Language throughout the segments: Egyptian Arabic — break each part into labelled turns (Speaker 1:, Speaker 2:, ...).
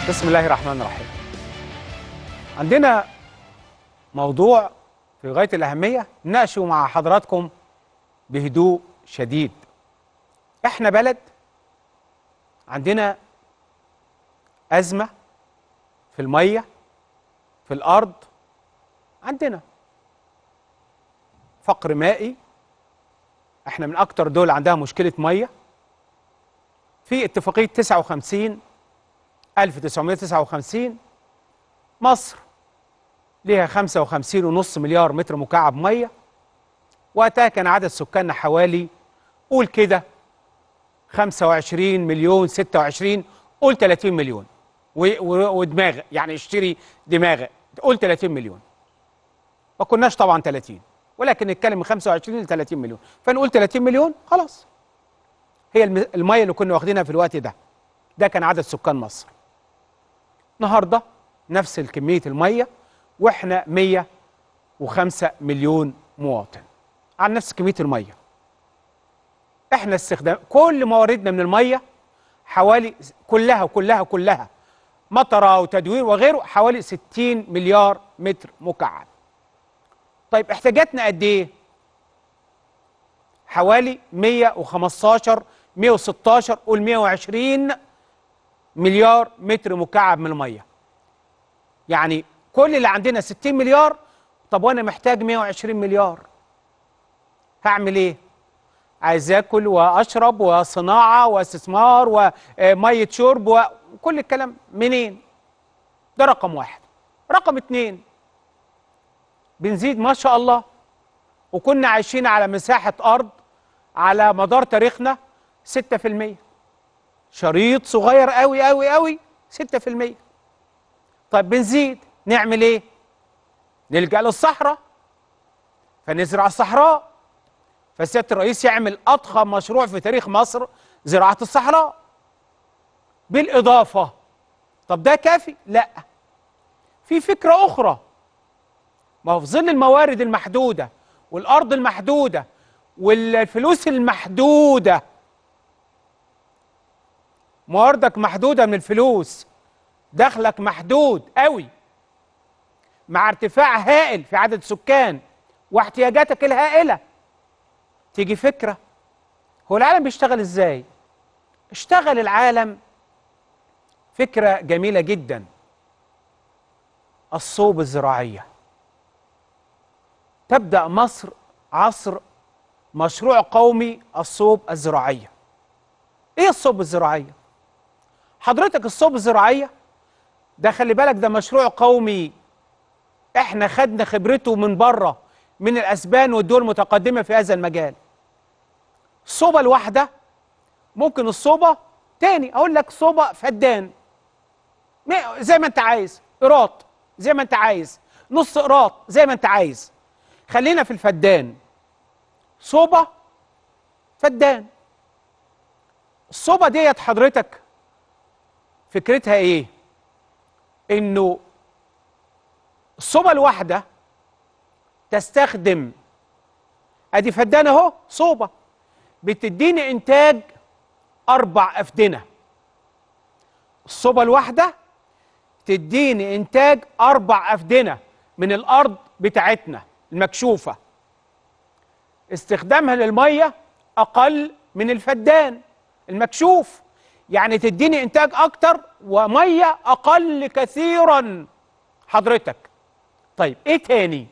Speaker 1: بسم الله الرحمن الرحيم عندنا موضوع في غاية الأهمية نناقشه مع حضراتكم بهدوء شديد احنا بلد عندنا أزمة في المية في الأرض عندنا فقر مائي احنا من أكتر دول عندها مشكلة مية في اتفاقية 59 1959 مصر ليها 55.5 مليار متر مكعب ميه وقتها كان عدد سكاننا حوالي قول كده 25 مليون 26 قول 30 مليون و- و- ودماغ يعني اشتري دماغ قول 30 مليون ما كناش طبعا 30 ولكن نتكلم من 25 ل 30 مليون فنقول 30 مليون خلاص هي الم- الميه اللي كنا واخدينها في الوقت ده ده كان عدد سكان مصر النهارده نفس كميه الميه واحنا 105 مليون مواطن عن نفس كميه الميه احنا استخدام كل مواردنا من الميه حوالي كلها كلها كلها مطره وتدوير وغيره حوالي 60 مليار متر مكعب طيب احتياجاتنا قد ايه حوالي 115 116 قول 120 مليار متر مكعب من الميه يعني كل اللي عندنا 60 مليار طب وانا محتاج 120 مليار هعمل ايه عايز اكل واشرب وصناعه واستثمار وميه شرب وكل الكلام منين ده رقم واحد رقم اتنين بنزيد ما شاء الله وكنا عايشين على مساحه ارض على مدار تاريخنا 6% شريط صغير قوي قوي قوي 6% طيب بنزيد نعمل ايه نلجأ للصحراء فنزرع الصحراء فسيادة الرئيس يعمل أضخم مشروع في تاريخ مصر زراعة الصحراء بالإضافة طب ده كافي؟ لا في فكرة أخرى ما هو في ظل الموارد المحدودة والأرض المحدودة والفلوس المحدودة مواردك محدودة من الفلوس دخلك محدود قوي مع ارتفاع هائل في عدد السكان واحتياجاتك الهائلة تيجي فكرة هو العالم بيشتغل ازاي اشتغل العالم فكرة جميلة جدا الصوب الزراعية تبدأ مصر عصر مشروع قومي الصوب الزراعية ايه الصوب الزراعية حضرتك الصوب الزراعية ده خلي بالك ده مشروع قومي احنا خدنا خبرته من بره من الاسبان والدول المتقدمه في هذا المجال الصوبه الواحده ممكن الصوبه تاني اقول لك صوبه فدان م- زي ما انت عايز قراط زي ما انت عايز نص قراط زي ما انت عايز خلينا في الفدان صوبه فدان الصوبه ديت حضرتك فكرتها ايه انه الصوبة الواحدة تستخدم ادي فدان اهو صوبة بتديني انتاج اربع افدنة الصوبة الواحدة تديني انتاج اربع افدنة من الارض بتاعتنا المكشوفة استخدامها للمية اقل من الفدان المكشوف يعني تديني انتاج اكتر ومية اقل كثيرا حضرتك طيب ايه تاني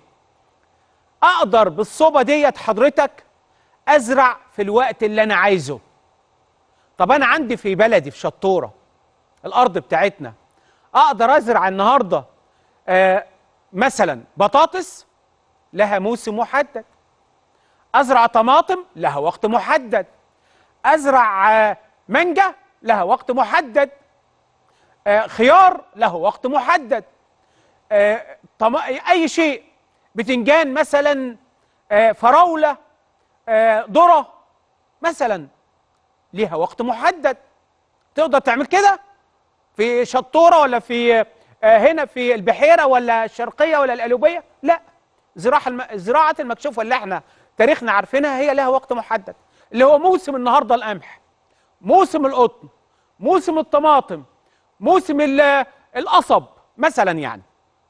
Speaker 1: اقدر بالصوبة ديت حضرتك ازرع في الوقت اللي انا عايزه طب انا عندي في بلدي في شطورة الارض بتاعتنا اقدر ازرع النهاردة آه مثلا بطاطس لها موسم محدد ازرع طماطم لها وقت محدد ازرع آه مانجا لها وقت محدد آه خيار له وقت محدد آه، طم... اي شيء بتنجان مثلا آه، فراوله آه، ذره مثلا ليها وقت محدد تقدر تعمل كده في شطوره ولا في آه، هنا في البحيره ولا الشرقيه ولا القلوبيه لا زراعه الم... زراعه المكشوفه اللي احنا تاريخنا عارفينها هي لها وقت محدد اللي هو موسم النهارده القمح موسم القطن موسم الطماطم موسم ال- القصب مثلا يعني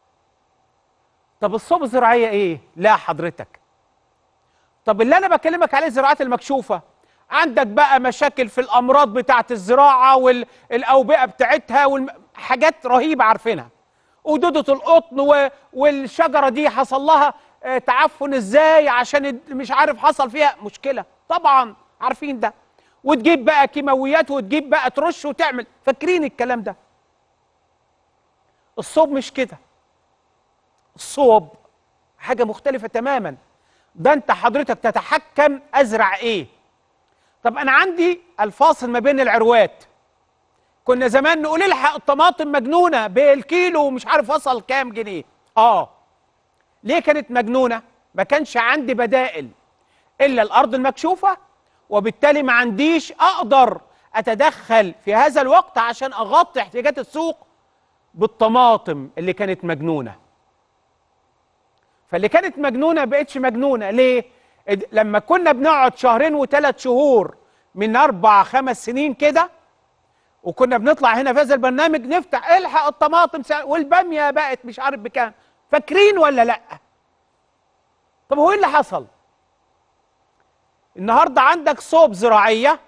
Speaker 1: طب الصوب الزراعيه ايه لا حضرتك طب اللي انا بكلمك عليه الزراعات المكشوفه عندك بقى مشاكل في الامراض بتاعه الزراعه والاوبئه بتاعتها وحاجات رهيبه عارفينها ودودة القطن و- والشجره دي حصل لها آه، تعفن ازاي عشان ال- مش عارف حصل فيها مشكله طبعا عارفين ده وتجيب بقى كيماويات وتجيب بقى ترش وتعمل فاكرين الكلام ده الصوب مش كده الصوب حاجه مختلفه تماما ده انت حضرتك تتحكم ازرع ايه طب انا عندي الفاصل ما بين العروات كنا زمان نقول الحق الطماطم مجنونه بالكيلو ومش عارف وصل كام جنيه اه ليه كانت مجنونه ما كانش عندي بدائل الا الارض المكشوفه وبالتالي ما عنديش اقدر اتدخل في هذا الوقت عشان اغطي احتياجات السوق بالطماطم اللي كانت مجنونه فاللي كانت مجنونه بقتش مجنونه ليه اد- لما كنا بنقعد شهرين وثلاث شهور من اربع خمس سنين كده وكنا بنطلع هنا في هذا البرنامج نفتح الحق الطماطم سا- والباميه بقت مش عارف بكام فاكرين ولا لا طب هو ايه اللي حصل النهارده عندك صوب زراعيه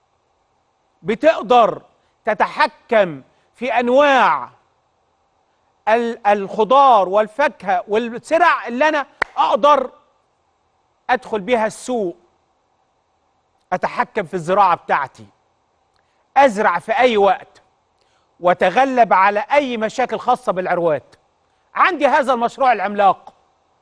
Speaker 1: بتقدر تتحكم في انواع ال- الخضار والفاكهه والسلع اللي انا اقدر ادخل بيها السوق اتحكم في الزراعه بتاعتي ازرع في اي وقت واتغلب على اي مشاكل خاصه بالعروات عندي هذا المشروع العملاق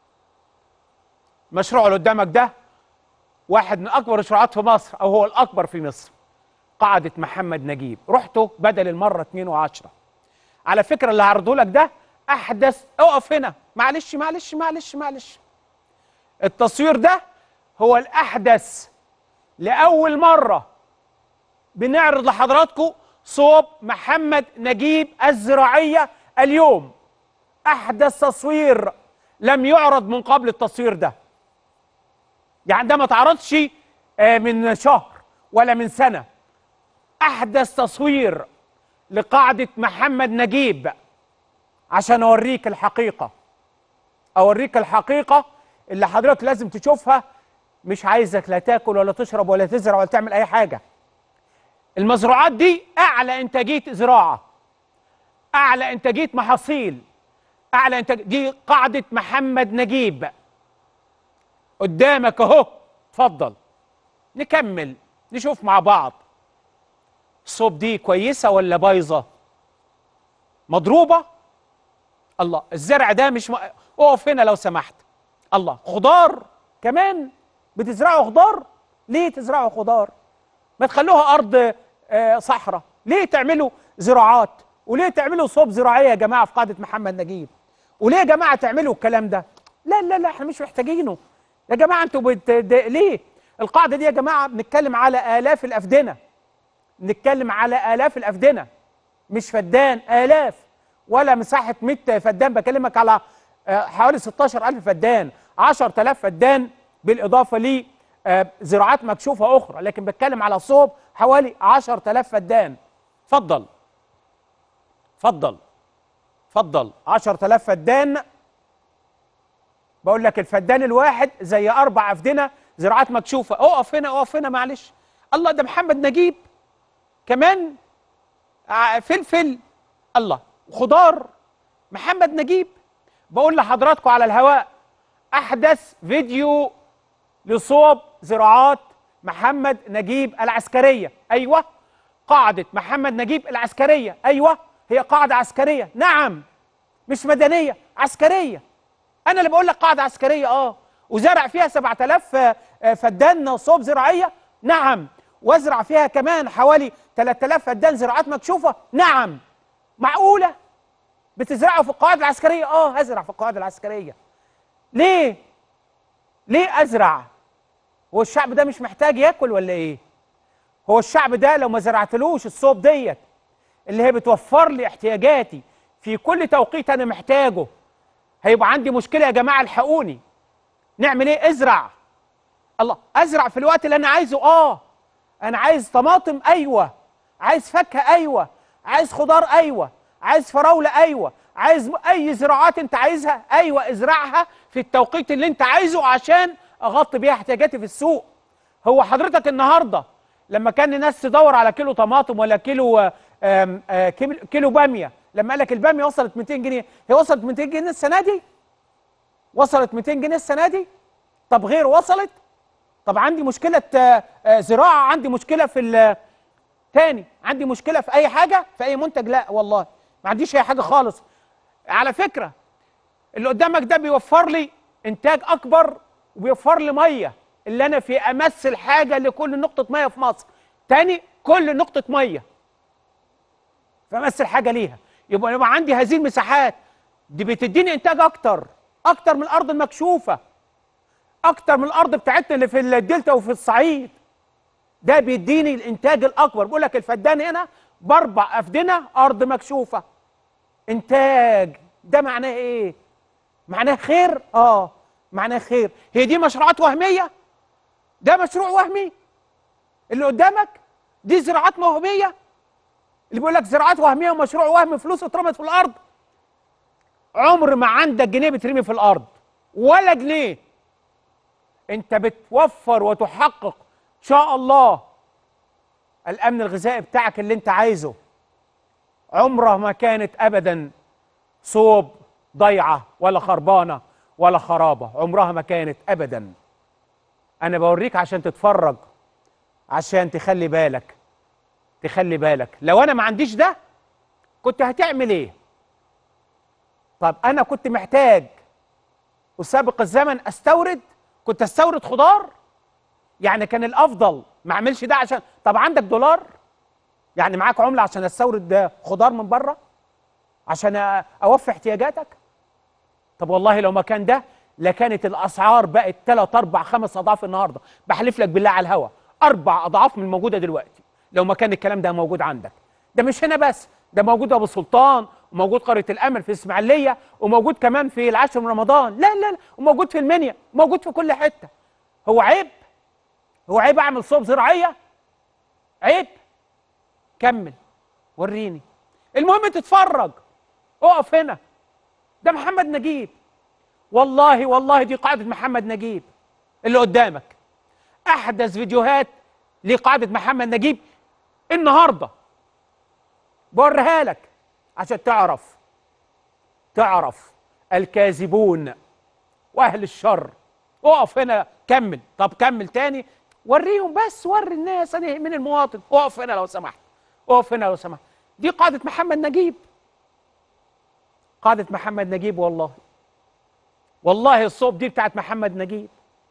Speaker 1: المشروع اللي قدامك ده واحد من اكبر المشروعات في مصر او هو الاكبر في مصر قاعده محمد نجيب رحته بدل المره 2 و10 على فكره اللي هعرضه لك ده احدث اقف هنا معلش معلش معلش معلش التصوير ده هو الاحدث لاول مره بنعرض لحضراتكم صوب محمد نجيب الزراعيه اليوم احدث تصوير لم يعرض من قبل التصوير ده يعني ده ما اتعرضش آه، من شهر ولا من سنه احدث تصوير لقاعده محمد نجيب عشان اوريك الحقيقه اوريك الحقيقه اللي حضرتك لازم تشوفها مش عايزك لا تاكل ولا تشرب ولا تزرع ولا تعمل اي حاجه المزروعات دي اعلى انتاجيه زراعه اعلى انتاجيه محاصيل اعلى انتاج دي قاعده محمد نجيب قدامك اهو اتفضل نكمل نشوف مع بعض الصوب دي كويسه ولا بايظه مضروبه الله الزرع ده مش م... اقف هنا لو سمحت الله خضار كمان بتزرعوا خضار ليه تزرعوا خضار ما تخلوها ارض آه، صحراء ليه تعملوا زراعات وليه تعملوا صوب زراعيه يا جماعه في قاعده محمد نجيب وليه يا جماعه تعملوا الكلام ده لا لا لا احنا مش محتاجينه يا جماعه انتوا بت... د- ليه القاعده دي يا جماعه بنتكلم على الاف الافدنه بنتكلم على الاف الافدنه مش فدان الاف ولا مساحه 100 فدان بكلمك على آه، حوالي 16000 فدان 10000 فدان بالاضافه ل آه، زراعات مكشوفه اخرى لكن بتكلم على صوب حوالي 10000 فدان اتفضل اتفضل اتفضل 10000 فدان بقول لك الفدان الواحد زي اربع افدنه زراعات مكشوفه اقف هنا اقف هنا معلش الله ده محمد نجيب كمان ع- فلفل الله خضار محمد نجيب بقول لحضراتكم على الهواء احدث فيديو لصوب زراعات محمد نجيب العسكريه ايوه قاعده محمد نجيب العسكريه ايوه هي قاعده عسكريه نعم مش مدنيه عسكريه انا اللي بقول لك قاعده عسكريه اه وزرع فيها 7000 آه، آه، فدان صوب زراعيه نعم وازرع فيها كمان حوالي 3000 فدان زراعات مكشوفه نعم معقوله بتزرعوا في القواعد العسكريه اه هزرع في القواعد العسكريه ليه ليه ازرع هو الشعب ده مش محتاج ياكل ولا ايه هو الشعب ده لو ما زرعتلوش الصوب ديت اللي هي بتوفر لي احتياجاتي في كل توقيت انا محتاجه هيبقى عندي مشكله يا جماعه الحقوني نعمل ايه ازرع الله ازرع في الوقت اللي انا عايزه اه انا عايز طماطم ايوه عايز فاكهه ايوه عايز خضار ايوه عايز فراوله ايوه عايز اي زراعات انت عايزها ايوه ازرعها في التوقيت اللي انت عايزه عشان اغطي بيها احتياجاتي في السوق هو حضرتك النهارده لما كان الناس تدور على كيلو طماطم ولا كيلو آم، آه، كيلو- كيلو باميه لما قال لك الباميه وصلت 200 جنيه هي وصلت 200 جنيه السنه دي وصلت 200 جنيه السنه دي طب غير وصلت طب عندي مشكله آه، آه، زراعه عندي مشكله في ال- تاني عندي مشكله في اي حاجه في اي منتج لا والله ما عنديش اي حاجه خالص على فكره اللي قدامك ده بيوفر لي انتاج اكبر وبيوفر لي ميه اللي انا في امس الحاجه لكل نقطه ميه في مصر تاني كل نقطه ميه فامس الحاجه ليها يبقى يبقى عندي هذه المساحات دي بتديني انتاج اكتر اكتر من الارض المكشوفه اكتر من الارض بتاعتنا اللي في الدلتا وفي الصعيد ده بيديني الانتاج الاكبر بقول لك الفدان هنا باربع افدنه ارض مكشوفه انتاج ده معناه ايه معناه خير اه معناه خير هي دي مشروعات وهميه ده مشروع وهمي اللي قدامك دي زراعات وهميه اللي بيقول لك زراعات وهميه ومشروع وهمي فلوس اترمت في الارض عمر ما عندك جنيه بترمي في الارض ولا جنيه انت بتوفر وتحقق ان شاء الله الامن الغذائي بتاعك اللي انت عايزه عمره ما كانت ابدا صوب ضيعه ولا خربانه ولا خرابه عمرها ما كانت ابدا انا بوريك عشان تتفرج عشان تخلي بالك تخلي بالك لو انا ما عنديش ده كنت هتعمل ايه طب انا كنت محتاج وسابق الزمن استورد كنت استورد خضار يعني كان الافضل ما اعملش ده عشان طب عندك دولار يعني معاك عمله عشان استورد ده خضار من بره عشان أ- اوفي احتياجاتك طب والله لو ما كان ده لكانت الاسعار بقت ثلاث اربع خمس اضعاف النهارده بحلف لك بالله على الهوا اربع اضعاف من الموجوده دلوقتي لو ما كان الكلام ده موجود عندك ده مش هنا بس ده موجود ابو سلطان وموجود قريه الامل في الاسماعيليه وموجود كمان في العاشر من رمضان لا لا لا وموجود في المنيا موجود في كل حته هو عيب هو عيب اعمل صوب زراعيه عيب كمل وريني المهم تتفرج اقف هنا ده محمد نجيب والله والله دي قاعده محمد نجيب اللي قدامك احدث فيديوهات لقاعده محمد نجيب النهارده بوريها لك عشان تعرف تعرف الكاذبون واهل الشر اقف هنا كمل طب كمل تاني وريهم بس وري الناس انا يهمني المواطن اقف هنا لو سمحت اقف هنا لو سمحت دي قاعده محمد نجيب قاعده محمد نجيب والله والله الصوب دي بتاعت محمد نجيب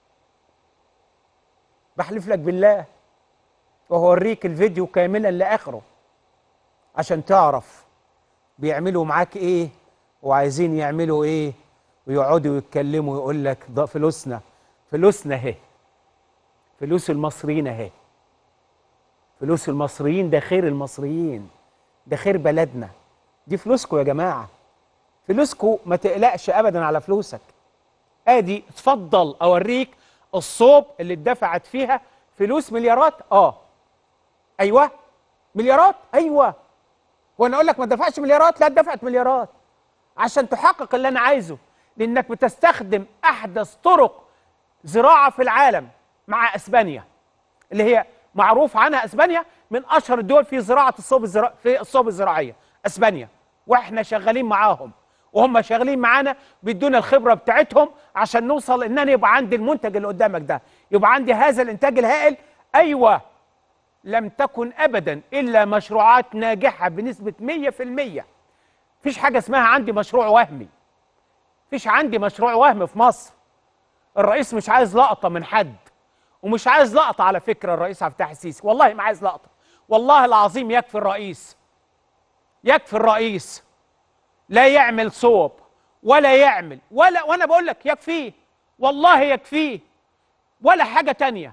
Speaker 1: بحلف لك بالله وهوريك الفيديو كاملا لاخره عشان تعرف بيعملوا معاك ايه وعايزين يعملوا ايه ويقعدوا يتكلموا يقول لك ده فلوسنا فلوسنا اهي فلوس المصريين اهي فلوس المصريين ده خير المصريين ده خير بلدنا دي فلوسكم يا جماعه فلوسكم ما تقلقش ابدا على فلوسك ادي اتفضل اوريك الصوب اللي اتدفعت فيها فلوس مليارات اه ايوه مليارات ايوه وانا اقول لك ما دفعش مليارات لا دفعت مليارات عشان تحقق اللي انا عايزه لانك بتستخدم احدث طرق زراعه في العالم مع اسبانيا اللي هي معروف عنها اسبانيا من اشهر الدول في زراعه الصوب الزرا... في الصوب الزراعيه اسبانيا واحنا شغالين معاهم وهم شغالين معانا بيدونا الخبره بتاعتهم عشان نوصل ان انا يبقى عندي المنتج اللي قدامك ده يبقى عندي هذا الانتاج الهائل ايوه لم تكن ابدا الا مشروعات ناجحه بنسبه 100% فيش حاجه اسمها عندي مشروع وهمي فيش عندي مشروع وهمي في مصر الرئيس مش عايز لقطه من حد ومش عايز لقطه على فكره الرئيس عبد الفتاح السيسي والله ما عايز لقطه والله العظيم يكفي الرئيس يكفي الرئيس لا يعمل صوب ولا يعمل ولا وانا بقول لك يكفيه والله يكفيه ولا حاجه تانية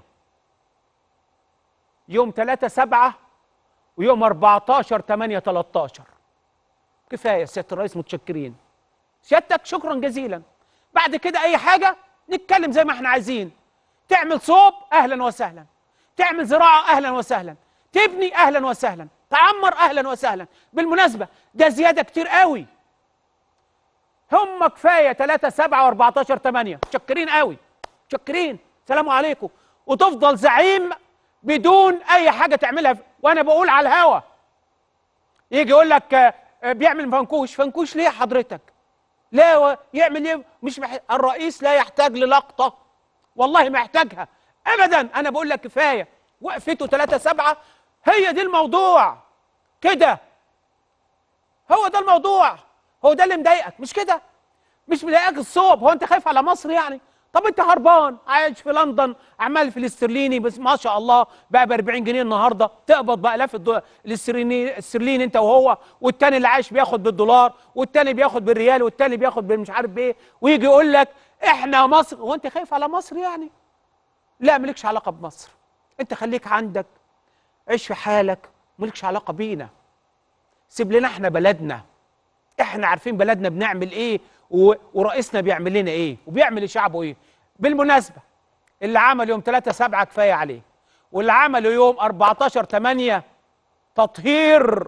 Speaker 1: يوم 3 7 ويوم 14 8 13 كفايه سياده الرئيس متشكرين سيادتك شكرا جزيلا بعد كده اي حاجه نتكلم زي ما احنا عايزين تعمل صوب اهلا وسهلا تعمل زراعه اهلا وسهلا تبني اهلا وسهلا تعمر اهلا وسهلا بالمناسبه ده زياده كتير قوي هم كفايه 3 7 و14 8 متشكرين قوي متشكرين سلام عليكم وتفضل زعيم بدون اي حاجه تعملها وانا بقول على الهوا يجي يقول لك آه، بيعمل فنكوش فنكوش ليه حضرتك لا و- يعمل ايه مش مح... الرئيس لا يحتاج للقطه والله ما يحتاجها ابدا انا بقول لك كفايه وقفته 3 7 هي دي الموضوع كده هو ده الموضوع هو ده اللي مضايقك مش كده مش مضايقك الصوب هو انت خايف على مصر يعني طب انت هربان عايش في لندن عمال في الاسترليني بس ما شاء الله بقى ب 40 جنيه النهارده تقبض بالاف الدو- الاسترليني الاسترليني انت وهو والتاني اللي عايش بياخد بالدولار والتاني بياخد بالريال والتاني بياخد بالمش عارف بايه ويجي يقول لك احنا مصر هو انت خايف على مصر يعني لا مالكش علاقه بمصر انت خليك عندك عيش في حالك مالكش علاقه بينا سيب لنا احنا بلدنا احنا عارفين بلدنا بنعمل ايه و... ورئيسنا بيعمل لنا ايه وبيعمل لشعبه ايه بالمناسبه اللي عمل يوم 3 7 كفايه عليه واللي عمله يوم 14 8 تطهير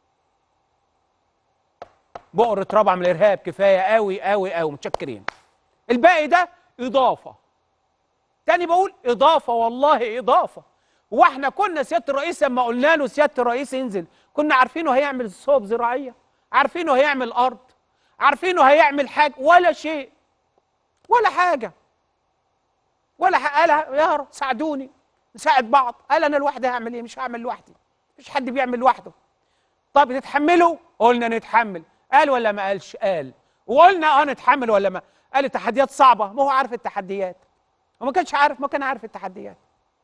Speaker 1: بؤرة رابعة من الارهاب كفايه قوي قوي قوي متشكرين الباقي ده اضافه تاني بقول اضافه والله اضافه هو احنا كنا سياده الرئيس لما قلنا له سياده الرئيس ينزل كنا عارفينه هيعمل صوب زراعيه عارفينه هيعمل ارض عارفينه هيعمل حاجه ولا شيء ولا حاجه ولا حاجة. قال يا رب ساعدوني نساعد بعض قال انا لوحدي هعمل ايه مش هعمل لوحدي مفيش حد بيعمل لوحده طب تتحملوا قلنا نتحمل قال ولا ما قالش قال وقلنا اه نتحمل ولا ما قال التحديات صعبه ما هو عارف التحديات وما كانش عارف ما كان عارف التحديات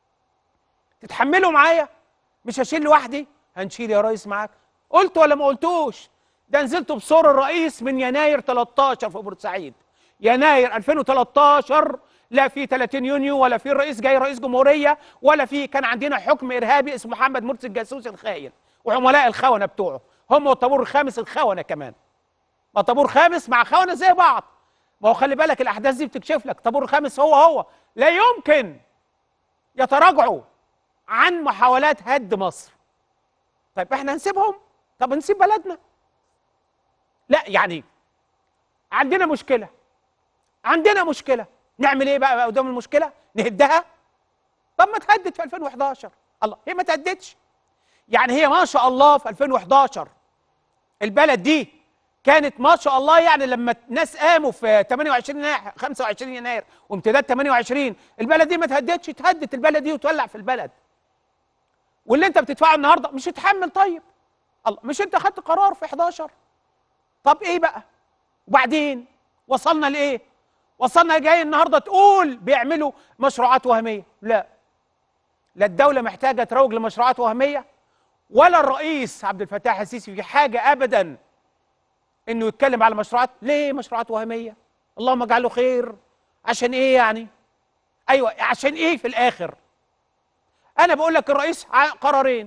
Speaker 1: تتحملوا معايا مش هشيل لوحدي هنشيل يا ريس معاك قلت ولا ما قلتوش ده نزلت بصور الرئيس من يناير 13 في بورسعيد يناير 2013 لا في 30 يونيو ولا في الرئيس جاي رئيس جمهوريه ولا في كان عندنا حكم ارهابي اسمه محمد مرسي الجاسوس الخاين وعملاء الخونه بتوعه هم والطابور الخامس الخونه كمان ما طابور خامس مع خونه زي بعض ما هو خلي بالك الاحداث دي بتكشف لك طابور الخامس هو هو لا يمكن يتراجعوا عن محاولات هد مصر طيب احنا نسيبهم طب نسيب بلدنا لا يعني عندنا مشكله عندنا مشكله نعمل ايه بقى قدام المشكله نهدها طب ما تهدد في 2011 الله هي ما تهددش يعني هي ما شاء الله في 2011 البلد دي كانت ما شاء الله يعني لما الناس قاموا في 28 يناير 25 يناير وامتداد 28 البلد دي ما تهددش تهدد البلد دي وتولع في البلد واللي انت بتدفعه النهارده مش هتحمل طيب الله مش انت خدت قرار في 11 طب ايه بقى وبعدين وصلنا لايه وصلنا جاي النهارده تقول بيعملوا مشروعات وهميه لا لا الدوله محتاجه تروج لمشروعات وهميه ولا الرئيس عبد الفتاح السيسي في حاجه ابدا انه يتكلم على مشروعات ليه مشروعات وهميه اللهم اجعله خير عشان ايه يعني ايوه عشان ايه في الاخر انا بقول لك الرئيس ع- قرارين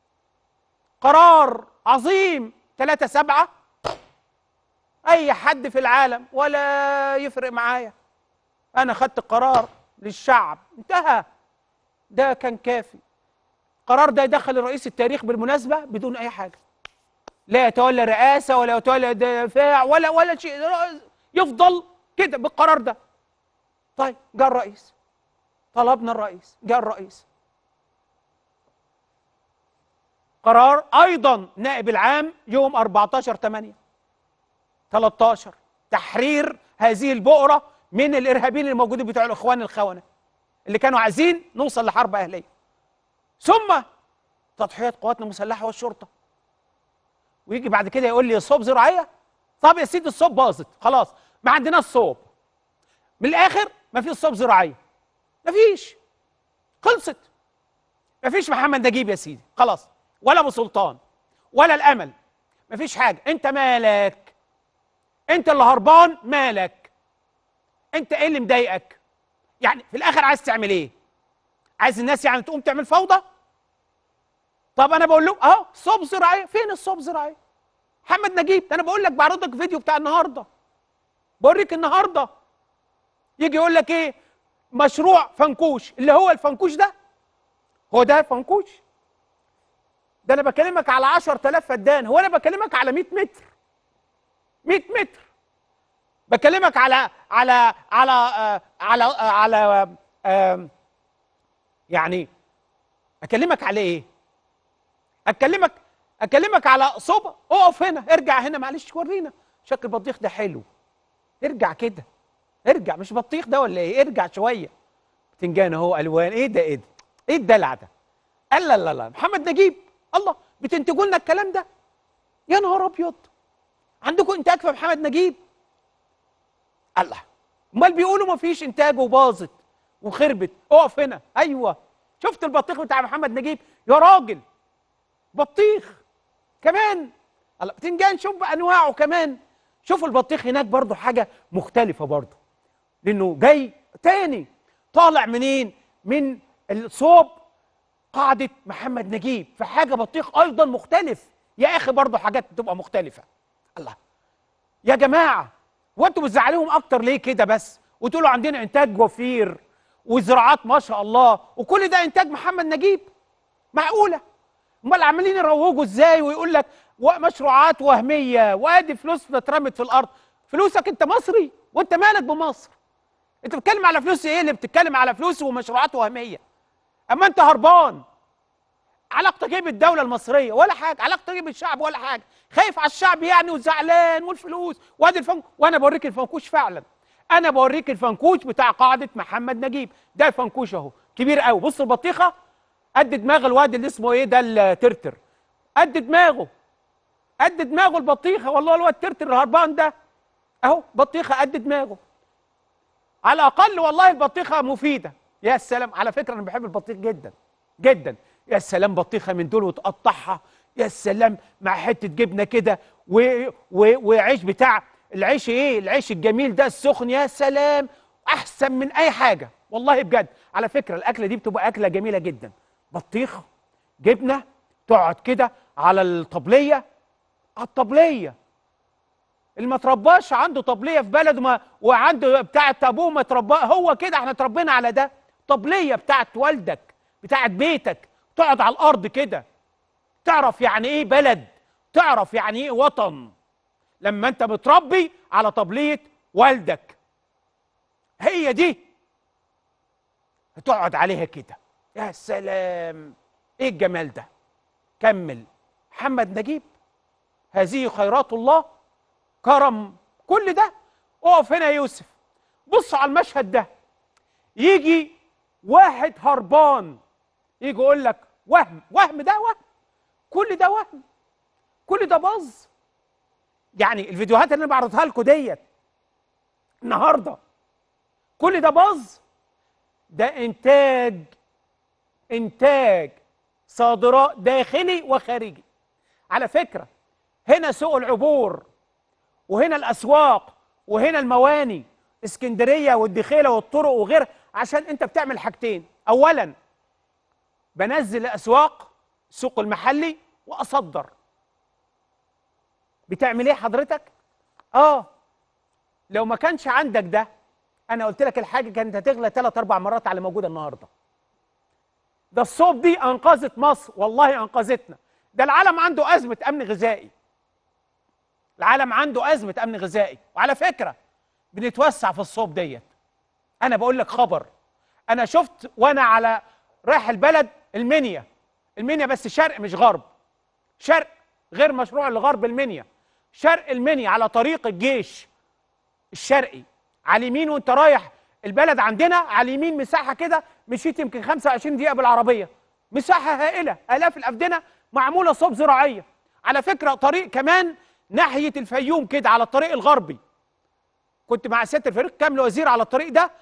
Speaker 1: قرار عظيم ثلاثة سبعة اي حد في العالم ولا يفرق معايا انا خدت قرار للشعب انتهى ده كان كافي قرار ده يدخل الرئيس التاريخ بالمناسبة بدون اي حاجة لا يتولى رئاسة ولا يتولى دفاع ولا ولا شيء يفضل كده بالقرار ده طيب جاء الرئيس طلبنا الرئيس جاء الرئيس قرار ايضا نائب العام يوم 14 8 13 تحرير هذه البؤره من الارهابيين الموجودين بتوع الاخوان الخونه اللي كانوا عايزين نوصل لحرب اهليه ثم تضحيات قواتنا المسلحه والشرطه ويجي بعد كده يقول لي صوب زراعيه طب يا سيدي الصوب باظت خلاص ما عندناش صوب من الاخر ما فيش صوب زراعيه ما فيش خلصت ما فيش محمد نجيب يا سيدي خلاص ولا ابو سلطان ولا الامل ما فيش حاجه انت مالك انت اللي هربان مالك انت ايه اللي مضايقك يعني في الاخر عايز تعمل ايه عايز الناس يعني تقوم تعمل فوضى طب انا بقول لهم اهو صوب زراعيه فين الصوب زراعيه محمد نجيب ده انا بقول لك بعرض لك فيديو بتاع النهارده بوريك النهارده يجي يقول لك ايه مشروع فنكوش اللي هو الفنكوش ده هو ده فنكوش ده انا بكلمك على 10000 فدان هو انا بكلمك على 100 متر 100 متر بكلمك على على على آه على آه على آه يعني اكلمك على ايه اكلمك اكلمك على صوبه اقف هنا ارجع هنا معلش ورينا شكل البطيخ ده حلو ارجع كده ارجع مش بطيخ ده ولا ايه ارجع شويه بتنجان اهو الوان ايه ده ايه ده ايه الدلع ده قال لا لا لا محمد نجيب الله بتنتجوا لنا الكلام ده يا نهار ابيض عندكم انتاج في محمد نجيب الله امال بيقولوا ما فيش انتاج وباظت وخربت اقف هنا ايوه شفت البطيخ بتاع محمد نجيب يا راجل بطيخ كمان الله بتنجان شوف بانواعه كمان شوف البطيخ هناك برضه حاجه مختلفه برضه لانه جاي تاني طالع منين من الصوب قاعده محمد نجيب في حاجه بطيخ ايضا مختلف يا اخي برضه حاجات بتبقى مختلفه الله يا جماعه وانتوا بتزعلوهم اكتر ليه كده بس وتقولوا عندنا انتاج وفير وزراعات ما شاء الله وكل ده انتاج محمد نجيب معقوله امال عمالين يروجوا ازاي ويقول لك مشروعات وهميه وادي فلوس اترمت في الارض فلوسك انت مصري وانت مالك بمصر انت بتتكلم على فلوس ايه اللي بتتكلم على فلوس ومشروعات وهميه اما انت هربان علاقتك ايه بالدوله المصريه ولا حاجه علاقتك ايه بالشعب ولا حاجه خايف على الشعب يعني وزعلان والفلوس وادي الفنك وانا بوريك الفنكوش فعلا انا بوريك الفنكوش بتاع قاعده محمد نجيب ده الفنكوش اهو كبير قوي بص البطيخه قد دماغ الواد اللي اسمه ايه ده الترتر قد دماغه قد دماغه البطيخه والله الواد الترتر الهربان ده اهو بطيخه قد دماغه على الاقل والله البطيخه مفيده يا سلام على فكره انا بحب البطيخ جدا جدا يا سلام بطيخه من دول وتقطعها يا سلام مع حته جبنه كده و... و... وعيش بتاع العيش ايه العيش الجميل ده السخن يا سلام احسن من اي حاجه والله بجد على فكره الاكله دي بتبقى اكله جميله جدا بطيخ جبنه تقعد كده على الطبليه على الطبليه اللي ما ترباش عنده طبليه في بلده ما وعنده بتاعه ابوه ما تربى هو كده احنا اتربينا على ده طبليه بتاعه والدك بتاعه بيتك تقعد على الارض كده تعرف يعني ايه بلد تعرف يعني ايه وطن لما انت متربي على طبليه والدك هي دي هتقعد عليها كده يا سلام ايه الجمال ده كمل محمد نجيب هذه خيرات الله كرم كل ده اقف هنا يا يوسف بص على المشهد ده يجي واحد هربان يجي يقول لك وهم وهم ده وهم كل ده وهم كل ده باظ يعني الفيديوهات اللي انا بعرضها لكم ديت النهارده كل ده باظ ده انتاج انتاج صادرات داخلي وخارجي على فكره هنا سوق العبور وهنا الاسواق وهنا المواني اسكندريه والدخيله والطرق وغيرها عشان انت بتعمل حاجتين اولا بنزل الاسواق السوق المحلي واصدر بتعمل ايه حضرتك اه لو ما كانش عندك ده انا قلت لك الحاجه كانت هتغلى ثلاث اربع مرات على موجوده النهارده ده الصوب دي انقذت مصر والله انقذتنا ده العالم عنده ازمه امن غذائي العالم عنده ازمه امن غذائي وعلى فكره بنتوسع في الصوب ديت انا بقول لك خبر انا شفت وانا على رايح البلد المنيا المنيا بس شرق مش غرب شرق غير مشروع لغرب المنيا شرق المنيا على طريق الجيش الشرقي على اليمين وانت رايح البلد عندنا على اليمين مساحه كده مشيت يمكن 25 دقيقه بالعربيه مساحه هائله الاف الافدنه معموله صوب زراعيه على فكره طريق كمان ناحيه الفيوم كده على الطريق الغربي كنت مع سياده الفريق كامل وزير على الطريق ده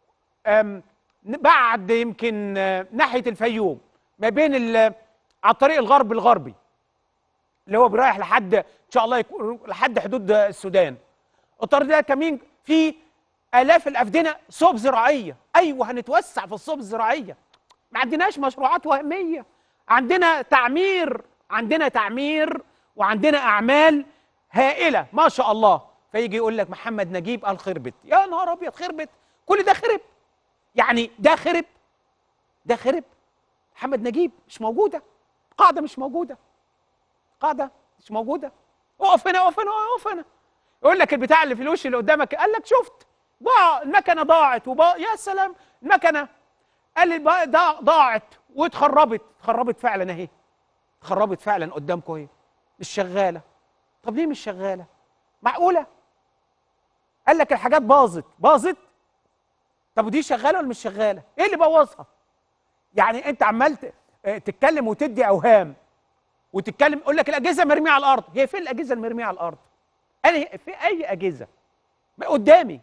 Speaker 1: بعد يمكن ناحيه الفيوم ما بين على الطريق الغرب الغربي اللي هو رايح لحد ان شاء الله يكون لحد حدود السودان الطريق ده كمان فيه الاف الافدنه صوب زراعيه ايوه هنتوسع في الصوب الزراعيه ما عندناش مشروعات وهميه عندنا تعمير عندنا تعمير وعندنا اعمال هائله ما شاء الله فيجي يقول لك محمد نجيب قال خربت يا نهار ابيض خربت كل ده خرب يعني ده خرب ده خرب محمد نجيب مش موجوده قاعده مش موجوده قاعده مش موجوده اقف هنا اقف هنا اقف هنا يقول لك البتاع اللي في الوش اللي قدامك قال لك شفت ضاع المكنه ضاعت وبا... يا سلام المكنه قال لي بقى ضاع- ضاعت واتخربت اتخربت فعلا اهي اتخربت فعلا قدامكم اهي مش شغاله طب ليه مش شغاله معقوله قال لك الحاجات باظت باظت طب ودي شغاله ولا مش شغاله ايه اللي بوظها يعني انت عمال ت- اه تتكلم وتدي اوهام وتتكلم يقول لك الاجهزه مرميه على الارض هي فين الاجهزه المرميه على الارض انا في اي اجهزه ما قدامي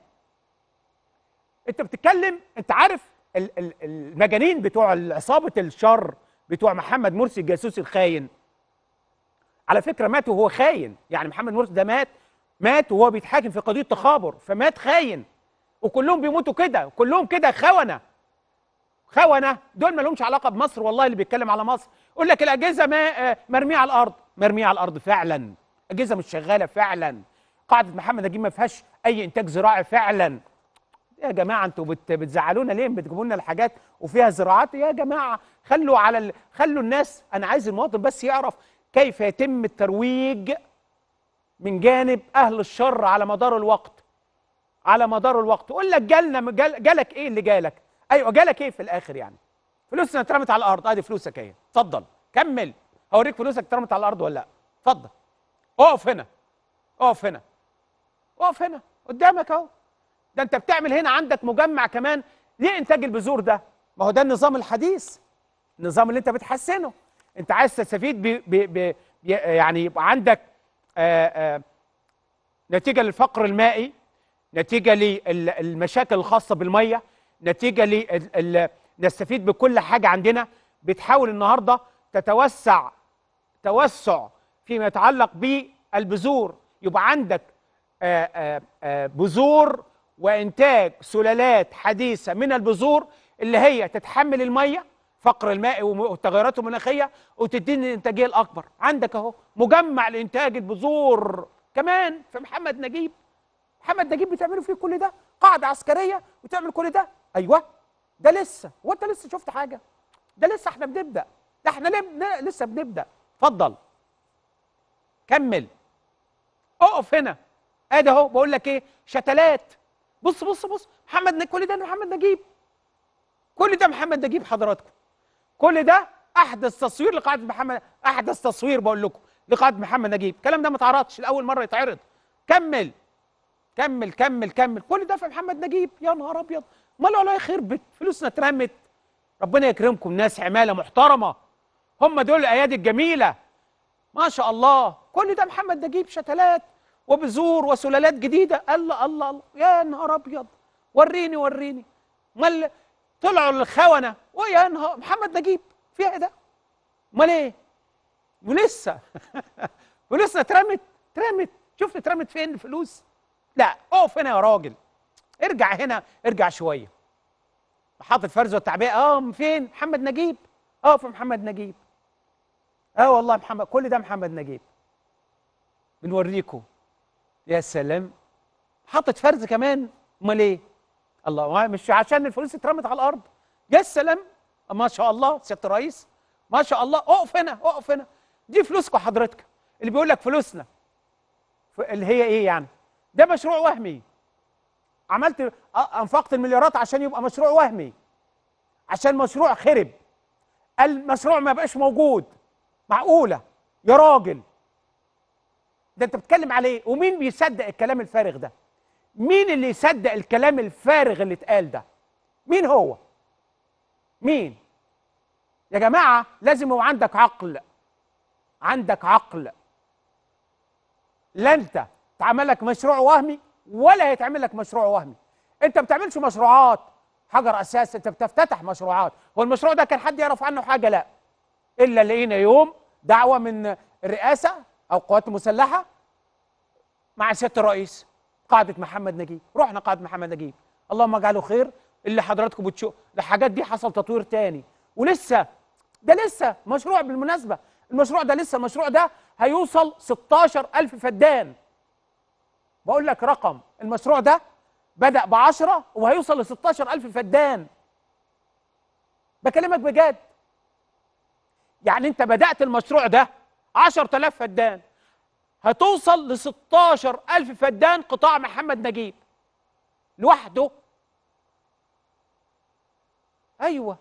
Speaker 1: انت بتتكلم انت عارف ال- ال- المجانين بتوع عصابه الشر بتوع محمد مرسي الجاسوس الخاين على فكره مات وهو خاين يعني محمد مرسي ده مات مات وهو بيتحاكم في قضيه تخابر فمات خاين وكلهم بيموتوا كده كلهم كده خونه خونه دول ما لهمش علاقه بمصر والله اللي بيتكلم على مصر يقول لك الاجهزه ما آه، مرميه على الارض مرميه على الارض فعلا اجهزه مش شغاله فعلا قاعده محمد نجيب ما فيهاش اي انتاج زراعي فعلا يا جماعه انتوا بت بتزعلونا ليه بتجيبوا لنا الحاجات وفيها زراعات يا جماعه خلوا على ال... خلوا الناس انا عايز المواطن بس يعرف كيف يتم الترويج من جانب اهل الشر على مدار الوقت على مدار الوقت يقول لك جالنا جال جالك ايه اللي جالك ايوه جالك ايه في الاخر يعني فلوسنا اترمت على الارض ادي فلوسك اهي اتفضل كمل هوريك فلوسك اترمت على الارض ولا لا اتفضل اقف هنا اقف هنا اقف هنا قدامك اهو ده انت بتعمل هنا عندك مجمع كمان ليه انتاج البذور ده ما هو ده النظام الحديث النظام اللي انت بتحسنه انت عايز تستفيد ب ب ب ب- يعني يبقى عندك آآ آآ نتيجه للفقر المائي نتيجه للمشاكل الخاصه بالميه نتيجه ل نستفيد بكل حاجه عندنا بتحاول النهارده تتوسع توسع فيما يتعلق بالبذور يبقى عندك آه، آه، آه، بذور وانتاج سلالات حديثه من البذور اللي هي تتحمل الميه فقر الماء والتغيرات المناخيه وتديني الانتاجيه الاكبر عندك اهو مجمع لانتاج البذور كمان في محمد نجيب محمد نجيب بتعملوا فيه كل ده قاعده عسكريه وتعمل كل ده ايوه ده لسه هو انت لسه شفت حاجه ده لسه احنا بنبدا ده احنا ليه بن- لسه بنبدا اتفضل كمل اقف هنا ادي اهو بقول لك ايه شتلات بص بص بص محمد ن- كل ده محمد نجيب كل ده محمد نجيب حضراتكم كل ده احدث تصوير لقاعده محمد احدث تصوير بقول لكم لقاعده محمد نجيب الكلام ده ما اتعرضش لاول مره يتعرض كمل كمل كمل كمل كل ده في محمد نجيب يا نهار ابيض امال ولا يخربت فلوسنا اترمت ربنا يكرمكم ناس عماله محترمه هم دول الايادي الجميله ما شاء الله كل ده محمد نجيب شتلات وبذور وسلالات جديده الله الله الله يا نهار ابيض وريني وريني امال طلعوا الخونه ويا نهار محمد نجيب فيها ايه ده امال ايه ولسه ولسه اترمت اترمت شفت اترمت فين الفلوس لا اقف هنا يا راجل ارجع هنا ارجع شويه محطة فرز والتعبئة اه فين محمد نجيب اه في محمد نجيب اه والله محمد كل ده محمد نجيب بنوريكم يا سلام محطة فرز كمان امال ايه الله ما- مش عشان الفلوس اترمت على الارض يا سلام ما شاء الله سيادة الرئيس ما شاء الله اقف هنا اقف هنا دي فلوسكم حضرتك اللي بيقول لك فلوسنا ف- اللي هي ايه يعني ده مشروع وهمي عملت أ- انفقت المليارات عشان يبقى مشروع وهمي عشان مشروع خرب المشروع ما بقاش موجود معقوله يا راجل ده انت بتتكلم عليه ومين بيصدق الكلام الفارغ ده مين اللي يصدق الكلام الفارغ اللي اتقال ده مين هو مين يا جماعه لازم يبقى عندك عقل عندك عقل لا انت تعمل لك مشروع وهمي ولا هيتعمل لك مشروع وهمي انت ما بتعملش مشروعات حجر اساس انت بتفتتح مشروعات هو المشروع ده كان حد يعرف عنه حاجه لا الا لقينا يوم دعوه من الرئاسه او القوات المسلحه مع سياده الرئيس قاعده محمد نجيب رحنا قاعده محمد نجيب اللهم اجعله خير اللي حضراتكم بتشوف الحاجات دي حصل تطوير تاني ولسه ده لسه مشروع بالمناسبه المشروع ده لسه المشروع ده هيوصل 16000 فدان بقول لك رقم المشروع ده بدأ بعشرة وهيوصل ل 16000 فدان بكلمك بجد يعني انت بدات المشروع ده 10000 فدان هتوصل ل 16000 فدان قطاع محمد نجيب لوحده ايوه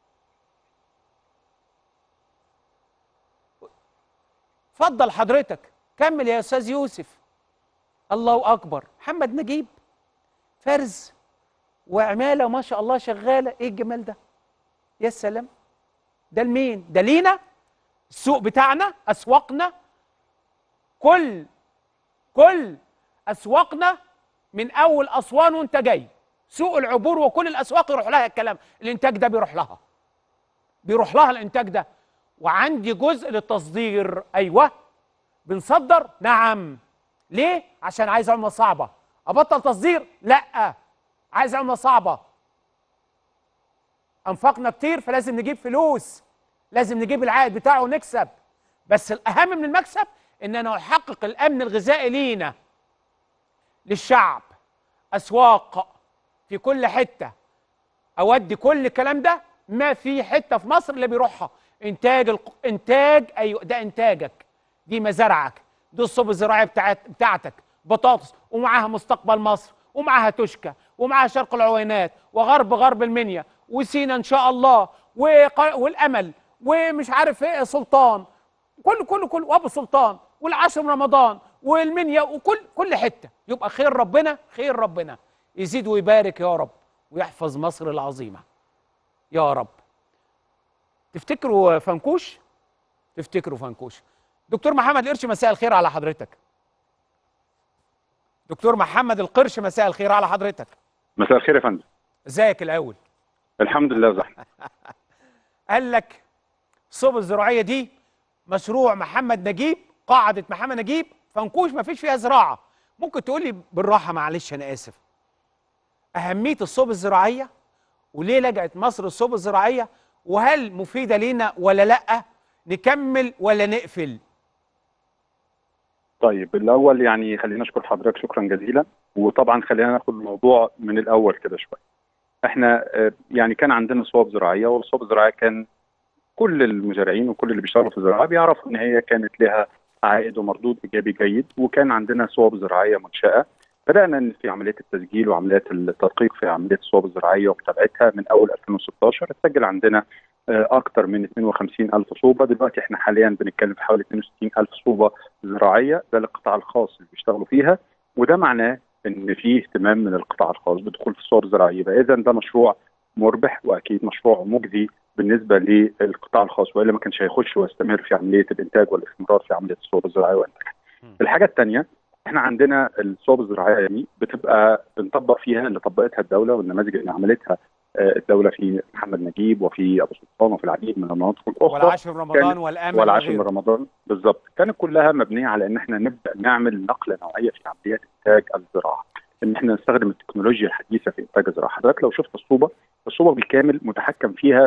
Speaker 1: اتفضل حضرتك كمل يا استاذ يوسف الله اكبر محمد نجيب فرز وعماله ما شاء الله شغاله ايه الجمال ده يا سلام ده لمين ده لينا السوق بتاعنا اسواقنا كل كل اسواقنا من اول اسوان وانت جاي سوق العبور وكل الاسواق يروح لها الكلام الانتاج ده بيروح لها بيروح لها الانتاج ده وعندي جزء للتصدير ايوه بنصدر نعم ليه عشان عايز عمله صعبه ابطل تصدير لا عايز عمله صعبه انفقنا كتير فلازم نجيب فلوس لازم نجيب العائد بتاعه ونكسب بس الاهم من المكسب ان انا احقق الامن الغذائي لينا للشعب اسواق في كل حته اودي كل الكلام ده ما في حته في مصر اللي بيروحها انتاج الق... انتاج ايوه ده انتاجك دي مزارعك دي الصوب الزراعيه بتاعت بتاعتك بطاطس ومعاها مستقبل مصر ومعاها تشكى ومعاها شرق العوينات وغرب غرب المنيا وسينا ان شاء الله وق... والامل ومش عارف ايه سلطان كل كل كل وابو سلطان والعاشر من رمضان والمنيا وكل كل حته يبقى خير ربنا خير ربنا يزيد ويبارك يا رب ويحفظ مصر العظيمه يا رب تفتكروا فنكوش تفتكروا فنكوش دكتور محمد القرش مساء الخير على حضرتك دكتور محمد القرش مساء الخير على حضرتك
Speaker 2: مساء الخير يا فندم
Speaker 1: ازيك الاول
Speaker 2: الحمد لله زحمه
Speaker 1: قال لك الصوب الزراعيه دي مشروع محمد نجيب قاعده محمد نجيب فنكوش ما فيش فيها زراعه ممكن تقول لي بالراحه معلش انا اسف اهميه الصوب الزراعيه وليه لجأت مصر الصوب الزراعيه وهل مفيده لينا ولا لا نكمل ولا نقفل
Speaker 2: طيب الاول يعني خلينا نشكر حضرتك شكرا جزيلا وطبعا خلينا ناخد الموضوع من الاول كده شويه احنا آه، يعني كان عندنا صواب زراعيه والصواب الزراعيه كان كل المزارعين وكل اللي بيشتغلوا في الزراعه بيعرفوا ان هي كانت لها عائد ومردود ايجابي جيد وكان عندنا صواب زراعيه منشاه بدانا في عمليه التسجيل وعمليات التدقيق في عمليه الصواب الزراعيه ومتابعتها من اول 2016 اتسجل عندنا آه، اكثر من 52 الف صوبه دلوقتي احنا حاليا بنتكلم في حوالي 62 الف صوبه زراعيه ده القطاع الخاص اللي بيشتغلوا فيها وده معناه ان في اهتمام من القطاع الخاص بدخول في الصوب الزراعيه اذا ده مشروع مربح واكيد مشروع مجزي بالنسبه للقطاع الخاص والا ما كانش هيخش ويستمر في عمليه الانتاج والاستمرار في عمليه الصوب الزراعيه وانتاجها. الحاجه الثانيه احنا عندنا الصوب الزراعيه دي بتبقى بنطبق فيها اللي طبقتها الدوله والنماذج اللي عملتها آه، الدوله في محمد نجيب وفي ابو سلطان وفي العديد من المناطق الاخرى
Speaker 1: والعاشر من رمضان
Speaker 2: كانت-
Speaker 1: والامل
Speaker 2: والعاشر من
Speaker 1: وغيره.
Speaker 2: رمضان بالظبط كانت كلها مبنيه على ان احنا نبدا نعمل نقله نوعيه في عمليات انتاج الزراعه ان احنا نستخدم التكنولوجيا الحديثه في انتاج الزراعه حضرتك لو شفت الصوبه الصوبه بالكامل متحكم فيها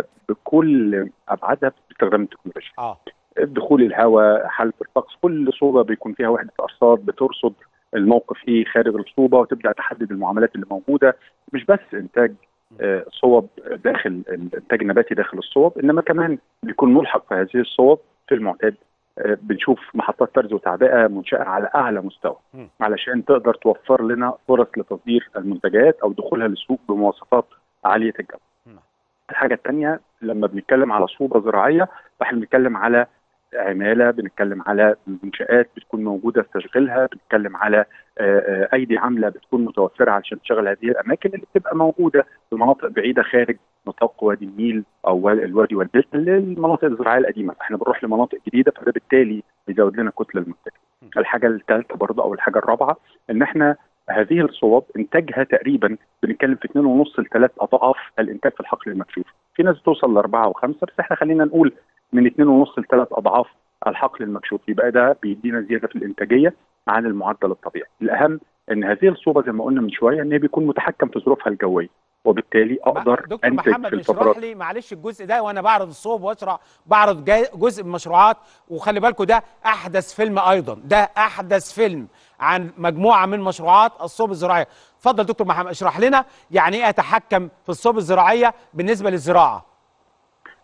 Speaker 2: بكل ابعادها باستخدام التكنولوجيا
Speaker 1: اه
Speaker 2: دخول الهواء حالة الطقس كل صوبة بيكون فيها وحدة أرصاد بترصد الموقف ايه خارج الصوبة وتبدأ تحدد المعاملات اللي موجودة مش بس إنتاج آه، صوب داخل الإنتاج النباتي داخل الصوب إنما كمان بيكون ملحق في هذه الصوب في المعتاد آه، بنشوف محطات فرز وتعبئة منشأة على أعلى مستوى
Speaker 1: م.
Speaker 2: علشان تقدر توفر لنا فرص لتصدير المنتجات أو دخولها للسوق بمواصفات عالية الجودة
Speaker 1: نعم.
Speaker 2: الحاجة الثانية لما بنتكلم على صوبة زراعية فاحنا بنتكلم على عماله بنتكلم على منشات بتكون موجوده في تشغيلها بنتكلم على آه، آه، ايدي عامله بتكون متوفره علشان تشغل هذه الاماكن اللي بتبقى موجوده في مناطق بعيده خارج نطاق وادي النيل او وا- الوادي والدلتا اللي هي المناطق الزراعيه القديمه احنا بنروح لمناطق جديده فده بالتالي بيزود لنا كتله المنتج الحاجه الثالثه برضه او الحاجه الرابعه ان احنا هذه الصواب انتاجها تقريبا بنتكلم في 2.5 ل 3 اضعاف الانتاج في الحقل المكشوف في ناس توصل لاربعه وخمسه بس احنا خلينا نقول من 2.5 ل 3 اضعاف الحقل المكشوف يبقى ده بيدينا زياده في الانتاجيه عن المعدل الطبيعي الاهم ان هذه الصوبه زي ما قلنا من شويه ان هي بيكون متحكم في ظروفها الجويه وبالتالي اقدر
Speaker 1: دكتور
Speaker 2: انتج
Speaker 1: محمد
Speaker 2: في
Speaker 1: اشرح
Speaker 2: الفترات
Speaker 1: لي معلش الجزء ده وانا بعرض الصوب واشرح بعرض جاي- جزء من المشروعات وخلي بالكم ده احدث فيلم ايضا ده احدث فيلم عن مجموعه من مشروعات الصوب الزراعيه اتفضل دكتور محمد اشرح لنا يعني ايه اتحكم في الصوب الزراعيه بالنسبه للزراعه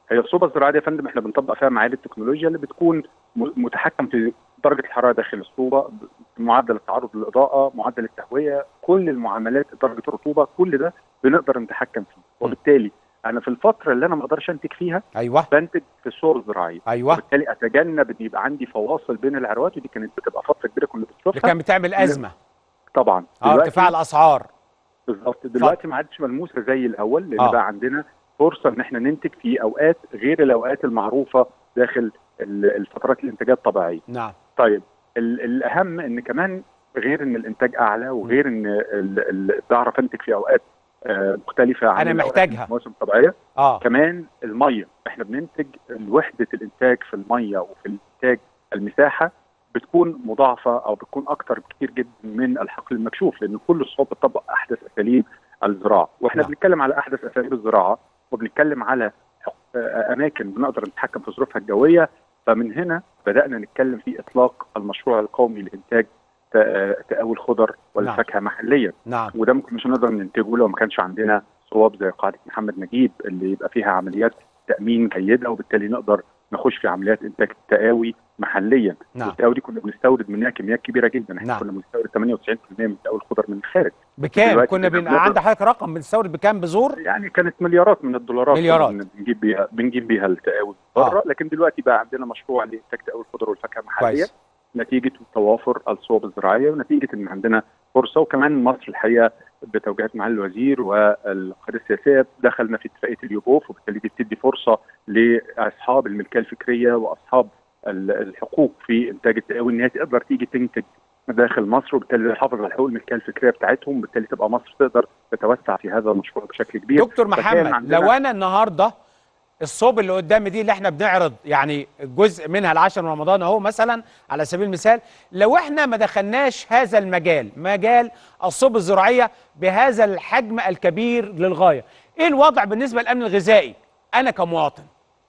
Speaker 2: هي الصوبه الزراعيه دي يا فندم احنا بنطبق فيها معايير التكنولوجيا اللي بتكون م- متحكم في درجه الحراره داخل الصوبه معدل التعرض للاضاءه معدل التهويه كل المعاملات درجه الرطوبه كل ده بنقدر نتحكم فيه وبالتالي انا في الفتره اللي انا ما اقدرش انتج فيها
Speaker 1: ايوه
Speaker 2: بنتج في الصور الزراعيه
Speaker 1: ايوه
Speaker 2: وبالتالي اتجنب ان يبقى عندي فواصل بين العروات ودي كانت بتبقى فتره كبيره كنا
Speaker 1: اللي
Speaker 2: بنشوفها
Speaker 1: كان بتعمل ازمه
Speaker 2: طبعا
Speaker 1: اه ارتفاع الاسعار
Speaker 2: بالظبط دلوقتي ما عادش ملموسه زي الاول لان
Speaker 1: آه.
Speaker 2: بقى عندنا فرصه ان احنا ننتج في اوقات غير الاوقات المعروفه داخل ال- الفترات الانتاجيه الطبيعيه.
Speaker 1: نعم
Speaker 2: طيب ال- الاهم ان كمان غير ان الانتاج اعلى وغير ان ال- ال- بعرف انتج في اوقات آه، مختلفه عن
Speaker 1: أنا
Speaker 2: الأوقات
Speaker 1: محتاجها.
Speaker 2: المواسم الطبيعيه
Speaker 1: اه
Speaker 2: كمان الميه احنا بننتج وحده الانتاج في الميه وفي الانتاج المساحه بتكون مضاعفه او بتكون اكتر بكتير جدا من الحقل المكشوف لان كل الصوب بتطبق احدث اساليب الزراعه واحنا
Speaker 1: نعم.
Speaker 2: بنتكلم على احدث اساليب الزراعه وبنتكلم على حق- آه، اماكن بنقدر نتحكم في ظروفها الجويه فمن هنا بدانا نتكلم في اطلاق المشروع القومي لانتاج ت- آه، تقاوي الخضر والفاكهه محليا
Speaker 1: نعم
Speaker 2: وده ممكن مش هنقدر ننتجه لو ما كانش عندنا صواب زي قاعده محمد نجيب اللي يبقى فيها عمليات تامين جيده وبالتالي نقدر نخش في عمليات انتاج تقاوي محليا
Speaker 1: نعم
Speaker 2: التقاوي دي كنا بنستورد منها كميات كبيره جدا احنا
Speaker 1: نعم.
Speaker 2: كنا بنستورد 98% من تقاوي الخضر من الخارج
Speaker 1: بكام
Speaker 2: دلوقتي
Speaker 1: كنا
Speaker 2: بقى
Speaker 1: بن...
Speaker 2: بنقدر-
Speaker 1: عند حضرتك رقم بنستورد بكام بذور
Speaker 2: يعني كانت مليارات من الدولارات
Speaker 1: مليارات.
Speaker 2: كنا بنجيب بيها بنجيب بيها التقاوي
Speaker 1: آه.
Speaker 2: بره لكن دلوقتي بقى عندنا مشروع لانتاج تقاوي الخضر والفاكهه محليا
Speaker 1: كويس
Speaker 2: نتيجه توافر الصوب الزراعيه ونتيجه ان عندنا فرصه وكمان مصر الحقيقه بتوجيهات معالي الوزير والقياده السياسيه دخلنا في اتفاقيه اليوبوف وبالتالي دي بتدي فرصه لاصحاب الملكيه الفكريه واصحاب ال- الحقوق في انتاج التقاوي ان هي تقدر تيجي تنتج داخل مصر وبالتالي تحافظ على حقوق الملكيه الفكريه بتاعتهم وبالتالي تبقى مصر تقدر تتوسع في هذا المشروع بشكل كبير
Speaker 1: دكتور
Speaker 2: فكان
Speaker 1: محمد
Speaker 2: عندنا-
Speaker 1: لو انا النهارده الصوب اللي قدامي دي اللي احنا بنعرض يعني جزء منها العشر من رمضان اهو مثلا على سبيل المثال لو احنا ما دخلناش هذا المجال مجال الصوب الزراعيه بهذا الحجم الكبير للغايه ايه الوضع بالنسبه للامن الغذائي انا كمواطن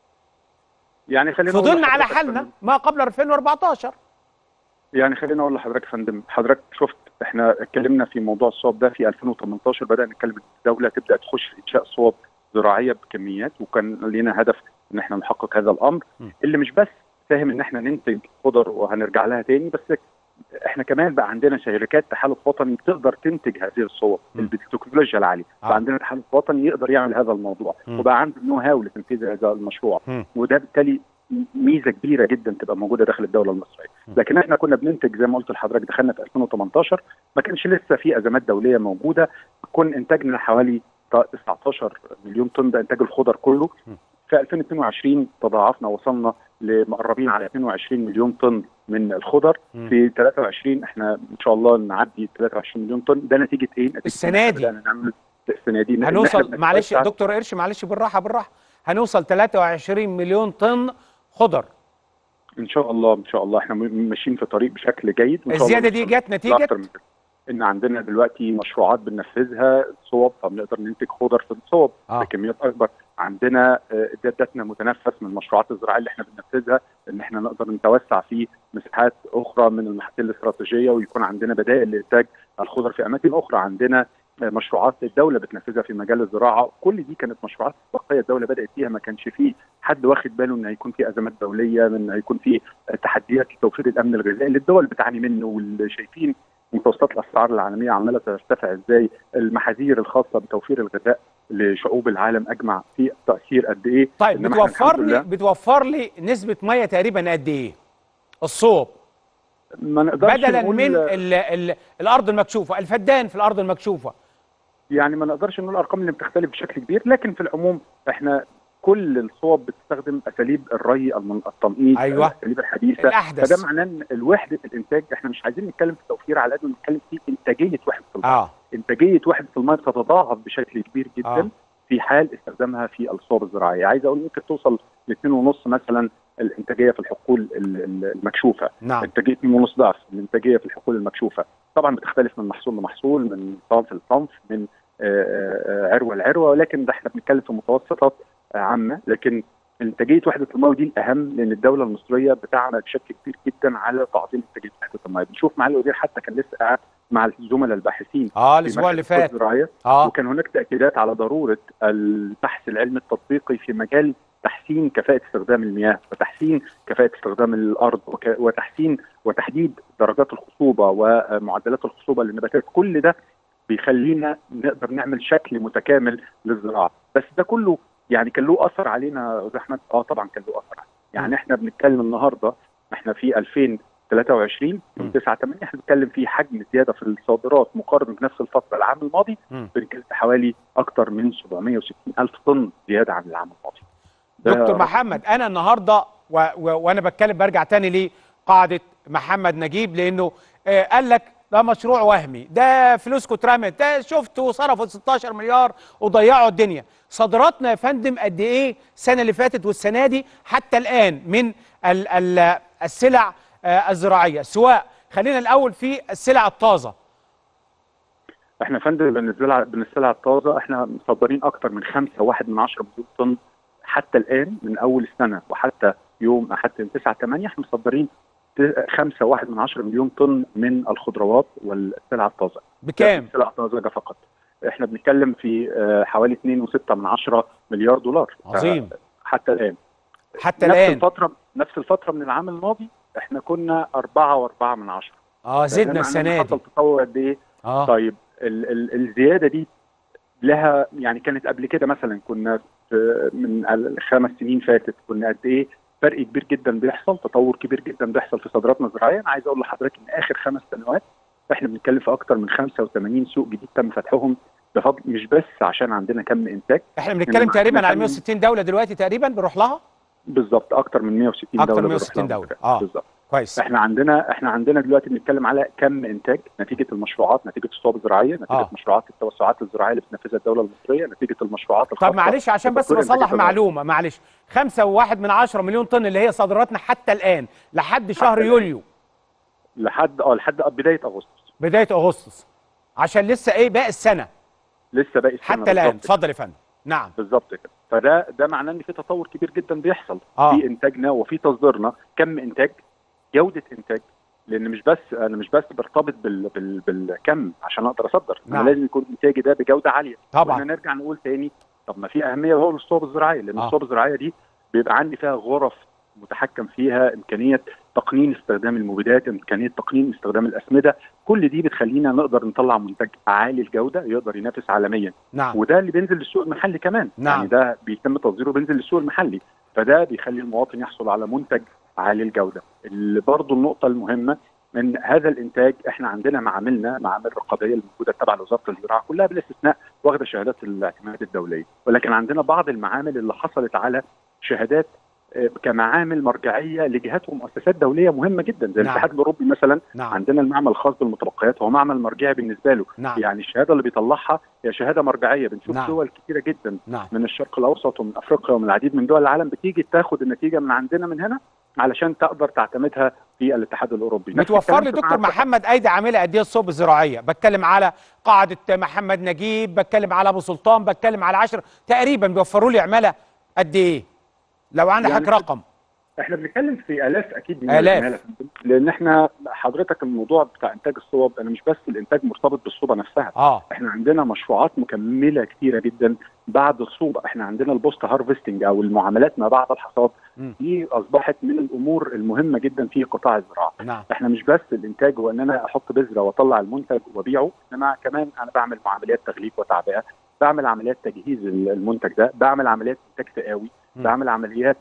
Speaker 2: يعني خلينا أقول
Speaker 1: فضلنا على
Speaker 2: لحضرتك
Speaker 1: حالنا
Speaker 2: فندم-
Speaker 1: ما قبل 2014
Speaker 2: يعني خليني اقول لحضرتك يا فندم حضرتك شفت احنا اتكلمنا في موضوع الصواب ده في 2018 بدانا نتكلم ان الدوله تبدا تخش في انشاء صواب زراعيه بكميات وكان لنا هدف ان احنا نحقق هذا الامر
Speaker 1: م.
Speaker 2: اللي مش بس فاهم ان احنا ننتج خضر وهنرجع لها تاني بس احنا كمان بقى عندنا شركات تحالف وطني تقدر تنتج هذه الصور
Speaker 1: م.
Speaker 2: بالتكنولوجيا العاليه
Speaker 1: آه.
Speaker 2: بقى عندنا تحالف وطني يقدر يعمل هذا الموضوع
Speaker 1: م.
Speaker 2: وبقى عنده نو هاو لتنفيذ هذا المشروع
Speaker 1: م.
Speaker 2: وده بالتالي ميزه كبيره جدا تبقى موجوده داخل الدوله المصريه لكن احنا كنا بننتج زي ما قلت لحضرتك دخلنا في 2018 ما كانش لسه في ازمات دوليه موجوده كن انتاجنا حوالي 19 مليون طن ده انتاج الخضر كله
Speaker 1: م.
Speaker 2: في 2022 تضاعفنا وصلنا لمقربين على 22 مليون طن من الخضر
Speaker 1: م.
Speaker 2: في 23 احنا ان شاء الله نعدي 23 مليون طن ده نتيجه ايه؟ نتيجه
Speaker 1: السنة
Speaker 2: إن إحنا
Speaker 1: دي.
Speaker 2: بدأنا نعمل السنه دي إن إحنا
Speaker 1: هنوصل معلش
Speaker 2: بنتوسع.
Speaker 1: دكتور قرش معلش بالراحه بالراحه هنوصل 23 مليون طن خضر
Speaker 2: ان شاء الله ان شاء الله احنا م- ماشيين في طريق بشكل جيد وإن شاء الله
Speaker 1: الزياده دي
Speaker 2: نوصل
Speaker 1: جت نتيجه
Speaker 2: لأكتر من كده. ان عندنا دلوقتي مشروعات بننفذها صوب فبنقدر ننتج خضر في الصوب
Speaker 1: آه.
Speaker 2: بكميات اكبر عندنا آه، ده ادتنا متنفس من المشروعات الزراعيه اللي احنا بننفذها ان احنا نقدر نتوسع في مساحات اخرى من المحاصيل الاستراتيجيه ويكون عندنا بدائل لانتاج الخضر في اماكن اخرى عندنا آه، مشروعات الدوله بتنفذها في مجال الزراعه كل دي كانت مشروعات استباقيه الدوله بدات فيها ما كانش فيه حد واخد باله ان هيكون في ازمات دوليه من هيكون في آه، تحديات لتوفير الامن الغذائي اللي الدول بتعاني منه واللي شايفين متوسطات الاسعار العالميه عماله ترتفع ازاي المحاذير الخاصه بتوفير الغذاء لشعوب العالم اجمع في تاثير قد ايه
Speaker 1: طيب
Speaker 2: إنما إحنا
Speaker 1: بتوفر
Speaker 2: الحمد
Speaker 1: لي
Speaker 2: لله
Speaker 1: بتوفر لي نسبه ميه تقريبا قد ايه الصوب
Speaker 2: ما نقدرش
Speaker 1: بدلا
Speaker 2: نقول
Speaker 1: من ال ال الارض المكشوفه الفدان في الارض المكشوفه
Speaker 2: يعني ما نقدرش نقول الارقام اللي بتختلف بشكل كبير لكن في العموم احنا كل الصوب بتستخدم اساليب الري المن- التنقيط
Speaker 1: أيوة.
Speaker 2: الاساليب الحديثه
Speaker 1: الاحدث
Speaker 2: فده معناه ان الوحده الانتاج احنا مش عايزين نتكلم في توفير على قد ما نتكلم في انتاجيه وحده الميه
Speaker 1: اه
Speaker 2: انتاجيه وحده الميه بتتضاعف بشكل كبير جدا
Speaker 1: آه.
Speaker 2: آه. في حال استخدامها في الصوب الزراعيه عايز اقول ممكن توصل ل 2.5 مثلا الانتاجيه في الحقول ال- ال- المكشوفه
Speaker 1: نعم
Speaker 2: انتاجيه 2.5 ضعف الانتاجيه في الحقول المكشوفه طبعا بتختلف من محصول لمحصول من صنف لصنف من آه، آه، عروه لعروه ولكن ده احنا بنتكلم في متوسطات آه، عامه لكن انتاجيه وحده الميه دي الاهم لان الدوله المصريه بتعمل بشكل كبير جدا على تعظيم انتاجيه وحده الميه بنشوف معالي الوزير حتى كان لسه قاعد مع الزملاء الباحثين
Speaker 1: اه
Speaker 2: في
Speaker 1: الاسبوع
Speaker 2: مركز
Speaker 1: اللي
Speaker 2: الخطوط
Speaker 1: فات
Speaker 2: الزراعيه
Speaker 1: اه
Speaker 2: وكان هناك تاكيدات على ضروره البحث العلمي التطبيقي في مجال تحسين كفاءه استخدام المياه وتحسين كفاءه استخدام الارض وك- وتحسين وتحديد درجات الخصوبه ومعدلات الخصوبه للنباتات كل ده بيخلينا نقدر نعمل شكل متكامل للزراعه بس ده كله يعني كان له اثر علينا يا استاذ احمد اه طبعا كان له اثر علينا يعني احنا بنتكلم النهارده احنا في 2023
Speaker 1: مم.
Speaker 2: يوم 9 8 احنا بنتكلم في حجم زياده في الصادرات مقارنه بنفس الفتره العام الماضي
Speaker 1: مم.
Speaker 2: بنتكلم في حوالي اكثر من 760 الف طن زياده عن العام الماضي ده
Speaker 1: دكتور محمد انا النهارده و... و... وانا بتكلم برجع تاني لقاعده محمد نجيب لانه آه قال لك ده مشروع وهمي ده فلوسكم اترمت ده شفتوا صرفوا 16 مليار وضيعوا الدنيا صادراتنا يا فندم قد ايه السنه اللي فاتت والسنه دي حتى الان من ال... ال... السلع آه الزراعيه سواء خلينا الاول في السلع الطازه
Speaker 2: احنا يا فندم بالنسبه من السلع الطازه احنا مصدرين اكثر من 5 واحد من 10 مليون طن حتى الان من اول السنه وحتى يوم حتى 9 8 احنا مصدرين 5 واحد من 10 مليون طن من الخضروات والسلع الطازه
Speaker 1: بكام
Speaker 2: السلع الطازجه فقط احنا بنتكلم في آه، حوالي 2.6 من 10 مليار دولار
Speaker 1: عظيم
Speaker 2: حتى الان
Speaker 1: حتى
Speaker 2: نفس
Speaker 1: الان
Speaker 2: الفتره نفس الفتره من العام الماضي احنا كنا 4 و4 من 10
Speaker 1: اه زدنا
Speaker 2: ده معناه إن
Speaker 1: السنه
Speaker 2: حصل
Speaker 1: دي
Speaker 2: تطور قد ايه
Speaker 1: اه
Speaker 2: طيب ال ال الزياده دي لها يعني كانت قبل كده مثلا كنا في من الخمس سنين فاتت كنا قد ايه فرق كبير جدا بيحصل تطور كبير جدا بيحصل في صادراتنا الزراعيه انا عايز اقول لحضرتك ان اخر خمس سنوات احنا بنتكلم في اكتر من 85 سوق جديد تم فتحهم بفضل مش بس عشان عندنا كم انتاج
Speaker 1: احنا بنتكلم
Speaker 2: مع-
Speaker 1: تقريبا على
Speaker 2: مثلاً-
Speaker 1: 160 دوله دلوقتي تقريبا بنروح لها
Speaker 2: بالظبط اكتر من 160
Speaker 1: أكتر
Speaker 2: دوله
Speaker 1: من
Speaker 2: بنروح
Speaker 1: 160
Speaker 2: لهم.
Speaker 1: دولة. آه.
Speaker 2: بالظبط
Speaker 1: كويس
Speaker 2: احنا عندنا احنا عندنا دلوقتي بنتكلم على كم انتاج نتيجه المشروعات نتيجه الصواب الزراعيه نتيجه
Speaker 1: آه.
Speaker 2: آه. مشروعات التوسعات الزراعيه اللي بتنفذها الدوله المصريه نتيجه المشروعات
Speaker 1: طب
Speaker 2: الخاصه
Speaker 1: معلش عشان بس
Speaker 2: بتطوير
Speaker 1: بصلح
Speaker 2: إنتاج الزراعة.
Speaker 1: معلومه معلش خمسة وواحد من عشرة مليون طن اللي هي صادراتنا حتى الآن لحد شهر
Speaker 2: الآن.
Speaker 1: يوليو
Speaker 2: لحد اه لحد بدايه اغسطس
Speaker 1: بداية أغسطس عشان لسه إيه باقي السنة
Speaker 2: لسه باقي السنة
Speaker 1: حتى الآن
Speaker 2: بالظبط كده.
Speaker 1: اتفضل يا فندم نعم
Speaker 2: بالظبط كده فده ده معناه ان في تطور كبير جدا بيحصل
Speaker 1: آه.
Speaker 2: في انتاجنا وفي تصديرنا كم انتاج جوده انتاج لان مش بس انا مش بس برتبط بال بال بالكم عشان اقدر اصدر
Speaker 1: نعم.
Speaker 2: انا لازم يكون انتاجي ده بجوده عاليه
Speaker 1: طبعا
Speaker 2: وإحنا نرجع نقول تاني طب ما في اهميه هو للصوب الزراعيه لان
Speaker 1: آه.
Speaker 2: آه. الصوب الزراعيه دي بيبقى عندي فيها غرف متحكم فيها امكانيه تقنين استخدام المبيدات امكانيه تقنين استخدام الاسمده كل دي بتخلينا نقدر نطلع منتج عالي الجوده يقدر ينافس عالميا
Speaker 1: نعم
Speaker 2: وده اللي بينزل للسوق المحلي كمان
Speaker 1: نعم.
Speaker 2: يعني ده بيتم تصديره بينزل للسوق المحلي فده بيخلي المواطن يحصل على منتج عالي الجوده اللي برضه النقطه المهمه ان هذا الانتاج احنا عندنا معاملنا معامل رقابيه الموجوده تبع لوزاره الزراعه كلها بالاستثناء واخده شهادات الاعتماد الدوليه ولكن عندنا بعض المعامل اللي حصلت على شهادات آه، كمعامل مرجعيه لجهات ومؤسسات دوليه مهمه جدا زي
Speaker 1: نعم.
Speaker 2: الاتحاد الاوروبي مثلا
Speaker 1: نعم
Speaker 2: عندنا المعمل الخاص بالمتبقيات هو معمل مرجعي بالنسبه له
Speaker 1: نعم
Speaker 2: يعني الشهاده اللي بيطلعها هي شهاده مرجعيه بنشوف
Speaker 1: نعم.
Speaker 2: دول كتيره جدا
Speaker 1: نعم
Speaker 2: من الشرق الاوسط ومن افريقيا ومن العديد من دول العالم بتيجي تاخد النتيجه من عندنا من هنا علشان تقدر تعتمدها في الاتحاد الاوروبي نفس
Speaker 1: متوفر
Speaker 2: الكلام
Speaker 1: لي
Speaker 2: في
Speaker 1: دكتور
Speaker 2: معهد-
Speaker 1: محمد ايدي عامله قد ايه الصوب الزراعيه بتكلم على قاعده محمد نجيب بتكلم على ابو سلطان بتكلم على عشر تقريبا بيوفروا لي عماله قد ايه لو عندك
Speaker 2: يعني
Speaker 1: حضرتك رقم
Speaker 2: احنا بنتكلم في الاف اكيد من
Speaker 1: آلاف.
Speaker 2: العمالة يا فندم. لان احنا حضرتك الموضوع بتاع انتاج الصوب انا مش بس الانتاج مرتبط بالصوبه نفسها
Speaker 1: اه
Speaker 2: احنا عندنا مشروعات مكمله كتيره جدا بعد الصوبه احنا عندنا البوست هارفستنج او المعاملات ما بعد الحصاد
Speaker 1: مم.
Speaker 2: دي اصبحت من الامور المهمه جدا في قطاع الزراعه
Speaker 1: نعم
Speaker 2: احنا مش بس الانتاج هو ان انا احط بذره واطلع المنتج وابيعه انما كمان انا بعمل معاملات تغليف وتعبئه بعمل عمليات تجهيز المنتج ده بعمل عمليات انتاج تقاوي
Speaker 1: م.
Speaker 2: بعمل عمليات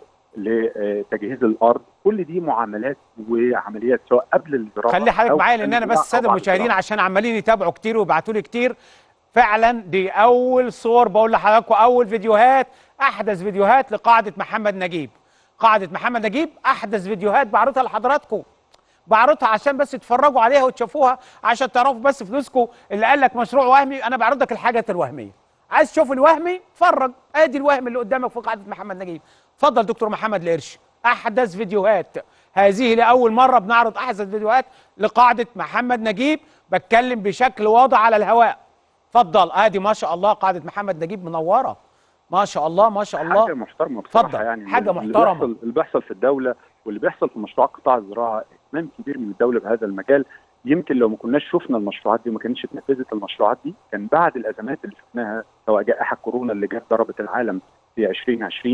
Speaker 2: لتجهيز الارض كل دي معاملات وعمليات سواء قبل الزراعه
Speaker 1: خلي حضرتك
Speaker 2: أو
Speaker 1: معايا لان انا
Speaker 2: الزراعة
Speaker 1: بس الساده
Speaker 2: أو بعد
Speaker 1: المشاهدين
Speaker 2: الزراعة.
Speaker 1: عشان عمالين يتابعوا كتير ويبعتوا لي كتير فعلا دي اول صور بقول لحضراتكم اول فيديوهات احدث فيديوهات لقاعده محمد نجيب قاعده محمد نجيب احدث فيديوهات بعرضها لحضراتكم بعرضها عشان بس تتفرجوا عليها وتشوفوها عشان تعرفوا بس فلوسكم اللي قال لك مشروع وهمي انا بعرض لك الحاجات الوهميه عايز تشوف الوهمي اتفرج ادي الوهم اللي قدامك في قاعده محمد نجيب اتفضل دكتور محمد القرش احدث فيديوهات هذه لاول مره بنعرض احدث فيديوهات لقاعده محمد نجيب بتكلم بشكل واضح على الهواء اتفضل ادي ما شاء الله قاعده محمد نجيب منوره ما شاء الله ما شاء الله
Speaker 2: حاجه محترمه بصراحه
Speaker 1: اتفضل.
Speaker 2: يعني
Speaker 1: حاجة
Speaker 2: اللي
Speaker 1: محترمة.
Speaker 2: بيحصل اللي بيحصل في الدوله واللي بيحصل في مشروعات قطاع الزراعه اهتمام كبير من الدوله بهذا المجال يمكن لو ما كناش شفنا المشروعات دي وما كانتش اتنفذت المشروعات دي كان بعد الازمات اللي شفناها سواء جائحه كورونا اللي جت ضربت العالم في 2020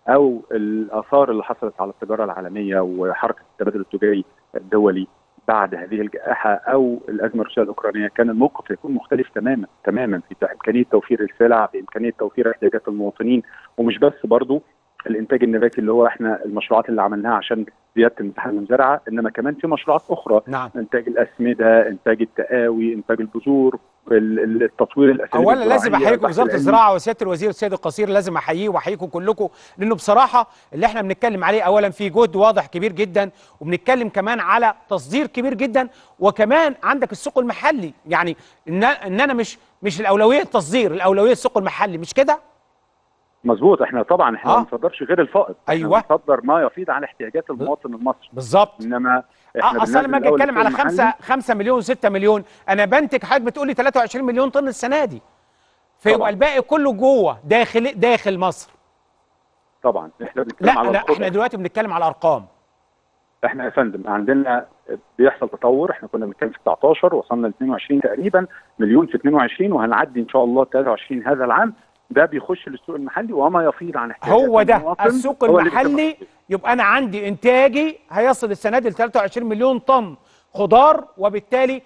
Speaker 2: او الاثار اللي حصلت على التجاره العالميه وحركه التبادل التجاري الدولي بعد هذه الجائحه او الازمه الروسيه الاوكرانيه كان الموقف يكون مختلف تماما تماما في امكانيه توفير السلع بامكانيه توفير احتياجات المواطنين ومش بس برضو الانتاج النباتي اللي هو احنا المشروعات اللي عملناها عشان زياده المساحه المزرعه انما كمان في مشروعات اخرى
Speaker 1: نعم
Speaker 2: انتاج الاسمده انتاج التقاوي انتاج البذور ال- ال- التطوير الاساليب
Speaker 1: اولا لازم
Speaker 2: الزراعية،
Speaker 1: احييكم
Speaker 2: البحث
Speaker 1: وزاره
Speaker 2: العلمي.
Speaker 1: الزراعه وسياده الوزير السيد القصير لازم احييه واحييكم كلكم لانه بصراحه اللي احنا بنتكلم عليه اولا في جهد واضح كبير جدا وبنتكلم كمان على تصدير كبير جدا وكمان عندك السوق المحلي يعني ان ان انا مش مش الاولويه التصدير الاولويه السوق المحلي مش كده
Speaker 2: مظبوط احنا طبعا احنا
Speaker 1: آه.
Speaker 2: ما بنصدرش غير الفائض احنا
Speaker 1: أيوة.
Speaker 2: بنصدر ما يفيض على احتياجات المواطن المصري
Speaker 1: بالظبط
Speaker 2: انما احنا
Speaker 1: اه اصل انا لما اجي
Speaker 2: بننزل
Speaker 1: اتكلم على
Speaker 2: الأول
Speaker 1: 5
Speaker 2: السوق
Speaker 1: 5 مليون 6 مليون انا بنتج حضرتك بتقول لي 23 مليون طن السنه دي فيبقى
Speaker 2: طبعاً.
Speaker 1: الباقي كله جوه داخل داخل مصر
Speaker 2: طبعا احنا بنتكلم
Speaker 1: لا
Speaker 2: على
Speaker 1: لا
Speaker 2: الخضر.
Speaker 1: احنا دلوقتي بنتكلم على ارقام
Speaker 2: احنا يا فندم عندنا بيحصل تطور احنا كنا بنتكلم في 19 وصلنا ل 22 تقريبا مليون في 22 وهنعدي ان شاء الله 23 هذا العام ده بيخش للسوق المحلي وما يفيض عن احتياجات
Speaker 1: هو ده
Speaker 2: المواطن
Speaker 1: السوق
Speaker 2: هو اللي بيتم
Speaker 1: المحلي
Speaker 2: تصديره.
Speaker 1: يبقى انا عندي انتاجي هيصل السنه دي ل 23 مليون طن خضار وبالتالي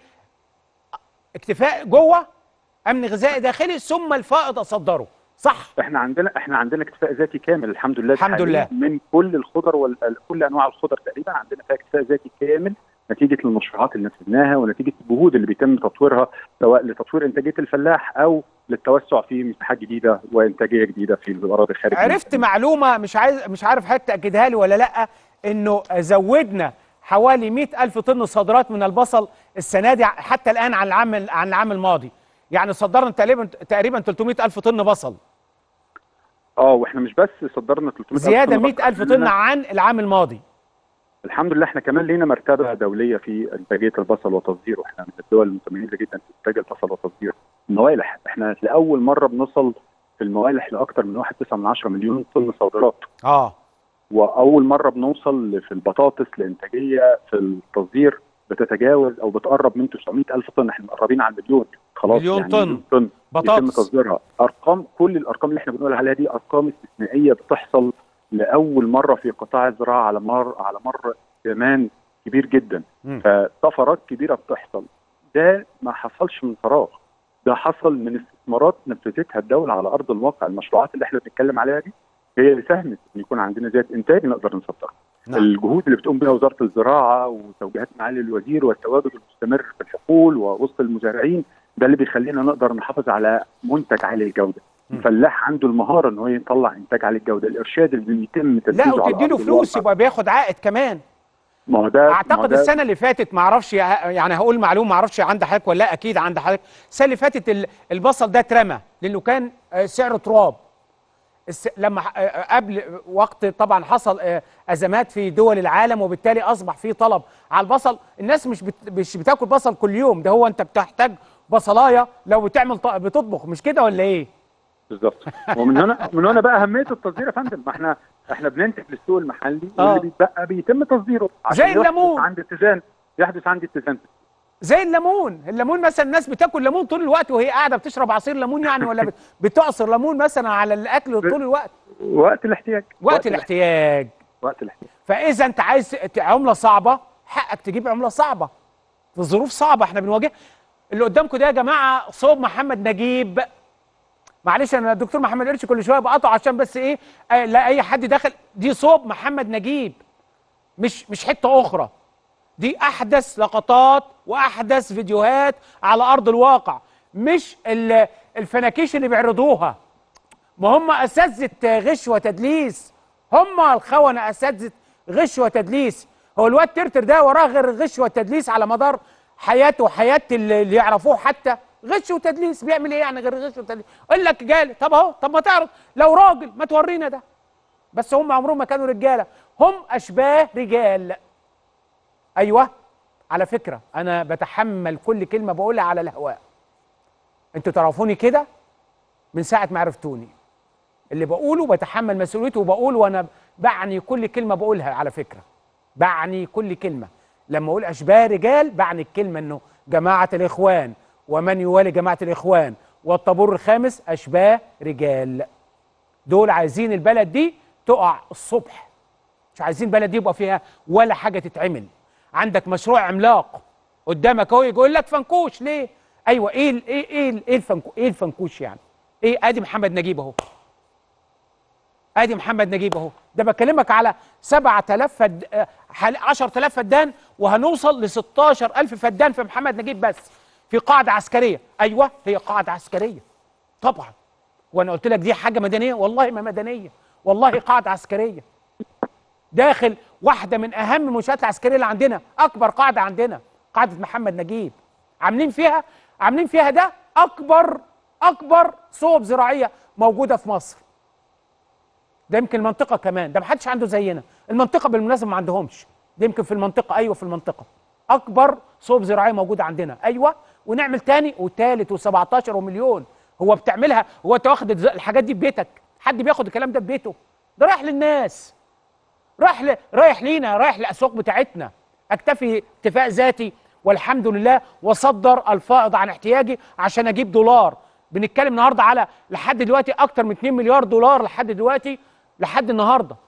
Speaker 1: اكتفاء جوه امن غذائي داخلي ثم الفائض اصدره صح
Speaker 2: احنا عندنا احنا عندنا اكتفاء ذاتي كامل الحمد لله
Speaker 1: الحمد
Speaker 2: حالياً
Speaker 1: لله.
Speaker 2: من كل الخضر وكل انواع الخضر تقريبا عندنا فيها اكتفاء ذاتي كامل نتيجه للمشروعات اللي نفذناها ونتيجه الجهود اللي بيتم تطويرها سواء لتطوير انتاجيه الفلاح او للتوسع في مساحات جديده وانتاجيه جديده في الاراضي الخارجيه
Speaker 1: عرفت معلومه مش عايز مش عارف حضرتك تاكدها لي ولا لا انه زودنا حوالي 100 الف طن صادرات من البصل السنه دي حتى الان عن العام عن العام الماضي يعني صدرنا تقريبا تقريبا 300 الف طن بصل
Speaker 2: اه واحنا مش بس صدرنا 300
Speaker 1: زياده
Speaker 2: طن
Speaker 1: 100
Speaker 2: بس،
Speaker 1: الف طن
Speaker 2: عندنا-
Speaker 1: عن العام الماضي
Speaker 2: الحمد لله احنا كمان لينا مرتبه دوليه في انتاجيه البصل وتصديره احنا من الدول المتميزه جدا في انتاج البصل وتصديره الموالح احنا لاول مره بنوصل في الموالح لاكثر من 1.9 مليون طن صادرات
Speaker 1: اه
Speaker 2: واول مره بنوصل في البطاطس لانتاجيه في التصدير بتتجاوز او بتقرب من 900 الف طن احنا مقربين على المليون خلاص
Speaker 1: مليون
Speaker 2: يعني
Speaker 1: طن.
Speaker 2: مليون طن يتم
Speaker 1: بطاطس
Speaker 2: تصديرها ارقام كل الارقام اللي احنا بنقول عليها دي ارقام استثنائيه بتحصل لاول مره في قطاع الزراعه على مر على مر زمان كبير جدا
Speaker 1: مم.
Speaker 2: فطفرات كبيره بتحصل ده ما حصلش من فراغ ده حصل من استثمارات نفذتها الدوله على ارض الواقع المشروعات اللي احنا بنتكلم عليها دي هي اللي ساهمت ان يكون عندنا زياده انتاج نقدر نصدرها
Speaker 1: نعم.
Speaker 2: الجهود اللي بتقوم بها وزاره الزراعه وتوجيهات معالي الوزير والتواجد المستمر في الحقول ووسط المزارعين ده اللي بيخلينا نقدر نحافظ على منتج عالي الجوده
Speaker 1: م.
Speaker 2: الفلاح عنده المهاره ان هو يطلع انتاج عالي الجوده الارشاد اللي بيتم تنفيذه
Speaker 1: لا
Speaker 2: على
Speaker 1: وتدي له
Speaker 2: أرض
Speaker 1: فلوس
Speaker 2: الواقع.
Speaker 1: يبقى بياخد عائد كمان
Speaker 2: ما هو ده ما هو
Speaker 1: اعتقد
Speaker 2: ده-
Speaker 1: السنه اللي فاتت ما اعرفش يعني هقول معلومه ما اعرفش عند حضرتك ولا لا اكيد عند حضرتك السنه اللي فاتت ال- البصل ده اترمى لانه كان آه، سعره تراب الس- لما ح- آه، قبل وقت طبعا حصل آه، ازمات في دول العالم وبالتالي اصبح في طلب على البصل الناس مش بت مش بتاكل بصل كل يوم ده هو انت بتحتاج بصلايه لو بتعمل ط- بتطبخ مش كده ولا ايه
Speaker 2: بالظبط ومن هنا من هنا بقى اهميه التصدير يا فندم ما احنا احنا بننتج للسوق المحلي
Speaker 1: آه.
Speaker 2: واللي بيتبقى بيتم تصديره عشان
Speaker 1: زي
Speaker 2: يحدث
Speaker 1: الليمون.
Speaker 2: عند اتزان يحدث عند اتزان
Speaker 1: زي الليمون الليمون مثلا الناس بتاكل ليمون طول الوقت وهي قاعده بتشرب عصير ليمون يعني ولا بت- بتعصر ليمون مثلا على الاكل طول الوقت
Speaker 2: وقت الاحتياج
Speaker 1: وقت الاحتياج
Speaker 2: وقت الاحتياج
Speaker 1: فاذا انت عايز ت- عمله صعبه حقك تجيب عمله صعبه في ظروف صعبه احنا بنواجهها اللي قدامكم ده يا جماعه صوب محمد نجيب معلش انا الدكتور محمد قرش كل شويه بقطعه عشان بس ايه آه لا اي حد داخل دي صوب محمد نجيب مش مش حته اخرى دي احدث لقطات واحدث فيديوهات على ارض الواقع مش ال- الفناكيش اللي بيعرضوها ما هم اساتذه غش وتدليس هم الخونه اساتذه غش وتدليس هو الواد ترتر ده وراه غير الغش والتدليس على مدار حياته وحياه اللي اللي يعرفوه حتى غش وتدليس بيعمل ايه يعني غير غش وتدليس يقول لك جالي طب اهو طب ما تعرض لو راجل ما تورينا ده بس هم عمرهم ما كانوا رجاله هم اشباه رجال ايوه على فكره انا بتحمل كل كلمه بقولها على الهواء انتوا تعرفوني كده من ساعه ما عرفتوني اللي بقوله بتحمل مسؤوليته وبقول وانا بعني كل كلمه بقولها على فكره بعني كل كلمه لما اقول اشباه رجال بعني الكلمه انه جماعه الاخوان ومن يوالي جماعه الاخوان والطابور الخامس اشباه رجال دول عايزين البلد دي تقع الصبح مش عايزين بلد يبقى فيها ولا حاجه تتعمل عندك مشروع عملاق قدامك اهو يقول لك فنكوش ليه ايوه ايه ال- ايه ايه ال- ايه الفنكوش ايه الفنكوش يعني ايه ادي محمد نجيب اهو ادي محمد نجيب اهو ده بكلمك على 7000 فد... آه، حل- 10000 فدان وهنوصل ل 16000 فدان في محمد نجيب بس في قاعده عسكريه ايوه هي قاعده عسكريه طبعا وانا قلت لك دي حاجه مدنيه والله ما مدنيه والله قاعده عسكريه داخل واحده من اهم المنشات العسكريه اللي عندنا اكبر قاعده عندنا قاعده محمد نجيب عاملين فيها عاملين فيها ده اكبر اكبر صوب زراعيه موجوده في مصر ده يمكن المنطقه كمان ده محدش عنده زينا المنطقه بالمناسبه ما عندهمش ده يمكن في المنطقه ايوه في المنطقه اكبر صوب زراعيه موجوده عندنا ايوه ونعمل تاني وتالت و17 ومليون هو بتعملها هو انت واخد الز- الحاجات دي في بيتك حد بياخد الكلام ده في بيته ده رايح للناس رايح ل... رايح لينا رايح للاسواق بتاعتنا اكتفي اكتفاء ذاتي والحمد لله واصدر الفائض عن احتياجي عشان اجيب دولار بنتكلم النهارده على لحد دلوقتي اكتر من 2 مليار دولار لحد دلوقتي لحد النهارده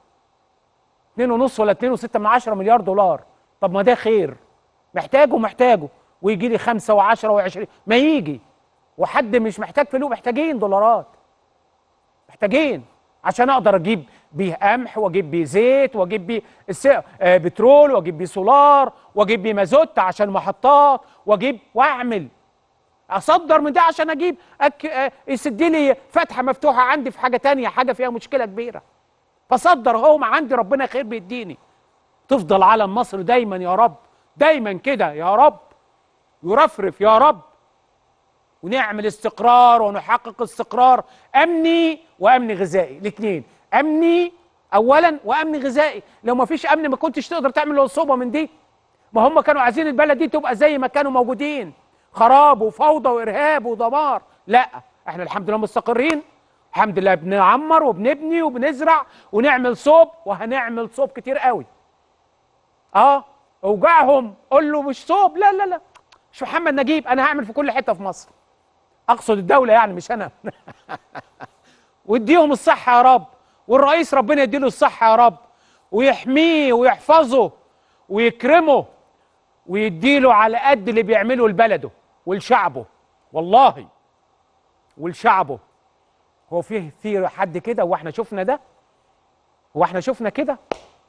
Speaker 1: 2 ونص ولا 2 و6 من 10 مليار دولار طب ما ده خير محتاجه محتاجه ويجي لي 5 و10 و20 ما يجي وحد مش محتاج فلوس محتاجين دولارات محتاجين عشان اقدر اجيب بيه قمح واجيب بيه زيت واجيب بيه الس... آه بترول واجيب بيه سولار واجيب بيه مازوت عشان محطات واجيب واعمل اصدر من ده عشان اجيب أك... آه يسد لي فتحه مفتوحه عندي في حاجه تانية حاجه فيها مشكله كبيره فصدر هو ما عندي ربنا خير بيديني تفضل علم مصر دايما يا رب دايما كده يا رب يرفرف يا رب ونعمل استقرار ونحقق استقرار امني وامن غذائي الاثنين امني اولا وامن غذائي لو ما فيش امن ما كنتش تقدر تعمل الصوبه من دي ما هم كانوا عايزين البلد دي تبقى زي ما كانوا موجودين خراب وفوضى وارهاب ودمار لا احنا الحمد لله مستقرين الحمد لله بنعمر وبنبني وبنزرع ونعمل صوب وهنعمل صوب كتير قوي اه اوجعهم قول له مش صوب لا لا لا مش محمد نجيب انا هعمل في كل حته في مصر اقصد الدوله يعني مش انا واديهم الصحه يا رب والرئيس ربنا يديله الصحه يا رب ويحميه ويحفظه ويكرمه ويديله على قد اللي بيعمله لبلده ولشعبه والله ولشعبه هو فيه في حد كده واحنا شفنا ده هو احنا شفنا كده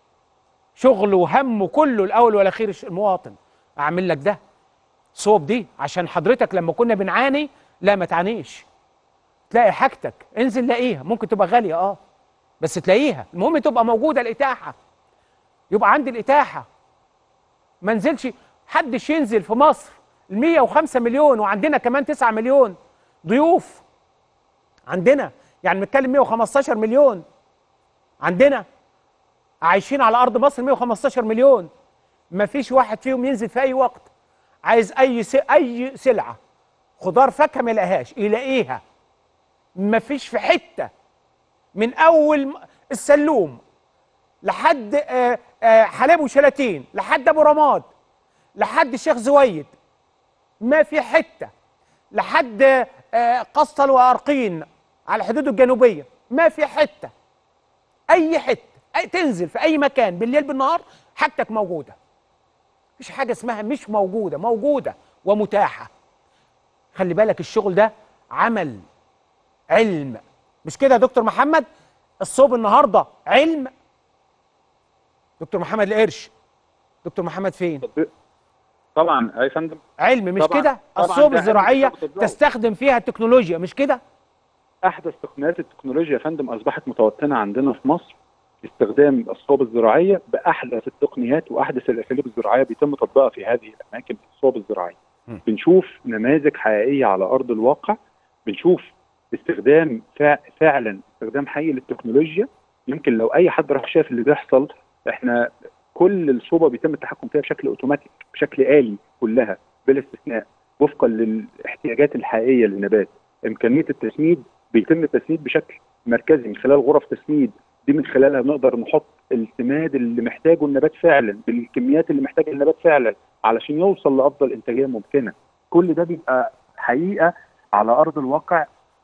Speaker 1: شغل وهم كله الاول والاخير المواطن اعمل لك ده صوب دي عشان حضرتك لما كنا بنعاني لا ما تعانيش تلاقي حاجتك انزل لاقيها ممكن تبقى غاليه اه بس تلاقيها المهم تبقى موجوده الاتاحه يبقى عندي الاتاحه ما نزلش حدش ينزل في مصر ال 105 مليون وعندنا كمان 9 مليون ضيوف عندنا يعني بنتكلم 115 مليون عندنا عايشين على ارض مصر 115 مليون ما فيش واحد فيهم ينزل في اي وقت عايز اي س... اي سلعه خضار فاكهه ما يلاقيهاش يلاقيها ما فيش في حته من اول م- السلوم لحد آه، آه، حلاب وشلاتين لحد ابو رماد لحد الشيخ زويد ما في حته لحد آه، قسطل وارقين على الحدود الجنوبيه ما في حته اي حته أي تنزل في اي مكان بالليل بالنهار حاجتك موجوده مفيش حاجه اسمها مش موجوده موجوده ومتاحه خلي بالك الشغل ده عمل علم مش كده يا دكتور محمد الصوب النهارده علم دكتور محمد القرش دكتور محمد فين
Speaker 2: طبعا يا فندم
Speaker 1: علم مش
Speaker 2: طبعاً.
Speaker 1: كده
Speaker 2: طبعاً
Speaker 1: الصوب
Speaker 2: ده علم
Speaker 1: الزراعيه
Speaker 2: في التطبيق.
Speaker 1: تستخدم فيها التكنولوجيا مش كده
Speaker 2: احدث تقنيات التكنولوجيا يا فندم اصبحت متوطنه عندنا في مصر استخدام الصوب الزراعيه باحدث التقنيات واحدث الاساليب الزراعيه بيتم تطبيقها في هذه الاماكن في الصوب الزراعيه.
Speaker 1: م.
Speaker 2: بنشوف نماذج حقيقيه على ارض الواقع بنشوف استخدام فع- فعلا استخدام حقيقي للتكنولوجيا يمكن لو اي حد راح شاف اللي بيحصل احنا كل الصوبه بيتم التحكم فيها بشكل اوتوماتيك بشكل آلي كلها بلا استثناء وفقا للاحتياجات الحقيقيه للنبات امكانيه التسميد بيتم التسميد بشكل مركزي من خلال غرف تسميد دي من خلالها بنقدر نحط السماد اللي محتاجه النبات فعلا بالكميات اللي محتاجها النبات فعلا علشان يوصل لافضل انتاجيه ممكنه كل ده بيبقى حقيقه على ارض الواقع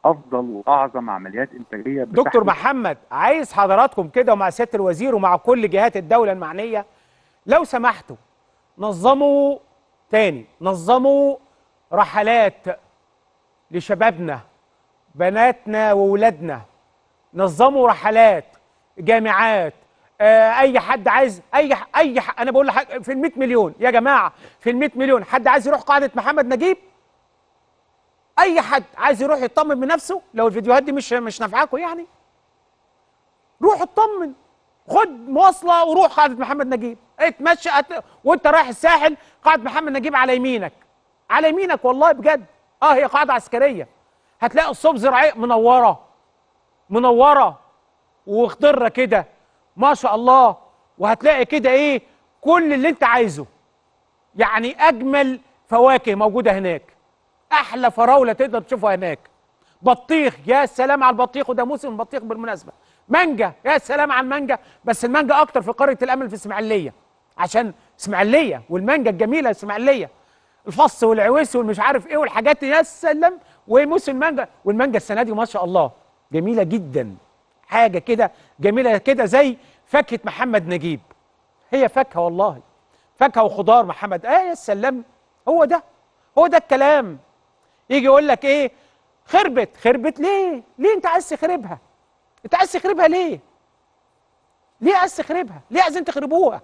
Speaker 2: افضل واعظم عمليات انتاجيه
Speaker 1: دكتور
Speaker 2: بتحدث
Speaker 1: محمد عايز حضراتكم كده ومع سياده الوزير ومع كل جهات الدوله المعنيه لو سمحتوا نظموا تاني نظموا رحلات لشبابنا بناتنا وولادنا نظموا رحلات جامعات آه اي حد عايز اي ح- اي ح- انا بقول لحد في ال 100 مليون يا جماعه في ال 100 مليون حد عايز يروح قاعده محمد نجيب اي حد عايز يروح يطمن بنفسه لو الفيديوهات دي مش مش نافعاكم يعني روح اطمن خد مواصله وروح قاعده محمد نجيب اتمشى أت... وانت رايح الساحل قاعده محمد نجيب على يمينك على يمينك والله بجد اه هي قاعده عسكريه هتلاقي الصوب زراعيه منوره منوره وخضره كده ما شاء الله وهتلاقي كده ايه كل اللي انت عايزه يعني اجمل فواكه موجوده هناك احلى فراوله تقدر تشوفها هناك بطيخ يا سلام على البطيخ وده موسم البطيخ بالمناسبه مانجا يا سلام على المانجا بس المانجا اكتر في قريه الامل في اسماعيليه عشان اسماعيليه والمانجا الجميله اسماعيليه الفص والعويس والمش عارف ايه والحاجات دي، يا سلام وموسم المانجا والمانجا السنه دي ما شاء الله جميله جدا حاجه كده جميله كده زي فاكهه محمد نجيب هي فاكهه والله فاكهه وخضار محمد اه يا سلام هو ده هو ده الكلام يجي يقول لك ايه خربت خربت ليه ليه انت عايز تخربها انت عايز تخربها ليه ليه عايز تخربها ليه عايزين تخربوها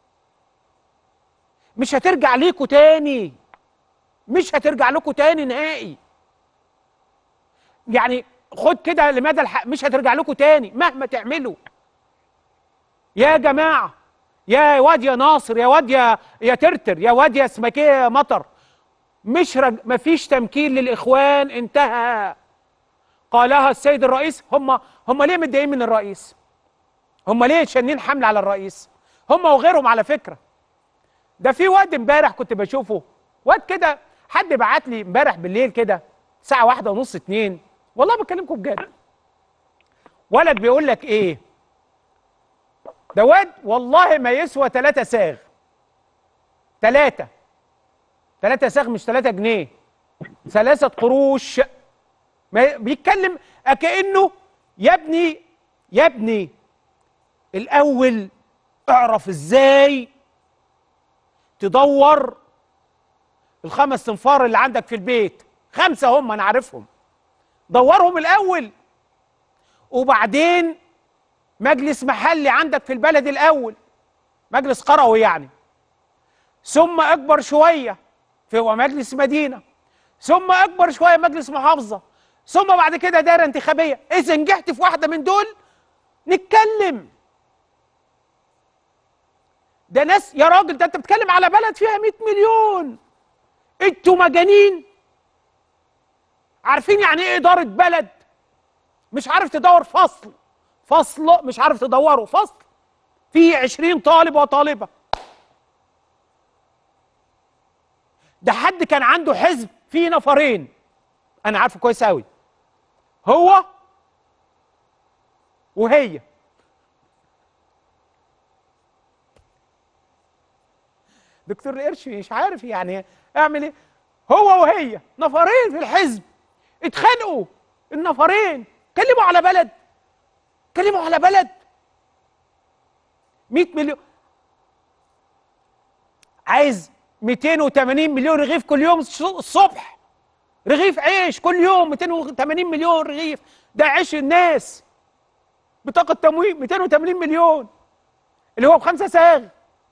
Speaker 1: مش هترجع ليكوا تاني مش هترجع لكم تاني نهائي يعني خد كده لمدى الحق مش هترجع لكم تاني مهما تعملوا يا جماعه يا واد يا ناصر يا واد يا يا ترتر يا واد يا اسمك ايه يا مطر مش رج... مفيش تمكين للاخوان انتهى قالها السيد الرئيس هم هم ليه متضايقين من الرئيس هم ليه شانين حمله على الرئيس هم وغيرهم على فكره ده في واد امبارح كنت بشوفه واد كده حد بعت لي امبارح بالليل كده الساعه واحدة ونص اتنين والله بكلمكم بجد ولد بيقول لك ايه ده واد والله ما يسوى ثلاثة ساغ ثلاثة ثلاثة ساغ مش ثلاثة جنيه ثلاثة قروش ما بيتكلم كأنه يا ابني يا ابني الأول اعرف ازاي تدور الخمس تنفار اللي عندك في البيت خمسة هم أنا عارفهم دورهم الأول وبعدين مجلس محلي عندك في البلد الأول مجلس قروي يعني ثم أكبر شوية في هو مجلس مدينة ثم أكبر شوية مجلس محافظة ثم بعد كده دايرة انتخابية إذا نجحت في واحدة من دول نتكلم ده ناس يا راجل ده انت بتتكلم على بلد فيها 100 مليون انتوا مجانين عارفين يعني ايه اداره بلد مش عارف تدور فصل فصل مش عارف تدوره فصل فيه 20 طالب وطالبه ده حد كان عنده حزب فيه نفرين انا عارفه كويس قوي هو وهي دكتور القرش مش عارف يعني اعمل ايه هو وهي نفرين في الحزب اتخانقوا النفرين كلموا على بلد كلموا على بلد 100 مليون عايز 280 مليون رغيف كل يوم الصبح رغيف عيش كل يوم 280 مليون رغيف ده عيش الناس بطاقة تموين 280 مليون اللي هو بخمسة ساغ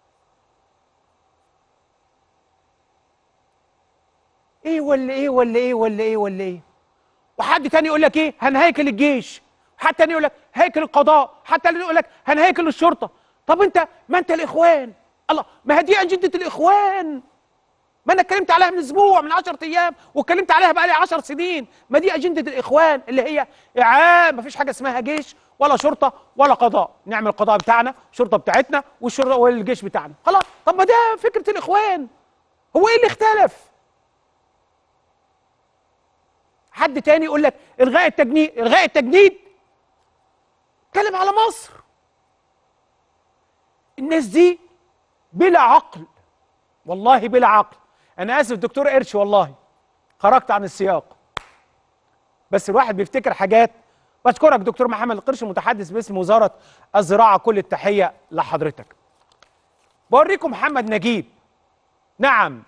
Speaker 1: ايه ولا ايه ولا ايه ولا ايه ولا ايه وحد تاني يقول لك ايه هنهيكل الجيش حد تاني يقول لك هيكل القضاء حد تاني يقول لك هنهيكل الشرطه طب انت ما انت الاخوان الله ما هي دي اجنده الاخوان ما انا اتكلمت عليها من اسبوع من 10 ايام واتكلمت عليها بقى لي 10 سنين ما دي اجنده الاخوان اللي هي اعاده ما فيش حاجه اسمها جيش ولا شرطه ولا قضاء نعمل القضاء بتاعنا الشرطه بتاعتنا والشرطه والجيش بتاعنا خلاص طب ما ده فكره الاخوان هو ايه اللي اختلف حد تاني يقول لك الغاء التجنيد الغاء التجنيد اتكلم على مصر الناس دي بلا عقل والله بلا عقل انا اسف دكتور قرش والله خرجت عن السياق بس الواحد بيفتكر حاجات بشكرك دكتور محمد القرش المتحدث باسم وزاره الزراعه كل التحيه لحضرتك بوريكم محمد نجيب نعم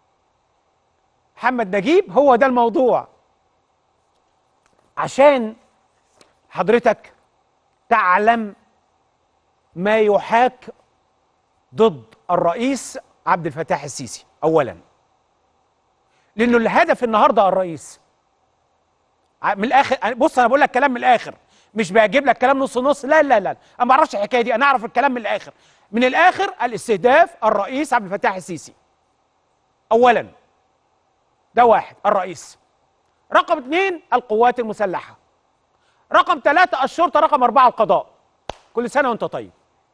Speaker 1: محمد نجيب هو ده الموضوع عشان حضرتك تعلم ما يحاك ضد الرئيس عبد الفتاح السيسي اولا لانه الهدف النهارده الرئيس ع- من الاخر بص انا بقول لك كلام من الاخر مش بجيب لك كلام نص نص لا لا لا انا ما اعرفش الحكايه دي انا اعرف الكلام من الاخر من الاخر الاستهداف الرئيس عبد الفتاح السيسي اولا ده واحد الرئيس رقم اثنين القوات المسلحه رقم ثلاثة الشرطة رقم أربعة القضاء كل سنة وأنت طيب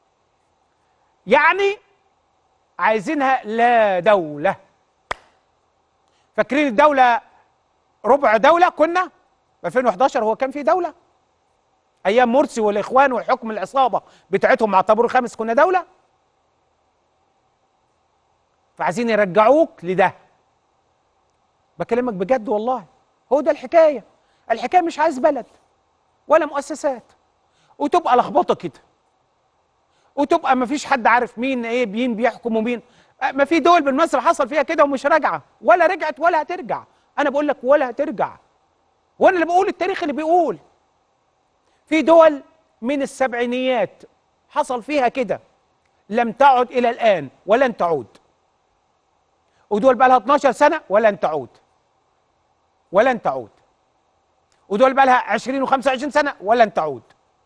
Speaker 1: يعني عايزينها لا دولة فاكرين الدولة ربع دولة كنا في 2011 هو كان في دولة أيام مرسي والإخوان والحكم العصابة بتاعتهم مع الطابور الخامس كنا دولة فعايزين يرجعوك لده بكلمك بجد والله هو ده الحكاية الحكاية مش عايز بلد ولا مؤسسات وتبقى لخبطه كده وتبقى ما فيش حد عارف مين ايه مين بيحكم ومين أه، ما في دول بالمصر حصل فيها كده ومش راجعه ولا رجعت ولا هترجع انا بقول لك ولا هترجع وانا اللي بقول التاريخ اللي بيقول في دول من السبعينيات حصل فيها كده لم تعد الى الان ولن تعود ودول بقى لها 12 سنه ولن تعود ولن تعود ودول بقى لها 20 و25 سنه ولن تعود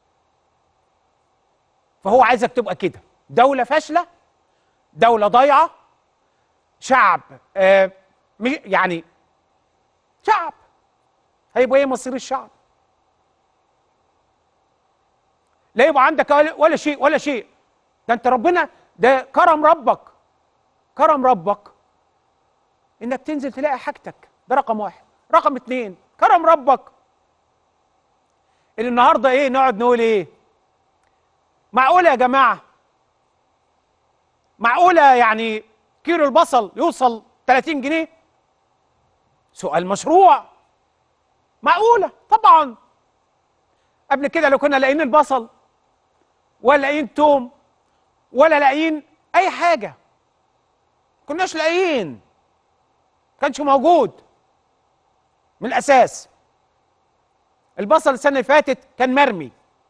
Speaker 1: فهو عايزك تبقى كده دوله فاشله دوله ضايعه شعب آه مش- يعني شعب هيبقى ايه مصير الشعب لا يبقى عندك ولا- ولا شيء ولا شيء ده انت ربنا ده كرم ربك كرم ربك انك تنزل تلاقي حاجتك ده رقم واحد رقم اتنين كرم ربك اللي النهارده ايه نقعد نقول ايه معقوله يا جماعه معقوله يعني كيلو البصل يوصل 30 جنيه سؤال مشروع معقوله طبعا قبل كده لو كنا لاقيين البصل ولا لاقيين توم ولا لاقيين اي حاجه كناش لاقيين كانش موجود من الاساس البصل السنه اللي فاتت كان مرمي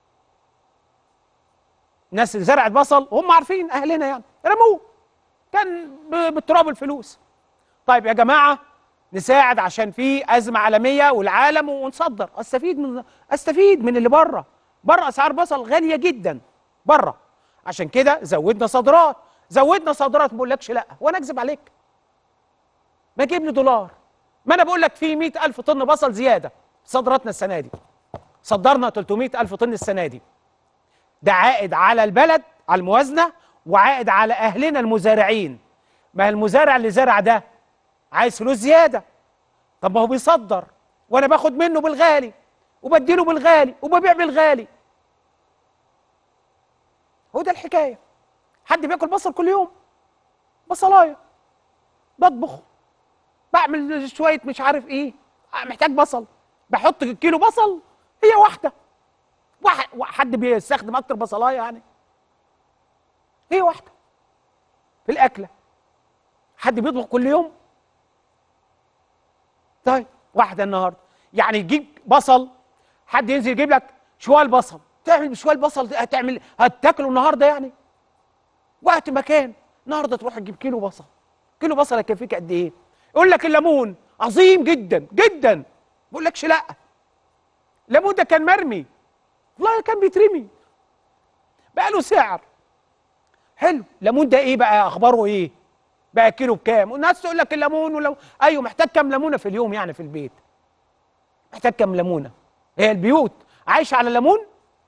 Speaker 1: الناس اللي زرعت بصل هم عارفين اهلنا يعني رموه كان ب- بالتراب الفلوس طيب يا جماعه نساعد عشان في ازمه عالميه والعالم ونصدر استفيد من استفيد من اللي بره بره اسعار بصل غاليه جدا بره عشان كده زودنا صادرات زودنا صادرات ما بقولكش لا وانا اكذب عليك ما اجيب لي دولار ما انا بقول لك في 100000 طن بصل زياده صادراتنا السنه دي صدرنا 300000 طن السنه دي ده عائد على البلد على الموازنه وعائد على اهلنا المزارعين ما المزارع اللي زرع ده عايز فلوس زياده طب ما هو بيصدر وانا باخد منه بالغالي وبديله بالغالي وببيع بالغالي هو ده الحكايه حد بياكل بصل كل يوم بصلايه بطبخ بعمل شويه مش عارف ايه محتاج بصل بحط كيلو بصل هي واحده واحد حد بيستخدم اكتر بصلايه يعني هي واحده في الاكله حد بيطبخ كل يوم طيب واحده النهارده يعني يجيب بصل حد ينزل يجيب لك شوال بصل تعمل بشوال بصل هتعمل هتاكله النهارده يعني وقت مكان النهارده تروح تجيب كيلو بصل كيلو بصل هيكفيك قد ايه يقول لك الليمون عظيم جدا جدا ما بقولكش لا الليمون ده كان مرمي والله كان بيترمي بقى له سعر حلو الليمون ده ايه بقى اخباره ايه بقى كيلو بكام والناس تقول لك الليمون ولو ايوه محتاج كام ليمونه في اليوم يعني في البيت محتاج كام ليمونه هي البيوت عايشه على الليمون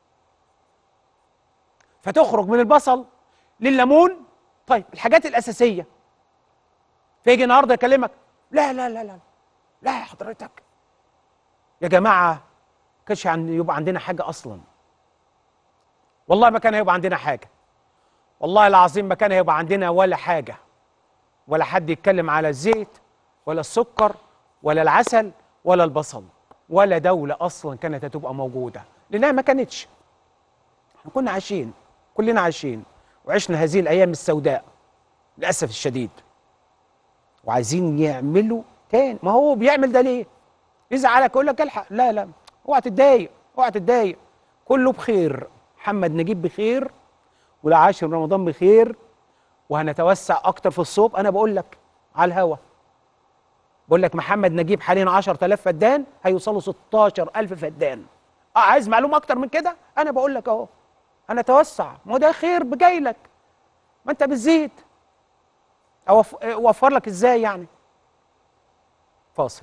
Speaker 1: فتخرج من البصل لليمون طيب الحاجات الاساسيه فيجي النهارده يكلمك لا لا لا لا لا يا حضرتك يا جماعه كانش عن يبقى عندنا حاجه اصلا والله ما كان هيبقى عندنا حاجه والله العظيم ما كان هيبقى عندنا ولا حاجه ولا حد يتكلم على الزيت ولا السكر ولا العسل ولا البصل ولا دوله اصلا كانت هتبقى موجوده لانها ما كانتش احنا كنا عايشين كلنا عايشين وعشنا هذه الايام السوداء للاسف الشديد وعايزين يعملوا تاني ما هو بيعمل ده ليه يزعلك يقول لك الحق لا لا اوعى تتضايق اوعى تتضايق كله بخير محمد نجيب بخير والعاشر رمضان بخير وهنتوسع اكتر في الصوب انا بقول لك على الهوا بقول لك محمد نجيب حاليا 10000 فدان هيوصلوا 16000 فدان اه عايز معلومه اكتر من كده انا بقول لك اهو هنتوسع ما هو ده خير بجاي لك ما انت بتزيد أوف- اوفر لك ازاي يعني فاصل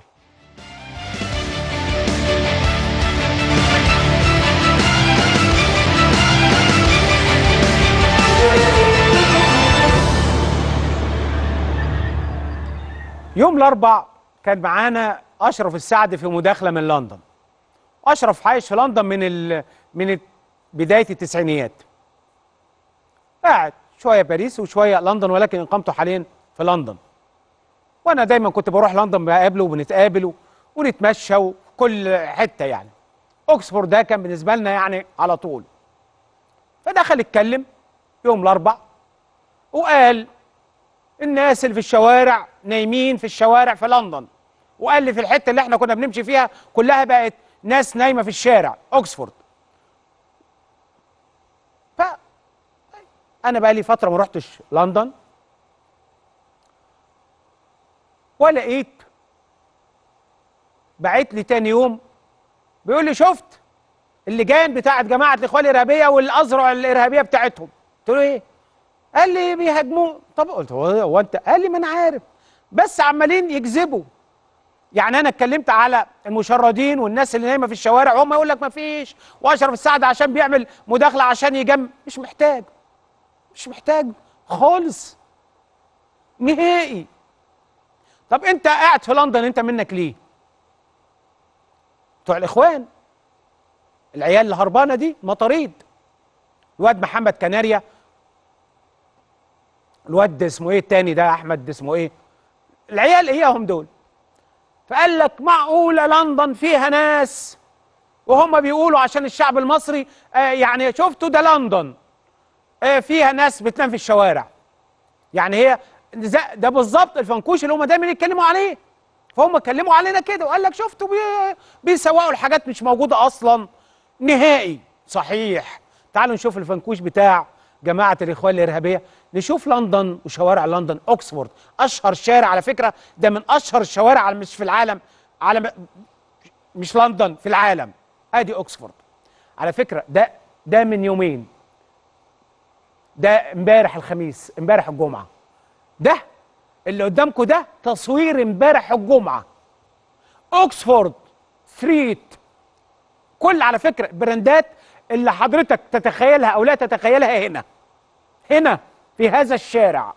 Speaker 1: يوم الاربع كان معانا اشرف السعد في مداخله من لندن اشرف عايش في لندن من ال... من ال- بدايه التسعينيات قاعد شويه باريس وشويه لندن ولكن اقامته حاليا في لندن وانا دايما كنت بروح لندن بقابله وبنتقابل ونتمشى وفي كل حته يعني اوكسفورد ده كان بالنسبه لنا يعني على طول فدخل اتكلم يوم الاربع وقال الناس اللي في الشوارع نايمين في الشوارع في لندن وقال لي في الحته اللي احنا كنا بنمشي فيها كلها بقت ناس نايمه في الشارع اوكسفورد ف انا بقى لي فتره ما رحتش لندن ولقيت بعت لي تاني يوم بيقول لي شفت اللجان بتاعت جماعه الاخوان الارهابيه والاذرع الارهابيه بتاعتهم قلت له ايه قال لي بيهاجموه طب قلت هو هو انت قال لي ما انا عارف بس عمالين يكذبوا يعني انا اتكلمت على المشردين والناس اللي نايمه في الشوارع هم يقول لك ما فيش واشرف السعد عشان بيعمل مداخله عشان يجم مش محتاج مش محتاج خالص نهائي طب انت قاعد في لندن انت منك ليه بتوع الاخوان العيال اللي هربانه دي مطاريد الواد محمد كناريا الواد اسمه ايه التاني ده احمد اسمه ايه العيال اياهم دول فقال لك معقوله لندن فيها ناس وهم بيقولوا عشان الشعب المصري آه يعني شفتوا ده لندن آه فيها ناس بتنام في الشوارع يعني هي زي- ده بالظبط الفنكوش اللي هم دايما يتكلموا عليه فهم اتكلموا علينا كده وقال لك شفتوا بي بيسوقوا الحاجات مش موجوده اصلا نهائي صحيح تعالوا نشوف الفنكوش بتاع جماعه الاخوان الارهابيه نشوف لندن وشوارع لندن اوكسفورد اشهر شارع على فكره ده من اشهر الشوارع على- مش في العالم على م- مش لندن في العالم ادي اوكسفورد على فكره ده ده من يومين ده امبارح الخميس امبارح الجمعه ده اللي قدامكم ده تصوير امبارح الجمعه اوكسفورد ستريت كل على فكره البراندات اللي حضرتك تتخيلها او لا تتخيلها هنا هنا في هذا الشارع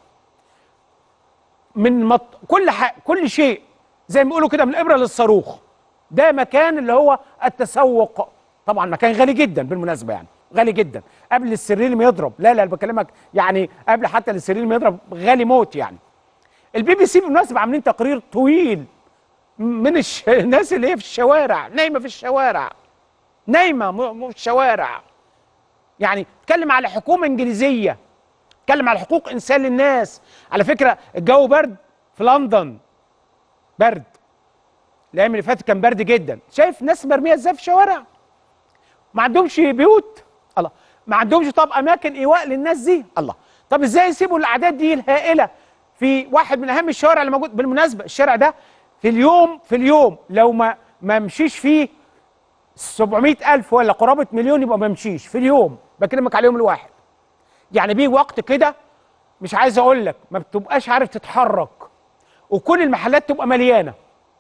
Speaker 1: من مط... كل ح... كل شيء زي ما بيقولوا كده من الابره للصاروخ ده مكان اللي هو التسوق طبعا مكان غالي جدا بالمناسبه يعني غالي جدا قبل السرير ما يضرب لا لا أنا بكلمك يعني قبل حتى السرير ما يضرب غالي موت يعني البي بي سي بالمناسبه عاملين تقرير طويل من الش... الناس اللي هي في الشوارع نايمه في الشوارع نايمه م... م- في الشوارع يعني اتكلم على حكومه انجليزيه اتكلم على حقوق انسان للناس على فكره الجو برد في لندن برد الايام اللي فاتت كان برد جدا شايف ناس مرميه ازاي في الشوارع ما عندهمش بيوت الله ما عندهمش طب اماكن ايواء للناس دي الله طب ازاي يسيبوا الاعداد دي الهائله في واحد من اهم الشوارع اللي موجود بالمناسبه الشارع ده في اليوم في اليوم لو ما ما مشيش فيه 700 ألف ولا قرابة مليون يبقى ما يمشيش في اليوم بكلمك على اليوم الواحد يعني بيه وقت كده مش عايز اقول لك ما بتبقاش عارف تتحرك وكل المحلات تبقى مليانه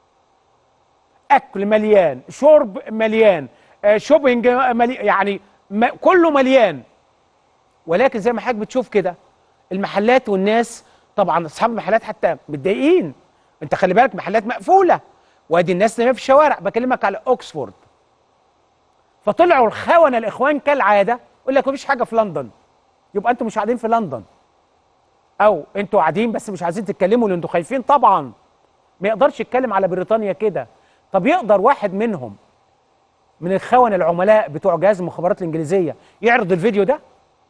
Speaker 1: اكل مليان شرب مليان آه، شوبينج مليان يعني ما كله مليان ولكن زي ما حضرتك بتشوف كده المحلات والناس طبعا اصحاب المحلات حتى متضايقين انت خلي بالك محلات مقفوله وادي الناس نايمه في الشوارع بكلمك على اوكسفورد فطلعوا الخونه الاخوان كالعاده يقول لك مفيش حاجه في لندن يبقى انتوا مش قاعدين في لندن او انتوا قاعدين بس مش عايزين تتكلموا لان انتوا خايفين طبعا ما يقدرش يتكلم على بريطانيا كده طب يقدر واحد منهم من الخونة العملاء بتوع جهاز المخابرات الإنجليزية يعرض الفيديو ده؟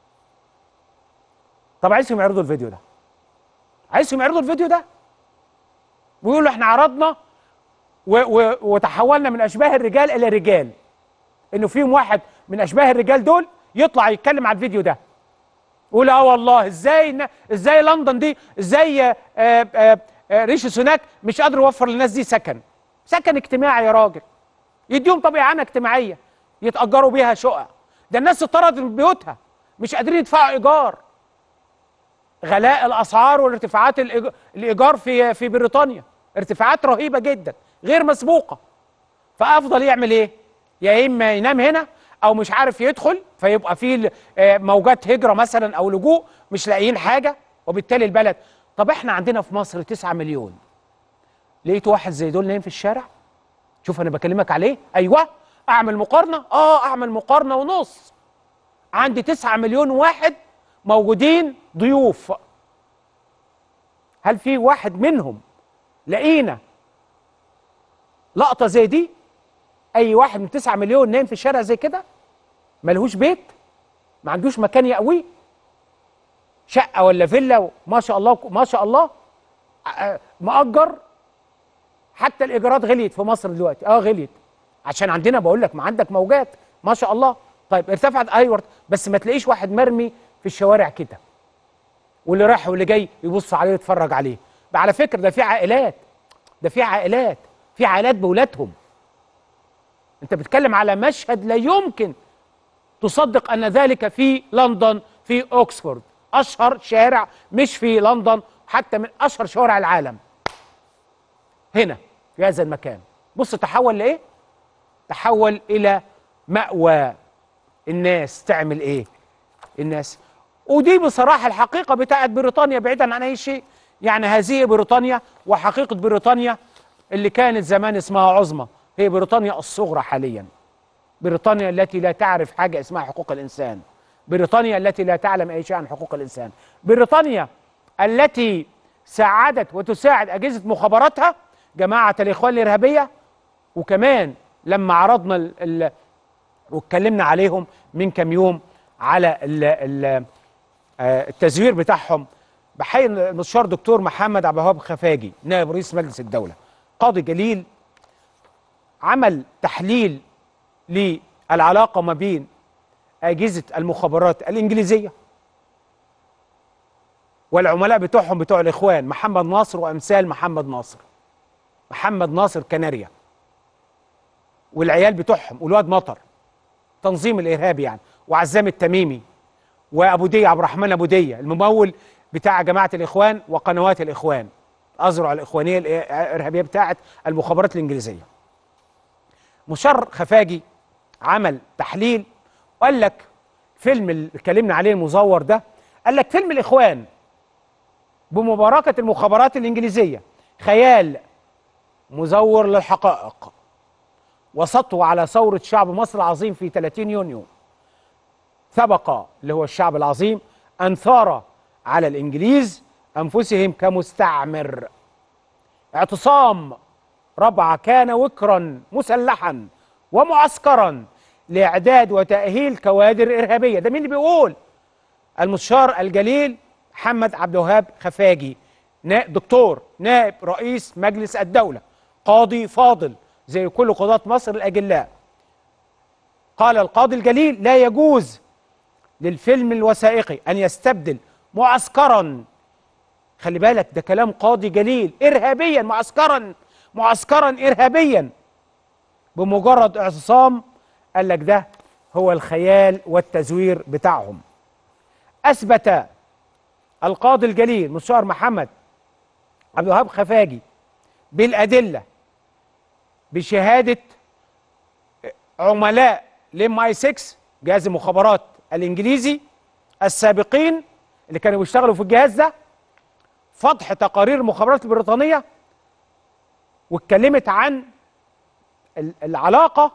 Speaker 1: طب عايزهم يعرضوا الفيديو ده عايزهم يعرضوا الفيديو ده ويقولوا احنا عرضنا و و وتحولنا من اشباه الرجال الى رجال انه فيهم واحد من اشباه الرجال دول يطلع يتكلم على الفيديو ده يقول اه والله ازاي ن- ازاي لندن دي ازاي آه، آه، آه، ريشي سوناك مش قادر يوفر للناس دي سكن سكن اجتماعي يا راجل يديهم طب اعانه اجتماعيه يتاجروا بيها شقق ده الناس اتطردت من بيوتها مش قادرين يدفعوا ايجار غلاء الاسعار والارتفاعات الإيج- الايجار في في بريطانيا ارتفاعات رهيبه جدا غير مسبوقه فافضل يعمل ايه يا اما ينام هنا او مش عارف يدخل فيبقى في ال- آه، موجات هجره مثلا او لجوء مش لاقيين حاجه وبالتالي البلد طب احنا عندنا في مصر 9 مليون لقيت واحد زي دول نايم في الشارع شوف انا بكلمك عليه ايوه اعمل مقارنه اه اعمل مقارنه ونص عندي 9 مليون واحد موجودين ضيوف هل في واحد منهم لقينا لقطه زي دي اي واحد من 9 مليون نايم في الشارع زي كده ملهوش بيت ما عندوش مكان يقويه شقه ولا فيلا ما شاء الله ما شاء الله آه، مأجر حتى الايجارات غليت في مصر دلوقتي اه غليت عشان عندنا بقول لك ما عندك موجات ما شاء الله طيب ارتفعت ايوه بس ما تلاقيش واحد مرمي في الشوارع كده واللي رايح واللي جاي يبص عليه ويتفرج عليه ده على فكره ده في عائلات ده في عائلات في عائلات بولادهم انت بتتكلم على مشهد لا يمكن تصدق ان ذلك في لندن في اوكسفورد اشهر شارع مش في لندن حتى من اشهر شوارع العالم هنا في هذا المكان بص تحول لايه تحول الى مأوى الناس تعمل ايه الناس ودي بصراحة الحقيقة بتاعت بريطانيا بعيدا عن اي شيء يعني هذه بريطانيا وحقيقة بريطانيا اللي كانت زمان اسمها عظمى هي بريطانيا الصغرى حاليا بريطانيا التي لا تعرف حاجة اسمها حقوق الإنسان بريطانيا التي لا تعلم أي شيء عن حقوق الإنسان بريطانيا التي ساعدت وتساعد أجهزة مخابراتها جماعة الإخوان الإرهابية وكمان لما عرضنا ال ال واتكلمنا عليهم من كام يوم على ال ال آه، التزوير بتاعهم بحيي المستشار دكتور محمد عبد الوهاب خفاجي نائب رئيس مجلس الدولة قاضي جليل عمل تحليل للعلاقة ما بين أجهزة المخابرات الإنجليزية والعملاء بتوعهم بتوع الإخوان محمد ناصر وأمثال محمد ناصر محمد ناصر كناريا والعيال بتوعهم والواد مطر تنظيم الإرهابي يعني وعزام التميمي وأبو دية عبد الرحمن أبو دية الممول بتاع جماعة الإخوان وقنوات الإخوان أزرع الإخوانية الإرهابية بتاعت المخابرات الإنجليزية مشر خفاجي عمل تحليل وقال لك فيلم اللي اتكلمنا عليه المزور ده قال لك فيلم الاخوان بمباركه المخابرات الانجليزيه خيال مزور للحقائق وسطوه على ثوره شعب مصر العظيم في 30 يونيو سبق اللي هو الشعب العظيم ان ثار على الانجليز انفسهم كمستعمر اعتصام ربع كان وكرا مسلحا ومعسكرا لاعداد وتاهيل كوادر ارهابيه ده مين اللي بيقول المستشار الجليل محمد عبد الوهاب خفاجي نا- دكتور نائب رئيس مجلس الدوله قاضي فاضل زي كل قضاة مصر الاجلاء قال القاضي الجليل لا يجوز للفيلم الوثائقي ان يستبدل معسكرا خلي بالك ده كلام قاضي جليل ارهابيا معسكرا معسكرا ارهابيا بمجرد اعتصام قال لك ده هو الخيال والتزوير بتاعهم اثبت القاضي الجليل مستشار محمد عبد الوهاب خفاجي بالادله بشهاده عملاء لام اي 6 جهاز المخابرات الانجليزي السابقين اللي كانوا بيشتغلوا في الجهاز ده فضح تقارير المخابرات البريطانيه واتكلمت عن ال- العلاقه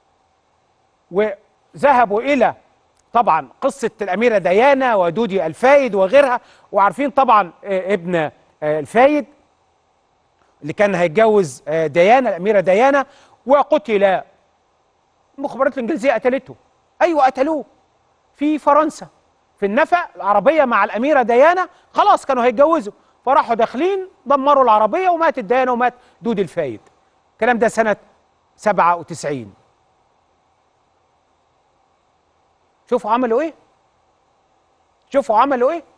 Speaker 1: وذهبوا الى طبعا قصه الاميره ديانا ودودي الفايد وغيرها وعارفين طبعا آه، ابن آه، الفايد اللي كان هيتجوز آه، ديانا الاميره ديانا وقتل المخابرات الانجليزيه قتلته ايوه قتلوه في فرنسا في النفق العربيه مع الاميره ديانا خلاص كانوا هيتجوزوا فراحوا داخلين دمروا العربيه وماتت ديانا ومات دود الفايد الكلام ده سنه 97 شوفوا عملوا ايه شوفوا عملوا ايه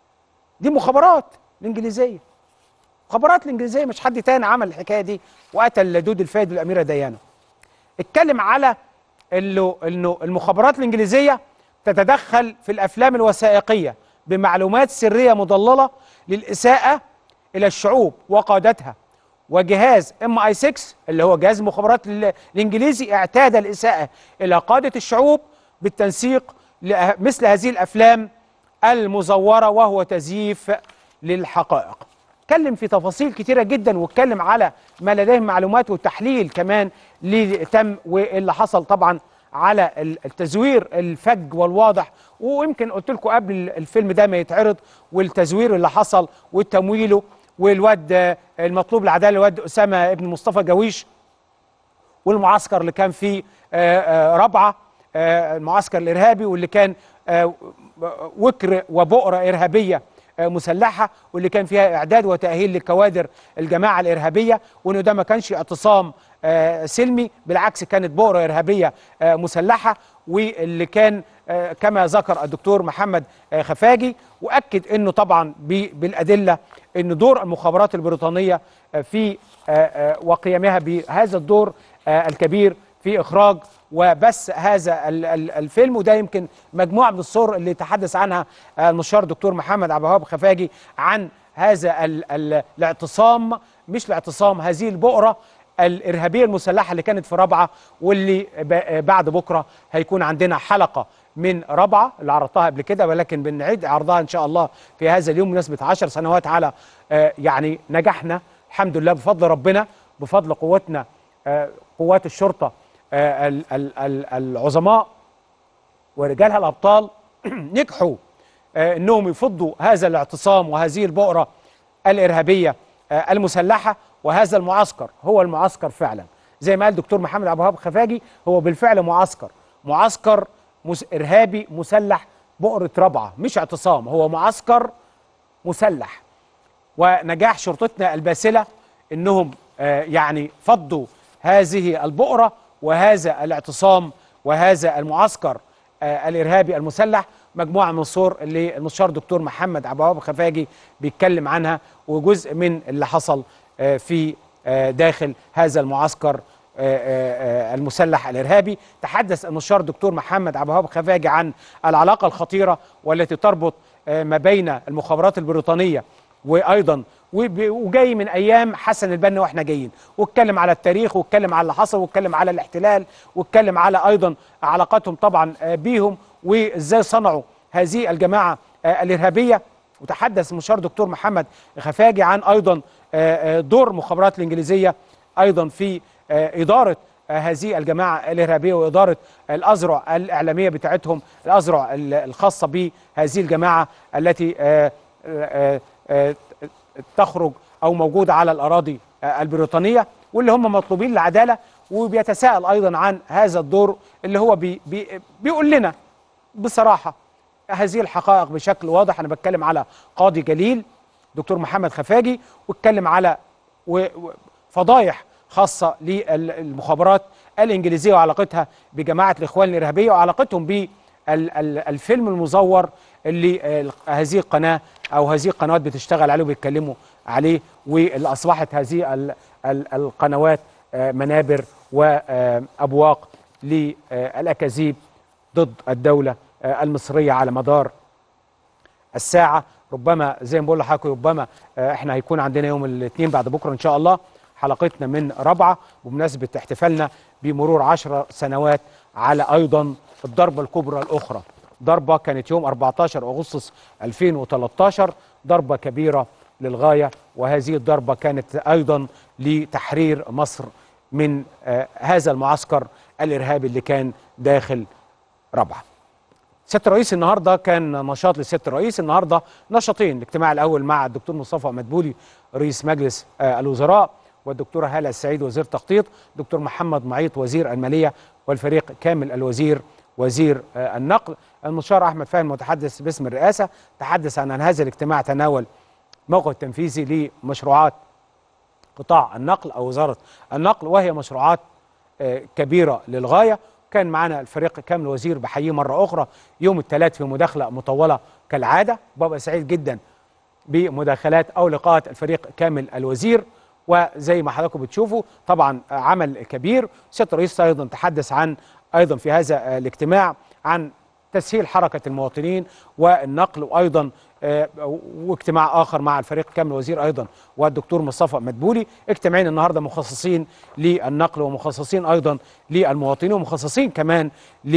Speaker 1: دي مخابرات الانجليزيه مخابرات الانجليزيه مش حد تاني عمل الحكايه دي وقتل دود الفايد والاميره ديانا اتكلم على انه انه المخابرات الانجليزيه تتدخل في الافلام الوثائقيه بمعلومات سريه مضلله للاساءه الى الشعوب وقادتها وجهاز ام اي 6 اللي هو جهاز المخابرات ال- الانجليزي اعتاد الاساءه الى قاده الشعوب بالتنسيق لمثل هذه الافلام المزوره وهو تزييف للحقائق اتكلم في تفاصيل كتيره جدا واتكلم على ما لديه معلومات وتحليل كمان اللي تم واللي حصل طبعا على ال- التزوير الفج والواضح ويمكن قلت لكم قبل الفيلم ده ما يتعرض والتزوير اللي حصل وتمويله والواد آه، المطلوب العداله الواد اسامه ابن مصطفى جويش والمعسكر اللي كان فيه آه، آه، رابعه آه، المعسكر الارهابي واللي كان آه، وكر وبؤره ارهابيه آه، مسلحه واللي كان فيها اعداد وتاهيل لكوادر الجماعه الارهابيه وانه ده ما كانش اعتصام آه، سلمي بالعكس كانت بؤره ارهابيه آه، مسلحه واللي كان آه، كما ذكر الدكتور محمد آه، خفاجي واكد انه طبعا ب- بالادله ان دور المخابرات البريطانيه آه، في آه، آه، وقيامها بهذا الدور آه، الكبير في اخراج وبث هذا ال- ال- الفيلم وده يمكن مجموعه من الصور اللي تحدث عنها آه، المستشار الدكتور محمد عبد الوهاب خفاجي عن هذا ال- ال- الاعتصام مش الاعتصام هذه البؤره الارهابيه المسلحه اللي كانت في رابعه واللي ب- بعد بكره هيكون عندنا حلقه من رابعه اللي عرضتها قبل كده ولكن بنعيد عرضها ان شاء الله في هذا اليوم بمناسبه 10 سنوات على آه، يعني نجحنا الحمد لله بفضل ربنا بفضل قوتنا آه، قوات الشرطه آه، ال- ال- ال- العظماء ورجالها الابطال نجحوا آه، انهم يفضوا هذا الاعتصام وهذه البؤره الارهابيه آه، المسلحه وهذا المعسكر هو المعسكر فعلا زي ما قال دكتور محمد عبد الوهاب خفاجي هو بالفعل معسكر معسكر مس ارهابي مسلح بؤره رابعه مش اعتصام هو معسكر مسلح ونجاح شرطتنا الباسله انهم آه، يعني فضوا هذه البؤره وهذا الاعتصام وهذا المعسكر آه، الارهابي المسلح مجموعه من الصور اللي المستشار دكتور محمد عبد الوهاب خفاجي بيتكلم عنها وجزء من اللي حصل آه، في آه، داخل هذا المعسكر آه، آه، آه، المسلح الارهابي تحدث المستشار الدكتور محمد عبد الوهاب خفاجي عن العلاقه الخطيره والتي تربط آه، ما بين المخابرات البريطانيه وايضا وب- وجاي من ايام حسن البنا واحنا جايين واتكلم على التاريخ واتكلم على اللي حصل واتكلم على الاحتلال واتكلم على ايضا علاقاتهم طبعا آه، بيهم وازاي صنعوا هذه الجماعه آه، الارهابيه وتحدث المستشار دكتور محمد خفاجي عن ايضا آه، آه، دور المخابرات الانجليزيه ايضا في آه، اداره آه، هذه الجماعه الارهابيه واداره الاذرع الاعلاميه بتاعتهم الاذرع ال- الخاصه بهذه الجماعه التي آه، آه، آه، تخرج او موجوده على الاراضي آه، البريطانيه واللي هم مطلوبين للعداله وبيتساءل ايضا عن هذا الدور اللي هو بي بي بيقول لنا بصراحه هذه الحقائق بشكل واضح انا بتكلم على قاضي جليل دكتور محمد خفاجي واتكلم على و- و- فضايح خاصه للمخابرات الانجليزيه وعلاقتها بجماعه الاخوان الارهابيه وعلاقتهم بالفيلم المزور اللي آه، هذه القناه او هذه القنوات بتشتغل عليه وبيتكلموا عليه واللي اصبحت هذه ال- ال- القنوات آه، منابر وابواق للاكاذيب ضد الدوله آه، المصريه على مدار الساعة ربما زي ما بقول لحضرتك ربما آه، احنا هيكون عندنا يوم الاثنين بعد بكرة ان شاء الله حلقتنا من رابعة بمناسبة احتفالنا بمرور عشر سنوات على ايضا الضربة الكبرى الاخرى ضربة كانت يوم 14 اغسطس 2013 ضربة كبيرة للغاية وهذه الضربة كانت ايضا لتحرير مصر من آه، هذا المعسكر الارهابي اللي كان داخل رابعه سياده الرئيس النهارده كان نشاط لسياده الرئيس النهارده نشاطين الاجتماع الاول مع الدكتور مصطفى مدبولي رئيس مجلس آه، الوزراء والدكتوره هاله السعيد وزير تخطيط دكتور محمد معيط وزير الماليه والفريق كامل الوزير وزير آه، النقل المستشار احمد فهمي متحدث باسم الرئاسه تحدث عن ان هذا الاجتماع تناول موقف تنفيذي لمشروعات قطاع النقل او وزاره النقل وهي مشروعات آه، كبيره للغايه كان معنا الفريق كامل وزير بحييه مره اخرى يوم الثلاث في مداخله مطوله كالعاده ببقى سعيد جدا بمداخلات او لقاءات الفريق كامل الوزير وزي ما حضراتكم بتشوفوا طبعا عمل كبير سياده الرئيس ايضا تحدث عن ايضا في هذا الاجتماع عن تسهيل حركه المواطنين والنقل وايضا آه، واجتماع اخر مع الفريق كامل الوزير ايضا والدكتور مصطفى مدبولي اجتماعين النهارده مخصصين للنقل ومخصصين ايضا للمواطنين ومخصصين كمان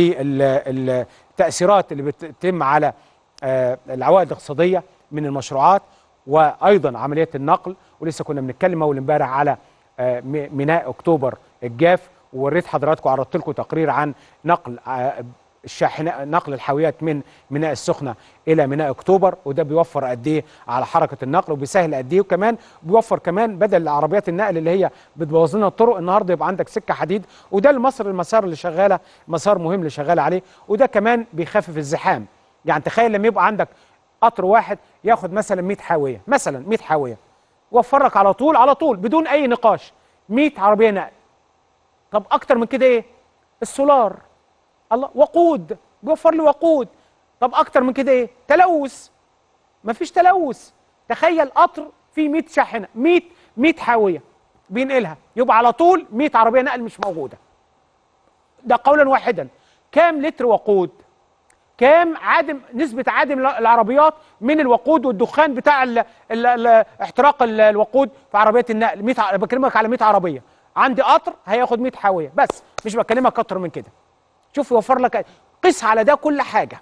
Speaker 1: للتاثيرات اللي بتتم على آه، العوائد الاقتصاديه من المشروعات وايضا عمليه النقل ولسه كنا بنتكلم اول امبارح على آه، م- ميناء اكتوبر الجاف ووريت حضراتكم عرضت لكم تقرير عن نقل آه، الشاحنات نقل الحاويات من ميناء السخنه الى ميناء اكتوبر وده بيوفر قد ايه على حركه النقل وبيسهل قد ايه وكمان بيوفر كمان بدل عربيات النقل اللي هي بتبوظ لنا الطرق النهارده يبقى عندك سكه حديد وده لمصر المسار اللي شغاله مسار مهم اللي شغاله عليه وده كمان بيخفف الزحام يعني تخيل لما يبقى عندك قطر واحد ياخد مثلا 100 حاويه مثلا 100 حاويه وفر لك على طول على طول بدون اي نقاش 100 عربيه نقل طب اكتر من كده ايه السولار الله وقود بيوفر لي وقود طب اكتر من كده ايه تلوث مفيش تلوث تخيل قطر فيه 100 شاحنه 100 100 حاويه بينقلها يبقى على طول 100 عربيه نقل مش موجوده ده قولا واحدا كام لتر وقود كام عادم نسبة عادم العربيات من الوقود والدخان بتاع ال ال ال احتراق ال- الوقود في عربيات النقل 100 ع- بكلمك على 100 عربية عندي قطر هياخد 100 حاوية بس مش بكلمك اكتر من كده شوف يوفر لك قس على ده كل حاجة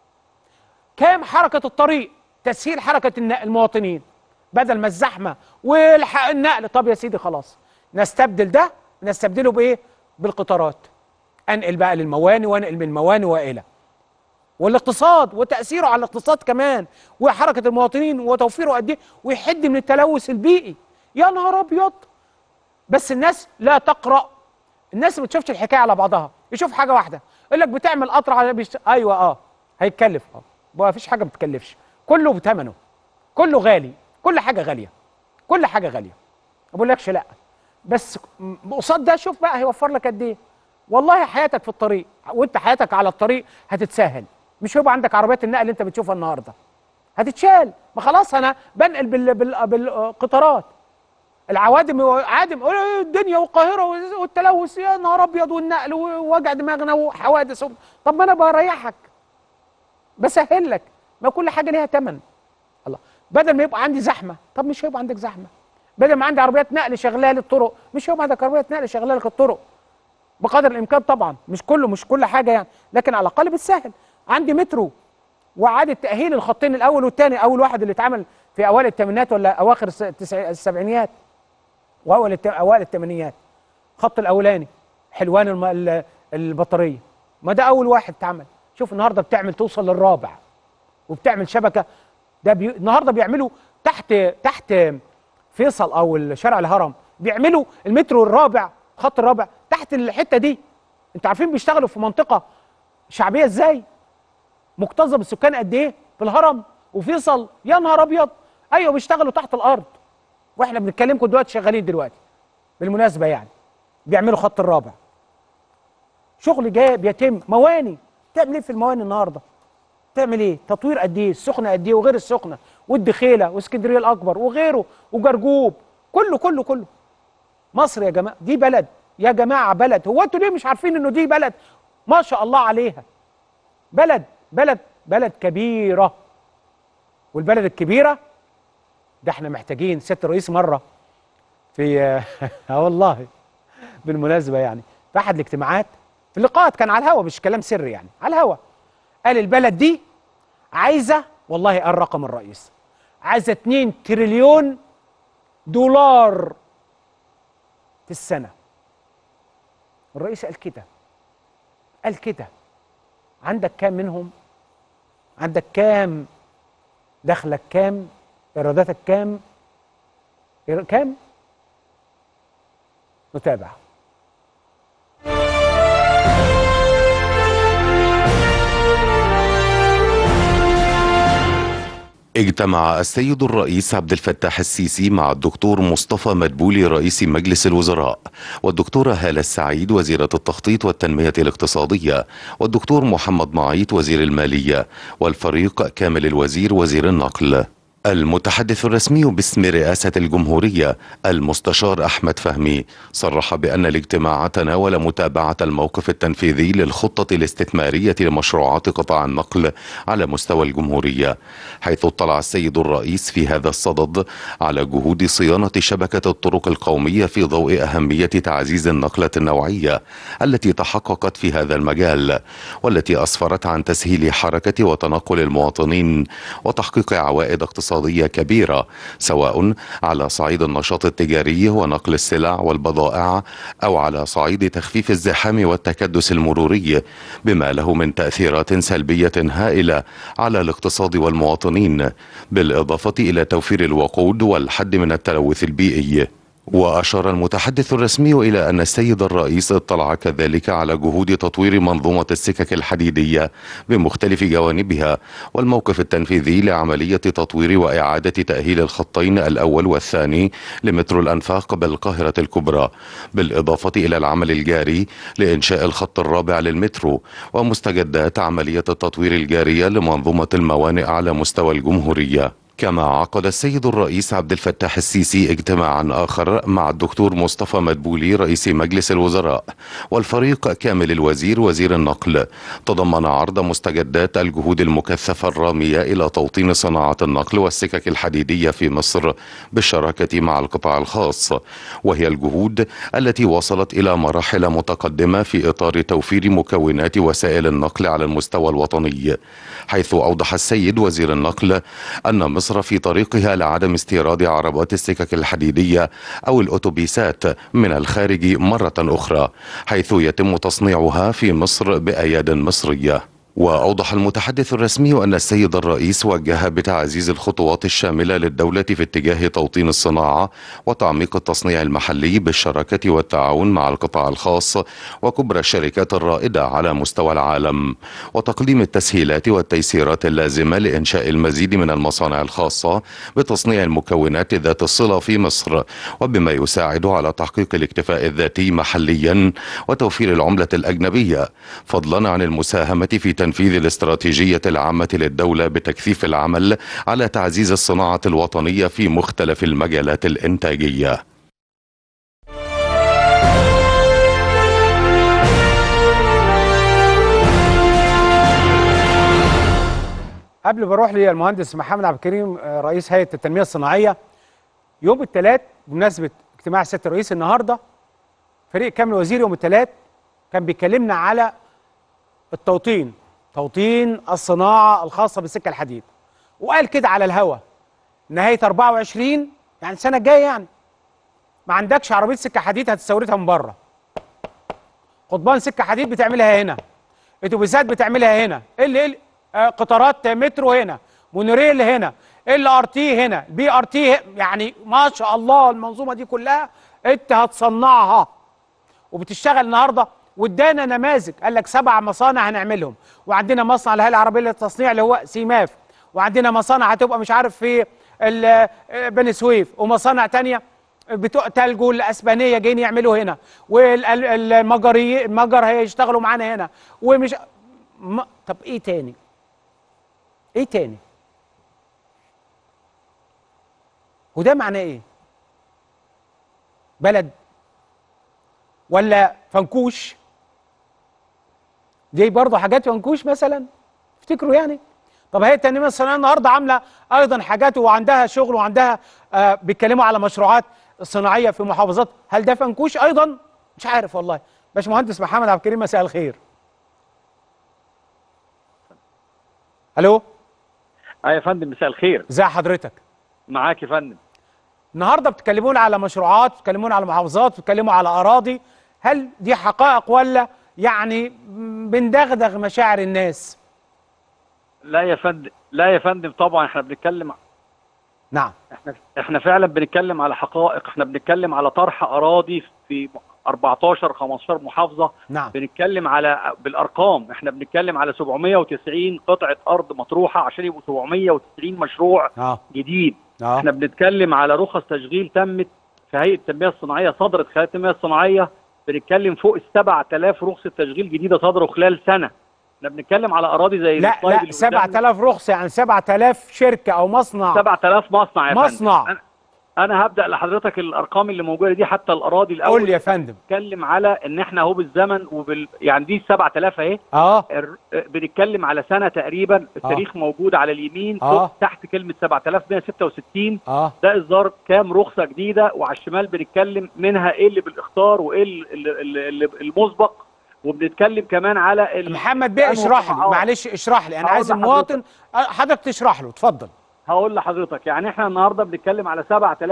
Speaker 1: كام حركة الطريق تسهيل حركة الن- المواطنين بدل ما الزحمة والنقل طب يا سيدي خلاص نستبدل ده نستبدله بايه بالقطارات انقل بقى للمواني وانقل من المواني والى والاقتصاد وتاثيره على الاقتصاد كمان وحركه المواطنين وتوفيره قد ايه ويحد من التلوث البيئي يا نهار ابيض بس الناس لا تقرا الناس ما بتشوفش الحكايه على بعضها يشوف حاجه واحده يقول لك بتعمل قطر على بيشت... ايوه اه هيتكلف اه ما فيش حاجه ما بتكلفش كله بثمنه كله غالي كل حاجه غاليه كل حاجه غاليه ما بقولكش لا بس م- قصاد ده شوف بقى هيوفر لك قد ايه والله حياتك في الطريق وانت حياتك على الطريق هتتسهل مش هيبقى عندك عربيات النقل اللي انت بتشوفها النهارده هتتشال ما خلاص انا بنقل بال... بال... بالقطارات العوادم عادم أقول الدنيا والقاهره والتلوث يا نهار ابيض والنقل ووجع دماغنا وحوادث و- طب ما انا بريحك بسهل لك ما كل حاجه ليها ثمن الله بدل ما يبقى عندي زحمه طب مش هيبقى عندك زحمه بدل ما عندي عربيات نقل شغاله الطرق مش هيبقى عندك عربيات نقل شغاله لك الطرق بقدر الامكان طبعا مش كله مش كل حاجه يعني لكن على الاقل بتسهل عندي مترو واعاده تاهيل الخطين الاول والثاني اول واحد اللي اتعمل في اوائل الثمانينات ولا اواخر الس- التسع- السبعينيات واول الت- اوائل الثمانينات الخط الاولاني حلوان الم... ال- البطاريه ما ده اول واحد اتعمل شوف النهارده بتعمل توصل للرابع وبتعمل شبكه ده بي... النهارده بيعملوا تحت تحت فيصل او شارع الهرم بيعملوا المترو الرابع الخط الرابع تحت الحته دي انتوا عارفين بيشتغلوا في منطقه شعبيه ازاي مكتظه بالسكان قد ايه في الهرم وفيصل يا نهار ابيض ايوه بيشتغلوا تحت الارض واحنا بنتكلمكم دلوقتي شغالين دلوقتي بالمناسبه يعني بيعملوا خط الرابع شغل جاي بيتم مواني تعمل ايه في المواني النهارده تعمل ايه تطوير قد ايه السخنه قد ايه وغير السخنه والدخيله واسكندريه الاكبر وغيره وجرجوب كله كله كله مصر يا جماعه دي بلد يا جماعه بلد هو انتوا ليه مش عارفين انه دي بلد ما شاء الله عليها بلد بلد بلد كبيره والبلد الكبيره ده احنا محتاجين سياده الرئيس مره في اه والله بالمناسبه يعني في احد الاجتماعات في اللقاءات كان على الهوا مش كلام سري يعني على الهوا قال البلد دي عايزه والله قال رقم الرئيس عايزه 2 تريليون دولار في السنه الرئيس قال كده قال كده عندك كام منهم عندك كام دخلك كام ايراداتك كام إير- كام نتابع
Speaker 3: اجتمع السيد الرئيس عبد الفتاح السيسي مع الدكتور مصطفى مدبولي رئيس مجلس الوزراء والدكتورة هالة السعيد وزيرة التخطيط والتنمية الاقتصادية والدكتور محمد معيط وزير المالية والفريق كامل الوزير وزير النقل المتحدث الرسمي باسم رئاسة الجمهورية المستشار أحمد فهمي صرح بأن الاجتماع تناول متابعة الموقف التنفيذي للخطة الاستثمارية لمشروعات قطاع النقل على مستوى الجمهورية حيث اطلع السيد الرئيس في هذا الصدد على جهود صيانة شبكة الطرق القومية في ضوء أهمية تعزيز النقلة النوعية التي تحققت في هذا المجال والتي أسفرت عن تسهيل حركة وتنقل المواطنين وتحقيق عوائد اقتصادية كبيرة سواء على صعيد النشاط التجاري ونقل السلع والبضائع أو على صعيد تخفيف الزحام والتكدس المروري بما له من تأثيرات سلبية هائلة على الاقتصاد والمواطنين بالإضافة إلى توفير الوقود والحد من التلوث البيئي وأشار المتحدث الرسمي إلى أن السيد الرئيس اطلع كذلك على جهود تطوير منظومة السكك الحديدية بمختلف جوانبها والموقف التنفيذي لعملية تطوير وإعادة تأهيل الخطين الأول والثاني لمترو الأنفاق بالقاهرة الكبرى بالإضافة إلى العمل الجاري لإنشاء الخط الرابع للمترو ومستجدات عملية التطوير الجارية لمنظومة الموانئ على مستوى الجمهورية كما عقد السيد الرئيس عبد الفتاح السيسي اجتماعا آخر مع الدكتور مصطفى مدبولي رئيس مجلس الوزراء والفريق كامل الوزير وزير النقل تضمن عرض مستجدات الجهود المكثفة الرامية إلى توطين صناعة النقل والسكك الحديدية في مصر بالشراكة مع القطاع الخاص وهي الجهود التي وصلت إلى مراحل متقدمة في إطار توفير مكونات وسائل النقل على المستوى الوطني حيث أوضح السيد وزير النقل أن مصر في طريقها لعدم استيراد عربات السكك الحديدية أو الأتوبيسات من الخارج مرة أخرى حيث يتم تصنيعها في مصر بأياد مصرية وأوضح المتحدث الرسمي أن السيد الرئيس وجه بتعزيز الخطوات الشاملة للدولة في اتجاه توطين الصناعة وتعميق التصنيع المحلي بالشراكة والتعاون مع القطاع الخاص وكبرى الشركات الرائدة على مستوى العالم وتقديم التسهيلات والتيسيرات اللازمة لإنشاء المزيد من المصانع الخاصة بتصنيع المكونات ذات الصلة في مصر وبما يساعد على تحقيق الاكتفاء الذاتي محليا وتوفير العملة الأجنبية فضلا عن المساهمة في تنفيذ الاستراتيجية العامة للدولة بتكثيف العمل على تعزيز الصناعة الوطنية في مختلف المجالات الإنتاجية
Speaker 1: قبل ما اروح للمهندس محمد عبد الكريم آه، رئيس هيئه التنميه الصناعيه يوم الثلاث بمناسبه اجتماع سياده الرئيس النهارده فريق كامل وزير يوم الثلاث كان بيكلمنا على التوطين توطين الصناعه الخاصه بالسكه الحديد وقال كده على الهوا نهايه 24 يعني السنه الجايه يعني ما عندكش عربيه سكه حديد هتستوردها من بره قضبان سكه حديد بتعملها هنا اتوبيسات بتعملها هنا اللي اللي آه قطارات مترو هنا مونوريل هنا ال ار تي هنا بي ار تي يعني ما شاء الله المنظومه دي كلها انت هتصنعها وبتشتغل النهارده وادانا نماذج قال لك سبع مصانع هنعملهم وعندنا مصنع الهيئه العربيه للتصنيع اللي هو سيماف وعندنا مصانع هتبقى مش عارف في ال- آه، بني سويف ومصانع تانية بتوع تلجو الاسبانيه جايين يعملوا هنا والمجري المجر هيشتغلوا معانا هنا ومش ما... طب ايه تاني ايه تاني وده معناه ايه بلد ولا فنكوش دي برضه حاجات فنكوش مثلا افتكروا يعني طب هي التنميه الصناعيه النهارده عامله ايضا حاجات وعندها شغل وعندها آه بيتكلموا على مشروعات صناعيه في محافظات هل ده فنكوش ايضا مش عارف والله باشمهندس محمد عبد الكريم مساء الخير الو
Speaker 4: اه يا فندم مساء الخير
Speaker 1: ازي حضرتك
Speaker 4: معاك يا فندم
Speaker 1: النهارده بتكلمونا على مشروعات بتكلمونا على محافظات بتكلموا على اراضي هل دي حقائق ولا يعني بندغدغ مشاعر الناس
Speaker 4: لا يا فندم لا يا فندم طبعا احنا بنتكلم
Speaker 1: نعم
Speaker 4: احنا احنا فعلا بنتكلم على حقائق احنا بنتكلم على طرح اراضي في 14 15 محافظه
Speaker 1: نعم
Speaker 4: بنتكلم على بالارقام احنا بنتكلم على 790 قطعه ارض مطروحه عشان يبقوا 790 مشروع
Speaker 1: اه
Speaker 4: جديد
Speaker 1: اه
Speaker 4: احنا بنتكلم على رخص تشغيل تمت في هيئه التنميه الصناعيه صدرت خلال التنميه الصناعيه بنتكلم فوق ال 7000 رخصه تشغيل جديده صدروا خلال سنه احنا بنتكلم على اراضي زي
Speaker 1: لا
Speaker 4: السلايد
Speaker 1: لا
Speaker 4: اللي قدامنا.
Speaker 1: 7000 رخصه يعني 7000 شركه او مصنع
Speaker 4: 7000 مصنع يا
Speaker 1: مصنع.
Speaker 4: فندم أنا- انا هبدا لحضرتك الارقام اللي موجوده دي حتى الاراضي الاول
Speaker 1: قول لي يا فندم
Speaker 4: بنتكلم على ان احنا اهو بالزمن وبال يعني دي 7000 اهي
Speaker 1: اه
Speaker 4: الر- بنتكلم على سنه تقريبا التاريخ موجود على اليمين
Speaker 1: آه.
Speaker 4: فوق تحت كلمه 7166
Speaker 1: اه
Speaker 4: ده اصدار كام رخصه جديده وعلى الشمال بنتكلم منها ايه اللي بالاختار وايه اللي- اللي اللي المسبق وبنتكلم كمان على ال-
Speaker 1: محمد بيه
Speaker 4: أنه
Speaker 1: اشرح لي
Speaker 4: قطاعات.
Speaker 1: معلش اشرح لي انا
Speaker 4: هقول
Speaker 1: عايز
Speaker 4: لحضرتك.
Speaker 1: المواطن آه، حضرتك تشرح له اتفضل
Speaker 4: هقول لحضرتك يعني احنا النهارده بنتكلم على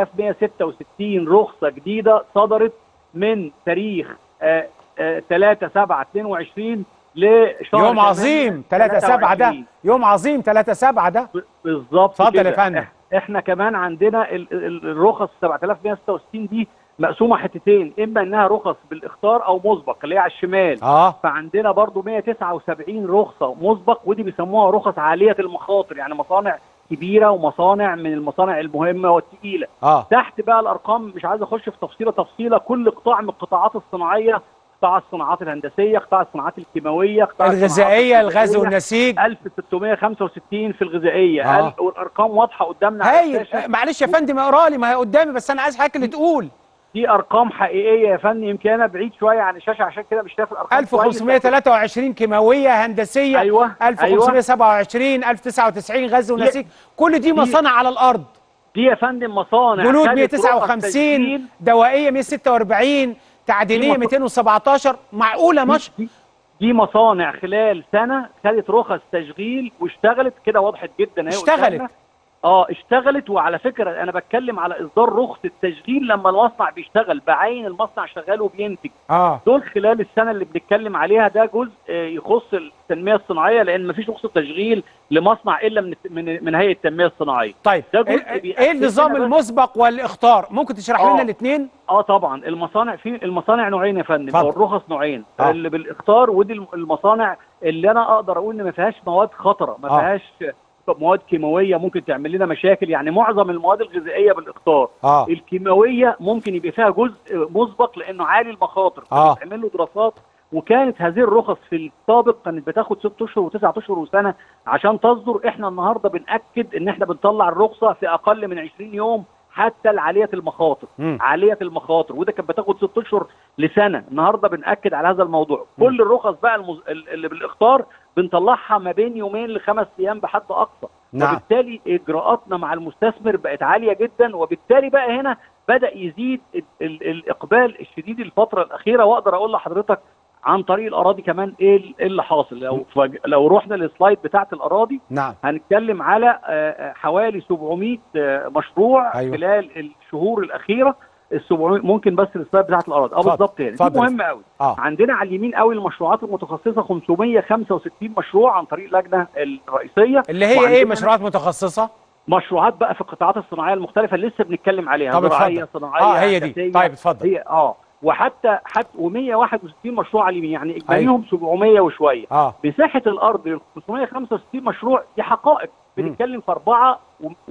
Speaker 4: 7166 رخصه جديده صدرت من تاريخ آه، آه، 3 7 22 لشهر
Speaker 1: يوم
Speaker 4: 8
Speaker 1: عظيم 3 7 ده
Speaker 4: 23.
Speaker 1: يوم عظيم 3 7 ده
Speaker 4: ب- بالظبط
Speaker 1: اتفضل
Speaker 4: كده.
Speaker 1: يا فندم.
Speaker 4: إح- احنا كمان عندنا ال- ال- الرخص 7166 دي مقسومه حتتين اما انها رخص بالاختار او مسبق اللي هي على الشمال
Speaker 1: اه
Speaker 4: فعندنا برضو 179 رخصة مسبق ودي بيسموها رخص عالية المخاطر يعني مصانع كبيرة ومصانع من المصانع المهمة والتقيلة
Speaker 1: اه
Speaker 4: تحت بقى الأرقام مش عايز أخش في تفصيلة تفصيلة كل قطاع من القطاعات الصناعية قطاع الصناعات الهندسية قطاع الصناعات الكيماوية قطاع الصناعات
Speaker 1: الغذائيه الغاز
Speaker 4: الغذائية.
Speaker 1: والنسيج
Speaker 4: 1665 في الغذائية
Speaker 1: آه.
Speaker 4: آه. والأرقام واضحة قدامنا على
Speaker 1: هايل
Speaker 4: الشاشة.
Speaker 1: آه، معلش يا فندم اقرا لي ما هي قدامي بس انا عايز حضرتك اللي تقول
Speaker 4: دي أرقام حقيقية يا فندم يمكن أنا بعيد شوية عن الشاشة عشان كده مش شايف الأرقام كويس.
Speaker 1: 1523 كيماويه هندسيه
Speaker 4: أيوة،
Speaker 1: 1527 1099 غاز ونسيج كل دي مصانع على الارض
Speaker 4: دي يا فندم مصانع
Speaker 1: جلود
Speaker 4: خدت رخص
Speaker 1: 159
Speaker 4: تشغيل.
Speaker 1: دوائيه 146 تعدينيه
Speaker 4: دي مص-
Speaker 1: 217 معقوله مش
Speaker 4: دي, دي مصانع خلال سنه خدت رخص تشغيل واشتغلت كده وضحت جدا اهي
Speaker 1: اشتغلت.
Speaker 4: قدامنا. اه اشتغلت وعلى فكره انا بتكلم على اصدار رخصه تشغيل لما المصنع بيشتغل بعين المصنع شغال وبينتج
Speaker 1: اه
Speaker 4: دول خلال السنه اللي بنتكلم عليها ده جزء آه، يخص التنميه الصناعيه لان مفيش رخصه تشغيل لمصنع الا من من, من هيئه التنميه الصناعيه
Speaker 1: طيب
Speaker 4: ده جزء
Speaker 1: ايه
Speaker 4: بيأكد
Speaker 1: إيه النظام
Speaker 4: لنا بس-
Speaker 1: المسبق والاختار ممكن تشرح لنا
Speaker 4: آه.
Speaker 1: الاثنين
Speaker 4: اه طبعا المصانع في المصانع نوعين يا فندم
Speaker 1: اتفضل.
Speaker 4: او الرخص نوعين
Speaker 1: آه.
Speaker 4: اللي بالاختار ودي الم- المصانع اللي انا اقدر اقول ان ما فيهاش مواد خطره ما
Speaker 1: آه.
Speaker 4: فيهاش مواد كيماويه ممكن تعمل لنا مشاكل يعني معظم المواد الغذائيه بالاختار
Speaker 1: اه
Speaker 4: الكيماويه ممكن يبقى فيها جزء مسبق لانه عالي المخاطر
Speaker 1: آه.
Speaker 4: بتعمل له دراسات وكانت هذه الرخص في السابق كانت بتاخد ست اشهر وتسعة اشهر وسنه عشان تصدر احنا النهارده بناكد ان احنا بنطلع الرخصه في اقل من 20 يوم حتى لعاليه المخاطر
Speaker 1: مم.
Speaker 4: عاليه المخاطر وده كانت بتاخد ست اشهر لسنه النهارده بناكد على هذا الموضوع كل الرخص بقى المز... اللي بالاختار بنطلعها ما بين يومين لخمس ايام بحد اقصى
Speaker 1: نعم.
Speaker 4: وبالتالي اجراءاتنا مع المستثمر بقت عاليه جدا وبالتالي بقى هنا بدا يزيد ال... ال... الاقبال الشديد الفتره الاخيره واقدر اقول لحضرتك عن طريق الاراضي كمان ايه ال- إيه اللي حاصل لو فج... لو رحنا للسلايد بتاعت الاراضي
Speaker 1: نعم
Speaker 4: هنتكلم على آه، آه، حوالي 700 آه، مشروع
Speaker 1: أيوة.
Speaker 4: خلال الشهور الاخيره ال 700 ممكن بس السلايد بتاعت الاراضي اه
Speaker 1: اتفضل،
Speaker 4: بالظبط يعني دي
Speaker 1: اتفضل.
Speaker 4: مهمه قوي
Speaker 1: اه
Speaker 4: عندنا على اليمين قوي المشروعات المتخصصه 565 مشروع عن طريق اللجنه الرئيسيه
Speaker 1: اللي هي ايه
Speaker 4: وعندنا
Speaker 1: مشروعات متخصصه
Speaker 4: مشروعات بقى في القطاعات الصناعيه المختلفه اللي لسه بنتكلم عليها
Speaker 1: طب
Speaker 4: زراعيه
Speaker 1: اتفضل.
Speaker 4: صناعيه
Speaker 1: اه هي دي
Speaker 4: هندسية.
Speaker 1: طيب اتفضل
Speaker 4: هي اه وحتى حتى و161 مشروع على اليمين يعني اجماليهم 700 وشويه
Speaker 1: اه
Speaker 4: مساحه الارض ال 565 مشروع دي حقائق بنتكلم في 4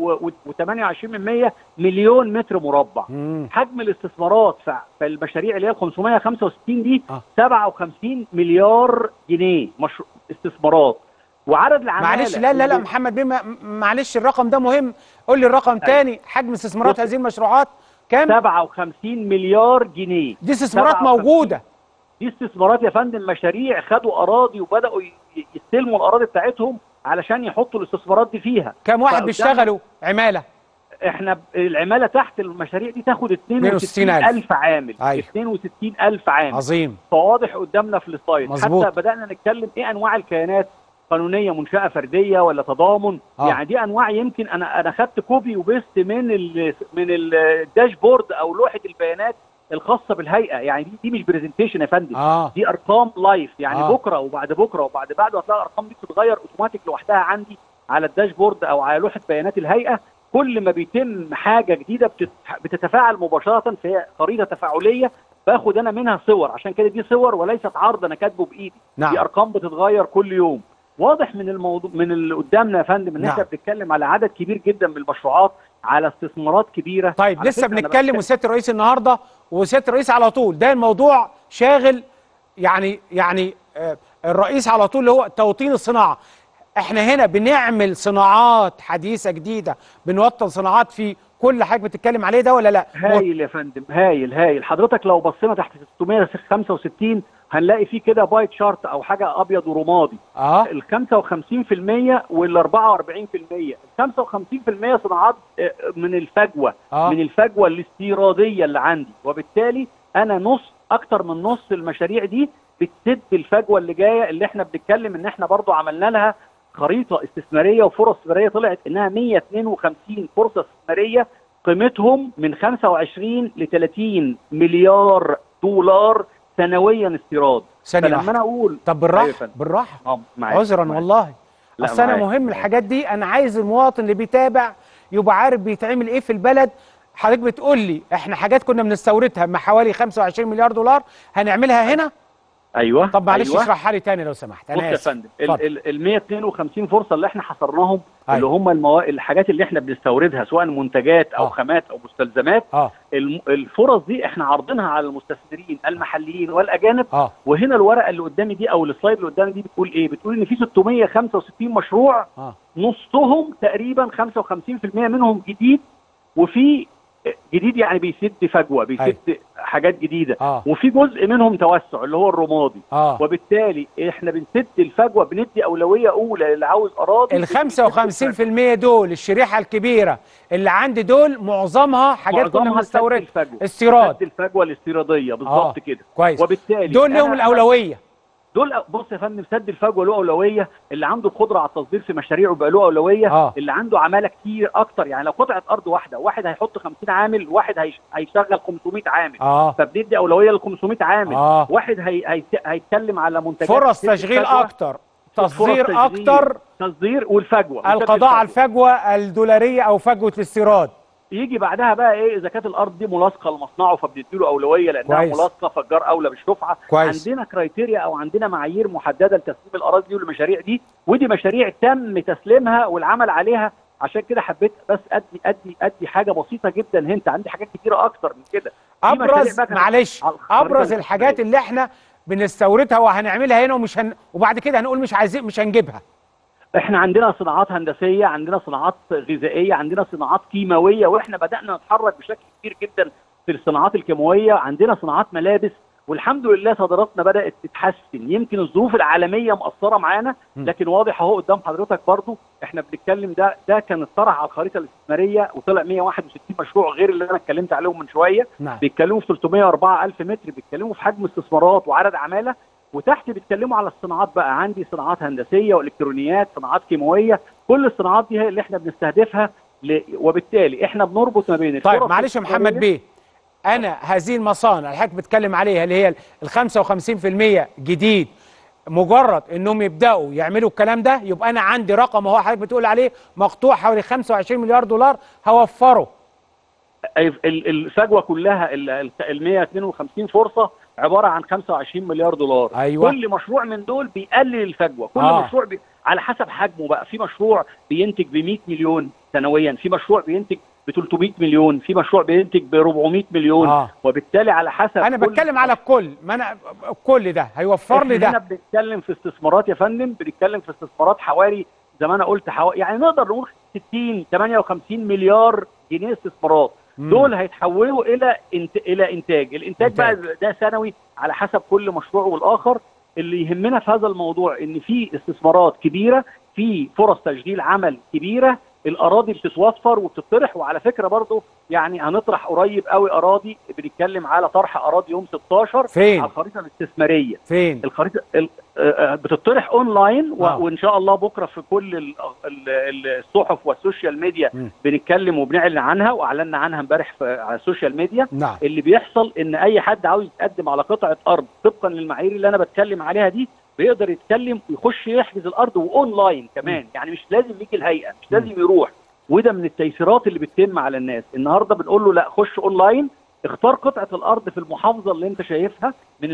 Speaker 4: و28 من 100 مليون متر مربع
Speaker 1: مم.
Speaker 4: حجم الاستثمارات في في المشاريع اللي هي ال 565 دي
Speaker 1: آه.
Speaker 4: 57 مليار جنيه مشروع استثمارات وعدد العماله
Speaker 1: معلش لا لا لا
Speaker 4: اللي-
Speaker 1: محمد بيه ما- معلش الرقم ده مهم قول لي الرقم تاني حجم استثمارات
Speaker 4: بص.
Speaker 1: هذه المشروعات كام
Speaker 4: 57 مليار جنيه
Speaker 1: دي استثمارات
Speaker 4: 57.
Speaker 1: موجوده
Speaker 4: دي استثمارات يا فندم مشاريع خدوا اراضي وبداوا ي- ي- يستلموا الاراضي بتاعتهم علشان يحطوا الاستثمارات دي فيها
Speaker 1: كام واحد
Speaker 4: فقدام-
Speaker 1: بيشتغلوا عماله
Speaker 4: احنا ب- العماله تحت المشاريع دي تاخد
Speaker 1: 62,000
Speaker 4: 62 الف عامل
Speaker 1: أيوة.
Speaker 4: 62 الف عامل
Speaker 1: عظيم
Speaker 4: فواضح قدامنا في السلايد
Speaker 1: مظبوط.
Speaker 4: حتى بدانا نتكلم ايه انواع الكيانات قانونيه منشاه فرديه ولا تضامن
Speaker 1: آه.
Speaker 4: يعني دي انواع يمكن انا انا خدت كوبي وبيست من ال من الداشبورد او لوحه البيانات الخاصه بالهيئه يعني دي, دي مش برزنتيشن يا فندم
Speaker 1: اه
Speaker 4: دي ارقام لايف يعني
Speaker 1: آه.
Speaker 4: آه. بكره وبعد بكره وبعد بعده هتلاقي الارقام دي بتتغير اوتوماتيك لوحدها عندي على الداشبورد او على لوحه بيانات الهيئه كل ما بيتم حاجه جديده بتت... بتتفاعل مباشره فهي خريطه تفاعليه باخد انا منها صور عشان كده دي صور وليست عرض انا كاتبه بايدي
Speaker 1: نعم.
Speaker 4: دي ارقام بتتغير كل يوم واضح من الموضوع من اللي قدامنا يا فندم ان
Speaker 1: نعم.
Speaker 4: احنا بنتكلم على عدد كبير جدا من المشروعات على استثمارات كبيره
Speaker 1: طيب
Speaker 4: على
Speaker 1: لسه
Speaker 4: فكرة أنا
Speaker 1: بنتكلم
Speaker 4: بتكلم-
Speaker 1: وسياده الرئيس النهارده وسياده الرئيس على طول ده الموضوع شاغل يعني يعني آه، الرئيس على طول اللي هو توطين الصناعه احنا هنا بنعمل صناعات حديثه جديده بنوطن صناعات في كل حاجه بتتكلم عليه ده ولا لا
Speaker 4: هايل يا فندم هايل هايل حضرتك لو بصينا تحت 665 هنلاقي فيه كده باي تشارت او حاجه ابيض ورمادي
Speaker 1: اه
Speaker 4: ال 55% وال 44% ال 55% صناعات آه، من الفجوه
Speaker 1: آه.
Speaker 4: من الفجوه الاستيراديه اللي عندي وبالتالي انا نص اكتر من نص المشاريع دي بتسد الفجوه اللي جايه اللي احنا بنتكلم ان احنا برضو عملنا لها خريطه استثماريه وفرص استثماريه طلعت انها 152 فرصه استثماريه قيمتهم من 25 ل 30 مليار دولار سنويا استيراد
Speaker 1: ثانيه
Speaker 4: فلما
Speaker 1: واحده
Speaker 4: انا اقول
Speaker 1: طب
Speaker 4: أيوة يا
Speaker 1: بالراحه
Speaker 4: فندم.
Speaker 1: بالراحه
Speaker 4: اه معاك
Speaker 1: عذرا
Speaker 4: معاك.
Speaker 1: والله
Speaker 4: لا،
Speaker 1: اصل انا
Speaker 4: معاك.
Speaker 1: مهم
Speaker 4: معاك.
Speaker 1: الحاجات دي انا عايز المواطن اللي بيتابع يبقى عارف بيتعمل ايه في البلد حضرتك بتقول لي احنا حاجات كنا بنستوردها مع حوالي 25 مليار دولار هنعملها هنا
Speaker 4: ايوه
Speaker 1: طب معلش
Speaker 4: أيوة.
Speaker 1: اشرحها لي تاني لو سمحت
Speaker 4: بص
Speaker 1: انا
Speaker 4: يا
Speaker 1: اسف
Speaker 4: فندم
Speaker 1: اتفضل.
Speaker 4: ال ال 152 فرصه اللي احنا حصرناهم
Speaker 1: أيوة.
Speaker 4: اللي هم الموا... الحاجات اللي احنا بنستوردها سواء منتجات او
Speaker 1: آه.
Speaker 4: خامات او مستلزمات
Speaker 1: اه
Speaker 4: الم... الفرص دي احنا عارضينها على المستثمرين المحليين والاجانب
Speaker 1: اه
Speaker 4: وهنا الورقه اللي قدامي دي او السلايد اللي قدامي دي بتقول ايه بتقول ان في 665 مشروع
Speaker 1: اه
Speaker 4: نصهم تقريبا 55% منهم جديد وفي جديد يعني بيسد فجوه بيسد حاجات جديده
Speaker 1: اه
Speaker 4: وفي جزء منهم توسع اللي هو الرمادي
Speaker 1: اه
Speaker 4: وبالتالي احنا بنسد الفجوه بندي اولويه اولى اللي عاوز اراضي
Speaker 1: ال 55% دول الشريحه الكبيره اللي عندي دول معظمها حاجات كنا
Speaker 4: معظمها سد
Speaker 1: بنستورد
Speaker 4: الفجوه
Speaker 1: استيراد
Speaker 4: سد الفجوه الاستيراديه بالظبط
Speaker 1: آه.
Speaker 4: كده
Speaker 1: كويس
Speaker 4: وبالتالي
Speaker 1: دول لهم
Speaker 4: أنا-
Speaker 1: الاولويه
Speaker 4: دول بص يا فندم سد الفجوه له اولويه اللي عنده القدره على التصدير في مشاريعه بقى له اولويه
Speaker 1: آه.
Speaker 4: اللي عنده عماله كتير اكتر يعني لو قطعه ارض واحده واحد هيحط 50 عامل واحد هيش- هيشغل 500 عامل
Speaker 1: اه
Speaker 4: فبندي اولويه لل 500 عامل
Speaker 1: آه.
Speaker 4: واحد هي... هي... هيتكلم على منتجات
Speaker 1: فرص
Speaker 4: تسد
Speaker 1: تشغيل
Speaker 4: الفجوة،
Speaker 1: اكتر
Speaker 4: فرص
Speaker 1: تصدير
Speaker 4: تشغيل،
Speaker 1: اكتر
Speaker 4: تصدير والفجوه وسد
Speaker 1: القضاء على
Speaker 4: الفجوة.
Speaker 1: الفجوه الدولاريه او فجوه الاستيراد
Speaker 4: يجي بعدها بقى ايه اذا كانت الارض دي ملاصقه لمصنعه فبنديله اولويه لانها
Speaker 1: كويس.
Speaker 4: ملاصقه فالجار اولى بالشفعه
Speaker 1: كويس.
Speaker 4: عندنا كرايتيريا او عندنا معايير محدده لتسليم الاراضي دي والمشاريع دي ودي مشاريع تم تسليمها والعمل عليها عشان كده حبيت بس ادي ادي ادي حاجه بسيطه جدا هنت عندي حاجات كتيره اكتر من كده في مشاريع
Speaker 1: ابرز
Speaker 4: بقى كانت
Speaker 1: معلش
Speaker 4: على الخريطة
Speaker 1: ابرز الحاجات
Speaker 4: الاستثمارية.
Speaker 1: اللي احنا بنستوردها وهنعملها هنا ومش هن... وبعد كده هنقول مش عايزين مش هنجيبها
Speaker 4: احنا عندنا صناعات هندسيه عندنا صناعات غذائيه عندنا صناعات كيماويه واحنا بدانا نتحرك بشكل كبير جدا في الصناعات الكيماويه عندنا صناعات ملابس والحمد لله صادراتنا بدات تتحسن يمكن الظروف العالميه مأثره معانا
Speaker 1: م.
Speaker 4: لكن واضح اهو قدام حضرتك برضو احنا بنتكلم ده ده كان اتطرح على الخريطه الاستثماريه وطلع 161 مشروع غير اللي انا اتكلمت عليهم من شويه
Speaker 1: نعم
Speaker 4: بيتكلموا في 304 ألف متر بيتكلموا في حجم استثمارات وعدد عمالة وتحت بيتكلموا على الصناعات بقى عندي صناعات هندسية والكترونيات صناعات كيماوية كل الصناعات دي هي اللي احنا بنستهدفها ل... وبالتالي احنا بنربط ما بين
Speaker 1: طيب
Speaker 4: الفرص
Speaker 1: معلش يا محمد
Speaker 4: الاستثمارية
Speaker 1: بيه انا هذه المصانع اللي حضرتك بتتكلم عليها اللي هي ال 55% جديد مجرد انهم يبداوا يعملوا الكلام ده يبقى انا عندي رقم اهو حضرتك بتقول عليه مقطوع حوالي 25 مليار دولار هوفره
Speaker 4: ال- ال- الفجوة كلها ال ال 152 فرصة عبارة عن 25 مليار دولار
Speaker 1: أيوة.
Speaker 4: كل مشروع من دول بيقلل الفجوة كل
Speaker 1: آه.
Speaker 4: آه. مشروع بي... على حسب حجمه بقى في مشروع بينتج ب 100 مليون سنويا في مشروع بينتج ب 300 مليون في مشروع بينتج ب 400 مليون
Speaker 1: آه.
Speaker 4: وبالتالي على حسب
Speaker 1: انا
Speaker 4: كل-
Speaker 1: بتكلم على الكل ما انا كل ده هيوفر لي
Speaker 4: إحنا هنا
Speaker 1: ده
Speaker 4: بنتكلم في استثمارات يا فندم بنتكلم في استثمارات حوالي زي ما انا قلت حوالي يعني نقدر نقول 60 58 مليار جنيه استثمارات
Speaker 1: مم.
Speaker 4: دول هيتحولوا الى انت... الى انتاج الانتاج
Speaker 1: إنتاج.
Speaker 4: بقى ده سنوي على حسب كل مشروع والاخر اللي يهمنا في هذا الموضوع ان في استثمارات كبيره في فرص تشغيل عمل كبيره الاراضي بتتوفر وبتطرح وعلى فكره برضو يعني هنطرح قريب قوي اراضي بنتكلم على طرح اراضي يوم 16
Speaker 1: فين؟
Speaker 4: على الخريطه الاستثماريه
Speaker 1: فين
Speaker 4: الخريطه ال- آه، آه، بتطرح اونلاين و-
Speaker 1: آه.
Speaker 4: وان شاء الله بكره في كل ال- ال- ال- الصحف والسوشيال ميديا
Speaker 1: مم.
Speaker 4: بنتكلم وبنعلن عنها واعلنا عنها امبارح في- على السوشيال ميديا
Speaker 1: نعم
Speaker 4: اللي بيحصل ان اي حد عاوز يتقدم على قطعه ارض طبقا للمعايير اللي انا بتكلم عليها دي بيقدر يتكلم ويخش يحجز الارض واونلاين كمان يعني مش لازم يجي الهيئه مش لازم يروح وده من التيسيرات اللي بتتم على الناس النهارده بنقول له لا خش اونلاين اختار قطعه الارض في المحافظه اللي انت شايفها من ال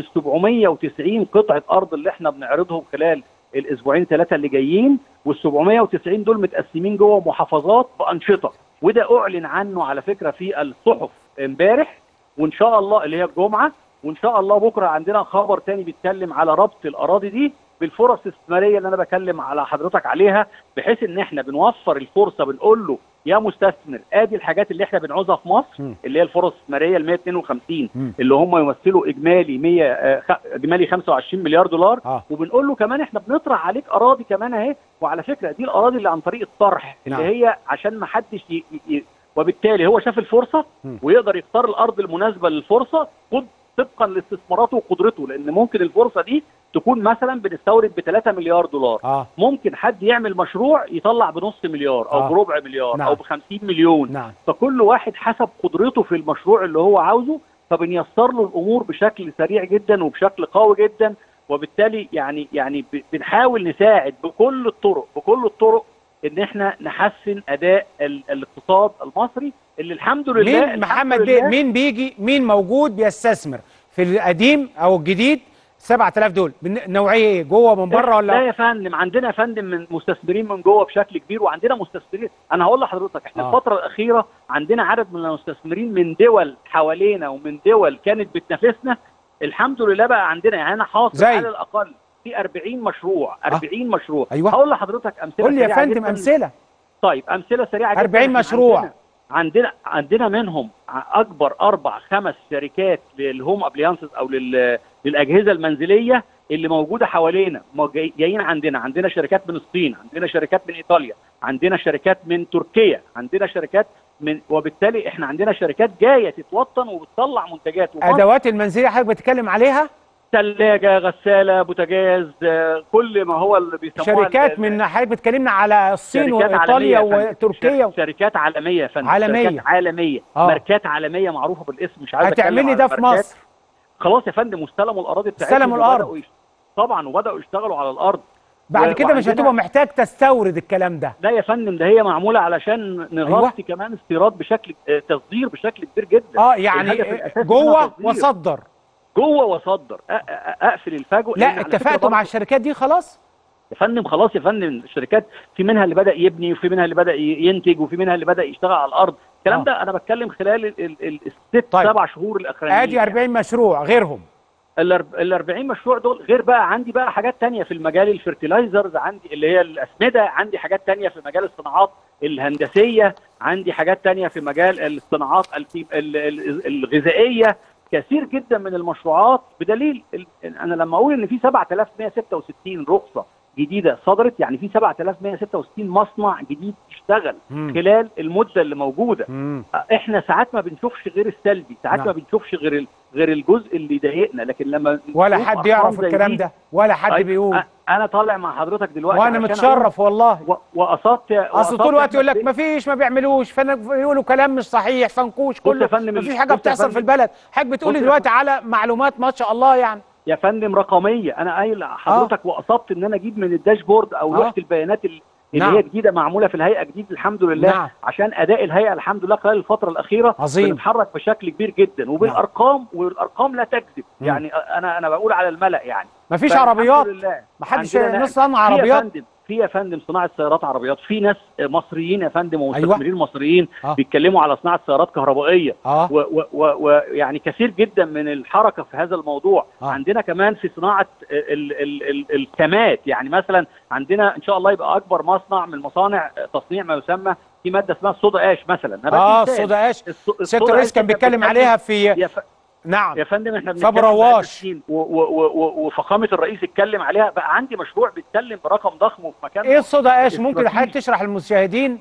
Speaker 4: 790 قطعه ارض اللي احنا بنعرضهم خلال الاسبوعين ثلاثه اللي جايين وال 790 دول متقسمين جوه محافظات بانشطه وده اعلن عنه على فكره في الصحف امبارح وان شاء الله اللي هي الجمعه وان شاء الله بكره عندنا خبر تاني بيتكلم على ربط الاراضي دي بالفرص الاستثماريه اللي انا بكلم على حضرتك عليها بحيث ان احنا بنوفر الفرصه بنقول له يا مستثمر ادي الحاجات اللي احنا بنعوزها في مصر
Speaker 1: مم.
Speaker 4: اللي هي الفرص الاستثماريه ال 152
Speaker 1: مم.
Speaker 4: اللي هم يمثلوا اجمالي 100 آه، خ- اجمالي 25 مليار دولار
Speaker 1: اه
Speaker 4: وبنقول له كمان احنا بنطرح عليك اراضي كمان اهي وعلى فكره دي الاراضي اللي عن طريق الطرح اللي
Speaker 1: نعم.
Speaker 4: هي عشان ما حدش ي... ي... وبالتالي هو شاف الفرصه
Speaker 1: مم.
Speaker 4: ويقدر يختار الارض المناسبه للفرصه قد طبقا لاستثماراته وقدرته لان ممكن الفرصه دي تكون مثلا بنستورد ب 3 مليار دولار
Speaker 1: اه
Speaker 4: ممكن حد يعمل مشروع يطلع بنص مليار او
Speaker 1: آه.
Speaker 4: بربع مليار
Speaker 1: نعم.
Speaker 4: او ب 50 مليون
Speaker 1: نعم
Speaker 4: فكل واحد حسب قدرته في المشروع اللي هو عاوزه فبنيسر له الامور بشكل سريع جدا وبشكل قوي جدا وبالتالي يعني يعني ب- بنحاول نساعد بكل الطرق بكل الطرق ان احنا نحسن اداء ال- الاقتصاد المصري اللي الحمد لله
Speaker 1: مين
Speaker 4: الحمد
Speaker 1: محمد
Speaker 4: لله
Speaker 1: بيه مين بيجي مين موجود بيستثمر في القديم او الجديد 7000 دول بن- نوعيه ايه جوه من بره
Speaker 4: لا
Speaker 1: ولا
Speaker 4: يا فندم عندنا يا فندم من مستثمرين من جوه بشكل كبير وعندنا مستثمرين انا هقول لحضرتك احنا
Speaker 1: آه.
Speaker 4: الفتره الاخيره عندنا عدد من المستثمرين من دول حوالينا ومن دول كانت بتنافسنا الحمد لله بقى عندنا يعني انا حاصل
Speaker 1: زي؟
Speaker 4: على الاقل في 40 مشروع 40 مشروع
Speaker 1: أيوة.
Speaker 4: هقول لحضرتك امثله
Speaker 1: قول لي يا
Speaker 4: سريعة
Speaker 1: فندم
Speaker 4: جداً.
Speaker 1: امثله
Speaker 4: طيب امثله سريعه جدا
Speaker 1: 40
Speaker 4: إحنا
Speaker 1: مشروع.
Speaker 4: عندنا عندنا عندنا منهم ع- اكبر اربع خمس شركات للهوم ابليانسز او لل- للاجهزه المنزليه اللي موجوده حوالينا ما جاي- جايين عندنا عندنا شركات من الصين عندنا شركات من ايطاليا عندنا شركات من تركيا عندنا شركات من وبالتالي احنا عندنا شركات جايه تتوطن وبتطلع منتجات ومصر
Speaker 1: ادوات المنزليه حضرتك بتتكلم عليها
Speaker 4: ثلاجه غساله بوتاجاز آه، كل ما هو اللي بيسموها
Speaker 1: شركات
Speaker 4: ال-
Speaker 1: من حضرتك بتكلمنا على الصين
Speaker 4: شركات
Speaker 1: وايطاليا
Speaker 4: عالمية يا فندم.
Speaker 1: وتركيا
Speaker 4: شر- شركات عالميه يا فندم
Speaker 1: عالمية.
Speaker 4: شركات عالميه
Speaker 1: آه.
Speaker 4: ماركات عالميه معروفه بالاسم مش عايز أتكلم
Speaker 1: هتعملي
Speaker 4: عن
Speaker 1: ده في
Speaker 4: الماركات.
Speaker 1: مصر
Speaker 4: خلاص يا فندم واستلموا الاراضي بتاعتهم
Speaker 1: استلموا الأرض.
Speaker 4: وبدأوا يش- طبعا وبداوا يشتغلوا على الارض
Speaker 1: بعد
Speaker 4: و-
Speaker 1: كده مش
Speaker 4: وعندنا-
Speaker 1: هتبقى محتاج تستورد الكلام ده
Speaker 4: لا يا فندم ده هي معموله علشان نغطي كمان استيراد بشكل آه، تصدير بشكل كبير جدا
Speaker 1: اه يعني
Speaker 4: الهدف الأساسي
Speaker 1: جوه
Speaker 4: منها تصدير.
Speaker 1: وصدر
Speaker 4: جوه وصدر أ- أ- اقفل الفجوه لأن
Speaker 1: لا
Speaker 4: على فكرة
Speaker 1: اتفقتوا مع
Speaker 4: برضه-
Speaker 1: الشركات دي خلاص
Speaker 4: يا فندم خلاص يا فندم الشركات في منها اللي بدا يبني وفي منها اللي بدا ي- ينتج وفي منها اللي بدا يشتغل على الارض الكلام
Speaker 1: آه.
Speaker 4: ده انا بتكلم خلال ال- ال- ال- الست
Speaker 1: طيب.
Speaker 4: سبع شهور الاخرانيين
Speaker 1: ادي 40 مشروع غيرهم
Speaker 4: ال 40 مشروع دول غير بقى عندي بقى حاجات تانية في المجال الفيرتلايزرز عندي اللي هي الاسمده عندي حاجات تانية في مجال الصناعات الهندسيه عندي حاجات تانية في مجال الصناعات التي- ال- ال- الغذائيه كثير جدا من المشروعات بدليل ال- انا لما اقول ان في 7166 رخصه جديده صدرت يعني في 7166 مصنع جديد اشتغل
Speaker 1: مم.
Speaker 4: خلال المده اللي موجوده
Speaker 1: مم.
Speaker 4: احنا ساعات ما بنشوفش غير السلبي ساعات
Speaker 1: نعم.
Speaker 4: ما بنشوفش غير ال- غير الجزء اللي يضايقنا لكن لما
Speaker 1: ولا
Speaker 4: نشوف
Speaker 1: حد
Speaker 4: أرقام
Speaker 1: يعرف
Speaker 4: زي
Speaker 1: الكلام
Speaker 4: دي-
Speaker 1: ده ولا حد
Speaker 4: أي-
Speaker 1: بيقول
Speaker 4: أ- انا طالع مع حضرتك دلوقتي
Speaker 1: وانا
Speaker 4: عشان
Speaker 1: متشرف والله
Speaker 4: أقول- و- وقصدت
Speaker 1: اصل طول الوقت يقول لك ما فيش ما بيعملوش فيقولوا كلام مش صحيح فنكوش
Speaker 4: يا
Speaker 1: كله
Speaker 4: فندم،
Speaker 1: ما فيش
Speaker 4: ال-
Speaker 1: حاجه
Speaker 4: بص يا
Speaker 1: بتحصل في
Speaker 4: فندم.
Speaker 1: البلد حضرتك بتقولي
Speaker 4: بص يا
Speaker 1: دلوقتي على معلومات ما شاء الله يعني
Speaker 4: يا فندم رقميه انا قايل حضرتك وقصدت ان انا اجيب من الداشبورد او
Speaker 1: آه.
Speaker 4: لوحه البيانات ال- اللي
Speaker 1: نعم.
Speaker 4: هي جديده معموله في الهيئه جديد الحمد لله
Speaker 1: نعم.
Speaker 4: عشان اداء الهيئه الحمد لله خلال الفتره الاخيره
Speaker 1: عظيم.
Speaker 4: بنتحرك بشكل كبير جدا وبالارقام والارقام لا تكذب
Speaker 1: مم.
Speaker 4: يعني انا انا بقول على الملا يعني
Speaker 1: ما فيش
Speaker 4: فالحمد
Speaker 1: عربيات
Speaker 4: لله.
Speaker 1: ما حدش
Speaker 4: عندنا
Speaker 1: ناس صنع
Speaker 4: في يا
Speaker 1: عربيات
Speaker 4: فندم في يا فندم صناعه سيارات عربيات في ناس مصريين يا فندم ومستثمرين
Speaker 1: أيوة.
Speaker 4: مصريين
Speaker 1: آه.
Speaker 4: بيتكلموا على صناعه سيارات كهربائيه
Speaker 1: اه
Speaker 4: ويعني كثير جدا من الحركه في هذا الموضوع
Speaker 1: آه.
Speaker 4: آه. عندنا كمان في صناعه ال ال ال الكمات يعني مثلا عندنا ان شاء الله يبقى اكبر مصنع من مصانع تصنيع ما يسمى في ماده اسمها الصودا اش مثلا أنا بدي
Speaker 1: اه
Speaker 4: مثال.
Speaker 1: الصودا اش
Speaker 4: الص- الصودا
Speaker 1: سياده الرئيس
Speaker 4: آش
Speaker 1: كان بيتكلم
Speaker 4: بتتكلم-
Speaker 1: عليها في
Speaker 4: يا, ف...
Speaker 1: نعم
Speaker 4: يا فندم احنا
Speaker 1: فابو
Speaker 4: بنتكلم بقالنا
Speaker 1: رواش.
Speaker 4: سنين و- و- و- و- وفخامه الرئيس اتكلم عليها بقى عندي مشروع بيتكلم برقم ضخم وفي مكان
Speaker 1: ايه الصودا اش ممكن
Speaker 4: استراتيجي.
Speaker 1: حضرتك تشرح للمشاهدين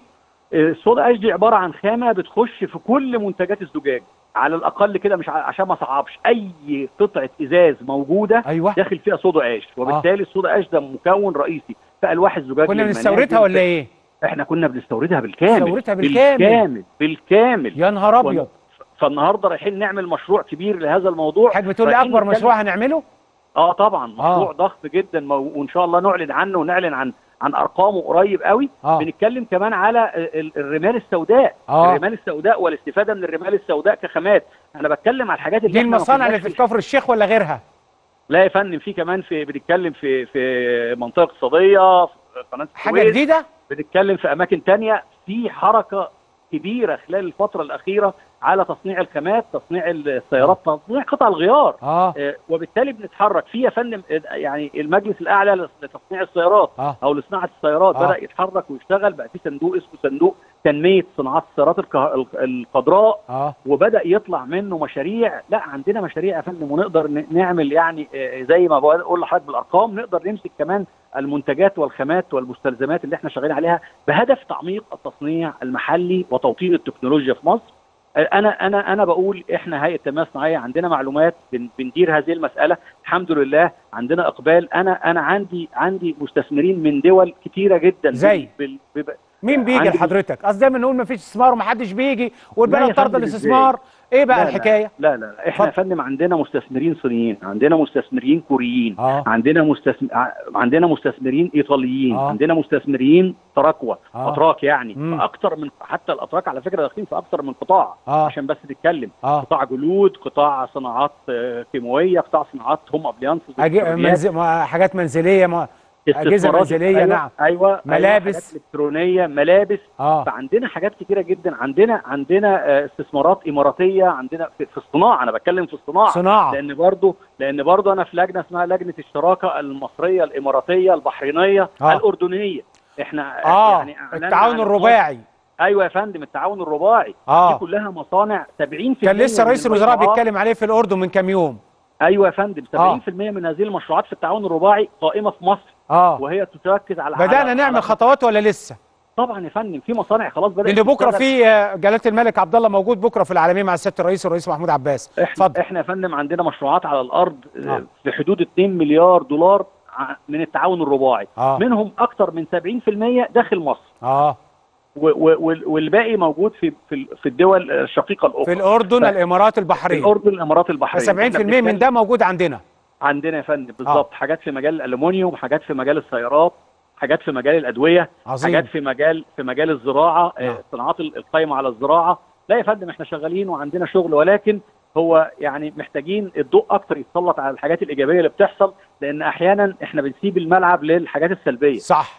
Speaker 4: الصودا اش دي عباره عن خامه بتخش في كل منتجات الزجاج على الاقل كده مش ع- عشان ما صعبش اي قطعه ازاز موجوده
Speaker 1: ايوه
Speaker 4: داخل فيها صودا اش وبالتالي الصودا اش ده مكون رئيسي في الواح الزجاج
Speaker 1: كنا
Speaker 4: للمنازل.
Speaker 1: بنستوردها ولا ايه
Speaker 4: احنا كنا بنستوردها بالكامل
Speaker 1: بنستوردها بالكامل.
Speaker 4: بالكامل بالكامل
Speaker 1: يا نهار ابيض
Speaker 4: فالنهارده رايحين نعمل مشروع كبير لهذا الموضوع
Speaker 1: حضرتك بتقول لي
Speaker 4: رايحين
Speaker 1: اكبر
Speaker 4: نتكلم-
Speaker 1: مشروع هنعمله
Speaker 4: اه طبعا مشروع
Speaker 1: آه.
Speaker 4: ضخم جدا مو- وان شاء الله نعلن عنه ونعلن عن عن ارقامه قريب قوي
Speaker 1: اه
Speaker 4: بنتكلم كمان على ال- الرمال السوداء
Speaker 1: اه
Speaker 4: الرمال السوداء والاستفاده من الرمال السوداء كخامات انا بتكلم على الحاجات اللي
Speaker 1: دي
Speaker 4: احنا ما
Speaker 1: المصانع اللي
Speaker 4: كناش
Speaker 1: في كفر الشيخ ولا غيرها
Speaker 4: لا يا فندم في كمان في بنتكلم في في منطقه اقتصاديه في قناه
Speaker 1: حاجه
Speaker 4: السويس
Speaker 1: جديده
Speaker 4: بنتكلم في اماكن تانية في حركه كبيره خلال الفتره الاخيره على تصنيع الخامات تصنيع السيارات تصنيع قطع الغيار
Speaker 1: اه
Speaker 4: آه، وبالتالي بنتحرك في يا فندم آه، يعني المجلس الاعلى لتصنيع السيارات
Speaker 1: اه
Speaker 4: او لصناعه السيارات
Speaker 1: آه.
Speaker 4: بدا يتحرك ويشتغل بقى في صندوق اسمه صندوق تنميه صناعات السيارات الكه- ال- الخضراء
Speaker 1: اه
Speaker 4: وبدا يطلع منه مشاريع لا عندنا مشاريع يا فندم ونقدر ن- نعمل يعني آه، زي ما بقول لحضرتك بالارقام نقدر نمسك كمان المنتجات والخامات والمستلزمات اللي احنا شغالين عليها بهدف تعميق التصنيع المحلي وتوطين التكنولوجيا في مصر آه، انا انا انا بقول احنا هيئه التنميه الصناعيه عندنا معلومات بن- بندير هذه المساله الحمد لله عندنا اقبال انا انا عندي عندي مستثمرين من دول كتيره جدا
Speaker 1: زي؟
Speaker 4: بال- بال-
Speaker 1: مين بيجي
Speaker 4: عندي-
Speaker 1: لحضرتك قصدي دايما نقول مفيش استثمار ومحدش بيجي والبلد
Speaker 4: يا
Speaker 1: طرد
Speaker 4: فندم
Speaker 1: الاستثمار ايه بقى
Speaker 4: لا، لا.
Speaker 1: الحكايه
Speaker 4: لا لا لا احنا يا
Speaker 1: اتفضل.
Speaker 4: فندم عندنا مستثمرين صينيين عندنا مستثمرين كوريين
Speaker 1: اه
Speaker 4: عندنا مستثم... ع- عندنا مستثمرين ايطاليين
Speaker 1: آه.
Speaker 4: عندنا مستثمرين تراكوة
Speaker 1: آه.
Speaker 4: اتراك يعني
Speaker 1: مم.
Speaker 4: في اكتر من حتى الاتراك على فكره داخلين في اكتر من قطاع
Speaker 1: اه
Speaker 4: عشان بس نتكلم
Speaker 1: اه
Speaker 4: قطاع جلود قطاع صناعات آه، كيماويه قطاع صناعات هوم ابليانسز
Speaker 1: أجي... منزل... ما- حاجات منزليه ما... أجهزة
Speaker 4: استثمارات.
Speaker 1: منزلية،
Speaker 4: أيوة
Speaker 1: نعم.
Speaker 4: ايوه
Speaker 1: ملابس.
Speaker 4: أيوة حاجات الكترونيه ملابس
Speaker 1: اه
Speaker 4: فعندنا حاجات كتيره جدا عندنا عندنا آه، استثمارات اماراتيه عندنا في, في الصناعه انا بتكلم في الصناعه
Speaker 1: صناعه
Speaker 4: لان برضو لان برضو انا في لجنه اسمها لجنه الشراكه المصريه الاماراتيه البحرينيه
Speaker 1: آه.
Speaker 4: الاردنيه احنا
Speaker 1: اه
Speaker 4: يعني أعلنا
Speaker 1: التعاون
Speaker 4: عن-
Speaker 1: الرباعي
Speaker 4: ايوه يا فندم التعاون الرباعي دي
Speaker 1: اه
Speaker 4: كلها مصانع 70%
Speaker 1: كان لسه
Speaker 4: من
Speaker 1: رئيس الوزراء
Speaker 4: المشروعات-
Speaker 1: بيتكلم عليه في الاردن من كام يوم
Speaker 4: ايوه يا فندم 70%
Speaker 1: آه.
Speaker 4: من هذه المشروعات في التعاون الرباعي قائمه في مصر
Speaker 1: اه
Speaker 4: وهي تركز على
Speaker 1: بدانا
Speaker 4: على-
Speaker 1: نعمل
Speaker 4: على-
Speaker 1: خطوات ولا لسه
Speaker 4: طبعا يا فندم في مصانع خلاص بدات
Speaker 1: لان بكره
Speaker 4: تشتغل.
Speaker 1: في آه، جلاله الملك عبد الله موجود بكره في العالميه مع سياده الرئيس والرئيس محمود عباس
Speaker 4: احنا
Speaker 1: اتفضل.
Speaker 4: احنا يا فندم عندنا مشروعات على الارض
Speaker 1: آه.
Speaker 4: آه. في حدود 2 مليار دولار ع- من التعاون الرباعي
Speaker 1: اه
Speaker 4: منهم اكثر من 70% داخل مصر
Speaker 1: اه
Speaker 4: و- و- وال- والباقي موجود في في ال- في الدول الشقيقه الاخرى
Speaker 1: في الاردن
Speaker 4: ف-
Speaker 1: الامارات البحرين
Speaker 4: الاردن الامارات البحرين
Speaker 1: 70%
Speaker 4: إحنا
Speaker 1: من
Speaker 4: بنتكلم-
Speaker 1: ده موجود عندنا
Speaker 4: عندنا يا فندم بالظبط حاجات في مجال الالومنيوم حاجات في مجال السيارات حاجات في مجال الادويه
Speaker 1: عظيم
Speaker 4: حاجات في مجال في مجال الزراعه
Speaker 1: نعم.
Speaker 4: آه، الصناعات ال- القايمه على الزراعه لا يا فندم احنا شغالين وعندنا شغل ولكن هو يعني محتاجين الضوء اكتر يتسلط على الحاجات الايجابيه اللي بتحصل لان احيانا احنا بنسيب الملعب للحاجات السلبيه
Speaker 1: صح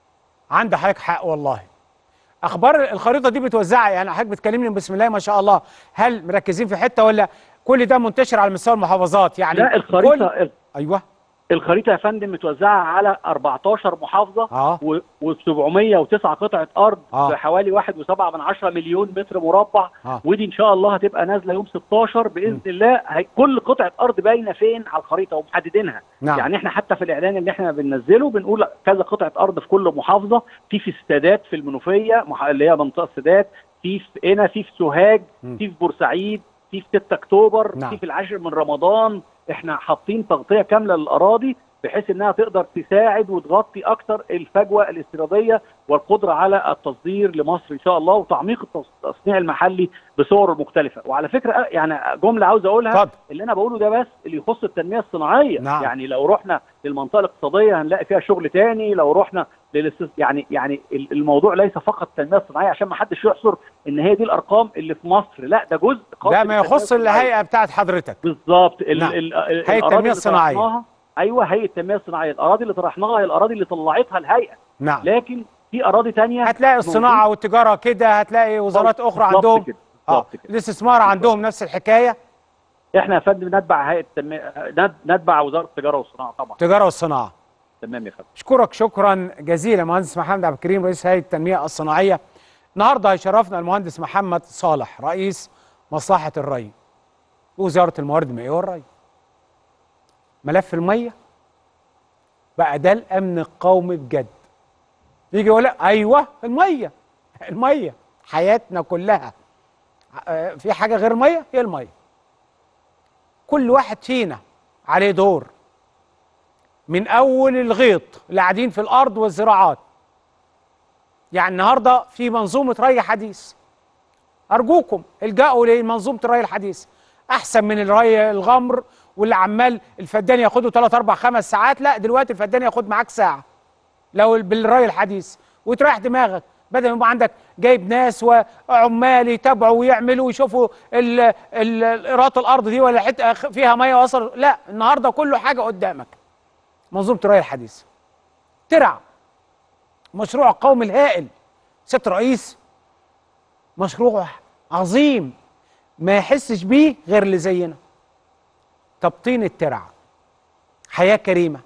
Speaker 1: عند حضرتك حق والله اخبار الخريطه دي بتوزعها يعني حضرتك بتكلمني بسم الله ما شاء الله هل مركزين في حته ولا كل ده منتشر على مستوى المحافظات يعني
Speaker 4: لا الخريطه
Speaker 1: كل... ايوه
Speaker 4: الخريطه يا فندم متوزعه على 14 محافظه
Speaker 1: اه
Speaker 4: و709 قطعه ارض
Speaker 1: آه.
Speaker 4: بحوالي 1.7 من 10 مليون متر مربع
Speaker 1: اه
Speaker 4: ودي ان شاء الله هتبقى نازله يوم 16 باذن
Speaker 1: م.
Speaker 4: الله هي كل قطعه ارض باينه فين على الخريطه ومحددينها
Speaker 1: نعم
Speaker 4: يعني احنا حتى في الاعلان اللي احنا بننزله بنقول كذا قطعه ارض في كل محافظه في في السادات في المنوفيه مح- اللي هي منطقه السادات في في هنا في في سوهاج
Speaker 1: م.
Speaker 4: في في بورسعيد في في 6 اكتوبر
Speaker 1: نعم.
Speaker 4: في في العاشر من رمضان احنا حاطين تغطيه كامله للاراضي بحيث انها تقدر تساعد وتغطي اكتر الفجوه الاستيراديه والقدره على التصدير لمصر ان شاء الله وتعميق التص- التصنيع المحلي بصوره مختلفه وعلى فكره أه، يعني جمله عاوز اقولها
Speaker 1: اتفضل
Speaker 4: اللي انا بقوله ده بس اللي يخص التنميه الصناعيه
Speaker 1: نعم.
Speaker 4: يعني لو رحنا للمنطقه الاقتصاديه هنلاقي فيها شغل تاني لو رحنا للاستث... يعني يعني ال- الموضوع ليس فقط التنميه الصناعيه عشان ما حدش يحصر ان هي دي الارقام اللي في مصر لا ده جزء خاص
Speaker 1: ده ما
Speaker 4: بالتنمية
Speaker 1: يخص
Speaker 4: الصناعية.
Speaker 1: الهيئه بتاعت حضرتك
Speaker 4: بالظبط ال-
Speaker 1: نعم.
Speaker 4: ال- ال-
Speaker 1: هيئة
Speaker 4: الأراضي
Speaker 1: التنمية
Speaker 4: اللي
Speaker 1: الصناعية.
Speaker 4: طرحناها- ايوه هيئه التنميه الصناعيه الاراضي اللي طرحناها هي الاراضي اللي طلعتها الهيئه
Speaker 1: نعم
Speaker 4: لكن في اراضي تانية
Speaker 1: هتلاقي الصناعه والتجاره كده هتلاقي وزارات اخرى
Speaker 4: بالظبط
Speaker 1: عندهم
Speaker 4: كده
Speaker 1: اه
Speaker 4: بالظبط كده
Speaker 1: الاستثمار عندهم نفس الحكايه
Speaker 4: احنا يا فندم نتبع هيئه التنميه نت- نتبع وزاره التجاره والصناعه طبعا
Speaker 1: التجاره والصناعه
Speaker 4: تمام يا فندم
Speaker 1: اشكرك شكرا جزيلا مهندس محمد عبد الكريم رئيس هيئه التنميه الصناعيه النهارده هيشرفنا المهندس محمد صالح رئيس مصلحه الري وزاره الموارد المائيه والري ملف الميه بقى ده الامن القومي بجد يجي يقول لك ايوه الميه الميه حياتنا كلها آه، في حاجه غير الميه هي الميه كل واحد فينا عليه دور من اول الغيط اللي قاعدين في الارض والزراعات يعني النهارده في منظومه ري حديث ارجوكم الجأوا لمنظومه الري الحديث احسن من الري الغمر واللي عمال الفدان ياخده 3 4 5 ساعات لا دلوقتي الفدان ياخد معاك ساعه لو بالري الحديث وتريح دماغك بدل ما يبقى عندك جايب ناس وعمال يتابعوا ويعملوا ويشوفوا ال- ال- ايرات الارض دي ولا حته فيها ميه وصل لا النهارده كله حاجه قدامك منظومه الري الحديث ترع مشروع قومي الهائل ست رئيس مشروع عظيم ما يحسش بيه غير اللي زينا تبطين الترع حياه كريمه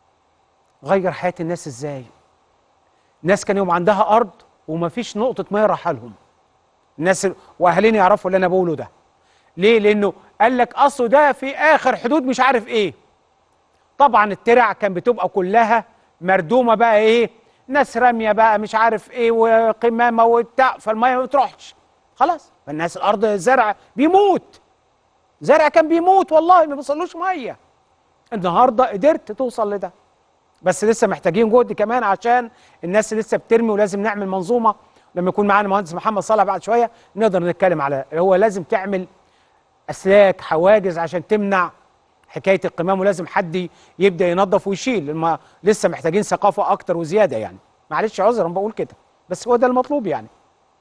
Speaker 1: غير حياه الناس ازاي ناس كان يوم عندها ارض ومفيش نقطه ميه رايحه لهم الناس واهالينا يعرفوا اللي انا بقوله ده ليه لانه قال لك اصله ده في اخر حدود مش عارف ايه طبعا الترع كان بتبقى كلها مردومه بقى ايه ناس راميه بقى مش عارف ايه وقمامه وبتاع فالميه ما بتروحش خلاص فالناس الارض زرع بيموت زرع كان بيموت والله ما بيوصلوش ميه النهارده قدرت توصل لده بس لسه محتاجين جهد كمان عشان الناس لسه بترمي ولازم نعمل منظومه لما يكون معانا المهندس محمد صالح بعد شويه نقدر نتكلم على هو لازم تعمل اسلاك حواجز عشان تمنع حكايه القمام ولازم حد يبدا ينظف ويشيل لما لسه محتاجين ثقافه اكتر وزياده يعني معلش عذرا بقول كده بس هو ده المطلوب يعني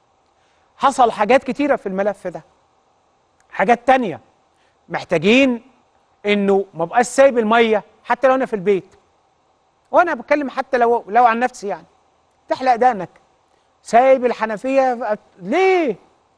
Speaker 1: حصل حاجات كتيره في الملف ده حاجات تانية محتاجين انه ما بقاش سايب الميه حتى لو انا في البيت وانا بتكلم حتى لو لو عن نفسي يعني تحلق دقنك سايب الحنفيه ليه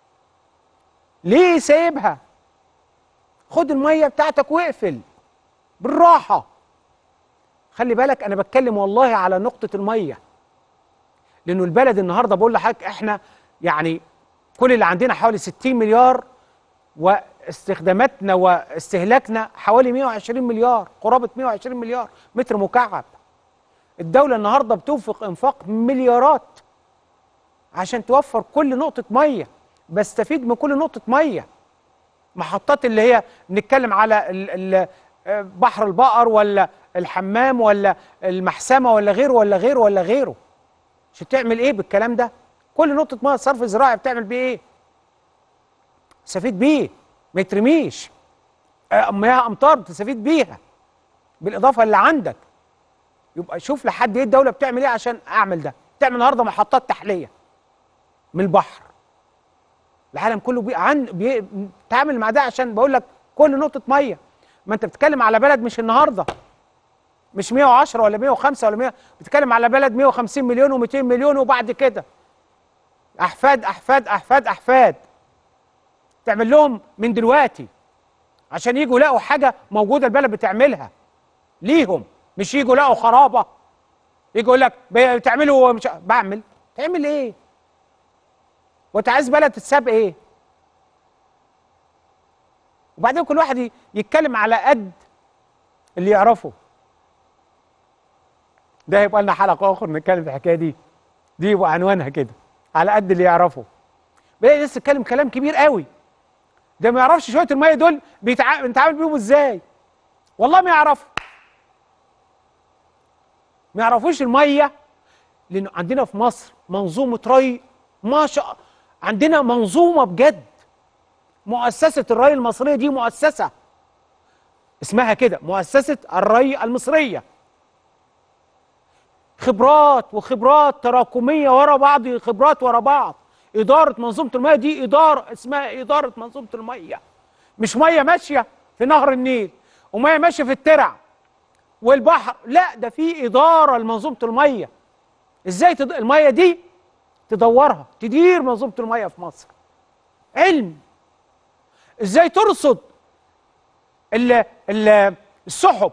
Speaker 1: ليه سايبها خد الميه بتاعتك واقفل بالراحه خلي بالك انا بتكلم والله على نقطه الميه لانه البلد النهارده بقول لحضرتك احنا يعني كل اللي عندنا حوالي 60 مليار واستخداماتنا واستهلاكنا حوالي 120 مليار قرابه 120 مليار متر مكعب الدوله النهارده بتنفق انفاق مليارات عشان توفر كل نقطه ميه بستفيد من كل نقطه ميه محطات اللي هي بنتكلم على ال ال بحر البقر ولا الحمام ولا المحسمه ولا غيره ولا غيره ولا غيره عشان تعمل ايه بالكلام ده كل نقطه ميه صرف زراعي بتعمل بيه ايه تستفيد بيه ما يترميش آه، مياه امطار تستفيد بيها بالاضافه اللي عندك يبقى شوف لحد ايه الدوله بتعمل ايه عشان اعمل ده تعمل النهارده محطات تحليه من البحر العالم كله بي... عن بي... بيتعامل مع ده عشان بقول لك كل نقطه ميه ما انت بتتكلم على بلد مش النهارده مش 110 ولا 105 ولا 100 بتتكلم على بلد 150 مليون و200 مليون وبعد كده احفاد احفاد احفاد احفاد تعمل لهم من دلوقتي عشان يجوا يلاقوا حاجه موجوده البلد بتعملها ليهم مش يجوا يلاقوا خرابه يجوا يقول لك بتعملوا مش بعمل تعمل ايه وانت عايز بلد تتساب ايه وبعدين كل واحد ي- يتكلم على قد اللي يعرفه ده يبقى لنا حلقه اخرى نتكلم في الحكايه دي دي يبقى عنوانها كده على قد اللي يعرفه بلاقي ناس تتكلم كلام كبير قوي ده ما يعرفش شويه الميه دول بيتع... بنتعامل بيهم ازاي والله ما يعرفوا ما يعرفوش الميه لانه عندنا في مصر منظومه ري ما شاء عندنا منظومه بجد مؤسسه الري المصريه دي مؤسسه اسمها كده مؤسسه الري المصريه خبرات وخبرات تراكميه ورا بعض خبرات ورا بعض اداره منظومه الميه دي اداره اسمها اداره منظومه الميه مش ميه ماشيه في نهر النيل وميه ماشيه في الترع والبحر لا ده في اداره لمنظومه الميه ازاي تد... الميه دي تدورها تدير منظومه الميه في مصر علم ازاي ترصد ال... ال... السحب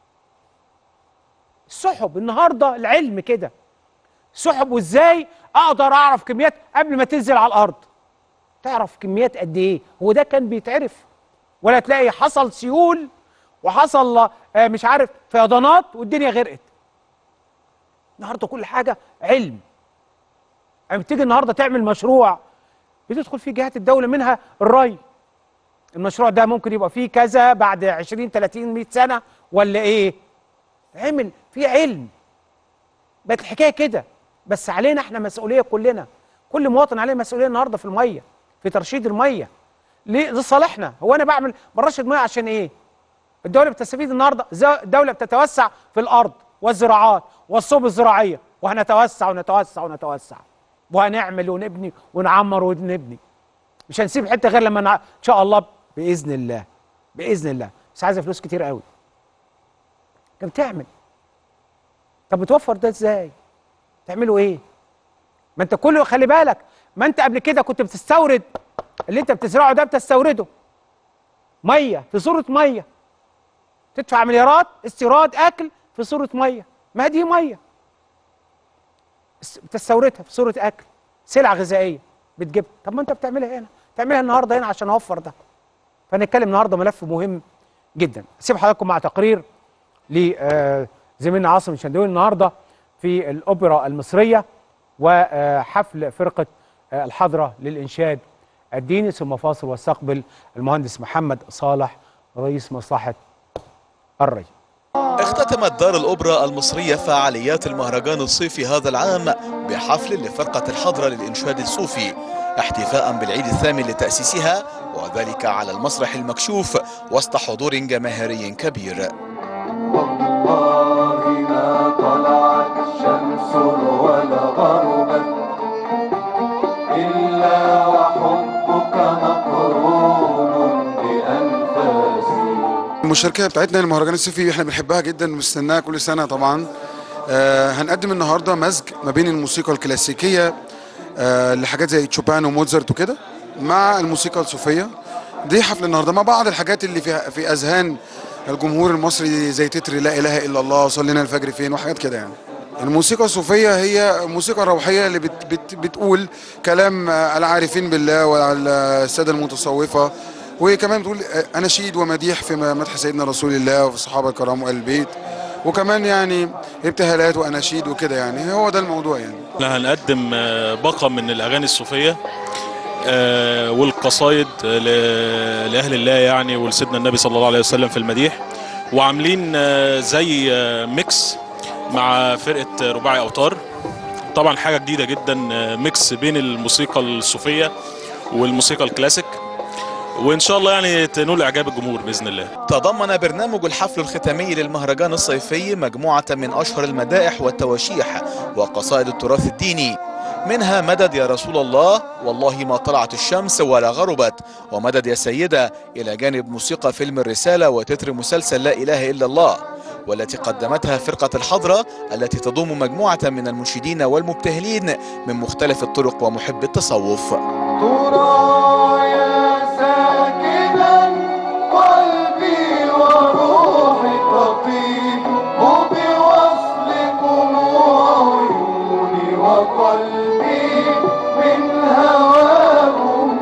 Speaker 1: السحب النهارده العلم كده سحب وازاي اقدر اعرف كميات قبل ما تنزل على الارض تعرف كميات قد ايه هو ده كان بيتعرف ولا تلاقي حصل سيول وحصل آه، مش عارف فيضانات والدنيا غرقت النهارده كل حاجه علم يعني بتيجي النهارده تعمل مشروع بتدخل فيه جهات الدوله منها الري المشروع ده ممكن يبقى فيه كذا بعد 20 30 100 سنه ولا ايه عمل في علم بقت الحكايه كده بس علينا احنا مسؤوليه كلنا كل مواطن عليه مسؤوليه النهارده في الميه في ترشيد الميه ليه لصالحنا هو انا بعمل برشد ميه عشان ايه الدوله بتستفيد النهارده زي- الدوله بتتوسع في الارض والزراعات والصوب الزراعيه وهنتوسع ونتوسع ونتوسع وهنعمل ونبني ونعمر ونبني مش هنسيب حته غير لما نع... ان شاء الله باذن الله باذن الله بس عايزه فلوس كتير قوي طب بتعمل طب بتوفر ده ازاي تعملوا ايه ما انت كله خلي بالك ما انت قبل كده كنت بتستورد اللي انت بتزرعه ده بتستورده ميه في صوره ميه تدفع مليارات استيراد اكل في صوره ميه ما دي ميه اس- بتستوردها في صوره اكل سلع غذائيه بتجيبها طب ما انت بتعملها هنا تعملها النهارده هنا عشان اوفر ده فنتكلم النهارده ملف مهم جدا اسيب حضراتكم مع تقرير لزميلنا عاصم الشندوي النهارده في الاوبرا المصريه وحفل فرقه آه، الحضره للانشاد الديني ثم فاصل واستقبل المهندس محمد صالح رئيس مصلحه الري
Speaker 5: اختتمت دار الأوبرا المصرية فعاليات المهرجان الصيفي هذا العام بحفل لفرقة الحضرة للإنشاد الصوفي احتفاء بالعيد الثامن لتأسيسها وذلك على المسرح المكشوف وسط حضور جماهيري كبير
Speaker 6: والله ما طلعت شمس ولا غربت إلا وحبك مقرون بأنفاسي
Speaker 7: المشاركة بتاعتنا المهرجان الصيفي احنا بنحبها جدا بنستناها كل سنة طبعا آه هنقدم النهاردة مزج ما بين الموسيقى الكلاسيكية آه لحاجات زي تشوبان وموتزارت وكده مع الموسيقى الصوفية دي حفل النهاردة مع بعض الحاجات اللي في في أذهان الجمهور المصري زي تتر لا إله إلا الله صلينا الفجر فين وحاجات كده يعني الموسيقى الصوفية هي موسيقى روحية اللي بت بت بتقول كلام آه، العارفين بالله وعلى السادة المتصوفة وكمان بتقول آه، أناشيد ومديح في مدح سيدنا رسول الله وفي الصحابة الكرام وآل البيت وكمان يعني ابتهالات وأناشيد وكده يعني هو ده الموضوع يعني
Speaker 8: احنا هنقدم آه، باقة من الأغاني الصوفية آه، والقصايد آه، ل- لأهل الله يعني ولسيدنا النبي صلى الله عليه وسلم في المديح وعاملين آه، زي آه، ميكس مع فرقة رباعي أوتار طبعا حاجة جديدة جدا آه، ميكس بين الموسيقى الصوفية والموسيقى الكلاسيك وإن شاء الله يعني تنول إعجاب الجمهور بإذن الله
Speaker 5: تضمن برنامج الحفل الختامي للمهرجان الصيفي مجموعة من أشهر المدائح والتواشيح وقصائد التراث الديني منها مدد يا رسول الله والله ما طلعت الشمس ولا غربت ومدد يا سيدة إلى جانب موسيقى فيلم الرسالة وتتر مسلسل لا إله إلا الله والتي قدمتها فرقة الحضرة التي تضم مجموعة من المنشدين والمبتهلين من مختلف الطرق ومحب التصوف
Speaker 6: ترى يا ساكنا قلبي وروحي تطيب بوصلكم عيوني وقلبي من هواكم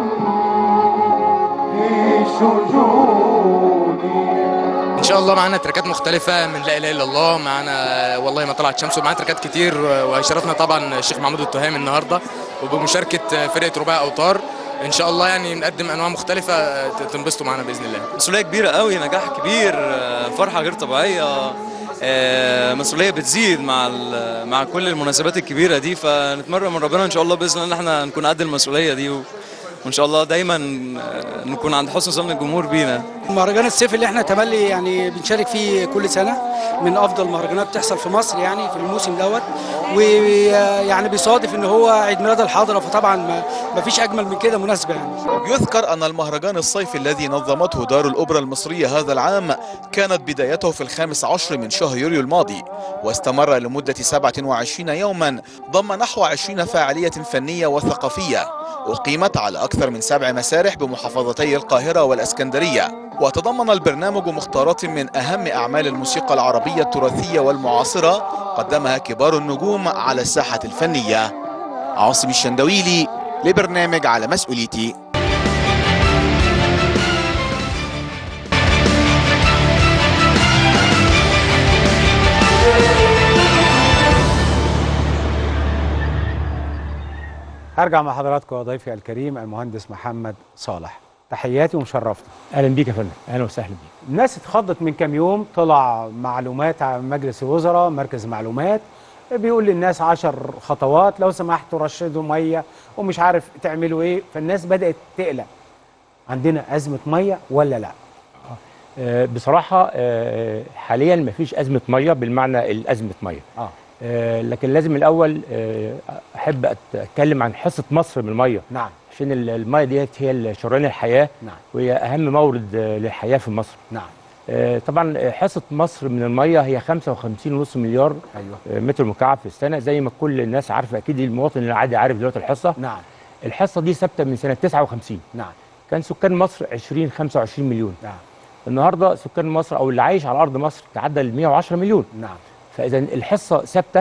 Speaker 6: في شجوني
Speaker 9: ان شاء الله معانا تراكات مختلفه من لا اله الا الله معانا والله ما طلعت شمس ومعانا تراكات كتير وهيشرفنا طبعا الشيخ محمود التهامي النهارده وبمشاركه فرقه رباعي اوتار ان شاء الله يعني نقدم انواع مختلفه تنبسطوا معانا باذن الله
Speaker 10: مسؤوليه كبيره قوي نجاح كبير آه، فرحه غير طبيعيه آه، مسؤوليه بتزيد مع ال- مع كل المناسبات الكبيره دي فنتمرن من ربنا ان شاء الله باذن الله ان احنا نكون قد المسؤوليه دي و- وان شاء الله دايما آه، نكون عند حسن ظن الجمهور بينا
Speaker 11: مهرجان الصيف اللي احنا تملي يعني بنشارك فيه كل سنه من افضل المهرجانات بتحصل في مصر يعني في الموسم دوت ويعني بيصادف ان هو عيد ميلاد الحاضره فطبعا ما ما فيش اجمل من كده مناسبه يعني
Speaker 5: يذكر أن المهرجان الصيفي الذي نظمته دار الأوبرا المصرية هذا العام كانت بدايته في الخامس عشر من شهر يوليو الماضي واستمر لمدة 27 يوما ضم نحو 20 فعالية فنية وثقافية أقيمت على أكثر من سبع مسارح بمحافظتي القاهرة والأسكندرية وتضمن البرنامج مختارات من أهم أعمال الموسيقى العربية التراثية والمعاصرة قدمها كبار النجوم على الساحة الفنية عاصم الشندويلي لبرنامج على مسؤوليتي
Speaker 1: هرجع مع حضراتكم يا ضيفي الكريم المهندس محمد صالح تحياتي ومشرفتي
Speaker 12: اهلا بيك يا فندم اهلا وسهلا بيك
Speaker 1: الناس اتخضت من كام يوم طلع معلومات عن مجلس الوزراء مركز معلومات بيقول للناس عشر خطوات لو سمحتوا رشدوا ميه ومش عارف تعملوا ايه فالناس بدات تقلق عندنا ازمه ميه ولا لا
Speaker 12: آه، بصراحه آه، حاليا مفيش ازمه ميه بالمعنى الازمه ميه
Speaker 1: اه
Speaker 12: آه، لكن لازم الاول آه، احب أت- اتكلم عن حصه مصر من الميه
Speaker 1: نعم
Speaker 12: عشان ال- الميه ديت هي شريان الحياه
Speaker 1: نعم
Speaker 12: وهي اهم مورد آه، للحياه في مصر
Speaker 1: نعم
Speaker 12: آه، طبعا آه، حصه مصر من الميه هي 55.5 مليار
Speaker 1: ايوه
Speaker 12: آه، متر مكعب في السنه زي ما كل الناس عارفه اكيد المواطن العادي عارف دلوقتي الحصه
Speaker 1: نعم
Speaker 12: الحصه دي ثابته من سنه 59
Speaker 1: نعم
Speaker 12: كان سكان مصر 20 25 مليون
Speaker 1: نعم
Speaker 12: النهارده سكان مصر او اللي عايش على ارض مصر تعدى ال 110 مليون
Speaker 1: نعم
Speaker 12: فاذا الحصه ثابته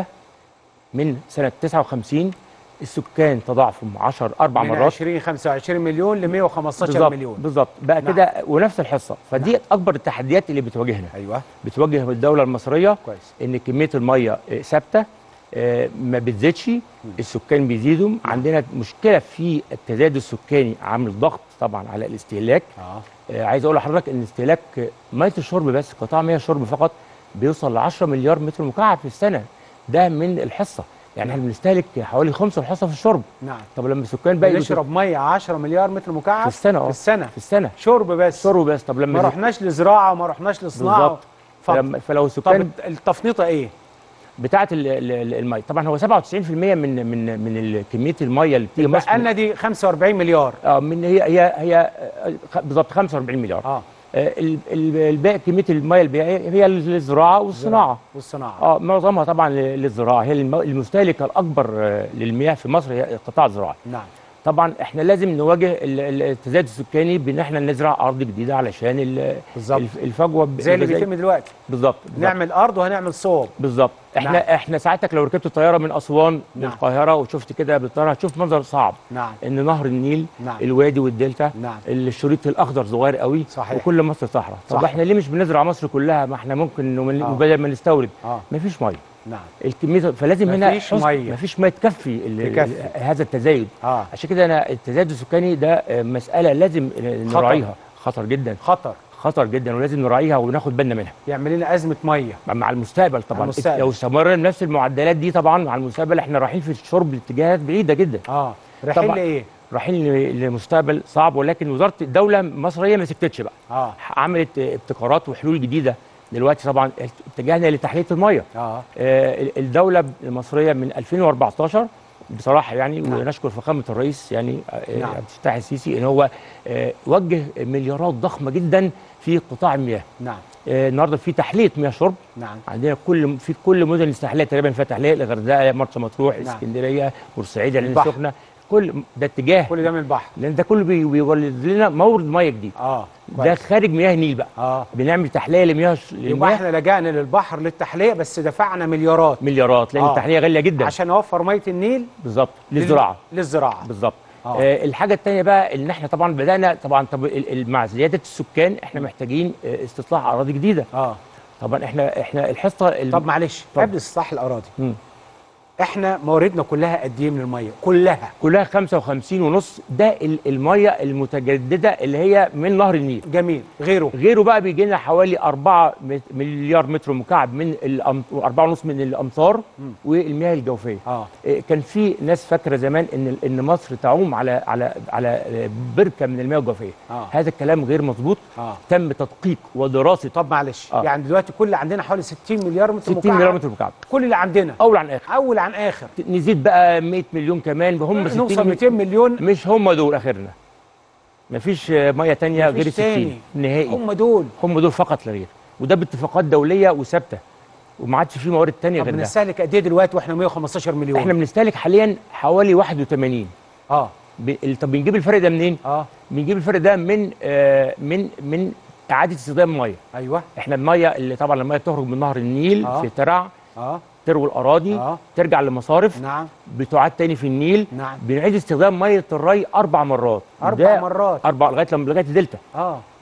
Speaker 12: من سنه 59 السكان تضاعفوا 10 اربع
Speaker 1: من
Speaker 12: مرات
Speaker 1: 20 25 مليون ل 115
Speaker 12: بالظبط
Speaker 1: مليون
Speaker 12: بالظبط بقى
Speaker 1: نعم.
Speaker 12: كده ونفس الحصه فدي
Speaker 1: نعم.
Speaker 12: اكبر التحديات اللي بتواجهنا
Speaker 1: ايوه
Speaker 12: بتواجه الدوله المصريه
Speaker 1: كويس
Speaker 12: ان كميه الميه آه، ثابته آه، ما بتزيدش السكان بيزيدوا عندنا مشكله في التزايد السكاني عامل ضغط طبعا على الاستهلاك
Speaker 1: اه
Speaker 12: آه، عايز اقول لحضرتك ان استهلاك ميه الشرب بس قطاع مياه الشرب فقط بيوصل ل 10 مليار متر مكعب في السنه ده من الحصه يعني احنا بنستهلك حوالي خمس الحصه في الشرب
Speaker 1: نعم
Speaker 12: طب لما السكان بقى
Speaker 1: بنشرب ميه 10 مليار متر مكعب
Speaker 12: في السنه اه
Speaker 1: في السنه
Speaker 12: في السنه
Speaker 1: شرب بس
Speaker 12: شرب بس طب لما
Speaker 1: ما رحناش لزراعه وما رحناش لصناعه
Speaker 12: بالظبط
Speaker 1: فقط.
Speaker 12: فلما فلو
Speaker 1: طب
Speaker 12: السكان
Speaker 1: التفنيطه ايه؟
Speaker 12: بتاعه ال- ال- ال- الميه طبعا هو 97% من من من ال- كميه الميه اللي بتيجي مصر
Speaker 1: بقى لنا دي 45 مليار
Speaker 12: اه من هي هي هي آه، خ- بالظبط 45 مليار
Speaker 1: اه
Speaker 12: آه، ال- ال- الباقي كميه الميه الباقيه هي للزراعه والصناعه
Speaker 1: والصناعه
Speaker 12: اه معظمها طبعا ل- للزراعه هي الم- المستهلك الاكبر آه، للمياه في مصر هي القطاع الزراعي
Speaker 1: نعم
Speaker 12: طبعا احنا لازم نواجه ال- ال- التزايد السكاني بان احنا نزرع ارض جديده علشان ال-
Speaker 1: بالظبط.
Speaker 12: الف- الفجوه ب-
Speaker 1: زي اللي
Speaker 12: الغذائية.
Speaker 1: بيتم دلوقتي
Speaker 12: بالظبط بالظبط.
Speaker 1: نعمل ارض وهنعمل صوب
Speaker 12: بالظبط احنا
Speaker 1: نعم.
Speaker 12: احنا ساعتك لو ركبت الطياره من اسوان
Speaker 1: نعم.
Speaker 12: للقاهره وشفت كده بالطياره هتشوف منظر صعب
Speaker 1: نعم
Speaker 12: ان نهر النيل
Speaker 1: نعم.
Speaker 12: الوادي والدلتا
Speaker 1: نعم
Speaker 12: الشريط الاخضر صغير قوي
Speaker 1: صحيح.
Speaker 12: وكل مصر صحراء طب
Speaker 1: صحيح.
Speaker 12: احنا ليه مش بنزرع مصر كلها ما احنا ممكن نمل-
Speaker 1: آه.
Speaker 12: بدل ما نستورد
Speaker 1: اه
Speaker 12: مفيش ميه
Speaker 1: نعم
Speaker 12: الكميه فلازم هنا
Speaker 1: مفيش
Speaker 12: حسن-
Speaker 1: مية.
Speaker 12: مفيش ميه تكفي ال-
Speaker 1: تكفي.
Speaker 12: ال- هذا التزايد
Speaker 1: اه
Speaker 12: عشان كده انا التزايد السكاني ده آه، مساله لازم
Speaker 1: خطر.
Speaker 12: نراعيها خطر جدا
Speaker 1: خطر
Speaker 12: خطر جدا ولازم نراعيها وناخد بالنا منها
Speaker 1: يعمل لنا ازمه ميه
Speaker 12: مع المستقبل طبعا
Speaker 1: المستقبل.
Speaker 12: لو استمرنا بنفس المعدلات دي طبعا مع المستقبل احنا رايحين في الشرب لاتجاهات بعيده جدا
Speaker 1: اه رايحين
Speaker 12: طبعاً.
Speaker 1: لايه؟
Speaker 12: رايحين ل- لمستقبل صعب ولكن وزاره الدوله المصريه ما سكتتش بقى
Speaker 1: اه
Speaker 12: عملت ابتكارات وحلول جديده دلوقتي طبعا اتجهنا لتحليه الميه
Speaker 1: اه
Speaker 12: آه، الدوله المصريه من 2014 بصراحه يعني
Speaker 1: نعم.
Speaker 12: ونشكر فخامه الرئيس يعني آه،
Speaker 1: نعم.
Speaker 12: عبد الفتاح السيسي ان هو آه، وجه مليارات ضخمه جدا في قطاع المياه
Speaker 1: نعم
Speaker 12: آه، النهارده في تحليه مياه شرب
Speaker 1: نعم
Speaker 12: عندنا كل في كل مدن الاستحلال تقريبا فيها تحليه الغردقه مرسى مطروح
Speaker 1: نعم.
Speaker 12: اسكندريه بورسعيد العين
Speaker 1: البحر.
Speaker 12: السخنه كل ده اتجاه
Speaker 1: كل ده من البحر
Speaker 12: لان ده كله بي- بيولد لنا مورد ميه جديد
Speaker 1: اه
Speaker 12: ده
Speaker 1: كويس.
Speaker 12: خارج مياه النيل بقى
Speaker 1: اه
Speaker 12: بنعمل تحليه لمياه ش-
Speaker 1: يبقى
Speaker 12: للمياه
Speaker 1: احنا لجأنا للبحر للتحليه بس دفعنا مليارات
Speaker 12: مليارات لان
Speaker 1: آه.
Speaker 12: التحليه غاليه جدا
Speaker 1: عشان نوفر ميه النيل
Speaker 12: بالظبط
Speaker 1: لل-
Speaker 12: للزراعه
Speaker 1: للزراعه
Speaker 12: بالظبط
Speaker 1: آه.
Speaker 12: آه الحاجه الثانيه بقى ان احنا طبعا بدانا طبعا طب ال- ال- مع زياده السكان احنا محتاجين آه، استصلاح اراضي جديده
Speaker 1: اه
Speaker 12: طبعا احنا احنا الحصه ال-
Speaker 1: طب معلش
Speaker 12: طب.
Speaker 1: قبل استصلاح الاراضي
Speaker 12: مم.
Speaker 1: احنا مواردنا كلها قد ايه من الميه كلها
Speaker 12: كلها 55 ونص ده ال- الميه المتجدده اللي هي من نهر النيل
Speaker 1: جميل غيره
Speaker 12: غيره بقى بيجي لنا حوالي 4 مت- مليار متر مكعب من الأم- 4.5 من الامطار
Speaker 1: مم.
Speaker 12: والمياه الجوفيه
Speaker 1: اه
Speaker 12: إيه، كان في ناس فاكره زمان ان ان مصر تعوم على على على بركه من المياه الجوفيه
Speaker 1: اه
Speaker 12: هذا الكلام غير مظبوط
Speaker 1: اه
Speaker 12: تم تدقيق ودراسه
Speaker 1: طب معلش
Speaker 12: آه.
Speaker 1: يعني دلوقتي كل عندنا حوالي 60 مليار متر
Speaker 12: 60
Speaker 1: مكعب
Speaker 12: مليار متر مكعب
Speaker 1: كل اللي عندنا
Speaker 12: اول عن اخر
Speaker 1: اول عن اخر
Speaker 12: نزيد بقى 100 مليون كمان هم 60
Speaker 1: نوصل 200 مليون
Speaker 12: مش هم دول اخرنا مفيش آه، ميه تانية
Speaker 1: مفيش
Speaker 12: غير ال 60
Speaker 1: تاني.
Speaker 12: نهائي
Speaker 1: هم دول
Speaker 12: هم دول فقط لا غير وده باتفاقات دوليه وثابته وما عادش في موارد تانية
Speaker 1: طب
Speaker 12: غير ده
Speaker 1: بنستهلك قد ايه دلوقتي واحنا 115 مليون
Speaker 12: احنا بنستهلك حاليا حوالي 81
Speaker 1: اه
Speaker 12: ب... ال- طب بنجيب الفرق ده منين؟
Speaker 1: اه
Speaker 12: بنجيب الفرق ده من آه من من اعاده استخدام الميه
Speaker 1: ايوه
Speaker 12: احنا الميه اللي طبعا الميه بتخرج من نهر النيل
Speaker 1: آه.
Speaker 12: في ترع
Speaker 1: اه
Speaker 12: تروي الاراضي
Speaker 1: اه
Speaker 12: ترجع لمصارف
Speaker 1: نعم
Speaker 12: بتعاد تاني في النيل
Speaker 1: نعم
Speaker 12: بنعيد استخدام ميه الري اربع مرات
Speaker 1: اربع
Speaker 12: ده
Speaker 1: مرات
Speaker 12: اربع لغايه لما لغايه الدلتا
Speaker 1: اه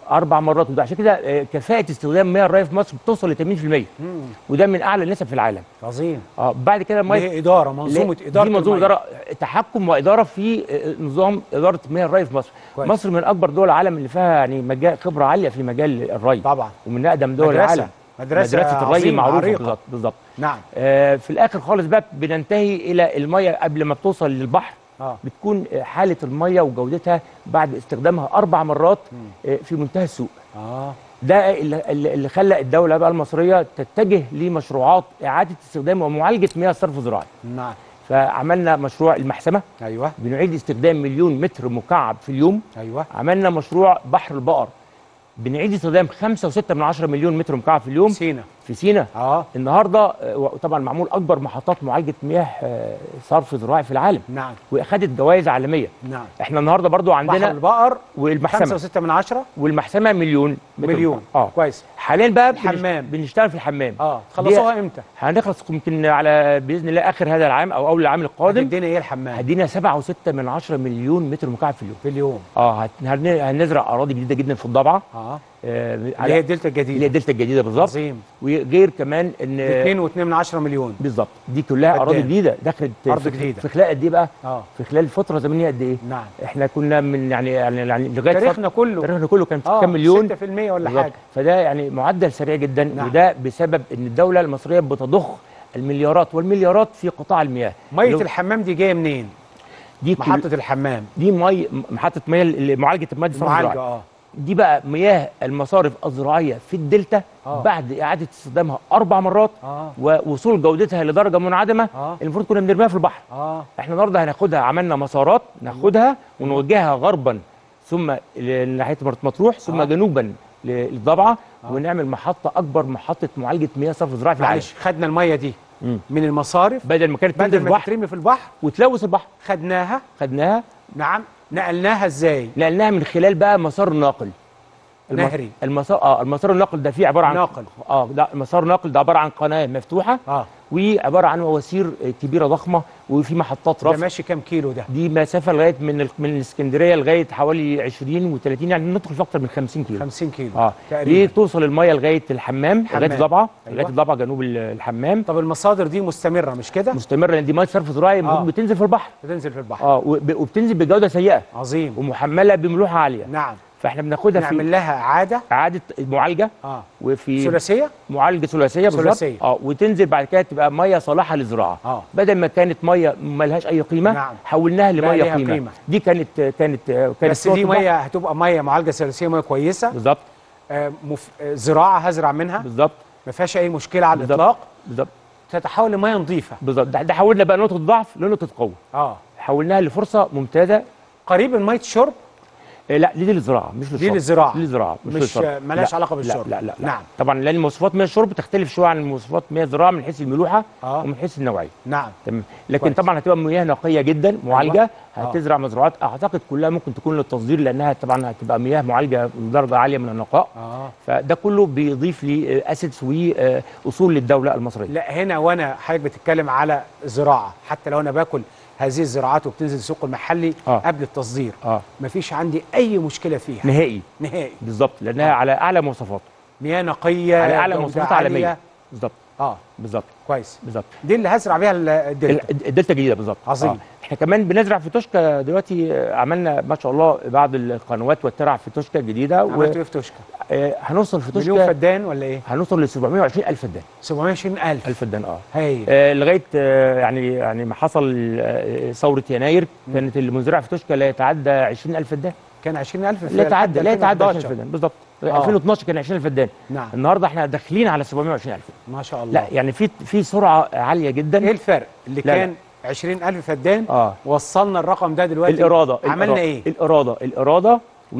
Speaker 12: اربع مرات وده عشان كده آه، كفاءه استخدام مياه الري في مصر بتوصل ل 80% وده من اعلى النسب في العالم
Speaker 1: عظيم
Speaker 12: اه بعد كده
Speaker 1: اللي هي اداره منظومه
Speaker 12: لا،
Speaker 1: اداره
Speaker 12: دي منظومه
Speaker 1: المية.
Speaker 12: اداره تحكم واداره في آه، نظام اداره مياه الري في مصر
Speaker 1: كويس.
Speaker 12: مصر من اكبر دول العالم اللي فيها يعني مجال خبره عاليه في مجال الري
Speaker 1: طبعا
Speaker 12: ومن اقدم دول
Speaker 1: مدرسة.
Speaker 12: العالم
Speaker 1: مدرسة
Speaker 12: مدرسه الري
Speaker 1: عظيمة،
Speaker 12: معروفه
Speaker 1: عريقة.
Speaker 12: بالظبط بالظبط
Speaker 1: نعم
Speaker 12: آه في الاخر خالص بقى بننتهي الى الميه قبل ما بتوصل للبحر
Speaker 1: اه
Speaker 12: بتكون آه، حاله الميه وجودتها بعد استخدامها اربع مرات آه، في منتهى السوء
Speaker 1: اه
Speaker 12: ده اللي, اللي اللي خلى الدوله بقى المصريه تتجه لمشروعات اعاده استخدام ومعالجه مياه الصرف الزراعي
Speaker 1: نعم
Speaker 12: فعملنا مشروع المحسمه
Speaker 1: ايوه
Speaker 12: بنعيد استخدام مليون متر مكعب في اليوم
Speaker 1: ايوه
Speaker 12: عملنا مشروع بحر البقر بنعيد استخدام 5.6 من 10 مليون متر مكعب في اليوم
Speaker 1: سينا
Speaker 12: في سينا
Speaker 1: اه
Speaker 12: النهارده آه، وطبعا معمول اكبر محطات معالجه مياه آه، صرف زراعي في العالم
Speaker 1: نعم
Speaker 12: واخدت جوائز عالميه
Speaker 1: نعم
Speaker 12: احنا النهارده برضو
Speaker 1: بحر
Speaker 12: عندنا
Speaker 1: البقر
Speaker 12: والمحسمه
Speaker 1: 5 و6 من 10
Speaker 12: والمحسمه مليون متر
Speaker 1: مليون
Speaker 12: مكعب. اه
Speaker 1: كويس
Speaker 12: حاليا بقى بنش-
Speaker 1: الحمام.
Speaker 12: بنشتغل في الحمام
Speaker 1: اه تخلصوها امتى؟
Speaker 12: هنخلص يمكن على باذن الله اخر هذا العام او اول العام القادم
Speaker 1: هتدينا ايه الحمام؟
Speaker 12: هدينا 7.6 من 10 مليون متر مكعب في اليوم
Speaker 1: في اليوم
Speaker 12: اه هت- هن- هنزرع اراضي جديده جدا في الضبعه
Speaker 1: اه
Speaker 12: آه
Speaker 1: اللي
Speaker 12: على
Speaker 1: هي الدلتا
Speaker 12: اللي هي
Speaker 1: الجديده
Speaker 12: الدلتا الجديده بالظبط
Speaker 1: عظيم
Speaker 12: وغير كمان ان
Speaker 1: 2 و2 من 10 مليون
Speaker 12: بالظبط دي كلها
Speaker 1: فدان.
Speaker 12: اراضي جديده دخلت
Speaker 1: أرض
Speaker 12: في-
Speaker 1: جديدة.
Speaker 12: في خلال قد ايه بقى؟
Speaker 1: اه
Speaker 12: في خلال فتره زمنيه قد ايه؟
Speaker 1: نعم
Speaker 12: احنا كنا من يعني يعني, يعني لغايه
Speaker 1: تاريخنا كله
Speaker 12: تاريخنا كله كان في
Speaker 1: اه
Speaker 12: كام مليون
Speaker 1: 6% ولا
Speaker 12: بالظبط.
Speaker 1: حاجه
Speaker 12: فده يعني معدل سريع جدا
Speaker 1: نعم.
Speaker 12: وده بسبب ان الدوله المصريه بتضخ المليارات والمليارات في قطاع المياه
Speaker 1: ميه
Speaker 12: لو-
Speaker 1: الحمام دي جايه منين؟
Speaker 12: دي كل-
Speaker 1: محطه الحمام
Speaker 12: دي مي محطه مياه لمعالجه المياه الصرف
Speaker 1: معالجه
Speaker 12: الزراعي
Speaker 1: اه
Speaker 12: دي بقى مياه المصارف الزراعيه في الدلتا
Speaker 1: آه.
Speaker 12: بعد اعاده استخدامها اربع مرات
Speaker 1: اه
Speaker 12: ووصول جودتها لدرجه منعدمه
Speaker 1: اه
Speaker 12: المفروض كنا بنرميها في البحر
Speaker 1: اه
Speaker 12: احنا النهارده هناخدها عملنا مسارات ناخدها ونوجهها غربا ثم ل- ناحيه مرة مطروح ثم
Speaker 1: آه.
Speaker 12: جنوبا ل- للضبعه
Speaker 1: آه.
Speaker 12: ونعمل محطه اكبر محطه معالجه مياه صرف زراعي في العالم
Speaker 1: معلش خدنا الميه دي
Speaker 12: مم.
Speaker 1: من المصارف
Speaker 12: بدل ما كانت تنزل
Speaker 1: بدل
Speaker 12: في
Speaker 1: ما
Speaker 12: البحر
Speaker 1: تترمي في البحر
Speaker 12: وتلوث البحر
Speaker 1: خدناها
Speaker 12: خدناها
Speaker 1: نعم نقلناها ازاي؟
Speaker 12: نقلناها من خلال بقى مسار ناقل الم-
Speaker 1: نهري.
Speaker 12: المسار اه المسار الناقل ده فيه عباره عن
Speaker 1: ناقل.
Speaker 12: اه ده مسار ناقل ده عباره عن قناه مفتوحه
Speaker 1: اه
Speaker 12: وعباره عن مواسير آه، كبيره ضخمه وفي محطات
Speaker 1: ده
Speaker 12: رفع
Speaker 1: ماشي كام كيلو ده؟
Speaker 12: دي مسافه لغايه من ال- من الاسكندريه لغايه حوالي 20 و30 يعني ندخل في اكتر من 50 كيلو
Speaker 1: 50 كيلو
Speaker 12: اه
Speaker 1: تقريبا
Speaker 12: ليه توصل الميه لغايه الحمام لغايه
Speaker 1: حمام.
Speaker 12: الضبعه
Speaker 1: أيوة.
Speaker 12: لغايه الضبعه جنوب ال- الحمام
Speaker 1: طب المصادر دي مستمره مش كده؟
Speaker 12: مستمره لان دي ميه صرف زراعي
Speaker 1: آه.
Speaker 12: بتنزل في البحر
Speaker 1: بتنزل في البحر
Speaker 12: اه وب- وبتنزل بجوده سيئه
Speaker 1: عظيم
Speaker 12: ومحمله بملوحه عاليه
Speaker 1: نعم
Speaker 12: فاحنا بناخدها في
Speaker 1: نعمل لها اعاده
Speaker 12: اعاده معالجه
Speaker 1: اه
Speaker 12: وفي
Speaker 1: ثلاثيه
Speaker 12: معالجه ثلاثيه بالظبط
Speaker 1: ثلاثية.
Speaker 12: اه وتنزل بعد كده تبقى ميه صالحه للزراعه
Speaker 1: اه
Speaker 12: بدل ما كانت ميه ملهاش اي قيمه
Speaker 1: نعم.
Speaker 12: حولناها
Speaker 1: بقى
Speaker 12: لميه
Speaker 1: ليها
Speaker 12: قيمة.
Speaker 1: قيمة.
Speaker 12: دي كانت كانت كانت
Speaker 1: بس
Speaker 12: نقطة
Speaker 1: دي
Speaker 12: ضعف.
Speaker 1: ميه هتبقى ميه معالجه ثلاثيه ميه كويسه
Speaker 12: بالظبط
Speaker 1: آه مف... آه زراعه هزرع منها
Speaker 12: بالظبط
Speaker 1: ما فيهاش اي مشكله على
Speaker 12: بالظبط.
Speaker 1: الاطلاق
Speaker 12: بالظبط
Speaker 1: تتحول لميه نظيفه
Speaker 12: بالظبط ده ده حولنا بقى نقطه ضعف لنقطه قوه
Speaker 1: اه
Speaker 12: حولناها لفرصه ممتازه
Speaker 1: قريب من ميه الشرب
Speaker 12: آه، لا دي للزراعه مش للشرب
Speaker 1: للزراعة.
Speaker 12: دي للزراعه مش,
Speaker 1: مش،
Speaker 12: للشرب.
Speaker 1: آه، ملهاش
Speaker 12: لا،
Speaker 1: علاقة بالشرب.
Speaker 12: لا لا, لا, لا.
Speaker 1: نعم.
Speaker 12: طبعا لان مواصفات مياه الشرب تختلف شويه عن مواصفات مياه الزراعه من حيث الملوحه
Speaker 1: اه
Speaker 12: ومن حيث النوعيه
Speaker 1: نعم
Speaker 12: تمام لكن
Speaker 1: كويس.
Speaker 12: طبعا هتبقى مياه نقيه جدا معالجه
Speaker 1: آه.
Speaker 12: هتزرع مزروعات اعتقد كلها ممكن تكون للتصدير لانها طبعا هتبقى مياه معالجه بدرجه عاليه من النقاء
Speaker 1: اه
Speaker 12: فده كله بيضيف لي اسيدز واصول للدوله المصريه
Speaker 1: لا هنا وانا حضرتك بتتكلم على زراعه حتى لو انا باكل هذه الزراعات وبتنزل السوق المحلي
Speaker 12: آه.
Speaker 1: قبل التصدير
Speaker 12: اه
Speaker 1: مفيش عندي اي مشكله فيها
Speaker 12: نهائي
Speaker 1: نهائي
Speaker 12: بالظبط لانها على اعلى مواصفات
Speaker 1: مياه نقيه
Speaker 12: على اعلى
Speaker 1: جودة
Speaker 12: مواصفات
Speaker 1: عالية.
Speaker 12: عالميه بالظبط
Speaker 1: اه
Speaker 12: بالظبط
Speaker 1: كويس
Speaker 12: بالظبط
Speaker 1: دي اللي هزرع بيها ال- الدلتا
Speaker 12: ال- الدلتا الجديده بالظبط
Speaker 1: عظيم.
Speaker 12: آه. احنا كمان بنزرع في توشكا دلوقتي آه، عملنا ما شاء الله بعض القنوات والترع في توشكا الجديده
Speaker 1: عملتوا ايه في توشكا؟
Speaker 12: وهنوصل في
Speaker 1: مليون
Speaker 12: توشكا
Speaker 1: فدان ولا ايه؟
Speaker 12: هنوصل ل 720 الف فدان
Speaker 1: 720000
Speaker 12: الف فدان اه
Speaker 1: هايل
Speaker 12: آه، لغايه آه، يعني يعني ما حصل آه، ثوره يناير كانت المزرعه في توشكا لا يتعدى 20000 فدان
Speaker 1: كان 20000 في
Speaker 12: لا يتعدى لا يتعدى
Speaker 1: 2011.
Speaker 12: 20000 فدان بالظبط
Speaker 1: آه.
Speaker 12: 2012 كان 20000 فدان
Speaker 1: نعم
Speaker 12: النهارده احنا داخلين على 720000
Speaker 1: ما شاء الله
Speaker 12: لا يعني في في سرعه عاليه جدا
Speaker 1: ايه الفرق اللي
Speaker 12: لا، لا.
Speaker 1: كان 20000 فدان
Speaker 12: اه
Speaker 1: وصلنا الرقم ده دلوقتي
Speaker 12: الاراده
Speaker 1: عملنا
Speaker 12: الإرادة-
Speaker 1: ايه؟
Speaker 12: الاراده الاراده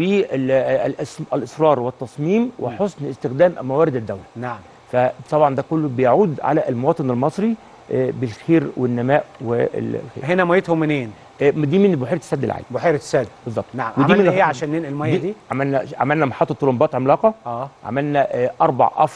Speaker 12: والاصرار والتصميم وحسن استخدام موارد الدوله
Speaker 1: نعم
Speaker 12: فطبعا ده كله بيعود على المواطن المصري آه، بالخير والنماء والخير
Speaker 1: هنا ميتهم منين؟
Speaker 12: آه، دي من بحيره السد العالي
Speaker 1: بحيره السد
Speaker 12: بالظبط
Speaker 1: نعم
Speaker 12: ودي
Speaker 1: عملنا
Speaker 12: من
Speaker 1: ايه عشان ننقل الميه دي؟
Speaker 12: عملنا عملنا محطه طرمبات عملاقه
Speaker 1: اه
Speaker 12: عملنا آه، اربع افرع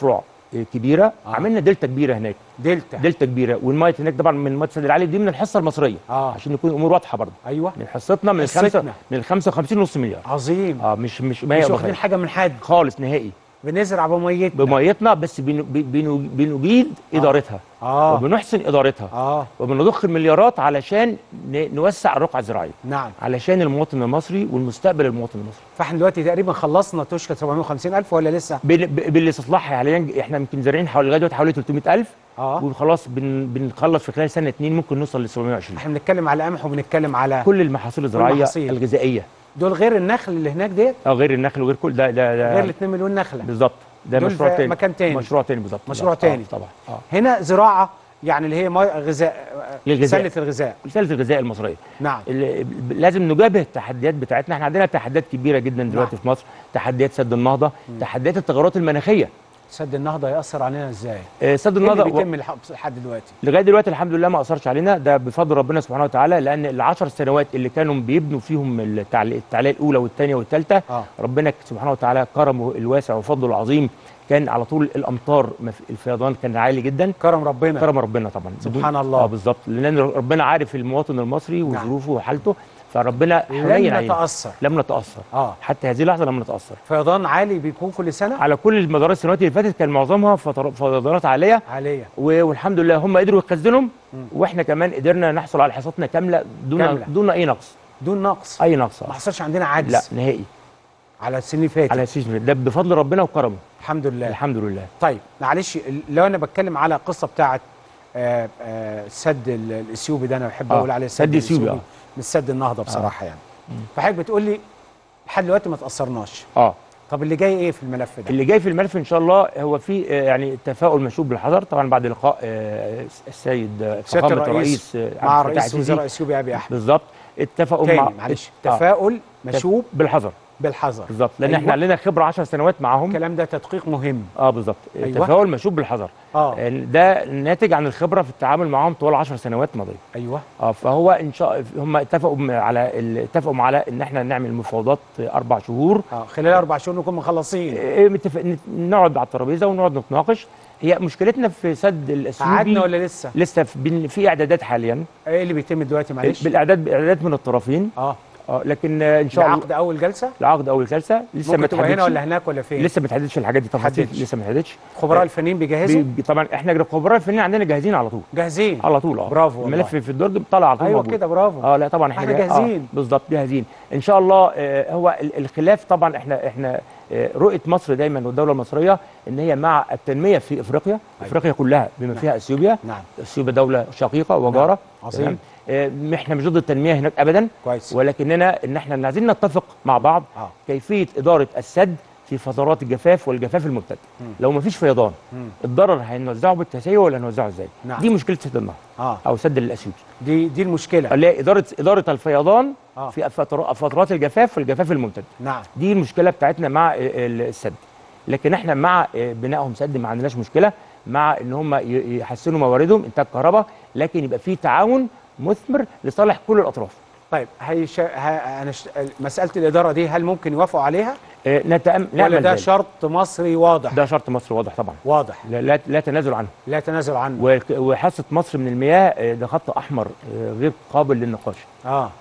Speaker 12: آه، كبيره آه. عملنا دلتا كبيره هناك
Speaker 1: دلتا
Speaker 12: دلتا كبيره والميه هناك طبعا من ميه السد العالي دي من الحصه المصريه
Speaker 1: آه.
Speaker 12: عشان يكون الامور واضحه برضه
Speaker 1: ايوه
Speaker 12: من حصتنا من
Speaker 1: حصتنا.
Speaker 12: الخمسه من ال 55 نص مليار
Speaker 1: عظيم
Speaker 12: اه مش مش ما هي
Speaker 1: مش واخدين
Speaker 12: بخير.
Speaker 1: حاجه من حد
Speaker 12: خالص نهائي
Speaker 1: بنزرع بميتنا
Speaker 12: بميتنا بس بن- ب- بنو- بنجيد ادارتها
Speaker 1: اه
Speaker 12: وبنحسن ادارتها
Speaker 1: اه
Speaker 12: وبنضخ المليارات علشان ن- نوسع الرقعه الزراعيه
Speaker 1: نعم
Speaker 12: علشان المواطن المصري والمستقبل المواطن المصري
Speaker 1: فاحنا دلوقتي تقريبا خلصنا تشكى 750 الف ولا لسه
Speaker 12: بال- ب- بالاستصلاح حاليا احنا يمكن زارعين حوالي لغايه دلوقتي حوالي 300000
Speaker 1: اه
Speaker 12: وخلاص بن بنخلص في خلال سنه اتنين ممكن نوصل ل 720
Speaker 1: احنا بنتكلم على قمح وبنتكلم على
Speaker 12: كل المحاصيل الزراعيه
Speaker 1: المحاصيل.
Speaker 12: الغذائيه
Speaker 1: دول غير النخل اللي هناك ديت
Speaker 12: اه غير النخل وغير كل ده ده, ده
Speaker 1: غير ال 2 مليون نخله
Speaker 12: بالظبط ده
Speaker 1: دول
Speaker 12: مشروع
Speaker 1: في
Speaker 12: تاني
Speaker 1: مكان تاني.
Speaker 12: مشروع تاني بالظبط
Speaker 1: مشروع
Speaker 12: آه،
Speaker 1: تاني.
Speaker 12: طبعا اه
Speaker 1: هنا زراعه يعني اللي هي مي... غذاء
Speaker 12: للغذاء.
Speaker 1: سله الغذاء
Speaker 12: رساله الغذاء المصريه
Speaker 1: نعم
Speaker 12: ال- لازم نجابه التحديات بتاعتنا احنا عندنا تحديات كبيره جدا دلوقتي
Speaker 1: نعم.
Speaker 12: في مصر تحديات سد النهضه تحديات التغيرات المناخيه
Speaker 1: سد النهضه ياثر علينا ازاي؟
Speaker 12: آه، سد
Speaker 1: ايه اللي
Speaker 12: النهضه و-
Speaker 1: بيتم لح- لحد دلوقتي؟
Speaker 12: لغايه دلوقتي الحمد لله ما اثرش علينا ده بفضل ربنا سبحانه وتعالى لان العشر سنوات اللي كانوا بيبنوا فيهم التعليق التعليق الاولى والثانيه والثالثه
Speaker 1: اه
Speaker 12: ربنا سبحانه وتعالى كرمه الواسع وفضله العظيم كان على طول الامطار مف- الفيضان كان عالي جدا
Speaker 1: كرم ربنا
Speaker 12: كرم ربنا طبعا
Speaker 1: سبحان
Speaker 12: بدون-
Speaker 1: الله.
Speaker 12: اه بالظبط لان ربنا عارف المواطن المصري
Speaker 1: نعم.
Speaker 12: وظروفه وحالته فربنا
Speaker 1: لن
Speaker 12: حنين علينا
Speaker 1: نتاثر
Speaker 12: لم نتاثر
Speaker 1: اه
Speaker 12: حتى هذه اللحظه لم نتاثر
Speaker 1: فيضان عالي بيكون كل سنه
Speaker 12: على كل المدار السنوات اللي فاتت كان معظمها فتر- فيضانات عاليه
Speaker 1: عاليه
Speaker 12: و- والحمد لله هم قدروا يخزنهم
Speaker 1: مم.
Speaker 12: واحنا كمان قدرنا نحصل على حصتنا كامله دون
Speaker 1: كاملة.
Speaker 12: دون اي نقص
Speaker 1: دون نقص
Speaker 12: اي نقص
Speaker 1: ما
Speaker 12: آه.
Speaker 1: حصلش عندنا عجز
Speaker 12: لا نهائي
Speaker 1: على السنين اللي فاتت
Speaker 12: على اساس ده بفضل ربنا وكرمه
Speaker 1: الحمد لله
Speaker 12: الحمد لله
Speaker 1: طيب معلش لو انا بتكلم على قصه بتاعه آه، آه، السد ال- الاثيوبي ده انا بحب
Speaker 12: آه،
Speaker 1: اقول عليه
Speaker 12: سد إثيوبي، آه.
Speaker 1: مش سد النهضه بصراحه يعني فحضرتك بتقول لي لحد دلوقتي ما تاثرناش
Speaker 12: اه
Speaker 1: طب اللي جاي ايه في الملف ده؟
Speaker 12: اللي جاي في الملف ان شاء الله هو في آه، يعني تفاؤل مشوب بالحذر طبعا بعد لقاء آه، السيد آه،
Speaker 1: سياده
Speaker 12: فخامه
Speaker 1: الرئيس
Speaker 12: الرئيس آه،
Speaker 1: مع
Speaker 12: عبد الفتاح
Speaker 1: رئيس
Speaker 12: السيسي.
Speaker 1: وزراء اثيوبيا ابي احمد
Speaker 12: بالظبط اتفقوا
Speaker 1: تاني
Speaker 12: مع
Speaker 1: معلش
Speaker 12: آه،
Speaker 1: تفاؤل مشوب
Speaker 12: بالحذر
Speaker 1: بالحذر
Speaker 12: بالظبط لان
Speaker 1: أيوة.
Speaker 12: احنا علينا خبره 10 سنوات معاهم
Speaker 1: الكلام ده تدقيق مهم
Speaker 12: اه بالظبط
Speaker 1: أيوة.
Speaker 12: التفاؤل مشوب بالحذر
Speaker 1: اه
Speaker 12: آه، ده ناتج عن الخبره في التعامل معاهم طوال 10 سنوات ماضيه
Speaker 1: ايوه
Speaker 12: اه فهو ان شاء هم اتفقوا م- على ال- اتفقوا على ان احنا نعمل مفاوضات اربع شهور
Speaker 1: اه خلال اربع شهور نكون مخلصين
Speaker 12: آه، متفق نت- نقعد على الترابيزه ونقعد نتناقش هي مشكلتنا في سد الاثيوبي
Speaker 1: قعدنا ولا لسه؟
Speaker 12: لسه في, بن- في اعدادات حاليا
Speaker 1: ايه اللي بيتم دلوقتي معلش؟
Speaker 12: بالاعداد باعدادات من الطرفين
Speaker 1: اه
Speaker 12: اه لكن آه، ان شاء الله
Speaker 1: العقد اول جلسه
Speaker 12: العقد اول جلسه لسه ما
Speaker 1: ممكن تبقى هنا
Speaker 12: اتحددش
Speaker 1: ولا هناك ولا فين؟
Speaker 12: لسه ما اتحددش الحاجات دي تفاصيل
Speaker 1: اتحددش.
Speaker 12: لسه ما اتحددش
Speaker 1: خبراء
Speaker 12: آه،
Speaker 1: الفنيين بيجهزوا
Speaker 12: بي- طبعا احنا خبراء الفنيين عندنا جاهزين على طول
Speaker 1: جاهزين
Speaker 12: على طول اه
Speaker 1: برافو والله.
Speaker 12: الملف في الدرج طالع على طول
Speaker 1: ايوه
Speaker 12: موجود.
Speaker 1: كده برافو
Speaker 12: اه لا طبعا احنا,
Speaker 1: احنا
Speaker 12: جاه-
Speaker 1: جاهزين.
Speaker 12: آه بالظبط جاهزين ان شاء الله آه هو ال- الخلاف طبعا احنا احنا آه رؤيه مصر دايما والدوله المصريه ان هي مع التنميه في افريقيا
Speaker 1: أيوة.
Speaker 12: افريقيا كلها بما فيها اثيوبيا
Speaker 1: نعم
Speaker 12: اثيوبيا دوله شقيقه وجاره
Speaker 1: عظيم.
Speaker 12: تمام؟ آه احنا مش ضد التنميه هناك ابدا
Speaker 1: كويس
Speaker 12: ولكننا ان احنا عايزين نتفق مع بعض
Speaker 1: اه
Speaker 12: كيفيه اداره السد في فترات الجفاف والجفاف الممتد
Speaker 1: مم.
Speaker 12: لو ما فيش فيضان
Speaker 1: مم.
Speaker 12: الضرر هنوزعه بالتساوي ولا هنوزعه ازاي
Speaker 1: نعم.
Speaker 12: دي مشكله سد النهر
Speaker 1: اه
Speaker 12: او سد الاثيوبي
Speaker 1: دي دي المشكله
Speaker 12: اللي هي اداره اداره الفيضان
Speaker 1: اه
Speaker 12: في فترات فترات الجفاف والجفاف الممتد
Speaker 1: نعم
Speaker 12: دي المشكله بتاعتنا مع ال- السد لكن احنا مع بنائهم سد ما عندناش مشكله مع ان هم ي- يحسنوا مواردهم انتاج كهرباء لكن يبقى في تعاون مثمر لصالح كل الاطراف
Speaker 1: طيب هيش... ه... أنا ش... مساله الاداره دي هل ممكن يوافقوا عليها
Speaker 12: آه، نتأم...
Speaker 1: ولا
Speaker 12: نأمل
Speaker 1: ده
Speaker 12: ذلك.
Speaker 1: شرط مصري واضح
Speaker 12: ده شرط مصر واضح طبعا
Speaker 1: واضح
Speaker 12: لا, لا, لا تنازل عنه
Speaker 1: لا تنازل عنه
Speaker 12: وك- وحصه مصر من المياه آه، ده خط احمر آه، غير قابل للنقاش
Speaker 1: اه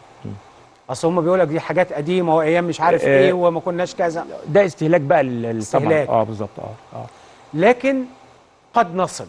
Speaker 1: اصل هم بيقول لك دي حاجات قديمه وايام مش عارف
Speaker 12: آه،
Speaker 1: ايه وما كناش كذا
Speaker 12: ده استهلاك بقى لل- لل- طبعا
Speaker 1: استهلاك.
Speaker 12: اه بالظبط اه اه
Speaker 1: لكن قد نصل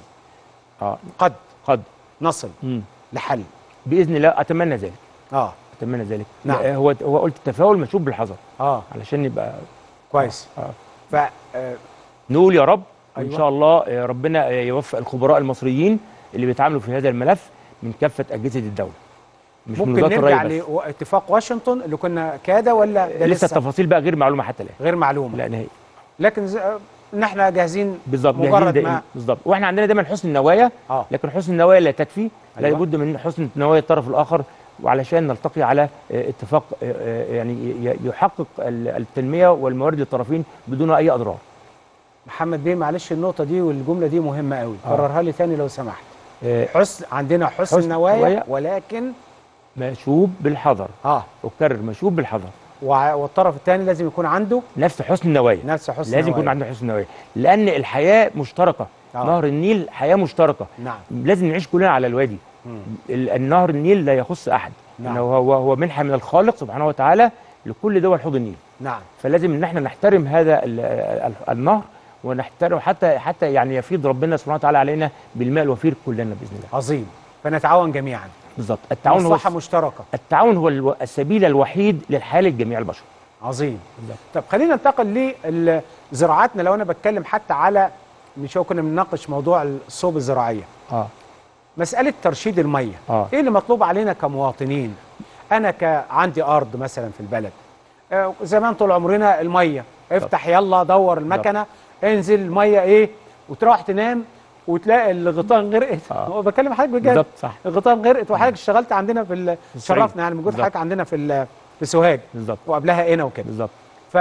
Speaker 12: اه
Speaker 1: قد
Speaker 12: قد
Speaker 1: نصل
Speaker 12: مم.
Speaker 1: لحل
Speaker 12: باذن الله اتمنى ذلك
Speaker 1: اه
Speaker 12: اتمنى ذلك
Speaker 1: نعم.
Speaker 12: لا، هو هو قلت التفاؤل مشوب بالحذر
Speaker 1: اه
Speaker 12: علشان يبقى
Speaker 1: كويس
Speaker 12: آه.
Speaker 1: ف آه،
Speaker 12: نقول يا رب وان
Speaker 1: أيوة.
Speaker 12: شاء الله آه، ربنا آه، يوفق الخبراء المصريين اللي بيتعاملوا في هذا الملف من كافه اجهزه الدوله مش من
Speaker 1: ممكن
Speaker 12: وزاره الري
Speaker 1: نرجع
Speaker 12: بس
Speaker 1: لاتفاق واشنطن اللي كنا كاده ولا ده
Speaker 12: لسه التفاصيل بقى غير معلومه حتى الان
Speaker 1: غير معلومه
Speaker 12: لا نهائي
Speaker 1: لكن ز... آه، ان احنا جاهزين
Speaker 12: بالظبط
Speaker 1: مجرد
Speaker 12: جاهزين
Speaker 1: ما-
Speaker 12: دائما بالظبط واحنا عندنا دايما حسن النوايا
Speaker 1: اه
Speaker 12: لكن حسن النوايا لا تكفي لا
Speaker 1: أيوة.
Speaker 12: بد من حسن نوايا الطرف الاخر وعلشان نلتقي على آه، اتفاق آه، آه، يعني ي- يحقق ال- التنميه والموارد للطرفين بدون اي اضرار
Speaker 1: محمد بيه معلش النقطه دي والجمله دي مهمه قوي
Speaker 12: آه.
Speaker 1: كررها لي تاني لو سمحت
Speaker 12: آه،
Speaker 1: حسن عندنا حسن,
Speaker 12: حسن
Speaker 1: نوايا
Speaker 12: نوايا.
Speaker 1: ولكن
Speaker 12: مشوب بالحذر
Speaker 1: اه
Speaker 12: اكرر مشوب بالحذر
Speaker 1: وع- والطرف الثاني لازم يكون عنده
Speaker 12: نفس حسن النوايا
Speaker 1: نفس حسن
Speaker 12: لازم يكون
Speaker 1: نوايا.
Speaker 12: عنده حسن النوايا لان الحياه مشتركه
Speaker 1: آه.
Speaker 12: نهر النيل حياه مشتركه
Speaker 1: نعم
Speaker 12: لازم نعيش كلنا على الوادي ال- النهر النيل لا يخص احد
Speaker 1: نعم.
Speaker 12: إنه هو هو منحه من الخالق سبحانه وتعالى لكل دول حوض النيل
Speaker 1: نعم
Speaker 12: فلازم ان احنا نحترم هذا ال- ال- النهر ونحترم حتى حتى يعني يفيض ربنا سبحانه وتعالى علينا بالماء الوفير كلنا باذن الله
Speaker 1: عظيم فنتعاون جميعا
Speaker 12: بالظبط التعاون هو
Speaker 1: مصلحه مشتركه
Speaker 12: التعاون هو الو- السبيل الوحيد للحياه لجميع البشر
Speaker 1: عظيم طب خلينا ننتقل لزراعاتنا لو انا بتكلم حتى على من شويه كنا بنناقش موضوع الصوب الزراعيه
Speaker 12: اه
Speaker 1: مساله ترشيد الميه
Speaker 12: اه
Speaker 1: ايه اللي مطلوب علينا كمواطنين انا ك عندي ارض مثلا في البلد آه، زمان طول عمرنا الميه افتح يلا دور المكنه انزل الميه ايه وتروح تنام وتلاقي الغيطان غرقت آه. بكلم حضرتك بجد
Speaker 12: بالظبط صح
Speaker 1: الغيطان غرقت وحضرتك اشتغلت عندنا في ال-
Speaker 12: الصعيد.
Speaker 1: شرفنا يعني موجود
Speaker 12: بالظبط.
Speaker 1: حضرتك عندنا في ال- في سوهاج
Speaker 12: بالظبط
Speaker 1: وقبلها هنا وكده
Speaker 12: بالظبط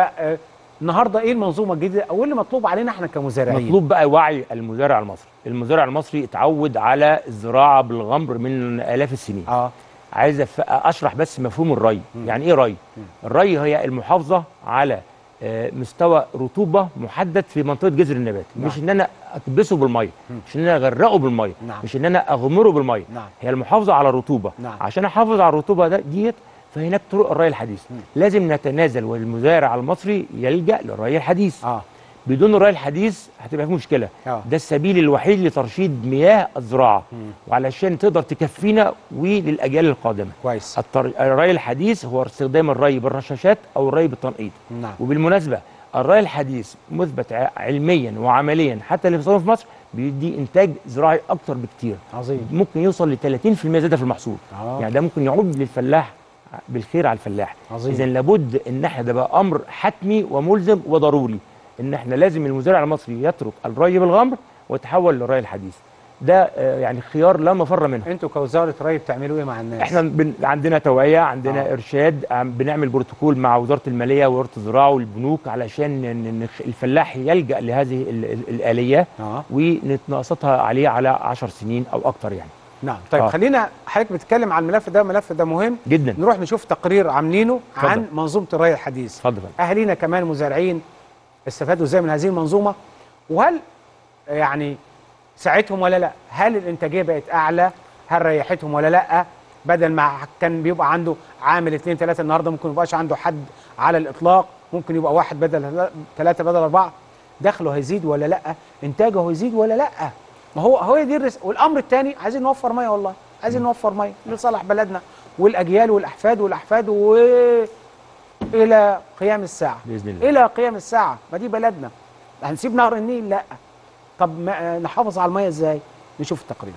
Speaker 1: فالنهارده ايه المنظومه الجديده او إيه اللي مطلوب علينا احنا كمزارعين
Speaker 12: مطلوب بقى وعي المزارع المصري المزارع المصري اتعود على الزراعه بالغمر من الاف السنين
Speaker 1: اه
Speaker 12: عايز أف- اشرح بس مفهوم الري يعني ايه ري الري هي المحافظه على آه، مستوى رطوبه محدد في منطقه جذر النبات
Speaker 1: نعم.
Speaker 12: مش ان انا اكبسه بالميه مش ان انا اغرقه بالميه
Speaker 1: نعم.
Speaker 12: مش ان انا اغمره بالميه
Speaker 1: نعم.
Speaker 12: هي المحافظه على الرطوبه
Speaker 1: نعم.
Speaker 12: عشان احافظ على الرطوبه ده ديت فهناك طرق الري الحديث لازم نتنازل والمزارع المصري يلجا للري الحديث
Speaker 1: اه
Speaker 12: بدون الري الحديث هتبقى في مشكله
Speaker 1: آه.
Speaker 12: ده السبيل الوحيد لترشيد مياه الزراعه وعلشان تقدر تكفينا وللاجيال القادمه
Speaker 1: كويس
Speaker 12: الطر... الري الحديث هو استخدام الري بالرشاشات او الري بالتنقيط
Speaker 1: نعم
Speaker 12: وبالمناسبه الري الحديث مثبت ع- علميا وعمليا حتى اللي بيستخدم في مصر بيدي انتاج زراعي اكتر بكتير
Speaker 1: عظيم
Speaker 12: ممكن يوصل ل 30% زياده في المحصول
Speaker 1: آه.
Speaker 12: يعني ده ممكن يعود للفلاح بالخير على الفلاح
Speaker 1: عظيم.
Speaker 12: اذا لابد ان احنا ده بقى امر حتمي وملزم وضروري ان احنا لازم المزارع المصري يترك الري بالغمر ويتحول للري الحديث ده آه، يعني خيار لا مفر منه
Speaker 1: انتوا كوزاره ري بتعملوا ايه مع الناس
Speaker 12: احنا بن... عندنا توعيه عندنا
Speaker 1: آه.
Speaker 12: آه. ارشاد عم بنعمل بروتوكول مع وزاره الماليه ووزاره الزراعه والبنوك علشان ن- ن- الفلاح يلجا لهذه ال... ال... الاليه
Speaker 1: اه
Speaker 12: ونتناقصتها عليه على 10 سنين او اكتر يعني
Speaker 1: نعم طيب
Speaker 12: آه.
Speaker 1: خلينا حضرتك بتتكلم عن الملف ده الملف ده مهم
Speaker 12: جدا
Speaker 1: نروح نشوف تقرير عاملينه
Speaker 12: اتفضل.
Speaker 1: عن منظومه الري الحديث
Speaker 12: اتفضل
Speaker 1: اهالينا كمان مزارعين استفادوا ازاي من هذه المنظومه وهل يعني ساعتهم ولا لا هل الانتاجيه بقت اعلى هل ريحتهم ولا لا بدل ما كان بيبقى عنده عامل اثنين ثلاثه النهارده ممكن ما يبقاش عنده حد على الاطلاق ممكن يبقى واحد بدل ثلاثه بدل اربعه دخله هيزيد ولا لا انتاجه هيزيد ولا لا ما هو هو دي الرزق والامر الثاني عايزين نوفر ميه والله عايزين نوفر ميه لصالح بلدنا والاجيال والاحفاد والاحفاد و الى قيام الساعه
Speaker 12: باذن الله
Speaker 1: الى قيام الساعه ما دي بلدنا هنسيب نهر النيل لا طب ما آه، نحافظ على الميه ازاي نشوف التقرير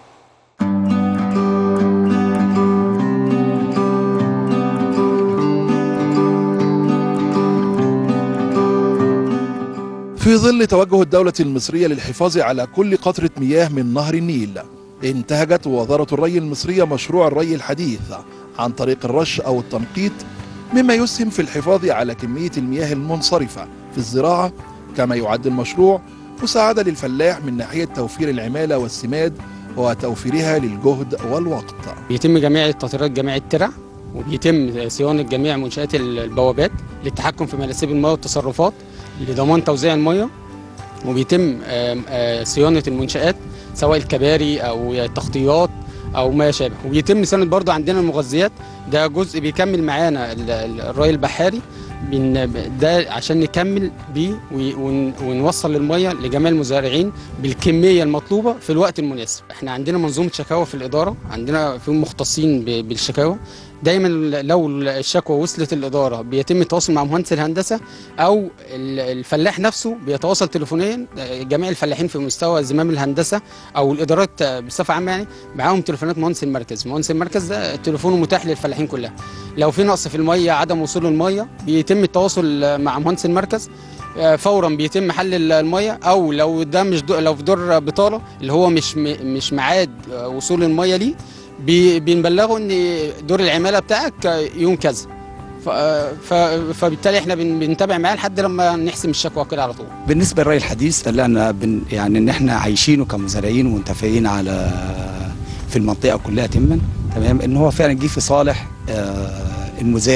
Speaker 13: في ظل توجه الدولة المصرية للحفاظ على كل قطرة مياه من نهر النيل انتهجت وزارة الري المصرية مشروع الري الحديث عن طريق الرش أو التنقيط مما يسهم في الحفاظ على كمية المياه المنصرفة في الزراعة كما يعد المشروع مساعدة للفلاح من ناحية توفير العمالة والسماد وتوفيرها للجهد والوقت
Speaker 14: بيتم جميع التطهيرات جميع الترع وبيتم صيانه جميع منشات البوابات للتحكم في مناسيب المياه والتصرفات لضمان توزيع المياه وبيتم آم، آه، صيانه المنشات سواء الكباري او التغطيات او ما شابه وبيتم صيانه برضه عندنا المغذيات ده جزء بيكمل معانا ال- ال- الري البحاري بن- ده عشان نكمل بيه وي- ون- ونوصل الميه لجميع المزارعين بالكميه المطلوبه في الوقت المناسب احنا عندنا منظومه شكاوى في الاداره عندنا في مختصين ب- بالشكاوى دايما لو الشكوى وصلت الاداره بيتم التواصل مع مهندس الهندسه او ال- الفلاح نفسه بيتواصل تليفونيا جميع الفلاحين في مستوى زمام الهندسه او الادارات بصفه عامه يعني معاهم تليفونات مهندس المركز مهندس المركز ده تليفونه متاح للفلاحين كلها لو في نقص في الميه عدم وصول الميه بيتم التواصل مع مهندس المركز آه، فورا بيتم حل ال- الميه او لو ده مش دو لو في دور بطاله اللي هو مش م- مش ميعاد آه، وصول الميه ليه بي- بنبلغه ان دور العماله بتاعك آه، يوم كذا ف- آه، ف- فبالتالي احنا بن- بنتابع معاه لحد لما نحسم الشكوى كده على طول
Speaker 15: بالنسبه للري الحديث اللي انا بن يعني ان احنا عايشينه كمزارعين ومنتفعين على في المنطقه كلها تما تمام ان هو فعلا جه في صالح آه، المزارع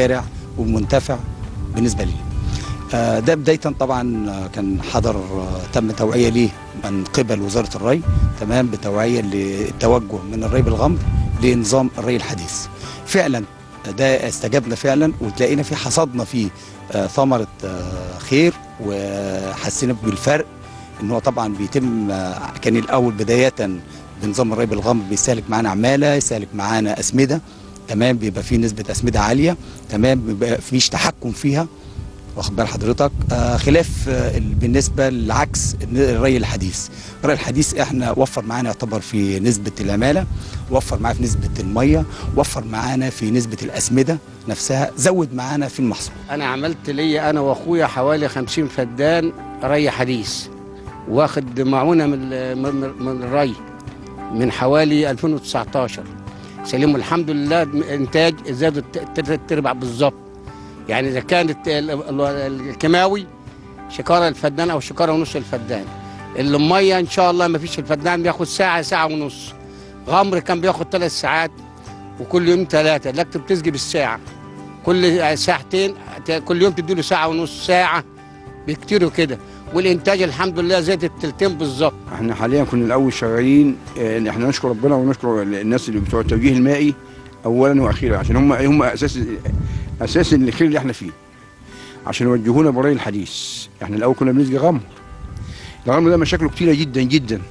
Speaker 15: ومنتفع بالنسبه لي آه، ده بدايه طبعا آه، كان حضر آه، تم توعيه ليه من قبل وزاره الري تمام بتوعيه للتوجه من الري بالغمر لنظام الري الحديث فعلا ده استجبنا فعلا وتلاقينا في حصدنا فيه آه، ثمره آه، خير وحسينا بالفرق ان هو طبعا بيتم آه، كان الاول بدايه بنظام الري بالغمر بيستهلك معانا عماله يستهلك معانا اسمده تمام بيبقى فيه نسبه اسمده عاليه تمام بيبقى فيش تحكم فيها واخد بال حضرتك آه خلاف آه ال- بالنسبه للعكس الري الحديث الري الحديث احنا وفر معانا يعتبر في نسبه العماله وفر معانا في نسبه الميه وفر معانا في نسبه الاسمده نفسها زود معانا في المحصول
Speaker 16: انا عملت لي انا واخويا حوالي 50 فدان ري حديث واخد معونه من ال- من من الري من حوالي 2019 سليم والحمد لله انتاج زاد ثلاث ارباع بالظبط يعني اذا كانت ال- ال- الكيماوي شكاره الفدان او شكاره ونص الفدان الميه ان شاء الله ما فيش الفدان بياخد ساعه ساعه ونص غمر كان بياخد ثلاث ساعات وكل يوم ثلاثه لكن بتسقي بالساعه كل ساعتين كل يوم تديله ساعه ونص ساعه بكتير وكده والانتاج الحمد لله زاد التلتين بالظبط
Speaker 17: احنا حاليا كنا الاول شغالين آه، ان احنا نشكر ربنا ونشكر الناس اللي بتوع التوجيه المائي اولا واخيرا عشان هم هم اساس اساس الخير اللي احنا فيه عشان يوجهونا بري الحديث احنا الاول كنا بنسقي غمر الغمر ده مشاكله كتيره جدا جدا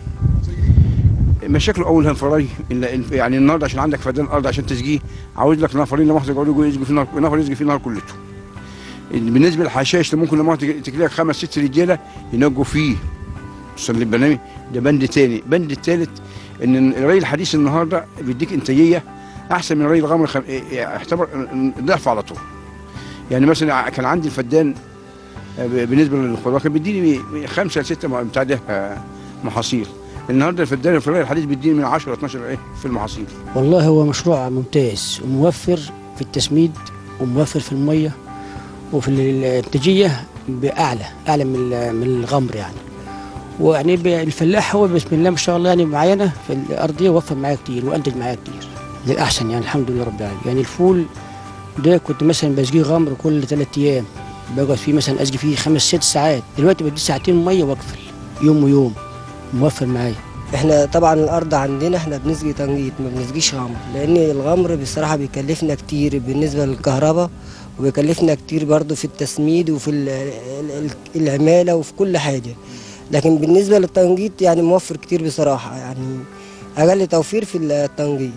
Speaker 17: مشاكله اول هنفري إلا- يعني النهارده عشان عندك فدان ارض عشان تسقيه عاوز لك نفرين لا مؤاخذه يقعدوا يسقوا في النهار نفر يسقي في النهار كلته بالنسبه للحشائش ممكن لما تجي لك خمس ست رجاله ينقوا فيه وصل للبرنامج ده بند تاني بند التالت ان الري الحديث النهارده بيديك انتاجيه احسن من الري الغمر خم... يعتبر ضعف على طول يعني مثلا كان عندي الفدان آه، بالنسبه للخضروات كان بيديني خمسه لسته م- بتاع ده آه، محاصيل النهارده الفدان في الري الحديث بيديني من 10 ل 12 ايه في المحاصيل
Speaker 18: والله هو مشروع ممتاز وموفر في التسميد وموفر في الميه وفي الانتاجيه باعلى اعلى من ال- من الغمر يعني ويعني ب- الفلاح هو بسم الله ما شاء الله يعني معانا في الارضيه وفر معايا كتير وانتج معايا كتير للاحسن يعني الحمد لله رب العالمين يعني الفول ده كنت مثلا بسقيه غمر كل ثلاث ايام بقعد فيه مثلا اسقي فيه خمس ست ساعات دلوقتي بدي ساعتين ميه واقفل يوم ويوم موفر معايا
Speaker 19: احنا طبعا الارض عندنا احنا بنسقي تنجيط ما بنسقيش غمر لان الغمر بصراحه بيكلفنا كتير بالنسبه للكهرباء وبيكلفنا كتير برضو في التسميد وفي ال- ال- ال- العماله وفي كل حاجه لكن بالنسبه للتنجيط يعني موفر كتير بصراحه يعني اقل توفير في التنجيط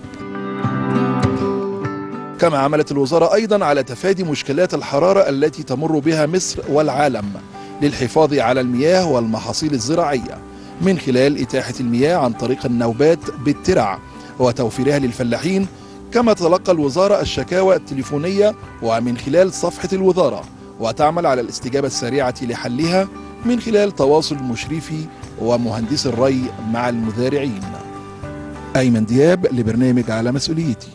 Speaker 13: كما عملت الوزارة أيضا على تفادي مشكلات الحرارة التي تمر بها مصر والعالم للحفاظ على المياه والمحاصيل الزراعية من خلال إتاحة المياه عن طريق النوبات بالترع وتوفيرها للفلاحين كما تلقى الوزارة الشكاوى التليفونية ومن خلال صفحة الوزارة وتعمل على الاستجابة السريعة لحلها من خلال تواصل مشرفي ومهندس الري مع المزارعين أيمن دياب لبرنامج على مسؤوليتي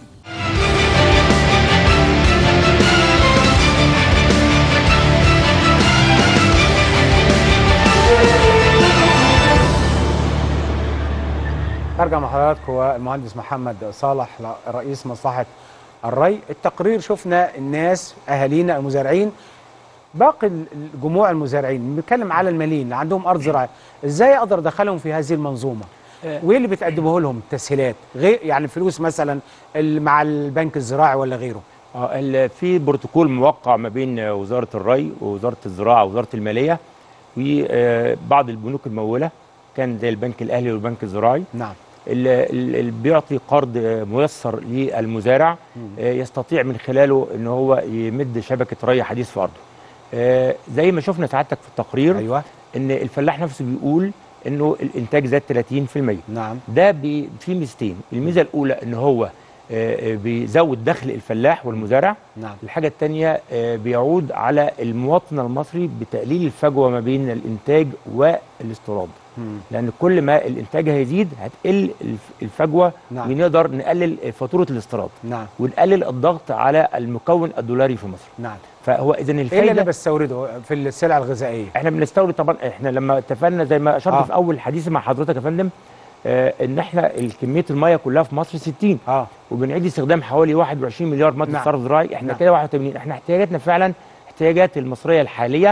Speaker 1: ارجع مع حضراتكم هو المهندس محمد صالح رئيس مصلحه الري التقرير شفنا الناس اهالينا المزارعين باقي الجموع المزارعين بنتكلم على المالين اللي عندهم ارض زراعيه ازاي اقدر ادخلهم في هذه المنظومه وايه اللي بتقدمه لهم تسهيلات غير يعني فلوس مثلا ال- مع البنك الزراعي ولا غيره
Speaker 12: اه ال- في بروتوكول موقع ما بين آه، وزاره الري ووزاره الزراعه ووزاره الماليه وبعض البنوك المموله كان زي البنك الاهلي والبنك الزراعي
Speaker 1: نعم
Speaker 12: اللي بيعطي قرض آه، ميسر للمزارع آه، يستطيع من خلاله ان هو يمد شبكه ري حديث في ارضه آه، زي ما شفنا سعادتك في التقرير
Speaker 1: ايوه
Speaker 12: ان الفلاح نفسه بيقول انه الانتاج زاد 30%
Speaker 1: نعم
Speaker 12: ده بي في ميزتين الميزه الاولى ان هو آه، آه، بيزود دخل الفلاح والمزارع
Speaker 1: نعم
Speaker 12: الحاجه الثانيه بيعود على المواطن المصري بتقليل الفجوه ما بين الانتاج والاستيراد
Speaker 1: مم.
Speaker 12: لان كل ما الانتاج هيزيد هتقل الف- الفجوه
Speaker 1: نعم.
Speaker 12: ونقدر نقلل فاتوره الاستيراد
Speaker 1: نعم
Speaker 12: ونقلل الضغط على المكون الدولاري في مصر
Speaker 1: نعم
Speaker 12: فهو اذا
Speaker 1: ايه اللي
Speaker 12: الفايده
Speaker 1: انا بستورده في السلع الغذائيه
Speaker 12: احنا بنستورد طبعا احنا لما اتفقنا زي ما اشرت
Speaker 1: آه.
Speaker 12: آه. في اول حديث مع حضرتك يا فندم آه ان احنا كميه الميه كلها في مصر 60
Speaker 1: اه
Speaker 12: وبنعيد استخدام حوالي 21 مليار متر
Speaker 1: نعم.
Speaker 12: صرف زراعي احنا
Speaker 1: نعم.
Speaker 12: كده 81 احنا احتياجاتنا فعلا احتياجات المصريه الحاليه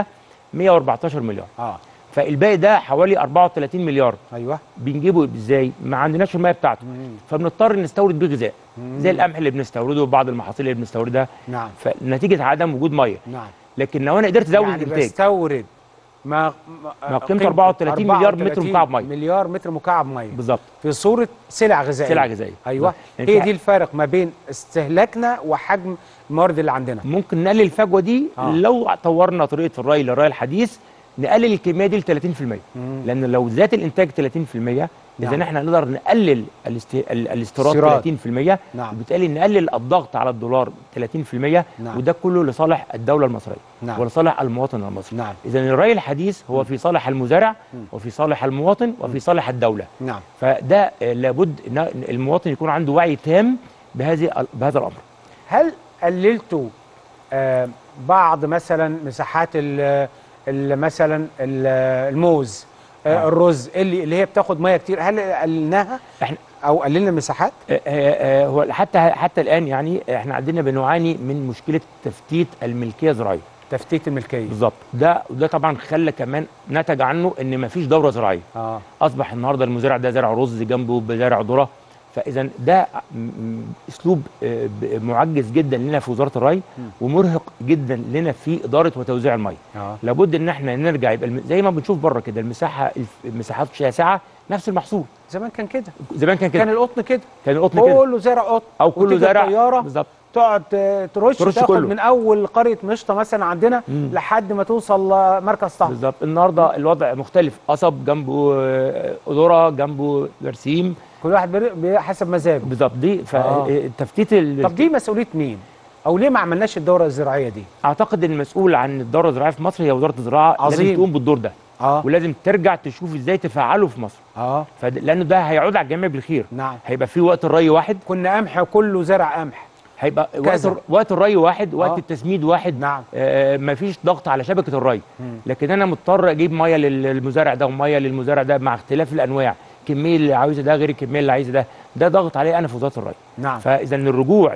Speaker 12: 114 مليار
Speaker 1: اه
Speaker 12: فالباقي ده حوالي 34 مليار
Speaker 1: ايوه
Speaker 12: بنجيبه ازاي ما عندناش الميه بتاعته فبنضطر نستورد بيه غذاء
Speaker 1: مم.
Speaker 12: زي القمح اللي بنستورده وبعض المحاصيل اللي بنستوردها
Speaker 1: نعم
Speaker 12: فنتيجه عدم وجود ميه
Speaker 1: نعم
Speaker 12: لكن لو انا قدرت ازود
Speaker 1: يعني
Speaker 12: الانتاج
Speaker 1: بستورد ما
Speaker 12: ما قيمته 34 مليار متر مكعب ميه
Speaker 1: مليار متر مكعب ميه
Speaker 12: بالظبط
Speaker 1: في صوره سلع غذائيه
Speaker 12: سلع غذائيه
Speaker 1: ايوه
Speaker 12: يعني
Speaker 1: هي
Speaker 12: في-
Speaker 1: دي الفارق ما بين استهلاكنا وحجم الموارد اللي عندنا
Speaker 12: ممكن نقلل الفجوه دي
Speaker 1: آه.
Speaker 12: لو طورنا طريقه الري للري الحديث نقلل الكميه دي ل 30% لان لو زاد الانتاج 30% اذا
Speaker 1: نعم.
Speaker 12: احنا نقدر نقلل الاست... ال- الاستيراد
Speaker 1: استيراد.
Speaker 12: 30%
Speaker 1: نعم.
Speaker 12: وبالتالي نقلل الضغط على الدولار 30%
Speaker 1: نعم.
Speaker 12: وده كله لصالح الدوله المصريه
Speaker 1: نعم.
Speaker 12: ولصالح المواطن المصري
Speaker 1: نعم.
Speaker 12: اذا الري الحديث هو في صالح المزارع وفي صالح المواطن وفي صالح الدوله
Speaker 1: نعم
Speaker 12: فده آه، لابد ان المواطن يكون عنده وعي تام بهذه بهذا الامر
Speaker 1: هل قللتوا آه بعض مثلا مساحات ال ال- مثلا ال- الموز آه
Speaker 12: آه.
Speaker 1: الرز اللي اللي هي بتاخد ميه كتير هل قللناها
Speaker 12: احنا
Speaker 1: او قللنا المساحات
Speaker 12: آه، آه، آه، هو حتى حتى الان يعني احنا عندنا بنعاني من مشكله تفتيت الملكيه الزراعيه
Speaker 1: تفتيت الملكيه
Speaker 12: بالظبط ده وده طبعا خلى كمان نتج عنه ان مفيش دوره زراعيه
Speaker 1: اه
Speaker 12: اصبح النهارده المزارع ده زرع رز جنبه بزرع ذره فاذا ده م- م- اسلوب آه، ب- معجز جدا لنا في وزاره الري ومرهق جدا لنا في اداره وتوزيع الميه
Speaker 1: اه
Speaker 12: لابد ان احنا نرجع يبقى الم- زي ما بنشوف بره كده المساحه الف- المساحات شاسعه نفس المحصول
Speaker 1: زمان كان كده
Speaker 12: زمان كان كده
Speaker 1: كان القطن كده
Speaker 12: كان القطن كده
Speaker 1: كله زرع قطن
Speaker 12: او كله
Speaker 1: وتيجي
Speaker 12: زرع
Speaker 1: الطياره
Speaker 12: بالظبط
Speaker 1: تقعد ت- ترش,
Speaker 12: ترش
Speaker 1: تاخد
Speaker 12: كله.
Speaker 1: من اول قريه مشطه مثلا عندنا
Speaker 12: مم.
Speaker 1: لحد ما توصل آه، مركز طه
Speaker 12: بالظبط النهارده الوضع مختلف قصب جنبه آه، ذره جنبه برسيم
Speaker 1: كل واحد بر- ب- حسب مزاجه
Speaker 12: بالظبط دي
Speaker 1: آه.
Speaker 12: فتفتيت ال-
Speaker 1: طب دي مسؤوليه مين او ليه ما عملناش الدوره الزراعيه دي
Speaker 12: اعتقد ان المسؤول عن الدوره الزراعيه في مصر هي وزاره الزراعه
Speaker 1: عظيم.
Speaker 12: لازم تقوم بالدور ده
Speaker 1: اه
Speaker 12: ولازم ترجع تشوف ازاي تفعله في مصر
Speaker 1: اه
Speaker 12: فد... لانه ده هيعود على الجميع بالخير
Speaker 1: نعم
Speaker 12: هيبقى في وقت الري واحد
Speaker 1: كنا قمح كله زرع قمح
Speaker 12: هيبقى وقت,
Speaker 1: كذا.
Speaker 12: الر- وقت الري واحد وقت
Speaker 1: آه.
Speaker 12: التسميد واحد
Speaker 1: نعم
Speaker 12: آه مفيش ضغط على شبكه الري
Speaker 1: مم.
Speaker 12: لكن انا مضطر اجيب ميه لل- للمزارع ده وميه للمزارع ده مع اختلاف الانواع الكميه اللي عاوزها ده غير الكميه اللي عايزها ده ده ضغط عليه انا في وزاره الري
Speaker 1: نعم
Speaker 12: فاذا الرجوع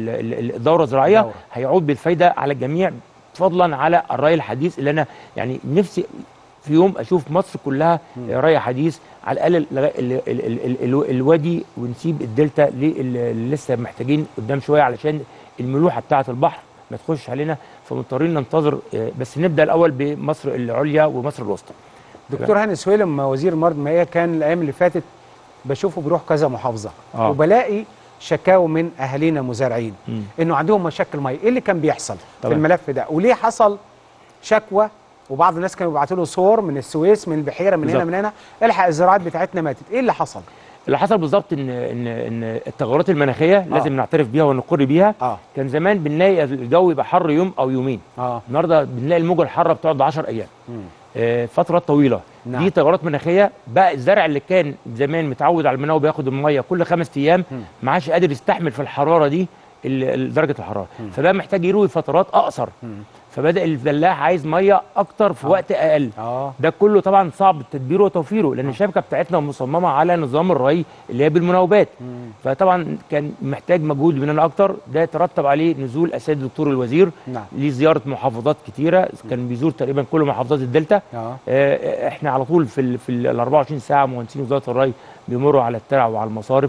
Speaker 12: للدوره الزراعيه
Speaker 1: الدورة.
Speaker 12: هيعود بالفايده على الجميع فضلا على الري الحديث اللي انا يعني نفسي في يوم اشوف مصر كلها ري حديث على الاقل لغا- ال- ال- ال- ال- ال- الوادي ونسيب الدلتا اللي لسه محتاجين قدام شويه علشان الملوحه بتاعه البحر ما تخش علينا فمضطرين ننتظر آه، بس نبدا الاول بمصر العليا ومصر الوسطى
Speaker 1: دكتور هاني سويلم وزير الموارد المائيه كان الايام اللي فاتت بشوفه بيروح كذا محافظه
Speaker 12: آه.
Speaker 1: وبلاقي شكاوى من اهالينا مزارعين
Speaker 12: مم.
Speaker 1: انه عندهم مشاكل ميه ايه اللي كان بيحصل في
Speaker 12: طبعاً.
Speaker 1: الملف ده وليه حصل شكوى وبعض الناس كانوا بيبعتوا له صور من السويس من البحيره من هنا
Speaker 12: بالظبط.
Speaker 1: من هنا الحق الزراعات بتاعتنا ماتت ايه اللي حصل
Speaker 12: اللي حصل بالظبط ان ان ان التغيرات المناخيه آه. لازم نعترف بيها ونقر بيها
Speaker 1: اه
Speaker 12: كان زمان بنلاقي الجو يبقى حر يوم او يومين
Speaker 1: اه
Speaker 12: النهارده بنلاقي الموجه الحاره بتقعد 10 ايام
Speaker 1: مم.
Speaker 12: آه، فترات طويله
Speaker 1: نعم.
Speaker 12: نعم. دي تغيرات مناخيه بقى الزرع اللي كان زمان متعود على المناوي بياخد الميه كل خمس ايام
Speaker 1: مم.
Speaker 12: ما عادش قادر يستحمل في الحراره دي ال- ال- درجه الحراره فبقى محتاج يروي فترات اقصر
Speaker 1: مم.
Speaker 12: فبدا الفلاح عايز ميه اكتر في وقت اقل
Speaker 1: اه
Speaker 12: ده كله طبعا صعب تدبيره وتوفيره لان الشبكه بتاعتنا مصممه على نظام الري اللي هي بالمناوبات
Speaker 1: مم.
Speaker 12: فطبعا كان محتاج مجهود مننا اكتر ده ترتب عليه نزول السيد الدكتور الوزير
Speaker 1: نعم
Speaker 12: ليه زياره محافظات كتيره كان بيزور تقريبا كل محافظات الدلتا
Speaker 1: اه
Speaker 12: آه، احنا على طول في ال في ال 24 ساعه مهندسين وزاره الري بيمروا على الترع وعلى المصارف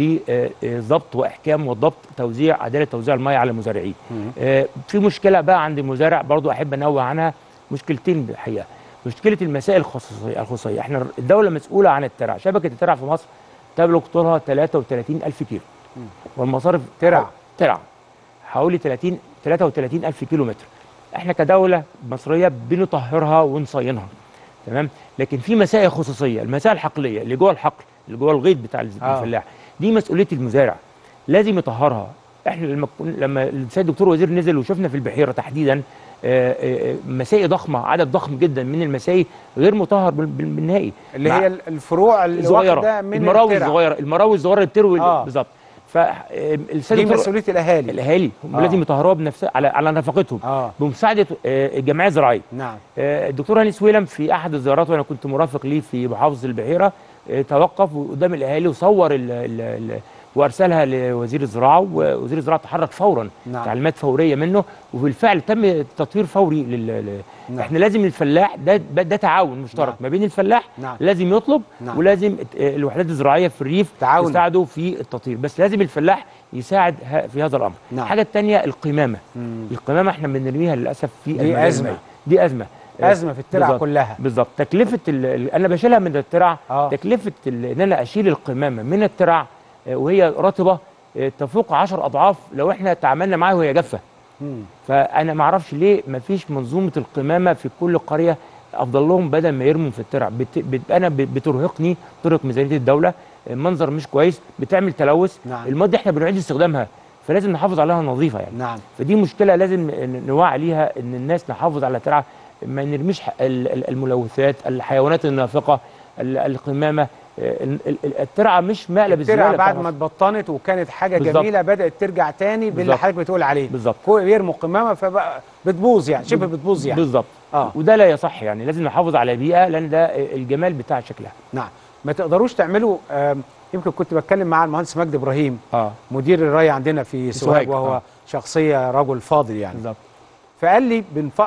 Speaker 12: لضبط واحكام وضبط توزيع عداله توزيع الميه على المزارعين.
Speaker 1: مم.
Speaker 12: آه، في مشكله بقى عند المزارع برضو احب انوه عنها مشكلتين بالحقيقه. مشكله المسائل الخصوصيه الخصوصيه احنا الدوله مسؤوله عن الترع، شبكه الترع في مصر تبلغ طولها 33000 كيلو.
Speaker 1: مم.
Speaker 12: والمصارف
Speaker 1: ترع.
Speaker 12: ترع حوالي 30 33000 كيلو متر. احنا كدوله مصريه بنطهرها ونصينها. تمام لكن في مسائل خصوصيه المسائل الحقليه اللي جوه الحقل اللي جوه الغيط بتاع الز-
Speaker 1: آه.
Speaker 12: الفلاح دي مسؤوليه المزارع لازم يطهرها احنا لما كن- لما السيد الدكتور وزير نزل وشفنا في البحيره تحديدا آه، آه، مسائي ضخمه عدد ضخم جدا من المسائي غير مطهر بال- بال- بالنهائي
Speaker 1: اللي
Speaker 12: مع-
Speaker 1: هي الفروع اللي واخده
Speaker 12: صغيره
Speaker 1: من
Speaker 12: المراوي
Speaker 1: الترع.
Speaker 12: الصغيره المراوي الصغيره اللي بتروي
Speaker 1: آه.
Speaker 12: بالظبط فالسيد
Speaker 1: دي
Speaker 12: الدكتور
Speaker 1: مسؤوليه الاهالي
Speaker 12: الاهالي هم
Speaker 1: آه.
Speaker 12: لازم يطهروها بنفسها على على نفقتهم
Speaker 1: اه
Speaker 12: بمساعده آه، الجمعيه الزراعيه
Speaker 1: نعم
Speaker 12: آه، الدكتور هاني سويلم في احد الزيارات وانا كنت مرافق ليه في محافظه البحيره آه، توقف قدام الاهالي وصور ال ال ال وارسلها لوزير الزراعه ووزير الزراعه تحرك فورا
Speaker 1: نعم.
Speaker 12: تعليمات فوريه منه وبالفعل تم تطوير فوري لل ل-
Speaker 1: نعم.
Speaker 12: احنا لازم الفلاح ده ده تعاون مشترك
Speaker 1: نعم.
Speaker 12: ما بين الفلاح
Speaker 1: نعم.
Speaker 12: لازم يطلب
Speaker 1: نعم.
Speaker 12: ولازم الت- الوحدات الزراعيه في الريف
Speaker 1: تعاون.
Speaker 12: تساعده في التطوير بس لازم الفلاح يساعد ه- في هذا الامر
Speaker 1: نعم.
Speaker 12: الحاجه الثانيه القمامه
Speaker 1: مم.
Speaker 12: القمامه احنا بنرميها للاسف في
Speaker 1: دي
Speaker 12: المجال
Speaker 1: أزمة.
Speaker 12: المائي. دي ازمه
Speaker 1: أزمة في الترع
Speaker 12: بالظبط.
Speaker 1: كلها.
Speaker 12: بالظبط تكلفه ال... ال- انا بشيلها من الترع
Speaker 1: آه.
Speaker 12: تكلفه ال... ان انا اشيل القمامه من الترع آه، وهي رطبه آه، تفوق 10 اضعاف لو احنا تعاملنا معاها وهي جافه
Speaker 1: مم.
Speaker 12: فانا ما اعرفش ليه ما فيش منظومه القمامه في كل قريه افضل لهم بدل ما يرموا في الترع بت... بت... انا ب- بترهقني ترهق ميزانيه الدوله المنظر مش كويس بتعمل تلوث
Speaker 1: نعم.
Speaker 12: المواد دي احنا بنعيد استخدامها فلازم نحافظ عليها نظيفه يعني
Speaker 1: نعم
Speaker 12: فدي مشكله لازم ن- نوعي ليها ان الناس نحافظ على الترعه ما نرميش ح- ال- ال- الملوثات الحيوانات النافقه ال- القمامه ال- ال- ال- الترعه مش مقلب
Speaker 1: الترع
Speaker 12: الزباله
Speaker 1: بعد
Speaker 12: بتاع
Speaker 1: ما اتبطنت وكانت حاجه
Speaker 12: بالظبط.
Speaker 1: جميله بدات ترجع تاني باللي
Speaker 12: بالظبط.
Speaker 1: حضرتك بتقول عليه
Speaker 12: بالظبط
Speaker 1: يرموا قمامه فبقى بتبوظ يعني شبه بتبوظ يعني
Speaker 12: بالظبط
Speaker 1: اه
Speaker 12: وده لا يصح يعني لازم نحافظ على البيئه لان ده الجمال بتاع شكلها
Speaker 1: نعم ما تقدروش تعملوا آم، يمكن كنت بتكلم مع المهندس مجدي ابراهيم
Speaker 12: اه
Speaker 1: مدير الري عندنا في سوهاج
Speaker 12: سوهاج،
Speaker 1: وهو
Speaker 12: آه.
Speaker 1: شخصيه رجل فاضل يعني
Speaker 12: بالظبط
Speaker 1: فقال لي بنف...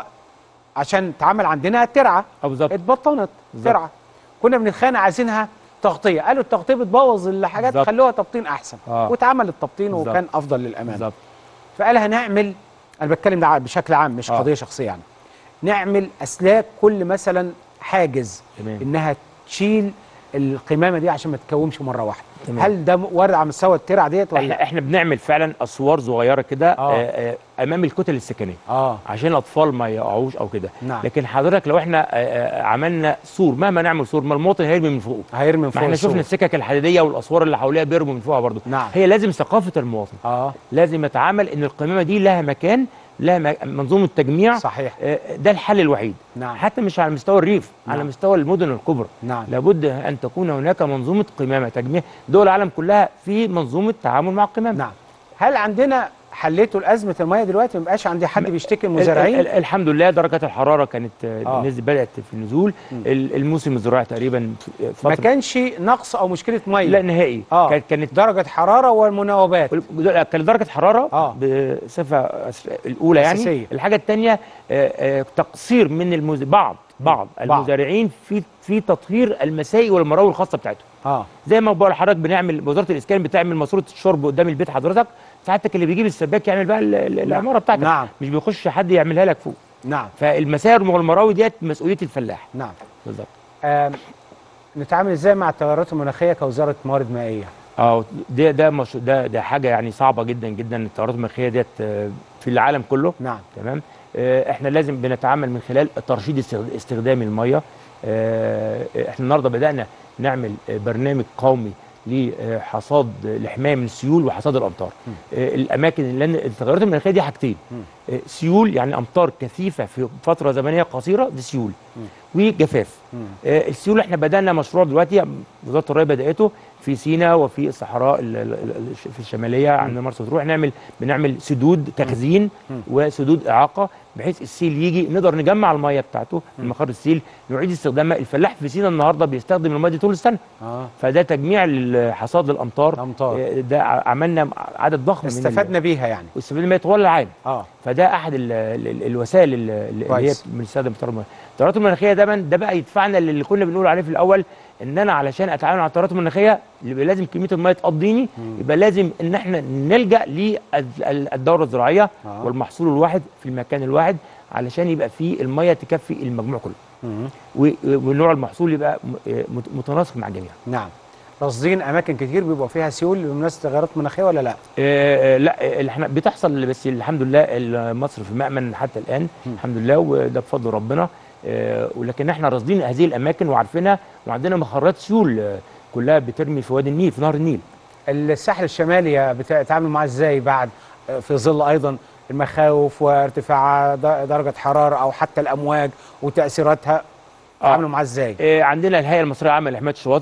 Speaker 1: عشان تعمل عندنا ترعه
Speaker 12: اه بالظبط
Speaker 1: اتبطنت
Speaker 12: بالظبط.
Speaker 1: ترعه كنا بنتخانق عايزينها تغطيه قالوا التغطيه بتبوظ الحاجات
Speaker 12: بالظبط.
Speaker 1: خلوها تبطين احسن
Speaker 12: آه.
Speaker 1: واتعمل التبطين
Speaker 12: بالظبط.
Speaker 1: وكان افضل للامان
Speaker 12: بالظبط
Speaker 1: فقال هنعمل انا بتكلم ده بشكل عام مش
Speaker 12: آه.
Speaker 1: قضيه شخصيه يعني نعمل اسلاك كل مثلا حاجز
Speaker 12: تمام.
Speaker 1: انها تشيل القمامه دي عشان ما تتكومش مره واحده
Speaker 12: تمام.
Speaker 1: هل ده وارد على مستوى الترع ديت ولا
Speaker 12: احنا احنا بنعمل فعلا اسوار صغيره كده
Speaker 1: آه.
Speaker 12: آه. آه امام الكتل السكنيه
Speaker 1: اه
Speaker 12: عشان الاطفال ما يقعوش او كده
Speaker 1: نعم.
Speaker 12: لكن حضرتك لو احنا آه، آه، عملنا سور مهما نعمل سور ما المواطن هيرمي من فوقه
Speaker 1: هيرمي من
Speaker 12: ما
Speaker 1: فوق
Speaker 12: احنا
Speaker 1: السور.
Speaker 12: شفنا السكك الحديديه والاسوار اللي حواليها بيرموا من فوقها برضه
Speaker 1: نعم.
Speaker 12: هي لازم ثقافه المواطن
Speaker 1: اه
Speaker 12: لازم يتعامل ان القمامه دي لها مكان لها م- منظومه تجميع
Speaker 1: صحيح
Speaker 12: آه، ده الحل الوحيد
Speaker 1: نعم.
Speaker 12: حتى مش على مستوى الريف
Speaker 1: نعم.
Speaker 12: على مستوى المدن الكبرى
Speaker 1: نعم
Speaker 12: لابد ان تكون هناك منظومه قمامه تجميع دول العالم كلها في منظومه تعامل مع القمامه
Speaker 1: نعم هل عندنا حليتوا الازمه الميه دلوقتي ما بقاش عندي حد بيشتكي من
Speaker 12: ال- ال-
Speaker 1: المزارعين
Speaker 12: الحمد لله درجات الحراره كانت
Speaker 1: آه.
Speaker 12: آه. نزل بدات في النزول ال- الموسم الزراعي تقريبا
Speaker 1: ما
Speaker 12: فتره
Speaker 1: كانش نقص او مشكله ميه
Speaker 12: لا نهائي
Speaker 1: آه.
Speaker 12: كانت كانت
Speaker 1: درجه حراره والمناوبات
Speaker 12: كانت درجه حراره
Speaker 1: آه.
Speaker 12: بصفه أس- الاولى يعني
Speaker 1: أساسية.
Speaker 12: الحاجه الثانيه تقصير من المز... بعض بعض
Speaker 1: بعض.
Speaker 12: المزارعين في في تطهير المسائي والمراوي الخاصه بتاعتهم
Speaker 1: اه
Speaker 12: زي ما بقول لحضرتك بنعمل وزاره الاسكان بتعمل ماسوره الشرب قدام البيت حضرتك ساعتك اللي بيجيب السباك يعمل بقى ال- ال- العماره بتاعتك
Speaker 1: نعم.
Speaker 12: مش بيخش حد يعملها لك فوق
Speaker 1: نعم
Speaker 12: فالمسائل والمراوي ديت مسؤوليه الفلاح
Speaker 1: نعم
Speaker 12: بالظبط
Speaker 1: آم، نتعامل ازاي مع التغيرات المناخيه كوزاره موارد مائيه
Speaker 12: اه ده ده مش ده ده حاجه يعني صعبه جدا جدا التغيرات المناخيه ديت آه، في العالم كله
Speaker 1: نعم
Speaker 12: تمام آه، احنا لازم بنتعامل من خلال ترشيد استخد- استخدام الميه آه، احنا النهارده بدانا نعمل آه، برنامج قومي لحصاد لحمايه من السيول وحصاد الامطار آه، الاماكن لان التغيرات المناخيه دي حاجتين آه، سيول يعني امطار كثيفه في فتره زمنيه قصيره دي سيول وجفاف آه، السيول احنا بدانا مشروع دلوقتي وزاره الري بداته في سيناء وفي الصحراء ال- ال- ال- في الشماليه عندنا مرسى مطروح نعمل بنعمل سدود تخزين وسدود اعاقه بحيث السيل يجي نقدر نجمع الميه بتاعته من مخار السيل نعيد استخدامها الفلاح في سيناء النهارده بيستخدم الميه دي طول السنه
Speaker 1: اه
Speaker 12: فده تجميع لحصاد الامطار
Speaker 1: الأمطار.
Speaker 12: آه، ده ع- عملنا عدد ضخم من ال-
Speaker 1: استفدنا بيها يعني
Speaker 12: واستفدنا بيها طوال العام
Speaker 1: اه
Speaker 12: فده احد ال ال ال الوسائل ال- ال- اللي هي
Speaker 1: كويس.
Speaker 12: بنستخدم التيارات المناخيه التيارات المناخيه ده ده بقى يدفعنا للي كنا بنقول عليه في الاول ان انا علشان اتعامل مع التيارات المناخيه يبقى لازم كميه الميه تقضيني يبقى لازم ان احنا نلجا للدوره الزراعيه
Speaker 1: آه.
Speaker 12: والمحصول الواحد في المكان الواحد علشان يبقى فيه الميه تكفي المجموع كله
Speaker 1: مم.
Speaker 12: و- ونوع المحصول يبقى م- مت- متناسق مع الجميع
Speaker 1: نعم راصدين اماكن كتير بيبقى فيها سيول بمناسبه تغيرات مناخيه ولا لا
Speaker 12: آه، آه، لا آه، اللي احنا بتحصل بس الحمد لله ال- مصر في مأمن حتى الآن الحمد لله وده بفضل ربنا آه، ولكن احنا راصدين هذه الأماكن وعارفينها وعندنا مخرات سيول آه، كلها بترمي في وادي النيل في نهر النيل
Speaker 1: الساحل الشمالي بتتعامل معاه ازاي بعد آه، في ظل ايضا المخاوف وارتفاع د- درجه حراره او حتى الامواج وتاثيراتها تعاملوا معاه ازاي
Speaker 12: آه، عندنا الهيئة المصرية العامة لحماية الشواطئ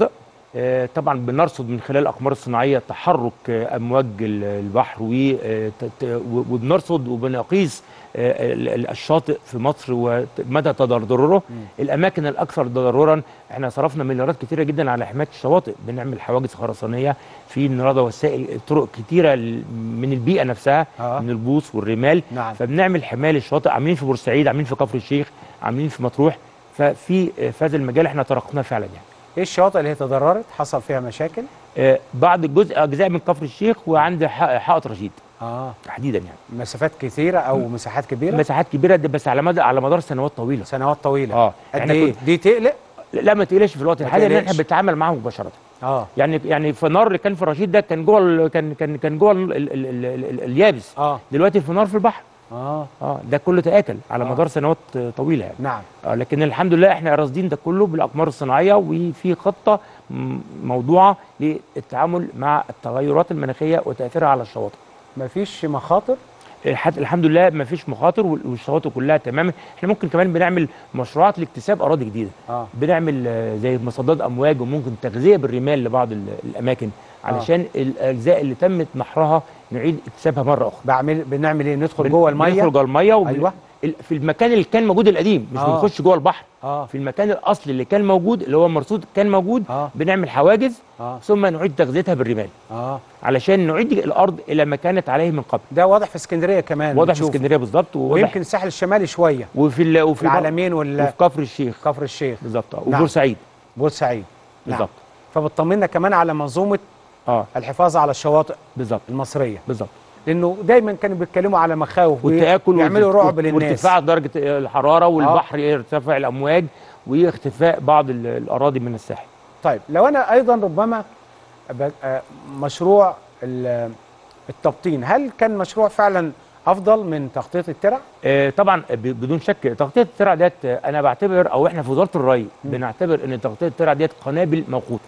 Speaker 12: آه، طبعا بنرصد من خلال الاقمار الصناعيه تحرك آه، امواج ال- البحر و- آه، ت- ت- و- وبنرصد وبنقيس آه، ال- ال- الشاطئ في مصر ومدى تضرره الاماكن الاكثر تضررا احنا صرفنا مليارات كتيره جدا على حمايه الشواطئ بنعمل حواجز خرسانيه في النهارده وسائل طرق كتيره ل- من البيئه نفسها
Speaker 1: آه.
Speaker 12: من البوص والرمال
Speaker 1: نعم.
Speaker 12: فبنعمل حمايه للشواطئ عاملين في بورسعيد عاملين في كفر الشيخ عاملين في مطروح ففي آه، في هذا المجال احنا ترقناه فعلا يعني
Speaker 1: ايه الشواطئ اللي هي تضررت حصل فيها مشاكل
Speaker 12: آه، بعض الجزء اجزاء من كفر الشيخ وعند ح- حائط رشيد
Speaker 1: اه
Speaker 12: تحديدا يعني
Speaker 1: مسافات كثيره او مساحات كبيره
Speaker 12: مساحات كبيره ده بس على مدى على مدار سنوات طويله
Speaker 1: سنوات طويله
Speaker 12: اه
Speaker 1: قد
Speaker 12: احنا
Speaker 1: ايه
Speaker 12: كنا-
Speaker 1: دي تقلق
Speaker 12: لا ما تقلقش في الوقت
Speaker 1: ما
Speaker 12: الحالي لان
Speaker 1: تقلقش.
Speaker 12: احنا بنتعامل معاهم مباشره
Speaker 1: اه
Speaker 12: يعني يعني فنار اللي كان في رشيد ده كان جوه ال- كان كان كان جوه ال- ال- ال- ال- ال- اليابس
Speaker 1: اه
Speaker 12: دلوقتي الفنار في البحر
Speaker 1: اه
Speaker 12: اه ده كله تاكل على
Speaker 1: آه.
Speaker 12: مدار سنوات آه، طويله يعني
Speaker 1: نعم
Speaker 12: آه لكن الحمد لله احنا راصدين ده كله بالاقمار الصناعيه وفي خطه م- موضوعه للتعامل مع التغيرات المناخيه وتاثيرها على الشواطئ
Speaker 1: مفيش مخاطر
Speaker 12: الحد- الحمد لله ما فيش مخاطر وال- والشواطئ كلها تماما احنا ممكن كمان بنعمل مشروعات لاكتساب اراضي جديده
Speaker 1: اه
Speaker 12: بنعمل آه، زي مصدات امواج وممكن تغذيه بالرمال لبعض ال- الاماكن علشان الاجزاء اللي تمت نحرها نعيد اكتسابها مره اخرى
Speaker 1: بعمل بنعمل ايه ندخل
Speaker 12: بن-
Speaker 1: جوه الميه
Speaker 12: بندخل جوه الميه وبن...
Speaker 1: أيوة.
Speaker 12: ال- في المكان اللي كان موجود القديم مش
Speaker 1: آه.
Speaker 12: بنخش جوه البحر
Speaker 1: اه
Speaker 12: في المكان الاصلي اللي كان موجود اللي هو المرصود كان موجود
Speaker 1: آه.
Speaker 12: بنعمل حواجز
Speaker 1: اه
Speaker 12: ثم نعيد تغذيتها بالرمال
Speaker 1: اه
Speaker 12: علشان نعيد الارض الى ما كانت عليه من قبل
Speaker 1: ده واضح في اسكندريه كمان
Speaker 12: واضح في
Speaker 1: بنشوفه.
Speaker 12: اسكندريه بالظبط وواضح
Speaker 1: ويمكن الساحل الشمالي شويه
Speaker 12: وفي ال... وفي
Speaker 1: العالمين وال
Speaker 12: وفي كفر الشيخ
Speaker 1: كفر الشيخ
Speaker 12: بالظبط آه.
Speaker 1: نعم.
Speaker 12: وبورسعيد
Speaker 1: بورسعيد نعم.
Speaker 12: بالظبط
Speaker 1: فبتطمنا كمان على منظومه
Speaker 12: اه
Speaker 1: الحفاظ على الشواطئ
Speaker 12: بالظبط
Speaker 1: المصريه
Speaker 12: بالظبط
Speaker 1: لانه دايما كانوا بيتكلموا على مخاوف
Speaker 12: والتاكل
Speaker 1: يعملوا
Speaker 12: والارت-
Speaker 1: رعب للناس
Speaker 12: وارتفاع درجه الحراره والبحر يرتفع الامواج واختفاء بعض ال- الاراضي من الساحل
Speaker 1: طيب لو انا ايضا ربما ب- آه، مشروع ال- التبطين هل كان مشروع فعلا افضل من تخطيط الترع
Speaker 12: آه، طبعا ب- بدون شك تغطيه الترع ديت آه، انا بعتبر او احنا في وزاره الري بنعتبر ان تغطيه الترع ديت قنابل موقوته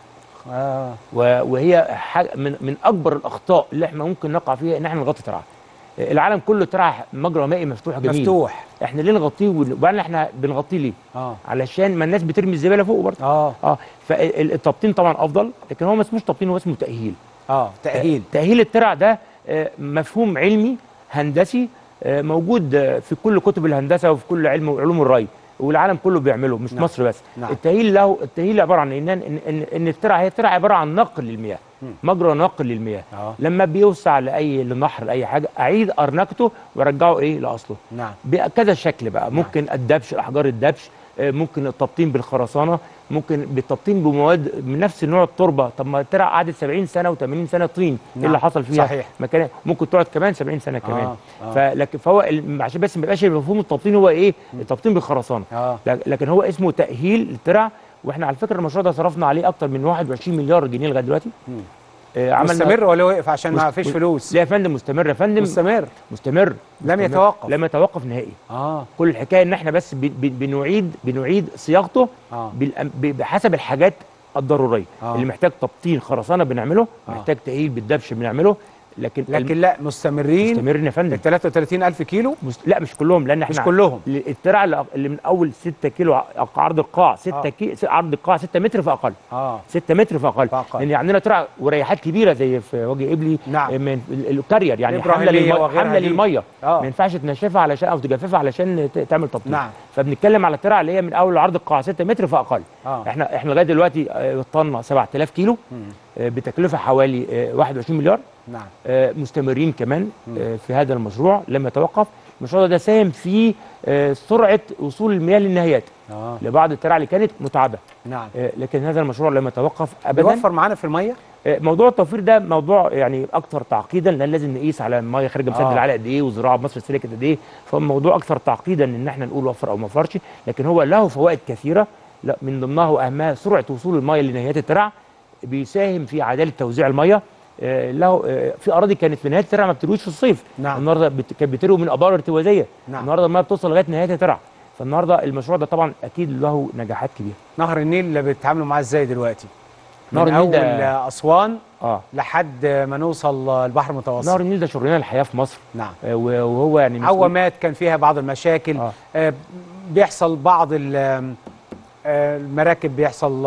Speaker 1: اه
Speaker 12: و- وهي حاجة من من اكبر الاخطاء اللي احنا ممكن نقع فيها ان احنا نغطي ترع آه، العالم كله ترع مجرى مائي مفتوح جميل
Speaker 1: مفتوح
Speaker 12: احنا ليه نغطيه ون- وبعدين احنا بنغطيه ليه
Speaker 1: اه
Speaker 12: علشان ما الناس بترمي الزباله فوق برضه
Speaker 1: اه
Speaker 12: اه فالتبطين طبعا افضل لكن هو ما اسموش تبطين هو اسمه تاهيل
Speaker 1: اه تاهيل
Speaker 12: تأهيل الترع ده آه، مفهوم علمي هندسي آه، موجود آه، في كل كتب الهندسة وفي كل علم علوم الري والعالم كله بيعمله مش
Speaker 1: نعم.
Speaker 12: مصر بس
Speaker 1: نعم.
Speaker 12: التأهيل له التأهيل عبارة عن إن إن إن, إن الترع هي الترع عبارة عن نقل للمياه مجرى نقل للمياه
Speaker 1: اه
Speaker 12: لما بيوسع لأي لنهر لأي حاجة أعيد أرنكته وأرجعه إيه لأصله
Speaker 1: نعم
Speaker 12: بكذا شكل بقى ممكن الدبش احجار الدبش آه، ممكن التبطين بالخرسانه ممكن بالتبطين بمواد من نفس نوع التربه طب ما الترع قعدت 70 سنه و80 سنه طين ايه
Speaker 1: نعم.
Speaker 12: اللي حصل فيها
Speaker 1: صحيح.
Speaker 12: مكان ممكن تقعد كمان 70 سنه كمان
Speaker 1: آه، آه.
Speaker 12: فلكن فهو ال- عشان بس ما يبقاش مفهوم التبطين هو ايه التبطين بالخرسانه
Speaker 1: اه
Speaker 12: لك- لكن هو اسمه تاهيل الترع واحنا على فكره المشروع ده صرفنا عليه اكتر من 21 مليار جنيه لغايه دلوقتي
Speaker 1: مم.
Speaker 12: آه، عملنا
Speaker 1: مستمر ولا وقف عشان ما
Speaker 12: مست-
Speaker 1: فيش
Speaker 12: مست-
Speaker 1: فلوس
Speaker 12: لا يا فندم مستمر يا فندم
Speaker 1: مستمر
Speaker 12: مستمر
Speaker 1: لم
Speaker 12: مستمر.
Speaker 1: يتوقف
Speaker 12: لم يتوقف نهائي
Speaker 1: اه
Speaker 12: كل الحكايه ان احنا بس ب- ب- بنعيد بنعيد صياغته
Speaker 1: اه
Speaker 12: بالأم- ب- بحسب الحاجات الضروريه
Speaker 1: آه.
Speaker 12: اللي محتاج تبطين خرسانه بنعمله
Speaker 1: آه.
Speaker 12: محتاج تاهيل بالدبش بنعمله لكن
Speaker 1: لكن لا مستمرين
Speaker 12: مستمرين يا فندم
Speaker 1: ال 33000 كيلو
Speaker 12: مست... لا مش كلهم لان احنا
Speaker 1: مش كلهم
Speaker 12: ل- الترع اللي اللي من اول 6 كيلو ع- عرض القاع 6
Speaker 1: آه.
Speaker 12: كي... س- عرض القاع 6 متر فاقل
Speaker 1: اه
Speaker 12: 6 متر فاقل
Speaker 1: فأقل.
Speaker 12: لان عندنا ترع وريحات كبيره زي في وجه قبلي
Speaker 1: نعم.
Speaker 12: من ال- الكارير يعني حمله
Speaker 1: الإبراهيمية
Speaker 12: للميه
Speaker 1: وغيرها
Speaker 12: حمله
Speaker 1: دي.
Speaker 12: للميه
Speaker 1: آه.
Speaker 12: ما ينفعش تنشفها علشان او تجففها علشان ت- تعمل تبطين
Speaker 1: نعم.
Speaker 12: فبنتكلم على الترع اللي هي من اول عرض القاع 6 متر فاقل
Speaker 1: اه
Speaker 12: احنا احنا لغايه دلوقتي آه، وصلنا 7000 كيلو
Speaker 1: مم.
Speaker 12: آه، بتكلفه حوالي آه، 21 مليار
Speaker 1: نعم
Speaker 12: آه، مستمرين كمان آه، في هذا المشروع لم يتوقف المشروع ده ساهم في آه، سرعه وصول المياه للنهايات
Speaker 1: اه
Speaker 12: لبعض الترع اللي كانت متعبه
Speaker 1: نعم
Speaker 12: آه، لكن هذا المشروع لم يتوقف ابدا
Speaker 1: بيوفر معانا في الميه
Speaker 12: آه، موضوع التوفير ده موضوع يعني اكثر تعقيدا لان لازم نقيس على الميه خارجه من سد
Speaker 1: آه.
Speaker 12: العالي قد ايه والزراعه بمصر سلكت قد ايه فالموضوع اكثر تعقيدا ان احنا نقول وفر او ما وفرش لكن هو له فوائد كثيره لا من ضمنها واهمها سرعه وصول الميه لنهايات الترع بيساهم في عداله توزيع الميه آه، له آه، في اراضي كانت في نهايه الترع ما بترويش في الصيف
Speaker 1: نعم.
Speaker 12: النهارده بت- كانت بتروي من ابار ارتوازيه
Speaker 1: نعم.
Speaker 12: النهارده الميه بتوصل لغايه نهايه الترع فالنهارده المشروع ده طبعا اكيد له نجاحات كبيره
Speaker 1: نهر النيل اللي بيتعاملوا معاه ازاي دلوقتي
Speaker 12: نهر
Speaker 1: من
Speaker 12: النيل
Speaker 1: اول
Speaker 12: ده-
Speaker 1: اسوان
Speaker 12: اه
Speaker 1: لحد ما نوصل البحر المتوسط
Speaker 12: نهر النيل ده شغلنا الحياه في مصر
Speaker 1: نعم
Speaker 12: آه، وهو يعني مسؤول-
Speaker 1: عوامات كان فيها بعض المشاكل
Speaker 12: آه.
Speaker 1: آه. بيحصل بعض ال- آه، المراكب بيحصل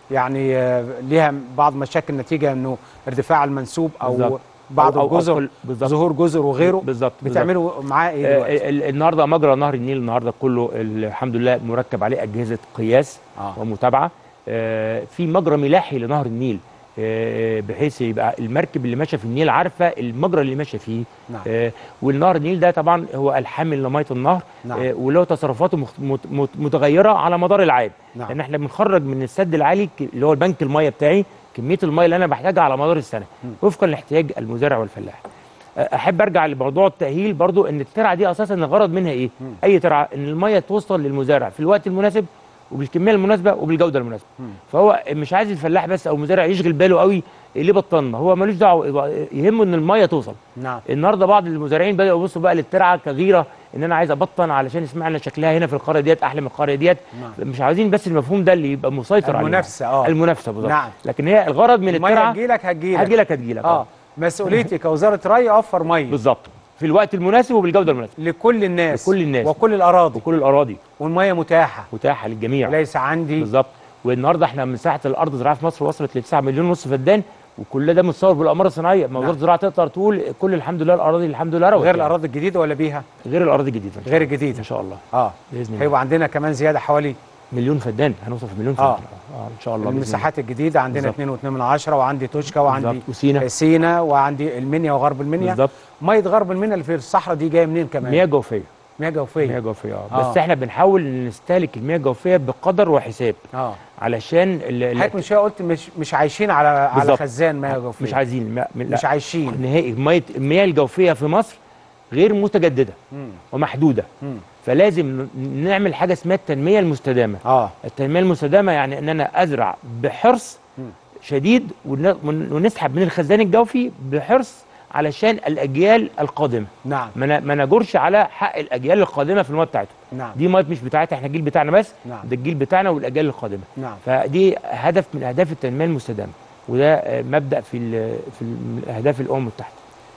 Speaker 1: يعني آه، ليها بعض مشاكل نتيجه انه ارتفاع المنسوب او
Speaker 12: بالظبط.
Speaker 1: بعض
Speaker 12: أو- أو- أو
Speaker 1: الجزر
Speaker 12: كل- بالظبط.
Speaker 1: ظهور جزر وغيره
Speaker 12: بالظبط
Speaker 1: بتعملوا معاه ايه دلوقتي؟
Speaker 12: آه، ال- النهارده مجرى نهر النيل النهارده كله الحمد لله مركب عليه اجهزه قياس
Speaker 1: آه.
Speaker 12: ومتابعه آه، في مجرى ملاحي لنهر النيل آه، بحيث يبقى المركب اللي ماشيه في النيل عارفه المجرى اللي ماشيه فيه
Speaker 1: نعم.
Speaker 12: آه، والنهر النيل ده طبعا هو الحامل لميه النهر
Speaker 1: نعم.
Speaker 12: آه، وله تصرفاته مخت- مت- مت- متغيره على مدار العام
Speaker 1: نعم.
Speaker 12: لان احنا بنخرج من السد العالي ك- اللي هو البنك الميه بتاعي كميه الميه اللي انا بحتاجها على مدار السنه وفقا لاحتياج المزارع والفلاح احب ارجع لموضوع التاهيل برضو ان الترعه دي اساسا الغرض منها ايه اي ترعه ان الميه توصل للمزارع في الوقت المناسب وبالكميه المناسبه وبالجوده المناسبه فهو مش عايز الفلاح بس او المزارع يشغل باله قوي ليه بطلنا هو ملوش دعوه يهمه ان الميه توصل
Speaker 1: نعم
Speaker 12: النهارده بعض المزارعين بداوا يبصوا بقى للترعه كغيره ان انا عايز ابطن علشان سمعنا شكلها هنا في القريه ديت احلى من القريه ديت
Speaker 1: نعم.
Speaker 12: مش عايزين بس المفهوم ده اللي يبقى مسيطر عليه
Speaker 1: المنافسة، آه.
Speaker 12: المنافسه بالظبط
Speaker 1: نعم.
Speaker 12: لكن هي الغرض من
Speaker 1: الميه
Speaker 12: الترعه
Speaker 1: هتجيلك هتجيلك
Speaker 12: هتجيلك هتجيلك
Speaker 1: اه مسؤوليتي كوزاره ري اوفر ميه
Speaker 12: بالظبط في الوقت المناسب وبالجوده المناسبه
Speaker 1: لكل الناس
Speaker 12: لكل الناس
Speaker 1: وكل الاراضي
Speaker 12: وكل الاراضي
Speaker 1: والميه متاحه
Speaker 12: متاحه للجميع
Speaker 1: ليس عندي
Speaker 12: بالظبط والنهارده احنا مساحه الارض الزراعيه في مصر وصلت ل 9 مليون ونص فدان وكل ده متصور بالاقمار الصناعيه ما وزاره الزراعه تقدر تقول كل الحمد لله الاراضي الحمد لله روت
Speaker 1: غير
Speaker 12: يعني.
Speaker 1: الاراضي الجديده ولا بيها
Speaker 12: غير الاراضي الجديده إن شاء
Speaker 1: غير
Speaker 12: الله.
Speaker 1: الجديده
Speaker 12: ان شاء الله
Speaker 1: اه
Speaker 12: باذن الله
Speaker 1: هيبقى عندنا كمان زياده حوالي
Speaker 12: مليون فدان هنوصل في مليون فدان
Speaker 1: اه,
Speaker 12: آه ان شاء الله بإذن
Speaker 1: المساحات الجديده عندنا
Speaker 12: بالظبط.
Speaker 1: 2.2 من عشرة وعندي توشكا وعندي
Speaker 12: بالظبط. وسينا.
Speaker 1: سينا وعندي المنيا وغرب المنيا
Speaker 12: بالظبط.
Speaker 1: ميه غرب المنيا اللي في الصحراء دي جايه منين كمان
Speaker 12: مياه جوفيه
Speaker 1: مياه جوفيه
Speaker 12: مياه جوفيه اه
Speaker 1: آه.
Speaker 12: بس احنا بنحاول نستهلك المياه الجوفيه بقدر وحساب
Speaker 1: اه
Speaker 12: علشان ال- ال-
Speaker 1: حضرتك من شويه قلت مش مش عايشين على على
Speaker 12: بالظبط.
Speaker 1: خزان مياه جوفيه
Speaker 12: مش عايزين ما- لا.
Speaker 1: مش عايشين
Speaker 12: نهائي ميه المياه الجوفيه في مصر غير متجدده
Speaker 1: مم.
Speaker 12: ومحدوده
Speaker 1: مم.
Speaker 12: فلازم ن- نعمل حاجه اسمها التنميه المستدامه
Speaker 1: اه
Speaker 12: التنميه المستدامه يعني ان انا ازرع بحرص
Speaker 1: مم.
Speaker 12: شديد ون- ون- ونسحب من الخزان الجوفي بحرص علشان الاجيال القادمه
Speaker 1: نعم
Speaker 12: ما ن- ما نجرش على حق الاجيال القادمه في الميه بتاعتهم
Speaker 1: نعم
Speaker 12: دي ميه مش بتاعتنا احنا الجيل بتاعنا بس
Speaker 1: نعم.
Speaker 12: ده الجيل بتاعنا والاجيال القادمه
Speaker 1: نعم
Speaker 12: فدي هدف من اهداف التنميه المستدامه وده آه، مبدا في ال- في ال- اهداف الامم المتحده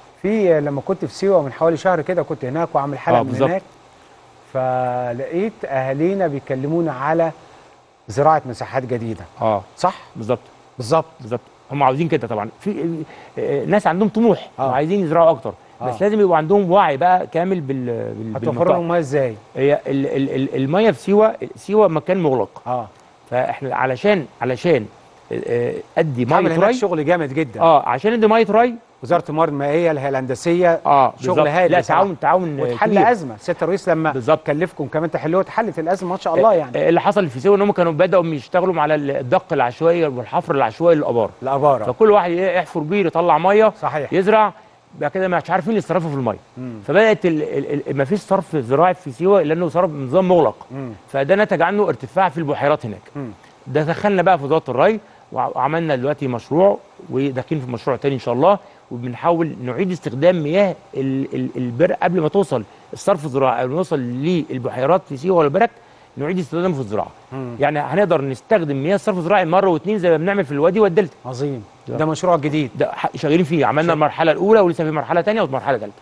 Speaker 1: في لما كنت في سيوه من حوالي شهر كده كنت هناك وعامل حلقه
Speaker 12: آه،
Speaker 1: من
Speaker 12: بالظبط.
Speaker 1: هناك فلقيت اهالينا بيكلمونا على زراعه مساحات جديده
Speaker 12: اه
Speaker 1: صح
Speaker 12: بالظبط
Speaker 1: بالظبط
Speaker 12: بالظبط هم عاوزين كده طبعا في آه، ناس عندهم طموح
Speaker 1: آه.
Speaker 12: وعايزين يزرعوا اكتر
Speaker 1: آه.
Speaker 12: بس لازم يبقى عندهم وعي بقى كامل بال بال-
Speaker 1: هتوفر
Speaker 12: بالمنطقة.
Speaker 1: لهم ميه ازاي
Speaker 12: هي ال ال ال الميه في سيوه سيوه مكان مغلق
Speaker 1: اه
Speaker 12: فاحنا علشان علشان آه، ادي
Speaker 1: عامل
Speaker 12: ميه
Speaker 1: هناك
Speaker 12: ري
Speaker 1: شغل جامد جدا
Speaker 12: اه عشان ادي ميه ري
Speaker 1: وزاره الموارد المائيه اللي هي الهندسيه
Speaker 12: اه
Speaker 1: شغل
Speaker 12: بالظبط.
Speaker 1: هايل
Speaker 12: لا
Speaker 1: بصراحة.
Speaker 12: تعاون تعاون آه،
Speaker 1: وتحل
Speaker 12: كبير.
Speaker 1: ازمه سياده الرئيس لما
Speaker 12: بالظبط
Speaker 1: كلفكم كمان تحلوها اتحلت الازمه ما شاء الله يعني
Speaker 12: آه، اللي حصل في سيوه ان هم كانوا بداوا يشتغلوا على الدق العشوائي والحفر العشوائي للابار
Speaker 1: الاباره
Speaker 12: فكل واحد يحفر بير يطلع ميه
Speaker 1: صحيح
Speaker 12: يزرع بعد كده مش عارفين يصرفوا في الميه
Speaker 1: مم.
Speaker 12: فبدات ال ال ال ما فيش صرف زراعي في سيوه لانه صرف نظام مغلق
Speaker 1: مم.
Speaker 12: فده نتج عنه ارتفاع في البحيرات هناك
Speaker 1: مم.
Speaker 12: ده دخلنا بقى في وزاره الري وع- وعملنا دلوقتي مشروع وداخلين في مشروع تاني ان شاء الله وبنحاول نعيد استخدام مياه ال- ال- البرق قبل ما توصل الصرف الزراعي او نوصل للبحيرات في سيوه والبرك نعيد استخدامه في الزراعه
Speaker 1: مم.
Speaker 12: يعني هنقدر نستخدم مياه الصرف الزراعي مره واثنين زي ما بنعمل في الوادي والدلتا
Speaker 1: عظيم ده مشروع جديد
Speaker 12: ده ح- شغالين فيه عملنا المرحله الاولى ولسه في مرحله ثانيه ومرحله ثالثه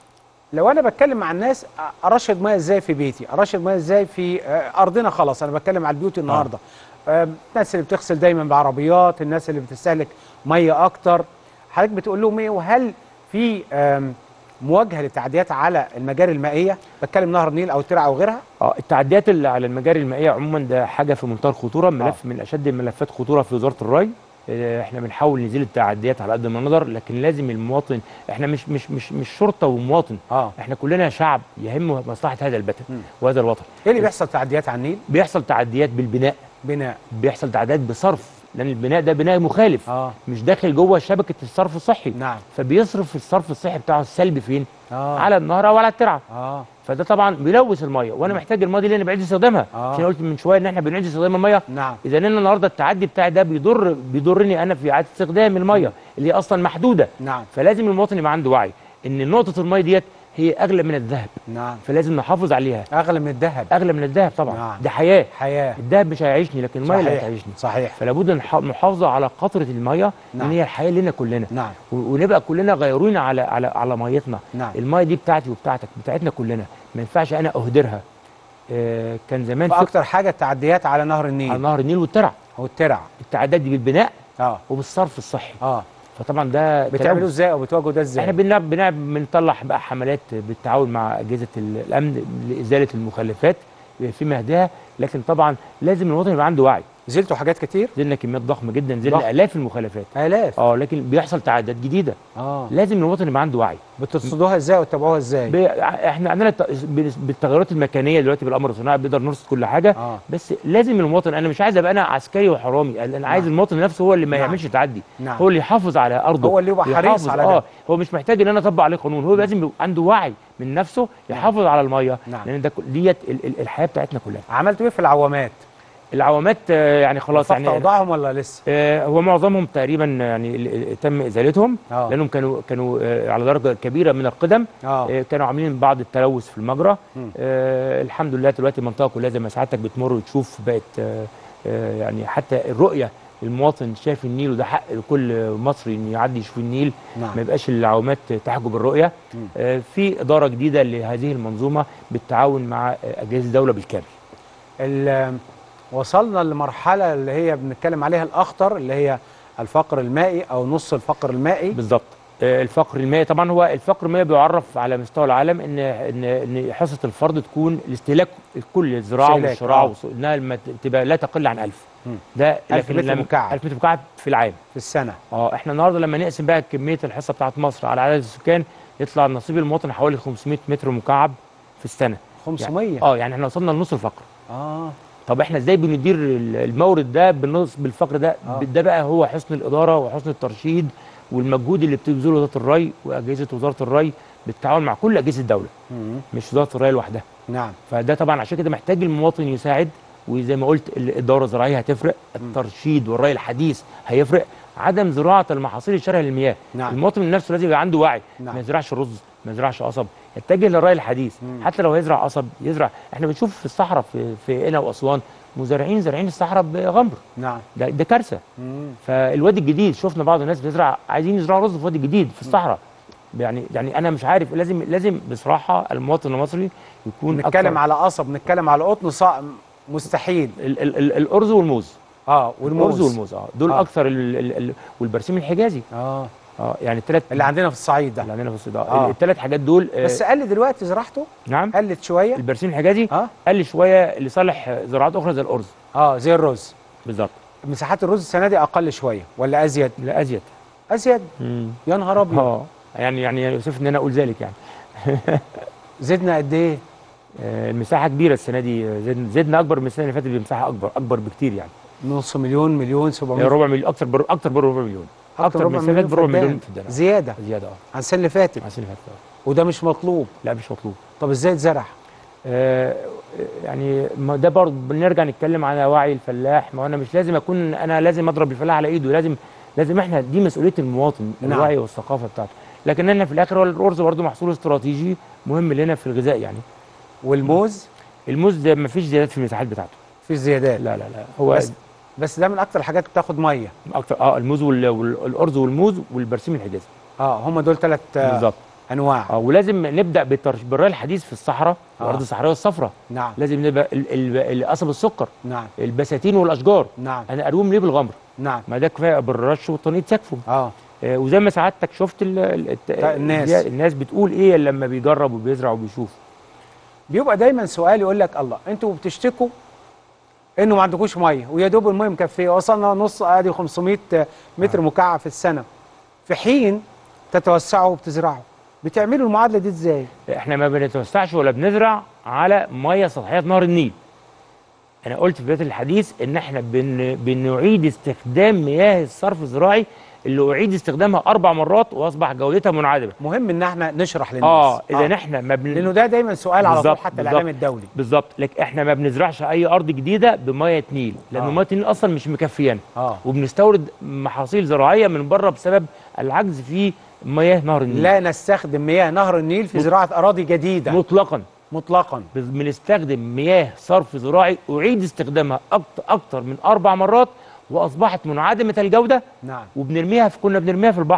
Speaker 1: لو انا بتكلم مع الناس أ- ارشد ميه ازاي في بيتي ارشد ميه ازاي في آه، ارضنا خلاص انا بتكلم على البيوت النهارده آه، الناس اللي بتغسل دايما بعربيات الناس اللي بتستهلك ميه اكتر حضرتك بتقول لهم ايه وهل في آم، مواجهه للتعديات على المجاري المائيه بتكلم نهر النيل او الترعه او غيرها
Speaker 12: اه التعديات اللي على المجاري المائيه عموما ده حاجه في منتهى الخطوره ملف من اشد الملفات خطوره في وزاره الري آه، احنا بنحاول نزيل التعديات على قد ما نقدر لكن لازم المواطن احنا مش مش مش مش شرطه ومواطن
Speaker 1: اه
Speaker 12: احنا كلنا شعب يهمه مصلحه هذا البلد وهذا الوطن
Speaker 1: ايه اللي بيحصل تعديات على النيل
Speaker 12: بيحصل تعديات بالبناء
Speaker 1: بناء
Speaker 12: بيحصل تعديات بصرف لان البناء ده بناء مخالف
Speaker 1: اه
Speaker 12: مش داخل جوه شبكه الصرف الصحي
Speaker 1: نعم
Speaker 12: فبيصرف الصرف الصحي بتاعه السلبي فين
Speaker 1: آه.
Speaker 12: على النهر او على الترعه
Speaker 1: اه
Speaker 12: فده طبعا بيلوث الميه وانا محتاج الميه دي لان بعيد استخدامها
Speaker 1: آه.
Speaker 12: عشان قلت من شويه ان احنا بنعيد استخدام الميه
Speaker 1: نعم
Speaker 12: اذا انا النهارده التعدي بتاعي ده بيضر بيضرني انا في اعاده استخدام الميه اللي هي اصلا محدوده
Speaker 1: نعم
Speaker 12: فلازم المواطن يبقى عنده وعي ان نقطه الميه ديت هي اغلى من الذهب
Speaker 1: نعم
Speaker 12: فلازم نحافظ عليها
Speaker 1: اغلى من الذهب
Speaker 12: اغلى من الذهب طبعا
Speaker 1: نعم.
Speaker 12: دي حياه
Speaker 1: حياه
Speaker 12: الذهب مش هيعيشني لكن الميه اللي
Speaker 1: صحيح.
Speaker 12: هتعيشني
Speaker 1: صحيح
Speaker 12: فلا بد نح- محافظه على قطره الميه
Speaker 1: نعم.
Speaker 12: ان هي الحياه لنا كلنا
Speaker 1: نعم
Speaker 12: و- ونبقى كلنا غيرين على على على ميتنا
Speaker 1: نعم
Speaker 12: الميه دي بتاعتي وبتاعتك بتاعتنا كلنا ما ينفعش انا اهدرها آه كان زمان فك-
Speaker 1: واكتر حاجه التعديات على نهر النيل
Speaker 12: على نهر النيل والترع
Speaker 1: او الترع
Speaker 12: التعداد دي بالبناء
Speaker 1: اه
Speaker 12: وبالصرف الصحي
Speaker 1: اه
Speaker 12: فطبعا ده
Speaker 1: بتعملوه
Speaker 12: تلوث.
Speaker 1: ازاي او بتواجهوا ده ازاي
Speaker 12: احنا بنلعب بنلعب بنطلع بقى حملات بالتعاون مع اجهزه ال- الامن لازاله المخلفات في مهدها لكن طبعا لازم المواطن يبقى عنده وعي
Speaker 1: نزلتوا حاجات كتير
Speaker 12: نزلنا كميات ضخمه جدا
Speaker 1: ضخم.
Speaker 12: نزلنا الاف المخلفات
Speaker 1: الاف
Speaker 12: اه لكن بيحصل تعداد جديده
Speaker 1: اه
Speaker 12: لازم المواطن يبقى عنده وعي
Speaker 1: بترصدوها ازاي وتتابعوها ازاي
Speaker 12: ب... احنا عندنا الت- بال- بالتغيرات المكانيه دلوقتي بالامر الصناعي بنقدر نرصد كل حاجه
Speaker 1: آه.
Speaker 12: بس لازم المواطن انا مش عايز ابقى انا عسكري وحرامي انا أنا عايز
Speaker 1: نعم.
Speaker 12: المواطن نفسه هو اللي ما
Speaker 1: نعم.
Speaker 12: يعملش تعدي
Speaker 1: نعم.
Speaker 12: هو اللي يحافظ على ارضه
Speaker 1: هو اللي يبقى حريص
Speaker 12: يحافظ-
Speaker 1: على
Speaker 12: اه
Speaker 1: ده.
Speaker 12: هو مش محتاج ان انا اطبق عليه قانون هو لازم يبقى عنده وعي من نفسه يحافظ على الميه
Speaker 1: نعم.
Speaker 12: لان ده كل- ديت ال- ال- الحياه بتاعتنا كلها
Speaker 1: عملتوا ايه في العوامات
Speaker 12: العوامات آه، يعني خلاص
Speaker 1: وصفت
Speaker 12: يعني
Speaker 1: اوضاعهم ولا لسه
Speaker 12: آه، هو معظمهم تقريبا يعني ال- ال- تم ازالتهم
Speaker 1: آه.
Speaker 12: لانهم كانوا كانوا آه، على درجه كبيره من القدم
Speaker 1: آه.
Speaker 12: آه، كانوا عاملين بعض التلوث في المجرى
Speaker 1: مم.
Speaker 12: آه الحمد لله دلوقتي المنطقه كلها زي ما سعادتك بتمر وتشوف بقت آه آه يعني حتى الرؤيه المواطن شايف النيل وده حق لكل مصري انه يعدي يشوف النيل
Speaker 1: نعم.
Speaker 12: ما يبقاش العوامات تحجب الرؤيه
Speaker 1: مم.
Speaker 12: آه في اداره جديده لهذه المنظومه بالتعاون مع آه، اجهزه الدوله بالكامل
Speaker 1: ال- وصلنا لمرحله اللي هي بنتكلم عليها الاخطر اللي هي الفقر المائي او نص الفقر المائي
Speaker 12: بالظبط آه، الفقر المائي طبعا هو الفقر المائي بيعرف على مستوى العالم ان ان ان حصه الفرد تكون الاستهلاك الكل الزراعه
Speaker 1: استهلاك،
Speaker 12: والشراعه
Speaker 1: آه.
Speaker 12: والص- انها لما ت- تبقى لا تقل عن 1000
Speaker 1: مم.
Speaker 12: ده
Speaker 1: 1000
Speaker 12: لكن
Speaker 1: متر
Speaker 12: لما-
Speaker 1: مكعب.
Speaker 12: 1000 متر مكعب في العام
Speaker 1: في السنه
Speaker 12: اه احنا النهارده لما نقسم بقى كميه الحصه بتاعت مصر على عدد السكان يطلع نصيب المواطن حوالي 500 متر مكعب في السنه
Speaker 1: 500
Speaker 12: يعني اه يعني احنا وصلنا لنص الفقر
Speaker 1: اه
Speaker 12: طب احنا ازاي بندير ال- المورد ده بالنص بالفقر ده
Speaker 1: آه.
Speaker 12: ده بقى هو حسن الاداره وحسن الترشيد والمجهود اللي بتبذله وزاره الري واجهزه وزاره الري بالتعاون مع كل اجهزه الدوله
Speaker 1: مم.
Speaker 12: مش وزاره الري لوحدها
Speaker 1: نعم
Speaker 12: فده طبعا عشان كده محتاج المواطن يساعد وزي ما قلت ال- الدوره الزراعيه هتفرق الترشيد والري الحديث هيفرق عدم زراعه المحاصيل الشرهه للمياه
Speaker 1: نعم.
Speaker 12: المواطن من نفسه لازم يبقى عنده وعي
Speaker 1: نعم.
Speaker 12: ما يزرعش رز ما يزرعش قصب يتجه للري الحديث
Speaker 1: مم.
Speaker 12: حتى لو هيزرع قصب يزرع احنا بنشوف في الصحراء في في قنا واسوان مزارعين زارعين الصحراء بغمر
Speaker 1: نعم
Speaker 12: ده, ده كارثه
Speaker 1: مم.
Speaker 12: فالوادي الجديد شفنا بعض الناس بتزرع عايزين يزرعوا رز في الوادي الجديد في الصحراء يعني يعني انا مش عارف لازم لازم بصراحه المواطن المصري يكون
Speaker 1: نتكلم
Speaker 12: أكثر-
Speaker 1: على قصب نتكلم على قطن صع... مستحيل
Speaker 12: ال ال ال الارز والموز
Speaker 1: اه والموز
Speaker 12: الارز والموز اه دول
Speaker 1: آه.
Speaker 12: آه. اكثر ال ال ال والبرسيم الحجازي
Speaker 1: اه
Speaker 12: اه يعني الثلاث
Speaker 1: اللي عندنا في الصعيد ده
Speaker 12: اللي عندنا في الصيد
Speaker 1: آه.
Speaker 12: آه. الثلاث حاجات دول آه
Speaker 1: بس قل دلوقتي زراعته
Speaker 12: نعم
Speaker 1: قلت شويه
Speaker 12: البرسيم الحجازي
Speaker 1: اه
Speaker 12: قل شويه لصالح زراعات اخرى زي الارز
Speaker 1: اه زي الرز
Speaker 12: بالظبط
Speaker 1: مساحات الرز السنه دي اقل شويه ولا ازيد
Speaker 12: لا ازيد
Speaker 1: ازيد
Speaker 12: مم.
Speaker 1: يا نهار ابيض
Speaker 12: اه يعني يعني يوسف ان انا اقول ذلك يعني
Speaker 1: زدنا قد ايه
Speaker 12: آه، المساحه كبيره السنه دي آه، زدنا زدنا اكبر من السنه اللي فاتت بمساحه اكبر اكبر بكتير يعني
Speaker 1: نص مليون مليون 700
Speaker 12: ربع مليون اكتر بر اكتر من ربع مليون اكتر من السنه اللي فاتت بربع مليون في الدنيا
Speaker 1: زياده
Speaker 12: زياده اه
Speaker 1: عن السنه اللي فاتت
Speaker 12: عن السنه اللي فاتت آه.
Speaker 1: وده مش مطلوب
Speaker 12: لا مش مطلوب
Speaker 1: طب ازاي اتزرع
Speaker 12: آه، يعني ما ده برضه بنرجع نتكلم على وعي الفلاح ما هو انا مش لازم اكون انا لازم اضرب الفلاح على ايده لازم لازم احنا دي مسؤوليه المواطن
Speaker 1: نعم.
Speaker 12: الوعي والثقافه بتاعته لكن احنا في الاخر هو الارز برضه محصول استراتيجي مهم لنا في الغذاء يعني
Speaker 1: والموز
Speaker 12: الموز ده ما فيش زيادات في المساحات بتاعته
Speaker 1: في زيادات
Speaker 12: لا لا لا هو
Speaker 1: بس بس ده من اكتر الحاجات بتاخد ميه
Speaker 12: اكتر اه الموز وال- وال- والارز والموز والبرسيم الحجازي
Speaker 1: اه هم دول ثلاث
Speaker 12: بالظبط
Speaker 1: انواع
Speaker 12: اه ولازم نبدا بالترش بالري الحديث في الصحراء
Speaker 1: آه.
Speaker 12: الارض الصحراويه الصفراء
Speaker 1: نعم
Speaker 12: لازم نبقى ال- ال- ال- قصب السكر
Speaker 1: نعم
Speaker 12: البساتين والاشجار
Speaker 1: نعم
Speaker 12: انا اروم ليه بالغمر
Speaker 1: نعم
Speaker 12: ما ده كفايه بالرش والتنقيط يكفوا
Speaker 1: اه
Speaker 12: آه وزي ما سعادتك شفت ال ال الت-
Speaker 1: الناس.
Speaker 12: الناس بتقول ايه لما بيجرب وبيزرع وبيشوف
Speaker 1: بيبقى دايما سؤال يقول لك الله انتوا بتشتكوا انه ما عندكوش ميه ويا دوب الميه مكفيه وصلنا نص ادي 500 متر مكعب في السنه في حين تتوسعوا وبتزرعوا بتعملوا المعادله دي ازاي؟
Speaker 12: احنا ما بنتوسعش ولا بنزرع على ميه سطحيه نهر النيل انا قلت في بدايه الحديث ان احنا بن بنعيد استخدام مياه الصرف الزراعي اللي اعيد استخدامها اربع مرات واصبح جودتها منعدمه
Speaker 1: مهم ان احنا نشرح للناس
Speaker 12: اه اذا احنا ما بن...
Speaker 1: لانه ده دايما سؤال على طول
Speaker 12: بالظبط،
Speaker 1: حتى
Speaker 12: بالظبط.
Speaker 1: الاعلام الدولي
Speaker 12: بالظبط لكن احنا ما بنزرعش اي ارض جديده بميه نيل لان
Speaker 1: آه.
Speaker 12: ميه النيل اصلا مش مكفيانا
Speaker 1: اه
Speaker 12: وبنستورد محاصيل زراعيه من بره بسبب العجز في مياه نهر النيل
Speaker 1: لا نستخدم مياه نهر النيل في زراعه اراضي جديده
Speaker 12: مطلقا
Speaker 1: مطلقا
Speaker 12: بس بنستخدم مياه صرف زراعي اعيد استخدامها اكتر اكتر من اربع مرات واصبحت منعدمه الجوده
Speaker 1: نعم
Speaker 12: وبنرميها في كنا بنرميها في البحر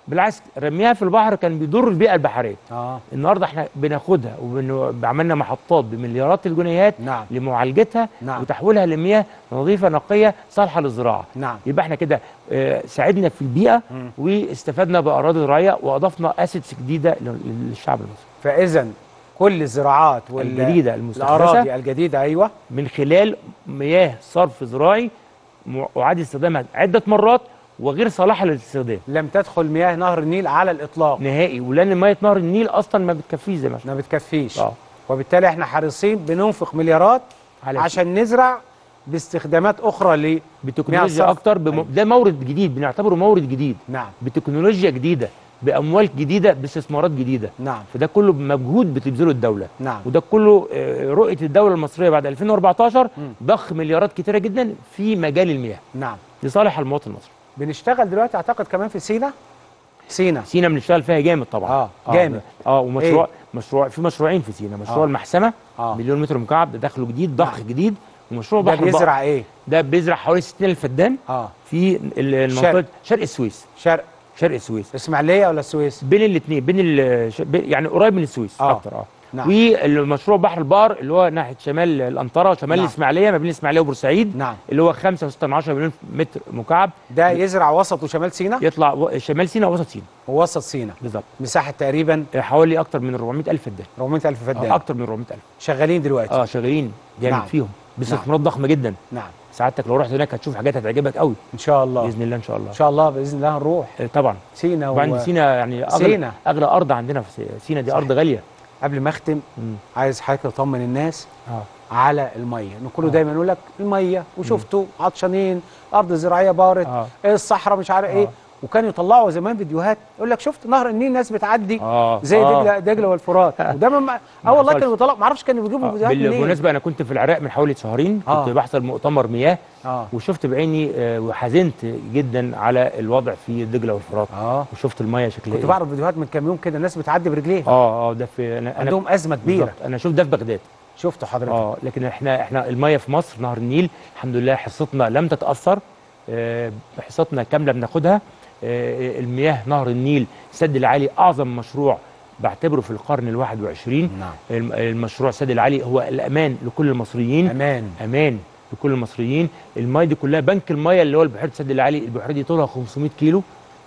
Speaker 12: بالعكس رميها في البحر كان بيضر البيئه البحريه
Speaker 1: اه
Speaker 12: النهارده احنا بناخدها وعملنا محطات بمليارات الجنيهات
Speaker 1: نعم.
Speaker 12: لمعالجتها
Speaker 1: نعم.
Speaker 12: وتحويلها لمياه نظيفه نقيه صالحه للزراعه
Speaker 1: نعم.
Speaker 12: يبقى احنا كده آه، ساعدنا في البيئه
Speaker 1: مم.
Speaker 12: واستفدنا باراضي زراعيه واضفنا اسيتس جديده لل- للشعب المصري
Speaker 1: فاذا كل الزراعات وال-
Speaker 12: الجديده المستحدثه
Speaker 1: الاراضي الجديده ايوه
Speaker 12: من خلال مياه صرف زراعي م- اعاد استخدامها عده مرات وغير صالحه للاستخدام
Speaker 1: لم تدخل مياه نهر النيل على الاطلاق
Speaker 12: نهائي ولان ميه نهر النيل اصلا ما بتكفيش زي ما
Speaker 1: ما بتكفيش
Speaker 12: اه
Speaker 1: وبالتالي احنا حريصين بننفق مليارات
Speaker 12: على
Speaker 1: عشان نزرع باستخدامات اخرى ل مياه
Speaker 12: بتكنولوجيا
Speaker 1: الصرف.
Speaker 12: اكتر بم... ده مورد جديد بنعتبره مورد جديد
Speaker 1: نعم
Speaker 12: بتكنولوجيا جديده باموال جديده باستثمارات جديده
Speaker 1: نعم
Speaker 12: فده كله مجهود بتبذله الدوله
Speaker 1: نعم
Speaker 12: وده كله آه، رؤيه الدوله المصريه بعد 2014 ضخ مليارات كتيره جدا في مجال المياه
Speaker 1: نعم
Speaker 12: لصالح المواطن المصري
Speaker 1: بنشتغل دلوقتي اعتقد كمان في سينا سينا
Speaker 12: سينا بنشتغل فيها جامد طبعا
Speaker 1: اه جامد
Speaker 12: اه ومشروع
Speaker 1: إيه؟
Speaker 12: مشروع في مشروعين في سينا مشروع
Speaker 1: آه.
Speaker 12: المحسمه
Speaker 1: آه.
Speaker 12: مليون متر مكعب ده دخله جديد ضخ
Speaker 1: نعم.
Speaker 12: جديد ومشروع
Speaker 1: ده
Speaker 12: بحر البقر.
Speaker 1: بيزرع ايه
Speaker 12: ده بيزرع حوالي 60 الف فدان
Speaker 1: اه
Speaker 12: في ال- المنطقه
Speaker 1: شرق.
Speaker 12: شرق السويس
Speaker 1: شرق
Speaker 12: شرق السويس
Speaker 1: اسماعيليه ولا السويس
Speaker 12: بين الاثنين بين ال- ش- بين- يعني قريب من السويس
Speaker 1: آه.
Speaker 12: اكتر اه
Speaker 1: نعم.
Speaker 12: والمشروع بحر البقر اللي هو ناحيه شمال الانطره وشمال
Speaker 1: نعم.
Speaker 12: الاسماعيليه ما بين الاسماعيليه وبورسعيد
Speaker 1: نعم
Speaker 12: اللي هو 5.6 مليون متر مكعب
Speaker 1: ده يزرع وسط وشمال سينا
Speaker 12: يطلع و- شمال سيناء ووسط سيناء
Speaker 1: ووسط سينا
Speaker 12: بالظبط
Speaker 1: مساحه تقريبا
Speaker 12: حوالي اكتر من 400 الف فدان
Speaker 1: 400000 فدان
Speaker 12: آه، اكتر من 400 الف
Speaker 1: شغالين دلوقتي
Speaker 12: اه شغالين جامد
Speaker 1: نعم.
Speaker 12: فيهم باستثمارات ضخمه جدا
Speaker 1: نعم
Speaker 12: سعادتك لو رحت هناك هتشوف حاجات هتعجبك قوي
Speaker 1: ان شاء الله
Speaker 12: باذن الله ان شاء الله
Speaker 1: ان شاء الله باذن الله هنروح
Speaker 12: آه، طبعا
Speaker 1: سينا
Speaker 12: وبعدين سينا يعني اغلى
Speaker 1: سينا.
Speaker 12: اغلى ارض عندنا في سي- سينا دي ارض غاليه
Speaker 1: قبل ما اختم
Speaker 12: مم.
Speaker 1: عايز حضرتك تطمن الناس
Speaker 12: اه
Speaker 1: على الميه إن كله دايما يقول لك الميه وشفتوا عطشانين ارض زراعيه بارت
Speaker 12: آه.
Speaker 1: إيه الصحراء مش عارف ايه وكانوا يطلعوا زمان فيديوهات يقول لك شفت نهر النيل ناس بتعدي
Speaker 12: اه
Speaker 1: زي
Speaker 12: آه.
Speaker 1: دجله دجله والفرات وده ما اه والله
Speaker 12: حصلش.
Speaker 1: كانوا بيطلعوا ما اعرفش كانوا بيجيبوا
Speaker 12: آه،
Speaker 1: فيديوهات منين
Speaker 12: بالمناسبه انا كنت في العراق من حوالي شهرين
Speaker 1: آه.
Speaker 12: كنت بحضر مؤتمر مياه
Speaker 1: اه
Speaker 12: وشفت بعيني آه، وحزنت جدا على الوضع في دجله والفرات
Speaker 1: اه
Speaker 12: وشفت الميه شكلها
Speaker 1: كنت
Speaker 12: ايه
Speaker 1: بعرف فيديوهات من كام يوم كده الناس بتعدي برجليها
Speaker 12: اه اه ده في انا أنا-
Speaker 1: عندهم ازمه كبيره
Speaker 12: بالظبط. انا شفت ده في بغداد
Speaker 1: شفته حضرتك
Speaker 12: اه لكن احنا احنا الميه في مصر نهر النيل الحمد لله حصتنا لم تتاثر آه، حصتنا كامله بناخدها آه، المياه نهر النيل السد العالي اعظم مشروع بعتبره في القرن الواحد وعشرين
Speaker 1: نعم
Speaker 12: الم- المشروع السد العالي هو الامان لكل المصريين
Speaker 1: امان
Speaker 12: امان لكل المصريين الميه دي كلها بنك الميه اللي هو البحيره السد العالي البحيره دي طولها 500 كيلو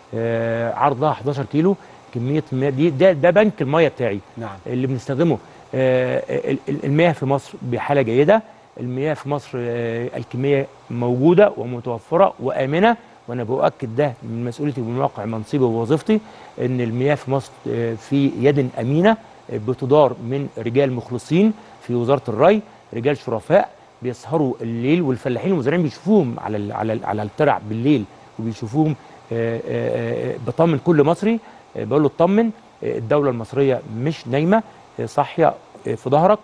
Speaker 12: آه عرضها 11 كيلو كميه المياه دي ده ده بنك الميه بتاعي
Speaker 1: نعم
Speaker 12: اللي بنستخدمه آه ال- ال- المياه في مصر بحاله جيده المياه في مصر آه الكميه موجوده ومتوفره وامنه وانا باؤكد ده من مسؤوليتي ومن واقع منصبي ووظيفتي ان المياه في مصر آه في يد امينه آه بتدار من رجال مخلصين في وزاره الري رجال شرفاء بيسهروا الليل والفلاحين والمزارعين بيشوفوهم على ال على ال على الترع بالليل وبيشوفوهم آه، آه، آه، بطمن كل مصري آه، بقول له اطمن آه، الدوله المصريه مش نايمه آه، صاحيه آه، في ظهرك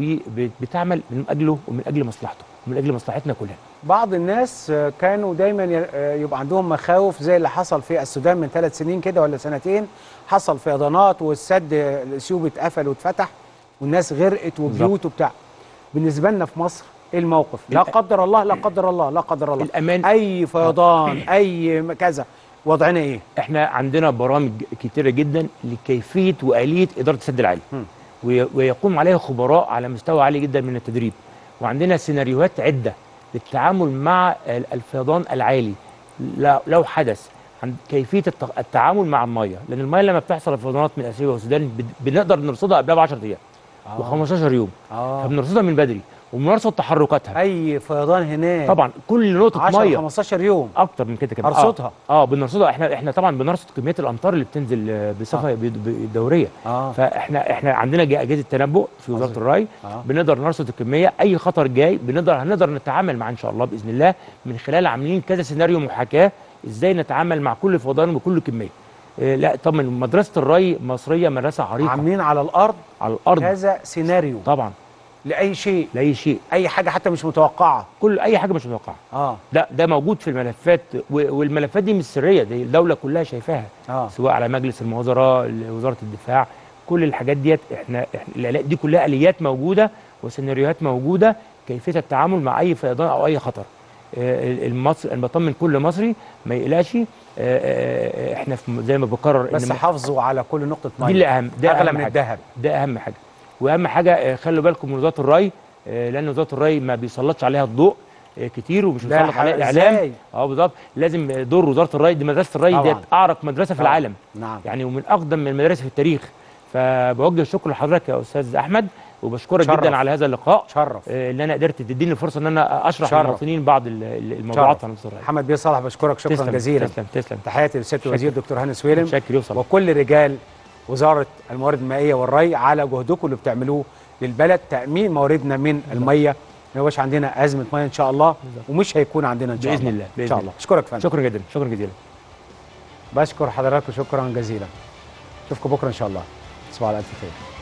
Speaker 12: وبتعمل من اجله ومن اجل مصلحته ومن اجل مصلحتنا كلنا
Speaker 1: بعض الناس آه، كانوا دايما ي- آه، يبقى عندهم مخاوف زي اللي حصل في السودان من ثلاث سنين كده ولا سنتين حصل فيضانات والسد آه، السيوب اتقفل واتفتح والناس غرقت وبيوت وبتاع بالنسبه لنا في مصر ايه الموقف لا قدر الله لا قدر الله لا قدر الله
Speaker 12: الامان
Speaker 1: اي فيضان اي م- كذا وضعنا ايه
Speaker 12: احنا عندنا برامج كتيره جدا لكيفيه واليه اداره السد العالي وي- ويقوم عليها خبراء على مستوى عالي جدا من التدريب وعندنا سيناريوهات عده للتعامل مع ال- الفيضان العالي لا- لو حدث عن كيفيه الت- التعامل مع الميه لان الميه لما بتحصل فيضانات من اثيوبيا والسودان بن- بنقدر نرصدها قبلها ب 10 ايام و15 يوم
Speaker 1: اه
Speaker 12: فبنرصدها من بدري وبنرصد تحركاتها
Speaker 1: اي فيضان هناك
Speaker 12: طبعا كل نقطه
Speaker 1: 10
Speaker 12: ميه
Speaker 1: 15 يوم
Speaker 12: اكتر من كده كمان
Speaker 1: أرصدها.
Speaker 12: اه, آه بنرصدها احنا احنا طبعا بنرصد كميات الامطار اللي بتنزل آه، بصفه ب- ب- دوريه
Speaker 1: اه
Speaker 12: فاحنا احنا عندنا ج- اجهزه تنبؤ في وزاره الري
Speaker 1: آه.
Speaker 12: بنقدر نرصد الكميه اي خطر جاي بنقدر هنقدر نتعامل معاه ان شاء الله باذن الله من خلال عاملين كذا سيناريو محاكاه ازاي نتعامل مع كل فيضان وكل كميه آه لا طبعا مدرسه الري مصريه مدرسه عريقه
Speaker 1: عاملين على الارض
Speaker 12: على الارض
Speaker 1: كذا سيناريو
Speaker 12: طبعا
Speaker 1: لاي شيء
Speaker 12: لاي شيء
Speaker 1: اي حاجه حتى مش متوقعه
Speaker 12: كل اي حاجه مش متوقعه
Speaker 1: اه
Speaker 12: ده ده موجود في الملفات و- والملفات دي مش سريه دي الدوله كلها شايفاها
Speaker 1: اه
Speaker 12: سواء على مجلس الوزراء وزاره الدفاع كل الحاجات ديت احنا احنا الآلات دي كلها اليات موجوده وسيناريوهات موجوده كيفيه التعامل مع اي فيضان او اي خطر آه، المصر انا بطمن كل مصري ما يقلقش آه، آه، احنا في زي ما بكرر
Speaker 1: بس
Speaker 12: ما-
Speaker 1: حافظوا على كل نقطه ميه
Speaker 12: دي اللي اهم ده
Speaker 1: اغلى
Speaker 12: اهم
Speaker 1: من
Speaker 12: حاجه
Speaker 1: الذهب
Speaker 12: ده اهم حاجه واهم حاجه آه، خلوا بالكم من وزاره الري آه، لان وزاره الري ما بيسلطش عليها الضوء آه، كتير ومش
Speaker 1: لا،
Speaker 12: بيسلط عليها
Speaker 1: ح-
Speaker 12: الاعلام
Speaker 1: إزاي؟
Speaker 12: اه بالظبط لازم دور وزاره الري دي مدرسه الري
Speaker 1: طبعاً.
Speaker 12: ديت اعرق مدرسه في
Speaker 1: طبعاً.
Speaker 12: العالم
Speaker 1: نعم
Speaker 12: يعني ومن اقدم من المدارس في التاريخ فبوجه الشكر لحضرتك يا استاذ احمد وبشكرك
Speaker 1: شرف.
Speaker 12: جدا على هذا اللقاء
Speaker 1: شرف
Speaker 12: آه، ان انا قدرت تديني الفرصه ان انا اشرح
Speaker 1: شرف.
Speaker 12: للمواطنين بعض ال- ال- الموضوعات
Speaker 1: شرف.
Speaker 12: عن وزاره الري
Speaker 1: محمد بيه صالح بشكرك شكرا
Speaker 12: تسلم،
Speaker 1: جزيلا
Speaker 12: تسلم تسلم
Speaker 1: تحياتي للسياده
Speaker 12: شكرا.
Speaker 1: الوزير دكتور هاني سويلم
Speaker 12: شاكر يوصل
Speaker 1: وكل رجال وزاره الموارد المائيه والري على جهدكم اللي بتعملوه للبلد تامين مواردنا من الميه ما يبقاش عندنا ازمه ميه ان شاء الله ومش هيكون عندنا ان شاء
Speaker 12: باذن
Speaker 1: الله
Speaker 12: الله
Speaker 1: ان
Speaker 12: باذن
Speaker 1: شاء
Speaker 12: الله
Speaker 1: الله اشكرك فندم
Speaker 12: شكرا جدا شكرا جزيلا
Speaker 1: بشكر حضراتكم شكرا جزيلا اشوفكم بكره ان شاء الله تصبحوا على الف خير